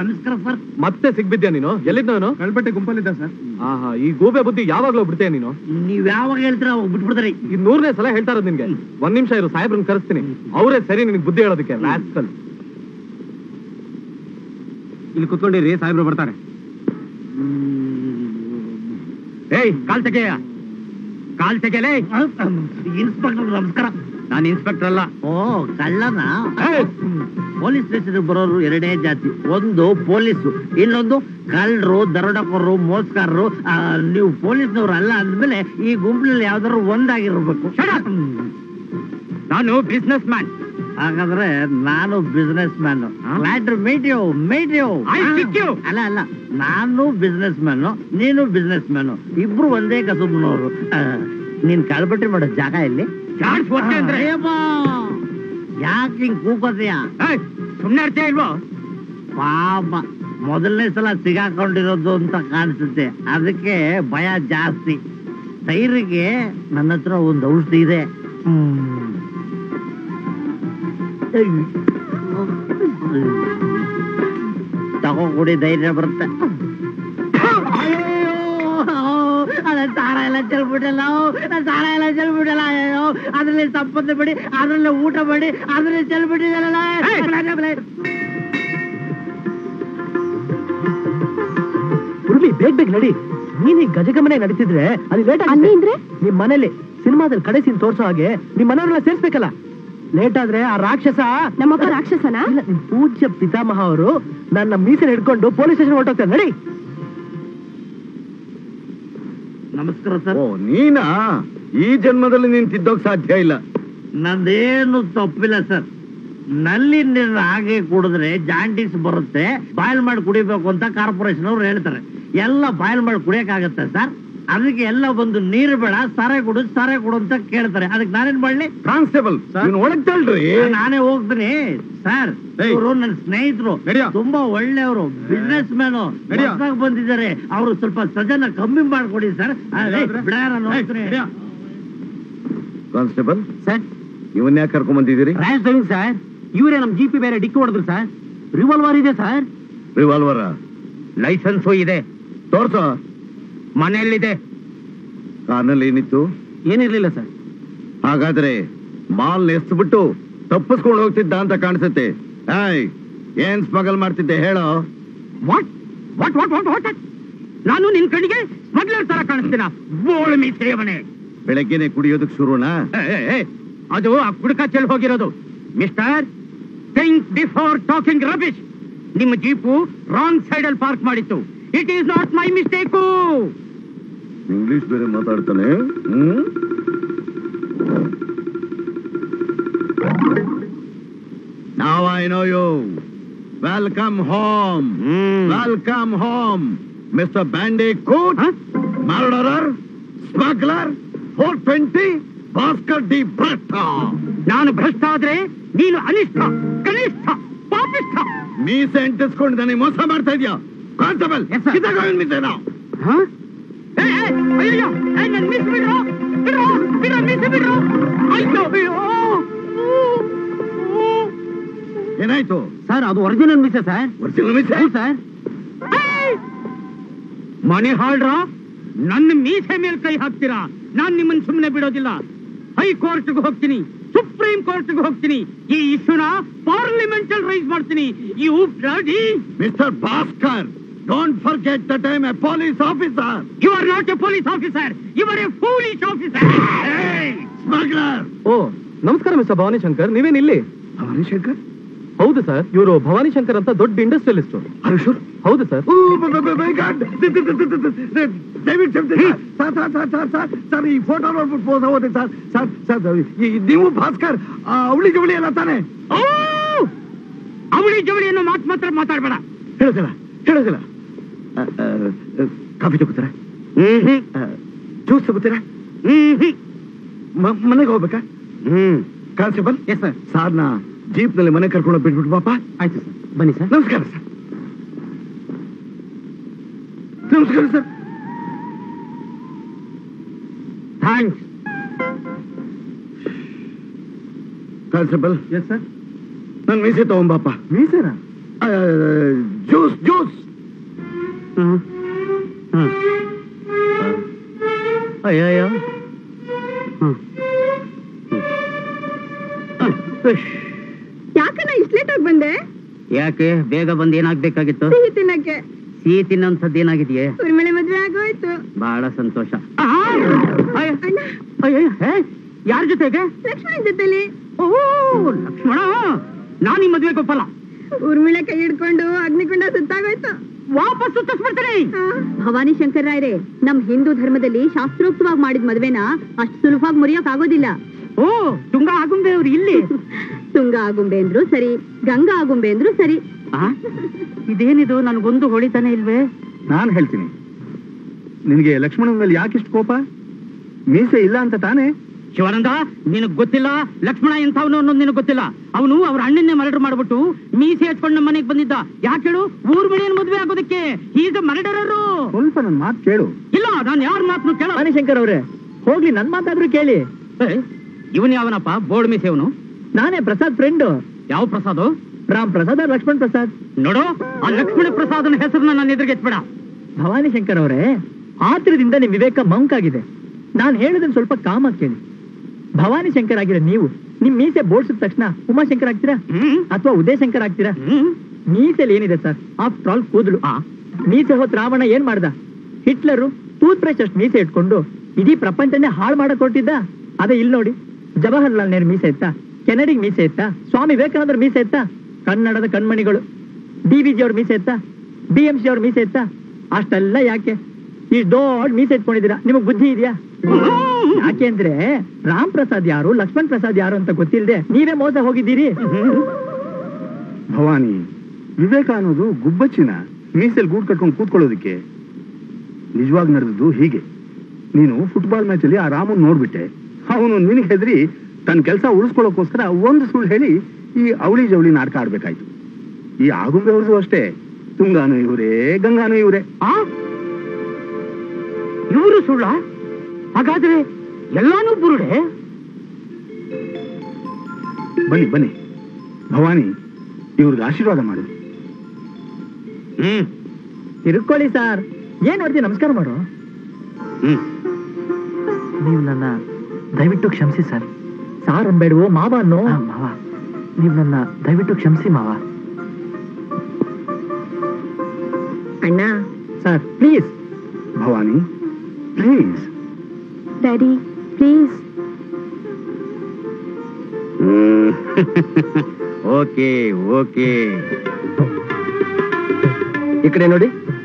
Speaker 5: ನಮಸ್ಕಾರ ಸರ್
Speaker 2: ಮತ್ತೆ ಸಿಗ್ಬಿದ್ಯಾ ನೀನು ಎಲ್ಲಿದ್ದ ನಾನು
Speaker 4: ಕಳ್ಬಟ್ಟೆ ಗುಂಪಲ್ಲಿದ್ದ ಸರ್
Speaker 2: ಆಹಾ ಈ ಗೂಬೆ ಬುದ್ಧಿ ಯಾವಾಗ್ಲೂ ಬಿಡ್ತೇ ನೀನು
Speaker 5: ನೀವ್ ಯಾವಾಗ ಹೇಳ್ತೀರಾ ಅವಾಗ ಬಿಟ್ಬಿಡ್ತಾರೆ
Speaker 2: ಈ ನೂರನೇ ಸಲ ಹೇಳ್ತಾ ಇರೋದು ನಿನ್ಗೆ ಒಂದ್ ನಿಮಿಷ ಇರು ಸಾಹೇಬ್ರನ್ನ ಕರೆಸ್ತೀನಿ ಅವರೇ ಸರಿ ನಿನಗೆ ಬುದ್ಧಿ ಹೇಳೋದಕ್ಕೆ ರಾಸ್ಕಲ್
Speaker 5: ಇಲ್ಲಿ ಕುತ್ಕೊಂಡಿರಿ ಸಾಹೇಬ್ರು ಬರ್ತಾರೆ ಏಯ್ ಕಾಲ್ ತೆಗೆಯ ಕಾಲ್ ತೆಗೆಯಲೇ ಇನ್ಸ್ಪೆಕ್ಟರ್ ನಮಸ್ಕಾರ ನಾನು ಇನ್ಸ್ಪೆಕ್ಟರ್ ಅಲ್ಲ ಓ ಕಳ್ಳನ ಪೊಲೀಸ್ ಸ್ಟೇಷನ್ ಬರೋರು ಎರಡೇ ಜಾತಿ ಒಂದು ಪೊಲೀಸು ಇನ್ನೊಂದು ಕಳ್ಳರು ದರೋಡಕೋರು ಮೋಸ್ಕಾರರು ಆ, ನೀವು ಪೊಲೀಸ್ನವ್ರು ಅಲ್ಲ ಅಂದ್ಮೇಲೆ ಈ ಗುಂಪಿನಲ್ಲಿ ಯಾವ್ದಾದ್ರು ಒಂದಾಗಿರ್ಬೇಕು ನಾನು ಬಿಸ್ನೆಸ್ ಮ್ಯಾನ್ ಹಾಗಾದ್ರೆ ನಾನು business man meet you meet you ಅಲ್ಲ ಅಲ್ಲ ನಾನು ಬಿಸ್ನೆಸ್ ಮ್ಯಾನ್ ನೀನು ಬಿಸ್ನೆಸ್ ಮ್ಯಾನ್ ಇಬ್ರು ಒಂದೇ ಕಸುಬ್ನವರು ನೀನ್ ಕಳ್ಬಟ್ರಿ ಮಾಡೋ ಜಾಗ ಎಲ್ಲಿ ಯಾಕೆ ಹಿಂಗ್ ಕೂಕೋತೀಯ ಸುಮ್ಮನೆ ಅರ್ಥ ಇಲ್ವೋ ಪಾಪ ಮೊದಲನೇ ಸಲ ಸಿಗಾಕೊಂಡಿರೋದು ಅಂತ ಕಾಣಿಸುತ್ತೆ ಅದಕ್ಕೆ ಭಯ ಜಾಸ್ತಿ ಧೈರ್ಯಕ್ಕೆ ನನ್ನ ಹತ್ರ ಒಂದು ಔಷಧಿ ಇದೆ ತಗೋ ಕುಡಿ ಧೈರ್ಯ ಬರುತ್ತೆ ಅದ ಸಾರ ಎಲ್ಲ ಚೆಲ್ಬಿಟ್ಟಲ್ಲ ನನ್ ಸಾರ ಎಲ್ಲ ಚೆಲ್ಬಿಟ್ಟಲ್ಲ ಅಯ್ಯೋ ಅದ್ರಲ್ಲಿ ಸಂಪತ್ತು ಬಿಡಿ ಅದ್ರಲ್ಲಿ ಊಟ ಮಾಡಿ ಅದ್ರಲ್ಲಿ ಚೆಲ್ಬಿಟ್ಟಿದಲ್ಲ
Speaker 1: ಉರ್ವಿ ಬೇಗ ಬೇಗ ನಡಿ ನೀನ್ ಈ ಗಜಗಮನೆ ನಡೀತಿದ್ರೆ ಅದು ಲೇಟ್
Speaker 7: ಅಲ್ಲಿ ಅಂದ್ರೆ?
Speaker 1: ನಿಮ್ ಮನೇಲಿ ಸಿನಿಮಾದಲ್ಲಿ ಕಡೆ ಸೀನ್ ತೋರ್ಸೋ ಹಾಗೆ ನಿಮ್ ಮನೆಯವ್ರೆಲ್ಲ ಸೇರ್ಸ್ಬೇಕಲ್ಲ ಲೇಟ್ ಆದ್ರೆ ಆ ರಾಕ್ಷಸ
Speaker 7: ನಮ್ಮಪ್ಪ ರಾಕ್ಷಸನ
Speaker 1: ಇಲ್ಲ, ನಿಮ್ ಪೂಜ್ಯ ಪಿತಾಮಹ ಅವರು ನನ್ನ ಮೀಸಲ್ ಹಿಡ್ಕೊಂಡು ಪೊಲೀಸ್ ಸ್ಟೇಷನ್ ಹೊರಟೋಗ್ತಾರೆ ನಡಿ
Speaker 5: ನಮಸ್ಕಾರ ಸರ್
Speaker 6: ಓ ನೀನಾ ಈ ಜನ್ಮದಲ್ಲಿ ನೀನ್ ತಿದ್ದೋಕ್ ಸಾಧ್ಯ ಇಲ್ಲ
Speaker 5: ನಂದೇನು ತಪ್ಪಿಲ್ಲ ಸರ್ ನಲ್ಲಿ ನೀರು ಹಾಗೆ ಕುಡಿದ್ರೆ ಜಾಂಡೀಸ್ ಬರುತ್ತೆ ಬಾಯ್ಲ್ ಮಾಡಿ ಕುಡಿಬೇಕು ಅಂತ ಕಾರ್ಪೊರೇಷನ್ ಅವ್ರು ಹೇಳ್ತಾರೆ ಎಲ್ಲ ಬಾಯ್ಲ್ ಮಾಡಿ ಕುಡಿಯಕ್ಕಾಗತ್ತೆ ಸರ್ ಅದಕ್ಕೆ ಎಲ್ಲ ಬಂದು ನೀರು ಬೇಡ ಸಾರೆ ಕೊಡು ಸಾರೆ ಕೊಡು ಅಂತ ಕೇಳ್ತಾರೆ ಅದಕ್ಕೆ ನಾನೇನ್ ಮಾಡ್ಲಿ
Speaker 6: ಕಾನ್ಸ್ಟೇಬಲ್ ನೀನ್ ಒಳಗ್ ತಳ್ರಿ
Speaker 5: ನಾನೇ ಹೋಗ್ತೀನಿ ಸರ್
Speaker 6: ಏಯ್.
Speaker 5: ಇವರು ನನ್ನ ಸ್ನೇಹಿತರು
Speaker 6: ನಡ್ಯೋ.
Speaker 5: ತುಂಬಾ ಒಳ್ಳೆಯವರು ಬಿಸ್ನೆಸ್ ಮ್ಯಾನ್
Speaker 6: ನಡ್ಯೋ.
Speaker 5: ಬಂದಿದ್ದಾರೆ ಅವರು ಸ್ವಲ್ಪ ಸಜನ ಕಮ್ಮಿ ಮಾಡ್ಕೊಡಿ ಸರ್ ಬಿಡ ನಾನು ಹೋಗ್ತೀನಿ
Speaker 6: ಕಾನ್ಸ್ಟೇಬಲ್
Speaker 1: ಸರ್
Speaker 6: ಇವನ್ ಯಾಕೆ ಕರ್ಕೊಂಡ್ ಬಂದಿದ್ದೀರಿ
Speaker 1: ರ್ಯಾಶ್ ಡ್ರೈವಿಂಗ್ ಸರ್ ಇವರೇ ನಮ್ ಜಿ ಪಿ ಬೇರೆ ಡಿಕ್ಕಿ ಹೊಡೆದ್ರು ಸರ್ ರಿವಾಲ್ವರ್ ಇದೆ ಸರ್
Speaker 6: ರಿವಾಲ್ವರ್
Speaker 5: ಲೈಸೆನ್ಸು ಇದೆ
Speaker 6: ತೋರ್ಸೋ
Speaker 5: ಮನೆಯಲ್ಲಿದೆ
Speaker 6: ಕಾರ್ನಲ್ಲಿ ಏನಿತ್ತು
Speaker 1: ಏನಿರ್ಲಿಲ್ಲ ಸರ್
Speaker 6: ಹಾಗಾದ್ರೆ ಮಾಲ್ ಎಸ್ಬಿಟ್ಟು ತಪ್ಪಿಸ್ಕೊಂಡು ಹೋಗ್ತಿದ್ದ ಅಂತ ಕಾಣಿಸುತ್ತೆ ಏಯ್ ಏನ್ ಸ್ಮಗಲ್ ಮಾಡ್ತಿದ್ದೆ ಹೇಳೋ
Speaker 5: what what what what what ನಾನು ನಿನ್ ಕಣ್ಣಿಗೆ ಸ್ಮಗ್ಲರ್ ತರ ಕಾಣಿಸ್ತೀನ ಬೋಳು ಮೀಸೆಯ ಮನೆ
Speaker 6: ಬೆಳಗ್ಗೆನೆ ಕುಡಿಯೋದಕ್ ಶುರುನಾ
Speaker 5: ಏ, ಏ, ಏ, ಅದು ಆ ಕುಡ್ಕ ಚೆಲ್ ಹೋಗಿರೋದು mister think before talking rubbish ನಿಮ್ಮ ಜೀಪು ರಾಂಗ್ ಸೈಡ್ ಅಲ್ಲಿ ಪಾರ್ಕ್ ಮಾಡಿತ್ತು it is not my mistake
Speaker 6: English ಬೇರೆ ಮಾತಾಡ್ತಾನೆ ಹ್ಮ್ Now I know you. Welcome home. Welcome home, Mr. Bandicoot, murderer, smuggler, 420, Bhaskar D. Bratta.
Speaker 5: ನಾನು ಭ್ರಷ್ಟ ಆದ್ರೆ ನೀನು ಅನಿಷ್ಠ ಕನಿಷ್ಠ ಪಾಪಿಷ್ಠ
Speaker 6: ಮೀಸೆ ಅಂಟಿಸ್ಕೊಂಡು ನನಗೆ ಮೋಸ ಮಾಡ್ತಾ ಇದೆಯಾ ಕಾನ್ಸ್ಟೇಬಲ್
Speaker 5: Yes, sir.
Speaker 6: ಕಿತ್ತಾಗ ಮೀಸೆನ
Speaker 5: ಏ, ಏ, ಅಯ್ಯಯ್ಯೋ, ಏ, ನನ್ ಮಿಸ್ ಬಿಡ್ರು ಬಿಡ್ರು ಬಿಡ್ರು ಮಿಸ್ ಬಿಡ್ರು ಅಯ್ಯೋ ಅಯ್ಯೋ
Speaker 6: ಏನಾಯ್ತು
Speaker 1: ಸರ್ ಅದು ಒರಿಜಿನಲ್ ಮಿಸ್ ಸರ್
Speaker 6: ಒರಿಜಿನಲ್ ಮೀಸೆ
Speaker 1: ಸರ್
Speaker 5: ಮನೆ ಹಾಳ್ರ ನನ್ನ ಮೀಸೆ ಮೇಲೆ ಕೈ ಹಾಕ್ತೀರಾ ನಾನ್ ನಿಮ್ಮನ್ನ ಸುಮ್ಮನೆ ಬಿಡೋದಿಲ್ಲ ಹೈಕೋರ್ಟ್ಗೆ ಹೋಗ್ತೀನಿ ಸುಪ್ರೀಂ ಕೋರ್ಟ್ಗೆ ಹೋಗ್ತೀನಿ ಈ ಇಶ್ಯೂನ ಪಾರ್ಲಿಮೆಂಟ್ ಅಲ್ಲಿ ರೈಸ್ ಮಾಡ್ತೀನಿ you bloody
Speaker 6: mister Bhaskar don't forget that I a police officer
Speaker 5: you are not a police officer you are a foolish officer
Speaker 6: smuggler
Speaker 2: ಓ ನಮಸ್ಕಾರ ಮಿಸ್ಟರ್ ಭವಾನಿ ಶಂಕರ್ ನೀವೇನ್ ಇಲ್ಲಿ
Speaker 4: ಭವಾನಿ ಶಂಕರ್
Speaker 2: ಹೌದು ಸರ್ ಇವರು ಭವಾನಿ ಶಂಕರ್ ಅಂತ ದೊಡ್ಡ ಇಂಡಸ್ಟ್ರಿಯಲಿಸ್ಟ್
Speaker 4: ಹರೀಶ್ವರ್
Speaker 2: ಹೌದು ಸರ್
Speaker 6: ದಯವಿಟ್ಟು ಕ್ಷಮಿಸಿ sir sir sir sir sir sir ಈ ಫೋಟೋ ನೋಡ್ಬಿಟ್ಟು ಮೋಸ ಹೋದೆ ಸರ್ ಸರ್ ಸರ್ ಈ- ನೀವು ಭಾಸ್ಕರ್ ಆ, ಅವಳಿ ಜವಳಿ ಎಲ್ಲ ತಾನೆ
Speaker 5: ಅವಳಿ ಜವಳಿ ಅನ್ನೋ ಮಾತು ಮಾತ್ರ ಮಾತಾಡ್ಬೇಡ
Speaker 6: ಹೇಳೋದಿಲ್ಲ ಹೇಳೋದಿಲ್ಲ ಆ, ಆ, ಆ, ಕಾಫಿ ತಗೋತೀರಾ ಜ್ಯೂಸ್ ತಗೋತೀರಾ ಮ- ಮನೆಗೆ ಹೋಗ್ಬೇಕಾ
Speaker 5: ಹ್ಮ್
Speaker 6: ಕಾನ್ಸ್ಟೇಬಲ್
Speaker 1: ಎಸ್ ಸರ್
Speaker 6: ಸಾರ್ನ ಜೀಪ್ ನಲ್ಲಿ ಮನೆ ಕರ್ಕೊಂಡು ಹೋಗ್ ಬಿಟ್ಬಿಟ್ಟು ಪಾಪ
Speaker 1: ಆಯ್ತು ಸರ್ ಬನ್ನಿ ಸರ್
Speaker 6: ನಮಸ್ಕಾರ ಸರ್ ನಮಸ್ಕಾರ sir
Speaker 5: thanks
Speaker 6: constable
Speaker 4: yes sir
Speaker 6: ನನ್ ಮೀಸೆ ತಗೊಂಬಾಪ
Speaker 1: ಮೀಸರ
Speaker 6: ಜ್ಯೂಸ್
Speaker 5: ಯಾಕೆ ಬೇಗ ಬಂದ್ ಏನಾಗ್ಬೇಕಾಗಿತ್ತು
Speaker 3: ಸಿಹಿ ತಿನ್ನಕ್ಕೆ
Speaker 5: ಸಿಹಿ ತಿನ್ನೋಂಥದ್ದು ಏನಾಗಿದೆಯೇ
Speaker 3: ಊರ್ಮಿಳೆ ಮದ್ವೆ ಆಗೋಯ್ತು
Speaker 5: ಬಹಳ ಸಂತೋಷ ಆ! ಅಯ್ಯ, ಅಯ್ಯ, ಹೇ, ಯಾರ್ ಜೊತೆಗೆ
Speaker 3: ಲಕ್ಷ್ಮಣನ್ ಜೊತೆಲಿ
Speaker 5: ಓ ಲಕ್ಷ್ಮಣ ನಾನು ಈ ಮದ್ವೆಗೆ ಒಪ್ಪಲ್ಲ
Speaker 3: ಊರ್ಮಿಳೆ ಕೈ ಹಿಡ್ಕೊಂಡು ಅಗ್ನಿಕುಂಡ ಸುತ್ತಾಗೋಯ್ತು
Speaker 5: ವಾಪಸ್ ಸುತ್ತಿಸ್ಬಿಡ್ತೀನಿ
Speaker 3: ಭವಾನಿ ಶಂಕರ್ ರಾಯ್ರೆ ನಮ್ ಹಿಂದೂ ಧರ್ಮದಲ್ಲಿ ಶಾಸ್ತ್ರೋಕ್ತವಾಗಿ ಮಾಡಿದ ಮದ್ವೆನ ಅಷ್ಟು ಸುಲಭವಾಗಿ ಮುರಿಯೋಕ್ ಆಗೋದಿಲ್ಲ
Speaker 5: ಓ ತುಂಗ ಆಗುಂಬೆ ಅವ್ರು ಇಲ್ಲಿ
Speaker 3: ತುಂಗ ಆಗುಂಬೆ ಅಂದ್ರು ಸರಿ ಗಂಗಾ ಆಗುಂಬೆ ಅಂದ್ರು ಸರಿ
Speaker 5: ಆ? ಇದೇನಿದು ನನ್ಗೊಂದು ಹೊಳಿತಾನೆ ಇಲ್ವೇ
Speaker 4: ನಾನ್ ಹೇಳ್ತೀನಿ ನಿನಗೆ ಲಕ್ಷ್ಮಣನ ಮೇಲೆ ಯಾಕಿಷ್ಟು ಕೋಪ ಮೀಸೆ ಇಲ್ಲ ಅಂತ ತಾನೇ
Speaker 5: ಶಿವಾನಂದ ನಿನಗ್ ಗೊತ್ತಿಲ್ಲ ಲಕ್ಷ್ಮಣ ಎಂಥವನು ಅನ್ನೋದು ನಿನಗ್ ಗೊತ್ತಿಲ್ಲ ಅವನು ಅವ್ರ ಅಣ್ಣನ್ನೇ ಮರ್ಡರ್ ಮಾಡ್ಬಿಟ್ಟು ಮೀಸೆ ಹಚ್ಕೊಂಡು ನಮ್ಮ ಮನೆಗೆ ಬಂದಿದ್ದ ಯಾಕೆ ಹೇಳು ಊರ್ ಮನೆಯನ್ನು ಮದುವೆ ಆಗೋದಕ್ಕೆ ಈಸ್ ಮರ್ಡರರು
Speaker 4: ಸ್ವಲ್ಪ ನನ್ನ ಮಾತು ಕೇಳು
Speaker 5: ಇಲ್ಲ ನಾನು ಯಾರ ಮಾತನ್ನು ಕೇಳ
Speaker 1: ವಾಣಿಶಂಕರ್ ಅವ್ರೆ ಹೋಗ್ಲಿ ನನ್ ಮಾತಾದ್ರೂ ಕೇಳಿ
Speaker 5: ಇವನ್ ಯಾವನಪ್ಪ ಬೋರ್ಡ್ ಮೀಸೆ ಅವನು
Speaker 1: ನಾನೇ ಪ್ರಸಾದ್ ಫ್ರೆಂಡ್
Speaker 5: ಯಾವ ಪ್ರಸಾದ್
Speaker 1: ರಾಮ್ ಪ್ರಸಾದ್ ಅವ್ರು ಲಕ್ಷ್ಮಣ್ ಪ್ರಸಾದ್
Speaker 5: ನೋಡು ಆ ಲಕ್ಷ್ಮಣ ಪ್ರಸಾದನ ಹೆಸರನ್ನ ನನ್ನ ಎದುರಿಗೆ ಎತ್ಬೇಡ
Speaker 1: ಭವಾನಿ ಶಂಕರ್ ಅವರೇ ಆತ್ರದಿಂದ ನಿಮ್ ವಿವೇಕ ಮಂಕಾಗಿದೆ ನಾನ್ ಹೇಳೋದನ್ನ ಸ್ವಲ್ಪ ಕಾಮ ಕೇಳಿ ಭವಾನಿ ಶಂಕರ್ ಆಗಿರೋ ನೀವು ನಿಮ್ ಮೀಸೆ ಬೋಳ್ಸಿದ ತಕ್ಷಣ ಉಮಾಶಂಕರ್ ಆಗ್ತೀರಾ
Speaker 5: ಹ್ಮ್
Speaker 1: ಅಥವಾ ಉದಯಶಂಕರ್ ಆಗ್ತೀರಾ
Speaker 5: ಹ್ಮ್
Speaker 1: ಮೀಸೆಲಿ ಏನಿದೆ ಸರ್ ಆಫ್ಟರ್ ಆಲ್ ಕೂದಲು
Speaker 5: ಆ
Speaker 1: ಮೀಸೆ ಹೊತ್ ರಾವಣ ಏನ್ ಮಾಡ್ದ ಹಿಟ್ಲರು ಟೂತ್ ಬ್ರಷ್ ಅಷ್ಟು ಮೀಸೆ ಇಟ್ಕೊಂಡು ಇಡೀ ಪ್ರಪಂಚನೇ ಹಾಳು ಮಾಡಕ್ ಹೊರಟಿದ್ದ ಅದೇ ಇಲ್ಲಿ ನೋಡಿ ಜವಾಹರ್ಲಾಲ್ ನೆಹರು ಮೀಸೆ ಇತ್ತ ಕೆನಡಿಗ್ ಮೀಸೆ ಇತ್ತ ಸ್ವಾಮಿ ವಿವೇಕಾನಂದರ ಮೀಸೆ ಇತ್ತ ಕನ್ನಡದ ಕಣ್ಮಣಿಗಳು ಡಿ ವಿ ಜಿ ಅವ್ರ ಮೀಸೆ ಇತ್ತ ಬಿ ಎಂ ಸಿ ಅವ್ರ ಮೀಸೆ ಇತ್ತ ಅಷ್ಟೆಲ್ಲ ಯಾಕೆ ಇಷ್ಟು ದೊಡ್ಡ ಮೀಸೆ ಇಟ್ಕೊಂಡಿದ್ದೀರಾ ನಿಮಗ್ ಬುದ್ಧಿ ಇದೆಯಾ ಯಾಕೆ ಅಂದ್ರೆ ರಾಮ್ ಪ್ರಸಾದ್ ಯಾರು ಲಕ್ಷ್ಮಣ್ ಪ್ರಸಾದ್ ಯಾರು ಅಂತ ಗೊತ್ತಿಲ್ಲದೆ ನೀವೇ ಮೋಸ ಹೋಗಿದ್ದೀರಿ
Speaker 4: ಭವಾನಿ ವಿವೇಕ ಅನ್ನೋದು ಗುಬ್ಬಚ್ಚಿನ ಮೀಸೆಲ್ ಗೂಡ್ ಕಟ್ಕೊಂಡು ಕೂತ್ಕೊಳ್ಳೋದಕ್ಕೆ ನಿಜವಾಗಿ ನಡೆದದ್ದು ಹೀಗೆ ನೀನು ಫುಟ್ಬಾಲ್ ಮ್ಯಾಚ್ ಅಲ್ಲಿ ಆ ರಾಮನ್ ನೋಡ್ಬಿಟ್ಟೆ ಅವನು ನಿನಗೆ ಹೆದರಿ ತನ್ನ ಕೆಲಸ ಉಳಿಸ್ಕೊಳ್ಳೋಕೋಸ್ಕರ ಒಂದು ಸುಳ್ಳು ಹೇಳಿ ಈ ಅವಳಿ ಜವಳಿ ನಾಟಕ ಆಡ್ಬೇಕಾಯ್ತು ಈ ಆಗುಂಬೆ ಅವ್ರದ್ದು ಅಷ್ಟೇ ತುಂಗಾನು ಇವರೇ ಗಂಗಾನು ಇವರೇ
Speaker 5: ಆ ಇವರು ಸುಳ್ಳ ಹಾಗಾದ್ರೆ ಎಲ್ಲಾನು ಬುರುಡೆ
Speaker 4: ಬನ್ನಿ ಬನ್ನಿ ಭವಾನಿ ಇವ್ರಿಗೆ ಆಶೀರ್ವಾದ ಮಾಡು
Speaker 5: ಹ್ಮ್
Speaker 1: ತಿರ್ಕೊಳ್ಳಿ ಸರ್ ಏನ್ ನೋಡ್ತೀವಿ ನಮಸ್ಕಾರ ಮಾಡು
Speaker 5: ಹ್ಮ್
Speaker 1: ನೀವು ನನ್ನ ದಯವಿಟ್ಟು ಕ್ಷಮಿಸಿ ಸರ್ ಸಾರ್ ಅನ್ಬೇಡವೋ ಮಾವ ಅನ್ನೋ ಮಾವ ನೀವು ನನ್ನ ದಯವಿಟ್ಟು ಕ್ಷಮಿಸಿ ಮಾವ
Speaker 3: ಅಣ್ಣ
Speaker 1: sir please
Speaker 4: Bhavani please
Speaker 3: daddy please
Speaker 5: okay okay
Speaker 1: ಈ ಕಡೆ ನೋಡಿ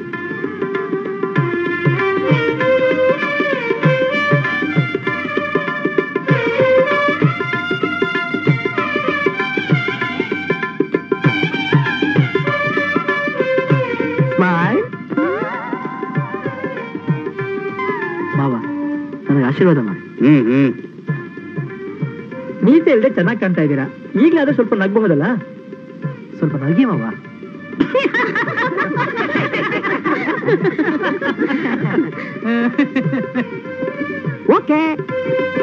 Speaker 1: Smile. ಮಾವ ನನಗೆ ಆಶೀರ್ವಾದ ಮಾಡಿ
Speaker 5: ಹ್ಮ್ ಹ್ಮ್
Speaker 1: ಮೀಸೆ ಇಲ್ಲದೆ ಚೆನ್ನಾಗಿ ಕಾಣ್ತಾ ಇದ್ದೀರಾ ಈಗಲಾದ್ರೂ ಸ್ವಲ್ಪ ನಗ್ಬಹುದಲ್ಲ ಸ್ವಲ್ಪ ನಗಿ ಮಾವ ಓಕೆ